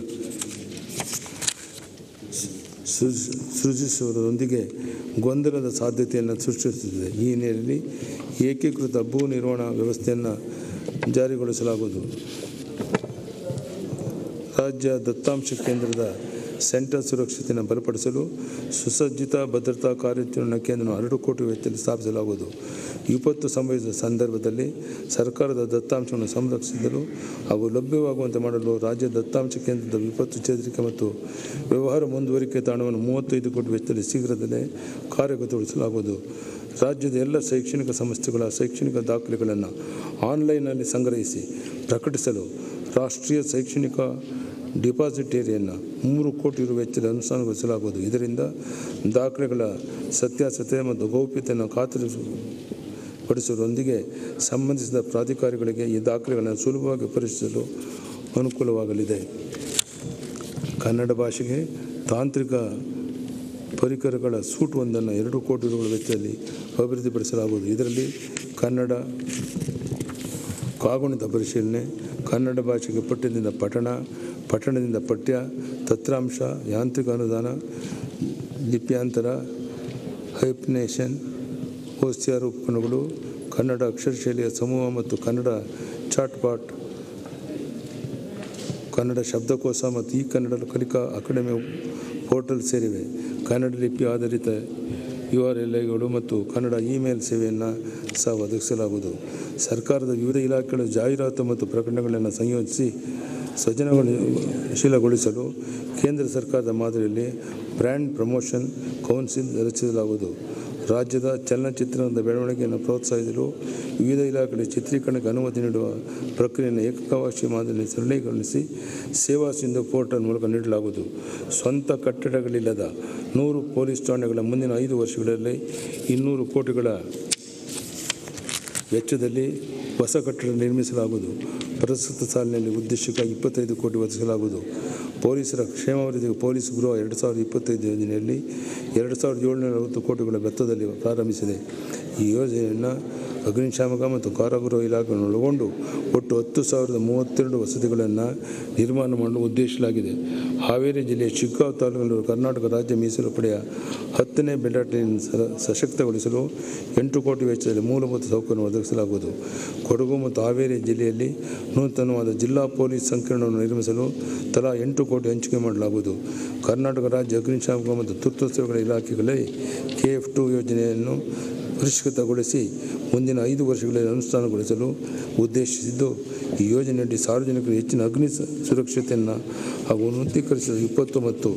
ಸೃಜ್- ಸೃಜಿಸುವುದರೊಂದಿಗೆ ಗೊಂದಲದ ಸಾಧ್ಯತೆಯನ್ನು ಸೃಷ್ಟಿಸುತ್ತದೆ ಈ ಹಿನ್ನೆಲೆಯಲ್ಲಿ ಏಕೀಕೃತ ಭೂ ನಿರ್ವಹಣಾ ವ್ಯವಸ್ಥೆಯನ್ನು ಜಾರಿಗೊಳಿಸಲಾಗುವುದು ರಾಜ್ಯ ದತ್ತಾಂಶ ಕೇಂದ್ರದ ಸೆಂಟರ್ ಸುರಕ್ಷತೆಯನ್ನು ಬಲಪಡಿಸಲು ಸುಸಜ್ಜಿತ ಭದ್ರತಾ ಕಾರ್ಯಾಚರಣಾ ಕೇಂದ್ರವನ್ನು ಎರಡು ಕೋಟಿ ವೆಚ್ಚದಲ್ಲಿ ಸ್ಥಾಪಿಸಲಾಗುವುದು ವಿಪತ್ತು ಸಂಭವಿಸಿದ ಸಂದರ್ಭದಲ್ಲಿ ಸರ್ಕಾರದ ದತ್ತಾಂಶವನ್ನು ಸಂರಕ್ಷಿಸಲು ಹಾಗೂ ಲಭ್ಯವಾಗುವಂತೆ ಮಾಡಲು ರಾಜ್ಯ ದತ್ತಾಂಶ ಕೇಂದ್ರದ ವಿಪತ್ತು ಚೇತರಿಕೆ ಮತ್ತು ವ್ಯವಹಾರ ಮುಂದುವರಿಕೆ ತಾಣವನ್ನು ಮೂವತ್ತೈದು ಕೋಟಿ ವೆಚ್ಚದಲ್ಲಿ ಶೀಘ್ರದಲ್ಲೇ ಕಾರ್ಯಗತಗೊಳಿಸಲಾಗುವುದು ರಾಜ್ಯದ ಎಲ್ಲ ಶೈಕ್ಷಣಿಕ ಸಂಸ್ಥೆಗಳ ಶೈಕ್ಷಣಿಕ ದಾಖಲೆಗಳನ್ನು ಆನ್ಲೈನ್ನಲ್ಲಿ ಸಂಗ್ರಹಿಸಿ ಪ್ರಕಟಿಸಲು ರಾಷ್ಟ್ರೀಯ ಶೈಕ್ಷಣಿಕ ಡಿಪಾಸಿಟರಿಯನ್ನು ಮೂರು ಕೋಟಿ ರು ವೆಚ್ಚದ ಅನುಷ್ಠಾನಗೊಳಿಸಲಾಗುವುದು ಇದರಿಂದ ದಾಖಲೆಗಳ ಸತ್ಯಾಸತ್ಯತೆ ಮತ್ತು ಗೌಪ್ಯತೆಯನ್ನು ಖಾತರಿಸ ಪಡಿಸುವುದರೊಂದಿಗೆ ಸಂಬಂಧಿಸಿದ ಪ್ರಾಧಿಕಾರಿಗಳಿಗೆ ಈ ದಾಖಲೆಗಳನ್ನು ಸುಲಭವಾಗಿ ಪರಿಶೀಲಿಸಲು ಅನುಕೂಲವಾಗಲಿದೆ ಕನ್ನಡ ಭಾಷೆಗೆ ತಾಂತ್ರಿಕ ಪರಿಕರಗಳ ಸೂಟ್ ಒಂದನ್ನು ಎರಡು ಕೋಟಿ ರುಗಳ ವೆಚ್ಚದಲ್ಲಿ ಅಭಿವೃದ್ಧಿಪಡಿಸಲಾಗುವುದು ಇದರಲ್ಲಿ ಕನ್ನಡ ಕಾಗುಣಿತ ಪರಿಶೀಲನೆ ಕನ್ನಡ ಭಾಷೆಗೆ ಪಠ್ಯದಿಂದ ಪಠಣ ಪಠಣದಿಂದ ಪಠ್ಯ ತತ್ರಾಂಶ ಯಾಂತ್ರಿಕ ಅನುದಾನ ಲಿಪ್ಯಾಂತರ ಹೈಪ್ನೇಷನ್ ಓಸ್ತಿಯಾರ ಉಪಕರಣಗಳು ಕನ್ನಡ ಅಕ್ಷರಶೈಲಿಯ ಸಮೂಹ ಮತ್ತು ಕನ್ನಡ ಚಾಟ್ಪಾಟ್ ಕನ್ನಡ ಶಬ್ದಕೋಶ ಮತ್ತು ಈ ಕನ್ನಡ ಕಲಿಕಾ ಅಕಾಡೆಮಿ ಪೋರ್ಟಲ್ ಸೇರಿವೆ ಕನ್ನಡ ಲಿಪಿ ಆಧಾರಿತ ಯು ಆರ್ ಎಲ್ ಐಗಳು ಮತ್ತು ಕನ್ನಡ ಇಮೇಲ್ ಸೇವೆಯನ್ನು ಸಹ ಒದಗಿಸಲಾಗುವುದು ಸರ್ಕಾರದ ವಿವಿಧ ಇಲಾಖೆಗಳ ಜಾಹೀರಾತು ಮತ್ತು ಪ್ರಕಟಣೆಗಳನ್ನು ಸಂಯೋಜಿಸಿ ಸೃಜನಶೀಲಗೊಳಿಸಲು ಕೇಂದ್ರ ಸರ್ಕಾರದ ಮಾದರಿಯಲ್ಲಿ ಬ್ರ್ಯಾಂಡ್ ಪ್ರಮೋಷನ್ ಕೌನ್ಸಿಲ್ ರಚಿಸಲಾಗುವುದು ರಾಜ್ಯದ ಚಲನಚಿತ್ರದ ಬೆಳವಣಿಗೆಯನ್ನು ಪ್ರೋತ್ಸಾಹಿಸಲು ವಿವಿಧ ಇಲಾಖೆಗಳ ಚಿತ್ರೀಕರಣಕ್ಕೆ ಅನುಮತಿ ನೀಡುವ ಪ್ರಕ್ರಿಯೆಯನ್ನು ಏಕಕಾವಾಕ್ಷಿ ಮಾದರಿಯಲ್ಲಿ ಸರಳೀಕರಿಸಿ ಸೇವಾ ಸಿಂಧು ಪೋರ್ಟಲ್ ಮೂಲಕ ನೀಡಲಾಗುವುದು ಸ್ವಂತ ಕಟ್ಟಡಗಳಿಲ್ಲದ ನೂರು ಪೊಲೀಸ್ ಠಾಣೆಗಳ ಮುಂದಿನ ಐದು ವರ್ಷಗಳಲ್ಲಿ ಇನ್ನೂರು ಕೋಟಿಗಳ ವೆಚ್ಚದಲ್ಲಿ ಹೊಸ ಕಟ್ಟಡ ನಿರ್ಮಿಸಲಾಗುವುದು ಪ್ರಸ್ತುತ ಸಾಲಿನಲ್ಲಿ ಉದ್ದೇಶಕ್ಕಾಗಿ ಇಪ್ಪತ್ತೈದು ಕೋಟಿ ಒದಗಿಸಲಾಗುವುದು ಪೊಲೀಸರ ಕ್ಷೇಮಾಭಿವೃದ್ಧಿಗೆ ಪೊಲೀಸ್ ಗೃಹ ಎರಡು ಸಾವಿರದ ಇಪ್ಪತ್ತೈದು ಯೋಜನೆಯಲ್ಲಿ ಎರಡು ಸಾವಿರದ ಏಳುನೂರ ನಲವತ್ತು ಕೋಟಿಗಳ ವೆಚ್ಚದಲ್ಲಿ ಪ್ರಾರಂಭಿಸಿದೆ ಈ ಯೋಜನೆಯನ್ನು ಅಗ್ನಿಶಾಮಕ ಮತ್ತು ಕಾರಾಗೃಹ ಇಲಾಖೆಯನ್ನು ಒಳಗೊಂಡು ಒಟ್ಟು ಹತ್ತು ಸಾವಿರದ ಮೂವತ್ತೆರಡು ವಸತಿಗಳನ್ನು ನಿರ್ಮಾಣ ಮಾಡಲು ಉದ್ದೇಶಿಸಲಾಗಿದೆ ಹಾವೇರಿ ಜಿಲ್ಲೆಯ ಶಿಗ್ಗಾಂವ್ ತಾಲೂಕಿನಲ್ಲಿರುವ ಕರ್ನಾಟಕ ರಾಜ್ಯ ಮೀಸಲು ಪಡೆಯ ಹತ್ತನೇ ಬೆಟಾಲಿಯನ್ ಸ- ಸಶಕ್ತಗೊಳಿಸಲು ಎಂಟು ಕೋಟಿ ವೆಚ್ಚದಲ್ಲಿ ಮೂಲಭೂತ ಸೌಕರ್ಯ ಒದಗಿಸಲಾಗುವುದು ಕೊಡಗು ಮತ್ತು ಹಾವೇರಿ ಜಿಲ್ಲೆಯಲ್ಲಿ ನೂತನವಾದ ಜಿಲ್ಲಾ ಪೊಲೀಸ್ ಸಂಕೀರ್ಣವನ್ನು ನಿರ್ಮಿಸಲು ತಲಾ ಎಂಟು ಕೋಟಿ ಹಂಚಿಕೆ ಮಾಡಲಾಗುವುದು ಕರ್ನಾಟಕ ರಾಜ್ಯ ಅಗ್ನಿಶಾಮಕ ಮತ್ತು ತುರ್ತು ಸೇವೆಗಳ ಇಲಾಖೆಗಳಲ್ಲಿ ಕೆ ಎಫ್ ಟು ಯೋಜನೆಯನ್ನು ಪರಿಷ್ಕೃತಗೊಳಿಸಿ ಮುಂದಿನ ಐದು ವರ್ಷಗಳಲ್ಲಿ ಅನುಷ್ಠಾನಗೊಳಿಸಲು ಉದ್ದೇಶಿಸಿದ್ದು ಈ ಯೋಜನೆಯಡಿ ಸಾರ್ವಜನಿಕರು ಹೆಚ್ಚಿನ ಅಗ್ನಿ ಸ- ಸುರಕ್ಷತೆಯನ್ನು ಹಾಗೂ ಉನ್ನತೀಕರಿಸಿದ ವಿಪತ್ತು ಮತ್ತು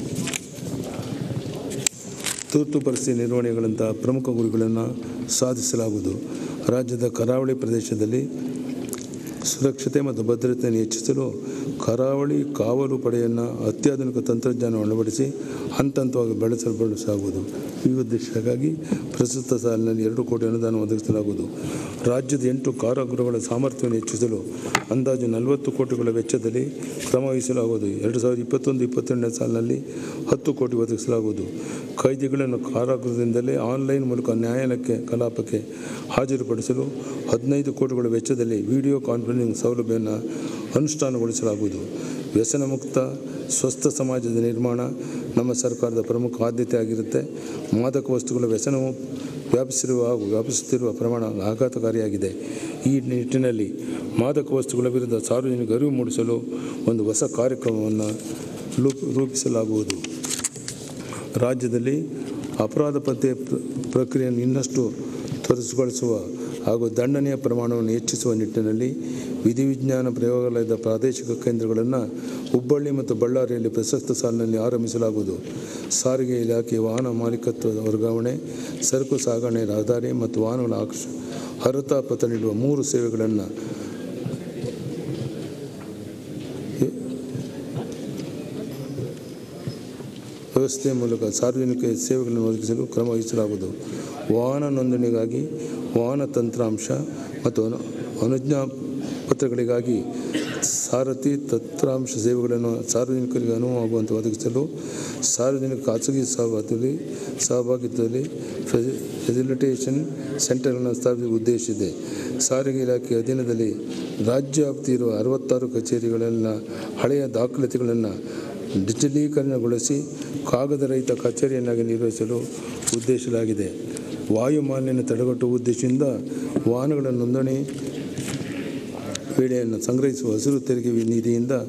ತುರ್ತು ಪರಿಸ್ಥಿತಿ ನಿರ್ವಹಣೆಗಳಂತಹ ಪ್ರಮುಖ ಗುರಿಗಳನ್ನು ಸಾಧಿಸಲಾಗುವುದು ರಾಜ್ಯದ ಕರಾವಳಿ ಪ್ರದೇಶದಲ್ಲಿ ಸುರಕ್ಷತೆ ಮತ್ತು ಭದ್ರತೆಯನ್ನು ಹೆಚ್ಚಿಸಲು ಕರಾವಳಿ ಕಾವಲು ಪಡೆಯನ್ನು ಅತ್ಯಾಧುನಿಕ ತಂತ್ರಜ್ಞಾನ ಅಳವಡಿಸಿ ಹಂತ ಹಂತವಾಗಿ ಬೆಳೆಸಲು ಬಳಸಲಾಗುವುದು ಈ ಉದ್ದೇಶಕ್ಕಾಗಿ ಪ್ರಸ್ತುತ ಸಾಲಿನಲ್ಲಿ ಎರಡು ಕೋಟಿ ಅನುದಾನ ಒದಗಿಸಲಾಗುವುದು ರಾಜ್ಯದ ಎಂಟು ಕಾರಾಗೃಹಗಳ ಸಾಮರ್ಥ್ಯವನ್ನು ಹೆಚ್ಚಿಸಲು ಅಂದಾಜು ನಲವತ್ತು ಕೋಟಿಗಳ ವೆಚ್ಚದಲ್ಲಿ ಕ್ರಮ ವಹಿಸಲಾಗುವುದು ಎರಡು ಸಾವಿರದ ಇಪ್ಪತ್ತೊಂದು ಇಪ್ಪತ್ತೆರಡನೇ ಸಾಲಿನಲ್ಲಿ ಹತ್ತು ಕೋಟಿ ಒದಗಿಸಲಾಗುವುದು ಕೈದಿಗಳನ್ನು ಕಾರಾಗೃಹದಿಂದಲೇ ಆನ್ಲೈನ್ ಮೂಲಕ ನ್ಯಾಯಾಲಯಕ್ಕೆ ಕಲಾಪಕ್ಕೆ ಹಾಜರುಪಡಿಸಲು ಹದಿನೈದು ಕೋಟಿಗಳ ವೆಚ್ಚದಲ್ಲಿ ವಿಡಿಯೋ ಕಾನ್ಫರೆನ್ಸಿಂಗ್ ಸೌಲಭ್ಯವನ್ನು ಅನುಷ್ಠಾನಗೊಳಿಸಲಾಗುವುದು ವ್ಯಸನ ಮುಕ್ತ ಸ್ವಸ್ಥ ಸಮಾಜದ ನಿರ್ಮಾಣ ನಮ್ಮ ಸರ್ಕಾರದ ಪ್ರಮುಖ ಆದ್ಯತೆ ಆಗಿರುತ್ತೆ ಮಾದಕ ವಸ್ತುಗಳ ವ್ಯಸನವು ವ್ಯಾಪಿಸಿರುವ ಹಾಗೂ ವ್ಯಾಪಿಸುತ್ತಿರುವ ಪ್ರಮಾಣ ಆಘಾತಕಾರಿಯಾಗಿದೆ ಈ ನಿಟ್ಟಿನಲ್ಲಿ ಮಾದಕ ವಸ್ತುಗಳ ವಿರುದ್ಧ ಸಾರ್ವಜನಿಕ ಅರಿವು ಮೂಡಿಸಲು ಒಂದು ಹೊಸ ಕಾರ್ಯಕ್ರಮವನ್ನು ರೂಪ್- ರೂಪಿಸಲಾಗುವುದು ರಾಜ್ಯದಲ್ಲಿ ಅಪರಾಧ ಪತ್ತೆ ಪ್ರ- ಪ್ರಕ್ರಿಯೆಯನ್ನು ಇನ್ನಷ್ಟು ತ್ವರಿತಗೊಳಿಸುವ ಹಾಗೂ ದಂಡನೆಯ ಪ್ರಮಾಣವನ್ನು ಹೆಚ್ಚಿಸುವ ನಿಟ್ಟಿನಲ್ಲಿ ವಿಧಿವಿಜ್ಞಾನ ಪ್ರಯೋಗಾಲಯದ ಪ್ರಾದೇಶಿಕ ಕೇಂದ್ರಗಳನ್ನು ಹುಬ್ಬಳ್ಳಿ ಮತ್ತು ಬಳ್ಳಾರಿಯಲ್ಲಿ ಪ್ರಸಕ್ತ ಸಾಲಿನಲ್ಲಿ ಆರಂಭಿಸಲಾಗುವುದು ಸಾರಿಗೆ ಇಲಾಖೆ ವಾಹನ ಮಾಲೀಕತ್ವದ ವರ್ಗಾವಣೆ ಸರಕು ಸಾಗಣೆ ರಹದಾರಿ ಮತ್ತು ವಾಹನಗಳ ಆಕ್ಷ ಅರ್ಹತಾ ಪತ್ರ ನೀಡುವ ಮೂರು ಸೇವೆಗಳನ್ನು ವ್ಯವಸ್ಥೆಯ ಮೂಲಕ ಸಾರ್ವಜನಿಕ ಸೇವೆಗಳನ್ನು ಒದಗಿಸಲು ಕ್ರಮ ವಹಿಸಲಾಗುವುದು ವಾಹನ ನೋಂದಣಿಗಾಗಿ ವಾಹನ ತಂತ್ರಾಂಶ ಮತ್ತು ಅನು ಅನುಜ್ಞಾ ಪತ್ರಗಳಿಗಾಗಿ ಸಾರಥಿ ತಂತ್ರಾಂಶ ಸೇವೆಗಳನ್ನು ಸಾರ್ವಜನಿಕರಿಗೆ ಅನುವಾಗುವಂತೆ ಒದಗಿಸಲು ಸಾರ್ವಜನಿಕ ಖಾಸಗಿ ಸಹಭಾಗಿತ್ವದಲ್ಲಿ ಸಹಭಾಗಿತ್ವದಲ್ಲಿ ಫೆಸಿ- ಫೆಸಿಲಿಟೇಷನ್ ಸೆಂಟರ್ಗಳನ್ನು ಸ್ಥಾಪಿಸುವ ಉದ್ದೇಶ ಇದೆ ಸಾರಿಗೆ ಇಲಾಖೆ ಅಧೀನದಲ್ಲಿ ರಾಜ್ಯ ವ್ಯಾಪ್ತಿ ಇರುವ ಅರವತ್ತಾರು ಕಚೇರಿಗಳೆಲ್ಲ ಹಳೆಯ ದಾಖಲಾತಿಗಳನ್ನು ಡಿಜಿಟಲೀಕರಣಗೊಳಿಸಿ ಕಾಗದ ರಹಿತ ಕಚೇರಿಯನ್ನಾಗಿ ನಿರ್ವಹಿಸಲು ಉದ್ದೇಶಿಸಲಾಗಿದೆ ವಾಯು ಮಾಲಿನ್ಯ ತಡೆಗಟ್ಟುವ ಉದ್ದೇಶದಿಂದ ವಾಹನಗಳ ನೋಂದಣಿ ವೇಳೆಯನ್ನು ಸಂಗ್ರಹಿಸುವ ಹಸಿರು ತೆರಿಗೆ ನಿಧಿಯಿಂದ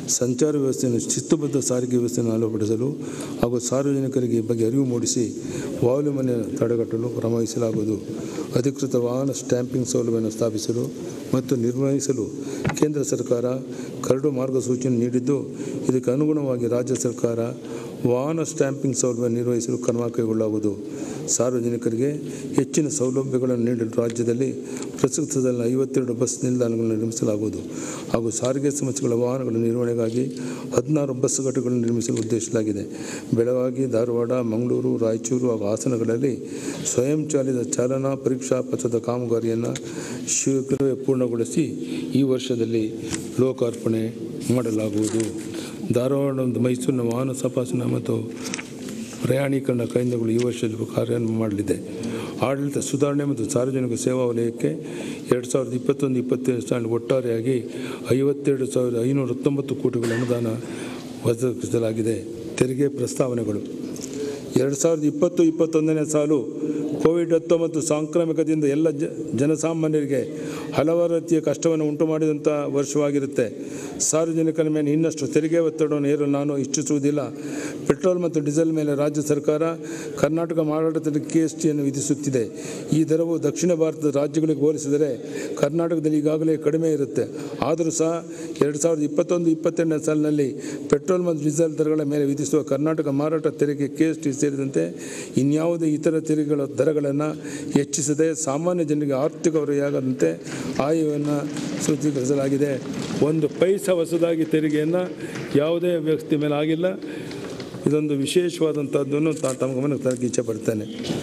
ಸಂಚಾರ ವ್ಯವಸ್ಥೆಯನ್ನು ಶಿಸ್ತುಬದ್ಧ ಸಾರಿಗೆ ವ್ಯವಸ್ಥೆಯನ್ನು ಅಳವಡಿಸಲು ಹಾಗೂ ಸಾರ್ವಜನಿಕರಿಗೆ ಈ ಬಗ್ಗೆ ಅರಿವು ಮೂಡಿಸಿ ವಾಯುಮಾಲಿನ್ಯ ತಡೆಗಟ್ಟಲು ಕ್ರಮ ವಹಿಸಲಾಗುವುದು ಅಧಿಕೃತ ವಾಹನ ಸ್ಟ್ಯಾಂಪಿಂಗ್ ಸೌಲಭ್ಯವನ್ನು ಸ್ಥಾಪಿಸಲು ಮತ್ತು ನಿರ್ವಹಿಸಲು ಕೇಂದ್ರ ಸರ್ಕಾರ ಕರಡು ಮಾರ್ಗಸೂಚಿಯನ್ನು ನೀಡಿದ್ದು ಇದಕ್ಕೆ ಅನುಗುಣವಾಗಿ ರಾಜ್ಯ ಸರ್ಕಾರ ವಾಹನ ಸ್ಟ್ಯಾಂಪಿಂಗ್ ಸೌಲಭ್ಯ ನಿರ್ವಹಿಸಲು ಕ್ರಮ ಕೈಗೊಳ್ಳಲಾಗುವುದು ಸಾರ್ವಜನಿಕರಿಗೆ ಹೆಚ್ಚಿನ ಸೌಲಭ್ಯಗಳನ್ನು ನೀಡಲು ರಾಜ್ಯದಲ್ಲಿ ಪ್ರಸ್ತುತದಲ್ಲಿ ಐವತ್ತೆರಡು ಬಸ್ ನಿಲ್ದಾಣಗಳನ್ನು ನಿರ್ಮಿಸಲಾಗುವುದು ಹಾಗೂ ಸಾರಿಗೆ ಸಮಸ್ಯೆಗಳ ವಾಹನಗಳ ನಿರ್ವಹಣೆಗಾಗಿ ಹದಿನಾರು ಬಸ್ ಘಟಕಗಳನ್ನು ನಿರ್ಮಿಸಲು ಉದ್ದೇಶಿಸಲಾಗಿದೆ ಬೆಳಗಾವಿ ಧಾರವಾಡ ಮಂಗಳೂರು ರಾಯಚೂರು ಹಾಗೂ ಹಾಸನಗಳಲ್ಲಿ ಸ್ವಯಂ ಚಾಲಿತ ಚಾಲನಾ ಪರೀಕ್ಷಾ ಪಥದ ಕಾಮಗಾರಿಯನ್ನು ಶೀಘ್ರವೇ ಪೂರ್ಣಗೊಳಿಸಿ ಈ ವರ್ಷದಲ್ಲಿ ಲೋಕಾರ್ಪಣೆ ಮಾಡಲಾಗುವುದು ಧಾರವಾಡ ಮತ್ತು ಮೈಸೂರಿನ ವಾಹನ ತಪಾಸಣಾ ಮತ್ತು ಪ್ರಯಾಣೀಕರಣ ಕೇಂದ್ರಗಳು ಈ ವರ್ಷದಲ್ಲಿ ಕಾರ್ಯ ಮಾಡಲಿದೆ ಆಡಳಿತ ಸುಧಾರಣೆ ಮತ್ತು ಸಾರ್ವಜನಿಕ ಸೇವಾ ವಲಯಕ್ಕೆ ಎರಡು ಸಾವಿರದ ಇಪ್ಪತ್ತೊಂದು ಇಪ್ಪತ್ತೆರಡು ಸಾಲಿನ ಒಟ್ಟಾರೆಯಾಗಿ ಐವತ್ತೆರಡು ಸಾವಿರದ ಐನೂರ ಹತ್ತೊಂಬತ್ತು ಕೋಟಿಗಳ ಅನುದಾನ ಒದಗಿಸಲಾಗಿದೆ ತೆರಿಗೆ ಪ್ರಸ್ತಾವನೆಗಳು ಎರಡು ಸಾವಿರದ ಇಪ್ಪತ್ತು ಇಪ್ಪತ್ತೊಂದನೇ ಸಾಲು ಕೋವಿಡ್ ಹತ್ತೊಂಬತ್ತು ಸಾಂಕ್ರಾಮಿಕದಿಂದ ಎಲ್ಲ ಜ ಜನಸಾಮಾನ್ಯರಿಗೆ ಹಲವಾರು ರೀತಿಯ ಕಷ್ಟವನ್ನು ಉಂಟು ಮಾಡಿದಂಥ ವರ್ಷವಾಗಿರುತ್ತೆ ಸಾರ್ವಜನಿಕರ ಮೇಲೆ ಇನ್ನಷ್ಟು ತೆರಿಗೆ ಒತ್ತಡವನ್ನು ಹೇರಲು ನಾನು ಇಚ್ಛಿಸುವುದಿಲ್ಲ ಪೆಟ್ರೋಲ್ ಮತ್ತು ಡೀಸೆಲ್ ಮೇಲೆ ರಾಜ್ಯ ಸರ್ಕಾರ ಕರ್ನಾಟಕ ಮಾರಾಟದಲ್ಲಿ ಕೆ ಎಸ್ ಟಿಯನ್ನು ವಿಧಿಸುತ್ತಿದೆ ಈ ದರವು ದಕ್ಷಿಣ ಭಾರತದ ರಾಜ್ಯಗಳಿಗೆ ಹೋಲಿಸಿದರೆ ಕರ್ನಾಟಕದಲ್ಲಿ ಈಗಾಗಲೇ ಕಡಿಮೆ ಇರುತ್ತೆ ಆದರೂ ಸಹ ಎರಡು ಸಾವಿರದ ಇಪ್ಪತ್ತೊಂದು ಇಪ್ಪತ್ತೆರಡನೇ ಸಾಲಿನಲ್ಲಿ ಪೆಟ್ರೋಲ್ ಮತ್ತು ಡೀಸೆಲ್ ದರಗಳ ಮೇಲೆ ವಿಧಿಸುವ ಕರ್ನಾಟಕ ಮಾರಾಟ ತೆರಿಗೆ ಕೆ ಎಸ್ ಟಿ ಸೇರಿದಂತೆ ಇನ್ಯಾವುದೇ ಇತರ ತೆರಿಗೆಗಳ ದರಗಳನ್ನು ಹೆಚ್ಚಿಸದೆ ಸಾಮಾನ್ಯ ಜನರಿಗೆ ಆರ್ಥಿಕ ಹೊರೆಯಾಗದಂತೆ ಆಯವನ್ನು ಸೂಚೀಕರಿಸಲಾಗಿದೆ ಒಂದು ಪೈಸಾ ಹೊಸದಾಗಿ ತೆರಿಗೆಯನ್ನು ಯಾವುದೇ ವ್ಯಕ್ತಿ ಮೇಲೆ ಆಗಿಲ್ಲ ಇದೊಂದು ವಿಶೇಷವಾದಂಥದ್ದನ್ನು ತಾ ತಮ್ಮ ಗಮನಕ್ಕೆ ತರಕ್ಕೆ ಇಚ್ಛೆಪಡ್ತೇನೆ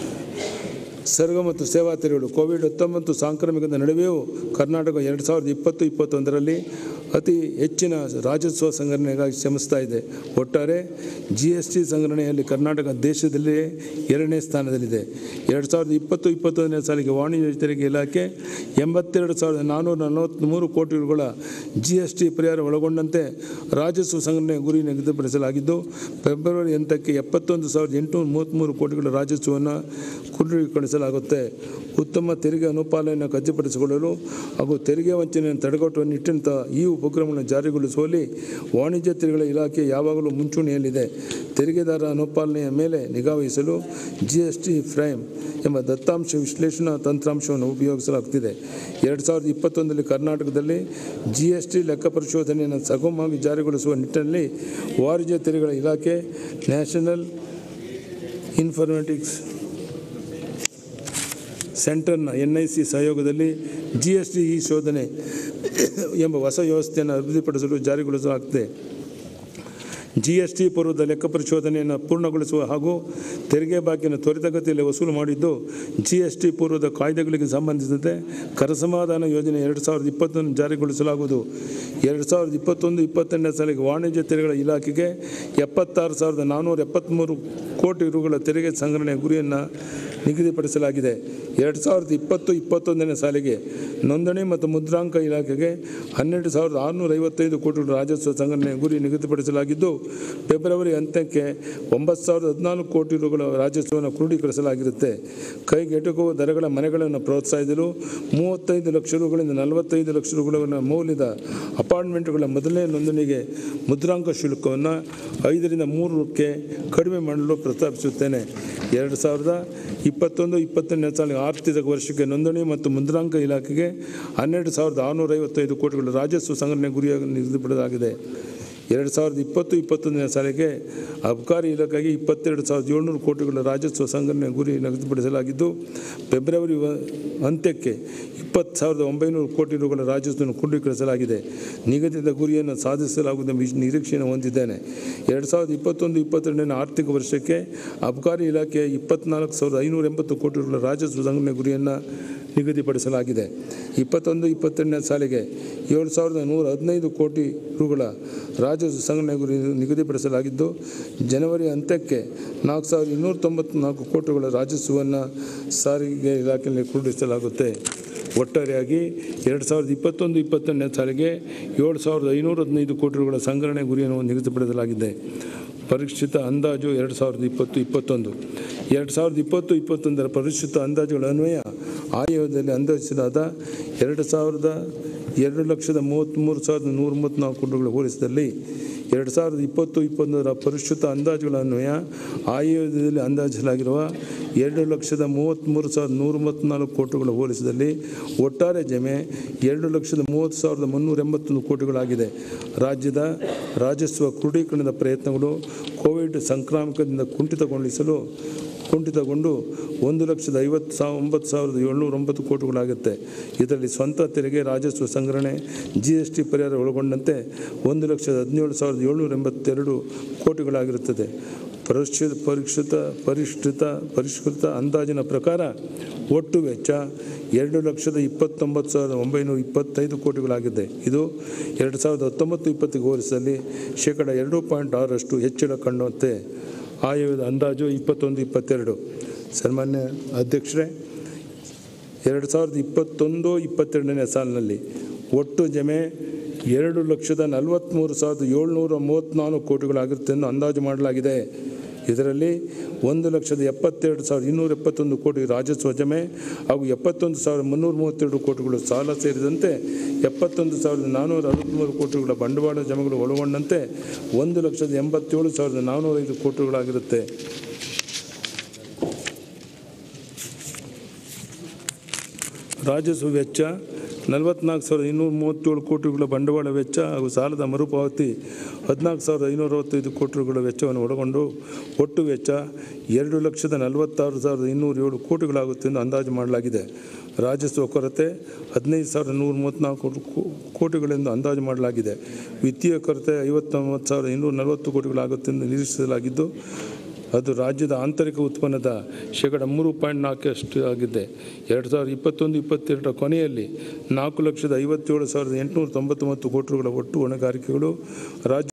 ಸರಕು ಮತ್ತು ಸೇವಾ ತೆರಿಗೆಗಳು ಕೋವಿಡ್ ಹತ್ತೊಂಬತ್ತು ಸಾಂಕ್ರಾಮಿಕದ ನಡುವೆಯೂ ಕರ್ನಾಟಕ ಎರಡು ಸಾವಿರದ ಇಪ್ಪತ್ತು ಇಪ್ಪತ್ತೊಂದರಲ್ಲಿ ಅತಿ ಹೆಚ್ಚಿನ ರಾಜ್ಯೋತ್ಸವ ಸಂಗ್ರಹಣೆಗಾಗಿ ಶ್ರಮಿಸ್ತಾ ಇದೆ ಒಟ್ಟಾರೆ ಜಿ ಎಸ್ ಟಿ ಸಂಗ್ರಹಣೆಯಲ್ಲಿ ಕರ್ನಾಟಕ ದೇಶದಲ್ಲೇ ಎರಡನೇ ಸ್ಥಾನದಲ್ಲಿದೆ ಎರಡು ಸಾವಿರದ ಇಪ್ಪತ್ತು ಇಪ್ಪತ್ತೊಂದನೇ ಸಾಲಿಗೆ ವಾಣಿಜ್ಯ ತೆರಿಗೆ ಇಲಾಖೆ ಎಂಬತ್ತೆರಡು ಸಾವಿರದ ನಾನ್ನೂರ ನಲವತ್ತ್ಮೂರು ಕೋಟಿ ರುಗಳ ಜಿ ಎಸ್ ಟಿ ಪರಿಹಾರ ಒಳಗೊಂಡಂತೆ ರಾಜಸ್ವ ಸಂಗ್ರಹಣೆ ಗುರಿ ನಿಗದಿಪಡಿಸಲಾಗಿದ್ದು ಫೆಬ್ರವರಿ ಎಂಟಕ್ಕೆ ಎಪ್ಪತ್ತೊಂದು ಸಾವಿರದ ಎಂಟುನೂರ ಮೂವತ್ತ್ಮೂರು ಕೋಟಿಗಳ ರಾಜಸ್ವವನ್ನು ಕ್ರೋಢೀಕರಿಸಲಾಗುತ್ತೆ ಉತ್ತಮ ತೆರಿಗೆ ಅನುಪಾಲನೆಯನ್ನು ಖಚಿತಪಡಿಸಿಕೊಳ್ಳಲು ಹಾಗೂ ತೆರಿಗೆ ವಂಚನೆಯನ್ನು ತಡೆಗಟ್ಟುವ ನಿಟ್ಟಿನ ಈ ಉಪಕ್ರಮವನ್ನು ಜಾರಿಗೊಳಿಸುವಲ್ಲಿ ವಾಣಿಜ್ಯ ತೆರಿಗೆಗಳ ಇಲಾಖೆ ಯಾವಾಗಲೂ ಮುಂಚೂಣಿಯಲ್ಲಿದೆ ತೆರಿಗೆದಾರ ಅನುಪಾಲನೆಯ ಮೇಲೆ ನಿಗಾವಹಿಸಲು ಜಿ ಎಸ್ ಟಿ ಫ್ರೈಮ್ ಎಂಬ ದತ್ತಾಂಶ ವಿಶ್ಲೇಷಣಾ ತಂತ್ರಾಂಶವನ್ನು ಉಪಯೋಗಿಸಲಾಗುತ್ತಿದೆ ಎರಡು ಸಾವಿರದ ಇಪ್ಪತ್ತೊಂದರಲ್ಲಿ ಕರ್ನಾಟಕದಲ್ಲಿ ಜಿ ಎಸ್ ಟಿ ಲೆಕ್ಕ ಪರಿಶೋಧನೆಯನ್ನು ಸುಗಮವಾಗಿ ಜಾರಿಗೊಳಿಸುವ ನಿಟ್ಟಿನಲ್ಲಿ ವಾಣಿಜ್ಯ ತೆರಿಗೆಗಳ ಇಲಾಖೆ ನ್ಯಾಷನಲ್ ಇನ್ಫಾರ್ಮೆಟಿಕ್ಸ್ ಸೆಂಟರ್ನ ಎನ್ ಐ ಸಿ ಸಹಯೋಗದಲ್ಲಿ ಜಿ ಎಸ್ ಟಿ ಇ ಶೋಧನೆ ಎಂಬ ಹೊಸ ವ್ಯವಸ್ಥೆಯನ್ನು ಅಭಿವೃದ್ಧಿಪಡಿಸಲು ಜಾರಿಗೊಳಿಸಲಾಗುತ್ತದೆ ಜಿ ಎಸ್ ಟಿ ಪೂರ್ವದ ಲೆಕ್ಕ ಪರಿಶೋಧನೆಯನ್ನು ಪೂರ್ಣಗೊಳಿಸುವ ಹಾಗೂ ತೆರಿಗೆ ಬಾಕಿಯನ್ನು ತ್ವರಿತಗತಿಯಲ್ಲಿ ವಸೂಲು ಮಾಡಿದ್ದು ಜಿ ಎಸ್ ಟಿ ಪೂರ್ವದ ಕಾಯ್ದೆಗಳಿಗೆ ಸಂಬಂಧಿಸಿದಂತೆ ಕರಸಮಾಧಾನ ಯೋಜನೆ ಎರಡು ಸಾವಿರದ ಇಪ್ಪತ್ತೊಂದು ಜಾರಿಗೊಳಿಸಲಾಗುವುದು ಎರಡು ಸಾವಿರದ ಇಪ್ಪತ್ತೊಂದು ಇಪ್ಪತ್ತೆರಡನೇ ಸಾಲಿಗೆ ವಾಣಿಜ್ಯ ತೆರಿಗೆಗಳ ಇಲಾಖೆಗೆ ಎಪ್ಪತ್ತಾರು ಸಾವಿರದ ನಾನ್ನೂರ ಎಪ್ಪತ್ತ್ಮೂರು ಕೋಟಿ ರುಗಳ ತೆರಿಗೆ ಸಂಗ್ರಹಣೆ ಗುರಿಯನ್ನು ನಿಗದಿಪಡಿಸಲಾಗಿದೆ ಎರಡು ಸಾವಿರದ ಇಪ್ಪತ್ತು ಇಪ್ಪತ್ತೊಂದನೇ ಸಾಲಿಗೆ ನೋಂದಣಿ ಮತ್ತು ಮುದ್ರಾಂಕ ಇಲಾಖೆಗೆ ಹನ್ನೆರಡು ಸಾವಿರದ ಆರುನೂರ ಐವತ್ತೈದು ಕೋಟಿ ರು ರಾಜಸ್ವ ಸಂಗ್ರಹಣೆ ಗುರಿ ನಿಗದಿಪಡಿಸಲಾಗಿದ್ದು ಫೆಬ್ರವರಿ ಅಂತ್ಯಕ್ಕೆ ಒಂಬತ್ತು ಸಾವಿರದ ಹದಿನಾಲ್ಕು ಕೋಟಿ ರುಗಳ ರಾಜಸ್ವವನ್ನು ಕ್ರೋಢೀಕರಿಸಲಾಗಿರುತ್ತೆ ಕೈಗೆಟುಕುವ ದರಗಳ ಮನೆಗಳನ್ನು ಪ್ರೋತ್ಸಾಹಿಸಲು ಮೂವತ್ತೈದು ಲಕ್ಷ ರುಗಳಿಂದ ನಲವತ್ತೈದು ಲಕ್ಷ ರುಗಳ ಮೌಲ್ಯದ ಅಪಾರ್ಟ್ಮೆಂಟ್ಗಳ ಮೊದಲನೇ ನೋಂದಣಿಗೆ ಮುದ್ರಾಂಕ ಶುಲ್ಕವನ್ನು ಐದರಿಂದ ಮೂರಕ್ಕೆ ಕಡಿಮೆ ಮಾಡಲು ಪ್ರಸ್ತಾಪಿಸುತ್ತೇನೆ ಎರಡು ಸಾವಿರದ ಇಪ್ಪತ್ತೊಂದು ಇಪ್ಪತ್ತನೇ ಸಾಲಿನ ಆರ್ಥಿಕ ವರ್ಷಕ್ಕೆ ನೋಂದಣಿ ಮತ್ತು ಮುದ್ರಾಂಕ ಇಲಾಖೆಗೆ ಹನ್ನೆರಡು ಸಾವಿರದ ಆರುನೂರ ಐವತ್ತೈದು ಕೋಟಿಗಳ ರಾಜಸ್ವ ಸಂಗ್ರಹಣೆ ಗುರಿಯಾಗಿ ನಿಗದಿಪಡಲಾಗಿದೆ ಎರಡು ಸಾವಿರದ ಇಪ್ಪತ್ತು ಇಪ್ಪತ್ತೊಂದನೇ ಸಾಲಿಗೆ ಅಬಕಾರಿ ಇಲಾಖೆಗೆ ಇಪ್ಪತ್ತೆರಡು ಸಾವಿರದ ಏಳ್ನೂರು ಕೋಟಿಗಳ ರಾಜಸ್ವ ಸಂಗ್ರಹಣೆ ಗುರಿ ನಿಗದಿಪಡಿಸಲಾಗಿದ್ದು ಫೆಬ್ರವರಿ ವ- ಅಂತ್ಯಕ್ಕೆ ಇಪ್ಪತ್ತು ಸಾವಿರದ ಒಂಬೈನೂರು ಕೋಟಿ ರುಗಳ ರಾಜಸ್ವವನ್ನು ಕ್ರೋಢೀಕರಿಸಲಾಗಿದೆ ನಿಗದಿತ ಗುರಿಯನ್ನು ಸಾಧಿಸಲಾಗುವುದೆಂಬ ವಿಶ್- ನಿರೀಕ್ಷೆಯನ್ನು ಹೊಂದಿದ್ದೇನೆ ಎರಡು ಸಾವಿರದ ಇಪ್ಪತ್ತೊಂದು ಇಪ್ಪತ್ತೆರಡನೇ ಆರ್ಥಿಕ ವರ್ಷಕ್ಕೆ ಅಬಕಾರಿ ಇಲಾಖೆ ಇಪ್ಪತ್ನಾಲ್ಕು ಸಾವಿರದ ಐನೂರ ಎಂಬತ್ತು ಕೋಟಿ ರುಗಳ ರಾಜಸ್ವ ಸಂಗ್ರಹಣೆ ಗುರಿಯನ್ನು ನಿಗದಿಪಡಿಸಲಾಗಿದೆ ಇಪ್ಪತ್ತೊಂದು ಇಪ್ಪತ್ತೆರಡನೇ ಸಾಲಿಗೆ ಏಳು ಸಾವಿರದ ನೂರ ಹದಿನೈದು ಕೋಟಿ ರುಗಳ ರಾಜಸ್ವ ಸಂಗ್ರಹಣೆ ಗುರಿ ನಿಗದಿಪಡಿಸಲಾಗಿದ್ದು ಜನವರಿ ಅಂತ್ಯಕ್ಕೆ ನಾಲ್ಕು ಸಾವಿರದ ಇನ್ನೂರ ತೊಂಬತ್ನಾಲ್ಕು ಕೋಟಿಗಳ ರಾಜಸ್ವವನ್ನು ಸಾರಿಗೆ ಇಲಾಖೆಯಲ್ಲಿ ಕ್ರೋಢೀಕರಿಸಲಾಗುತ್ತೆ ಒಟ್ಟಾರೆಯಾಗಿ ಎರಡು ಸಾವಿರದ ಇಪ್ಪತ್ತೊಂದು ಇಪ್ಪತ್ತೆರಡನೇ ಸಾಲಿಗೆ ಏಳು ಸಾವಿರದ ಐನೂರ ಹದಿನೈದು ಕೋಟಿ ರುಗಳ ಸಂಗ್ರಹಣೆ ಗುರಿಯನ್ನು ನಿಗದಿಪಡಿಸಲಾಗಿದೆ ಪರಿಷ್ಕೃತ ಅಂದಾಜು ಎರಡು ಸಾವಿರದ ಇಪ್ಪತ್ತು ಇಪ್ಪತ್ತೊಂದು ಎರಡು ಸಾವಿರದ ಇಪ್ಪತ್ತು ಇಪ್ಪತ್ತೊಂದರ ಪರಿಷ್ಕೃತ ಅಂದಾಜುಗಳ ಅನ್ವಯ ಆಯೋಗದಲ್ಲಿ ಅಂದಾಜಿಸಲಾದ ಎರಡು ಸಾವಿರದ ಎರಡು ಲಕ್ಷದ ಮೂವತ್ತ್ಮೂರು ಸಾವಿರದ ನೂರ ಮೂವತ್ತ್ನಾಲ್ಕು ಕೋಟಿಗಳ ಹೋಲಿಸಿದಲ್ಲಿ ಎರಡು ಸಾವಿರದ ಇಪ್ಪತ್ತು ಇಪ್ಪತ್ತೊಂದರ ಪರಿಷ್ಕೃತ ಅಂದಾಜುಗಳ ಅನ್ವಯ ಆಯೋಗದಲ್ಲಿ ಅಂದಾಜಿಸಲಾಗಿರುವ ಎರಡು ಲಕ್ಷದ ಮೂವತ್ತ್ಮೂರು ಸಾವಿರದ ನೂರ ಮೂವತ್ತ್ನಾಲ್ಕು ಕೋಟಿಗಳ ಹೋಲಿಸಿದಲ್ಲಿ ಒಟ್ಟಾರೆ ಜಮೆ ಎರಡು ಲಕ್ಷದ ಮೂವತ್ತು ಸಾವಿರದ ಮುನ್ನೂರ ಎಂಬತ್ತೊಂದು ಕೋಟಿಗಳಾಗಿದೆ ರಾಜ್ಯದ ರಾಜಸ್ವ ಕ್ರೋಢೀಕರಣದ ಪ್ರಯತ್ನಗಳು ಕೋವಿಡ್ ಸಂಕ್ರಾಮಕದಿಂದ ಕುಂಠಿತಗೊಳಿಸಲು ಕುಂಠಿತಗೊಂಡು ಒಂದು ಲಕ್ಷದ ಐವತ್ತು ಸಾವಿರ ಒಂಬತ್ತು ಸಾವಿರದ ಏಳ್ನೂರ ಒಂಬತ್ತು ಕೋಟಿಗಳಾಗುತ್ತೆ ಇದರಲ್ಲಿ ಸ್ವಂತ ತೆರಿಗೆ ರಾಜಸ್ವ ಸಂಗ್ರಹಣೆ ಜಿ ಎಸ್ ಟಿ ಪರಿಹಾರ ಒಳಗೊಂಡಂತೆ ಒಂದು ಲಕ್ಷದ ಹದಿನೇಳು ಸಾವಿರದ ಏಳ್ನೂರ ಎಂಬತ್ತೆರಡು ಕೋಟಿಗಳಾಗಿರುತ್ತದೆ ಪರಿಷ್ಕೃತ ಪರಿಷ್ಕೃತ ಪರಿಷ್ಕೃತ ಪರಿಷ್ಕೃತ ಅಂದಾಜಿನ ಪ್ರಕಾರ ಒಟ್ಟು ವೆಚ್ಚ ಎರಡು ಲಕ್ಷದ ಇಪ್ಪತ್ತೊಂಬತ್ತು ಸಾವಿರದ ಒಂಬೈನೂರ ಇಪ್ಪತ್ತೈದು ಕೋಟಿಗಳಾಗಿದೆ ಇದು ಎರಡು ಸಾವಿರದ ಹತ್ತೊಂಬತ್ತು ಇಪ್ಪತ್ತಿಗೆ ಹೋಲಿಸಿದಲ್ಲಿ ಶೇಕಡ ಎರಡು ಪಾಯಿಂಟ್ ಆರರಷ್ಟು ಹೆಚ್ಚಳ ಕಂಡುತ್ತೆ ಆಯೋಗದ ಅಂದಾಜು ಇಪ್ಪತ್ತೊಂದು ಇಪ್ಪತ್ತೆರಡು ಸನ್ಮಾನ್ಯ ಅಧ್ಯಕ್ಷರೇ ಎರಡು ಸಾವಿರದ ಇಪ್ಪತ್ತೊಂದು ಇಪ್ಪತ್ತೆರಡನೇ ಸಾಲಿನಲ್ಲಿ ಒಟ್ಟು ಜಮೆ ಎರಡು ಲಕ್ಷದ ನಲವತ್ತ್ಮೂರು ಸಾವಿರದ ಏಳ್ನೂರ ಮೂವತ್ತ್ನಾಲ್ಕು ಕೋಟಿಗಳಾಗಿರುತ್ತೆ ಎಂದು ಅಂದಾಜು ಮಾಡಲಾಗಿದೆ ಇದರಲ್ಲಿ ಒಂದು ಲಕ್ಷದ ಎಪ್ಪತ್ತೆರಡು ಸಾವಿರದ ಇನ್ನೂರ ಎಪ್ಪತ್ತೊಂದು ಕೋಟಿ ರಾಜಸ್ವ ಜಮೆ ಹಾಗೂ ಎಪ್ಪತ್ತೊಂದು ಸಾವಿರದ ಮುನ್ನೂರ ಮೂವತ್ತೆರಡು ಕೋಟಿಗಳು ಸಾಲ ಸೇರಿದಂತೆ ಎಪ್ಪತ್ತೊಂದು ಸಾವಿರದ ನಾನ್ನೂರ ಅರವತ್ತ್ಮೂರು ಕೋಟಿಗಳ ಬಂಡವಾಳ ಜಮೆಗಳು ಒಳಗೊಂಡಂತೆ ಒಂದು ಲಕ್ಷದ ಎಂಬತ್ತೇಳು ಸಾವಿರದ ನಾನ್ನೂರೈದು ಕೋಟಿಗಳಾಗಿರುತ್ತೆ ರಾಜಸ್ವ ವೆಚ್ಚ ನಲವತ್ನಾಲ್ಕು ಸಾವಿರದ ಇನ್ನೂರ ಮೂವತ್ತೇಳು ಕೋಟಿಗಳ ಬಂಡವಾಳ ವೆಚ್ಚ ಹಾಗೂ ಸಾಲದ ಮರುಪಾವತಿ ಹದಿನಾಲ್ಕು ಸಾವಿರದ ಐನೂರ ಅರವತ್ತೈದು ಕೋಟಿಗಳ ವೆಚ್ಚವನ್ನು ಒಳಗೊಂಡು ಒಟ್ಟು ವೆಚ್ಚ ಎರಡು ಲಕ್ಷದ ನಲವತ್ತಾರು ಸಾವಿರದ ಇನ್ನೂರ ಏಳು ಕೋಟಿಗಳಾಗುತ್ತೆ ಎಂದು ಅಂದಾಜು ಮಾಡಲಾಗಿದೆ ರಾಜಸ್ವ ಕೊರತೆ ಹದಿನೈದು ಸಾವಿರದ ನೂರ ಮೂವತ್ತ್ನಾಲ್ಕು ಕೋ- ಕೋಟಿಗಳೆಂದು ಅಂದಾಜು ಮಾಡಲಾಗಿದೆ ವಿತ್ತೀಯ ಕೊರತೆ ಐವತ್ತೊಂಬತ್ತು ಸಾವಿರದ ಇನ್ನೂರ ನಲವತ್ತು ಕೋಟಿಗಳಾಗುತ್ತೆ ಎಂದು ನಿರೀಕ್ಷಿಸಲಾಗಿದ್ದು ಅದು ರಾಜ್ಯದ ಆಂತರಿಕ ಉತ್ಪನ್ನದ ಶೇಕಡ ಮೂರು ಪಾಯಿಂಟ್ ನಾಲ್ಕಷ್ಟು ಆಗಿದೆ ಎರಡು ಸಾವಿರದ ಇಪ್ಪತ್ತೊಂದು ಇಪ್ಪತ್ತೆರಡರ ಕೊನೆಯಲ್ಲಿ ನಾಲ್ಕು ಲಕ್ಷದ ಐವತ್ತೇಳು ಸಾವಿರದ ಎಂಟುನೂರ ತೊಂಬತ್ತೊಂಬತ್ತು ಕೋಟಿಗಳ ಒಟ್ಟು ಹೊಣೆಗಾರಿಕೆಗಳು ರಾಜ್ಯ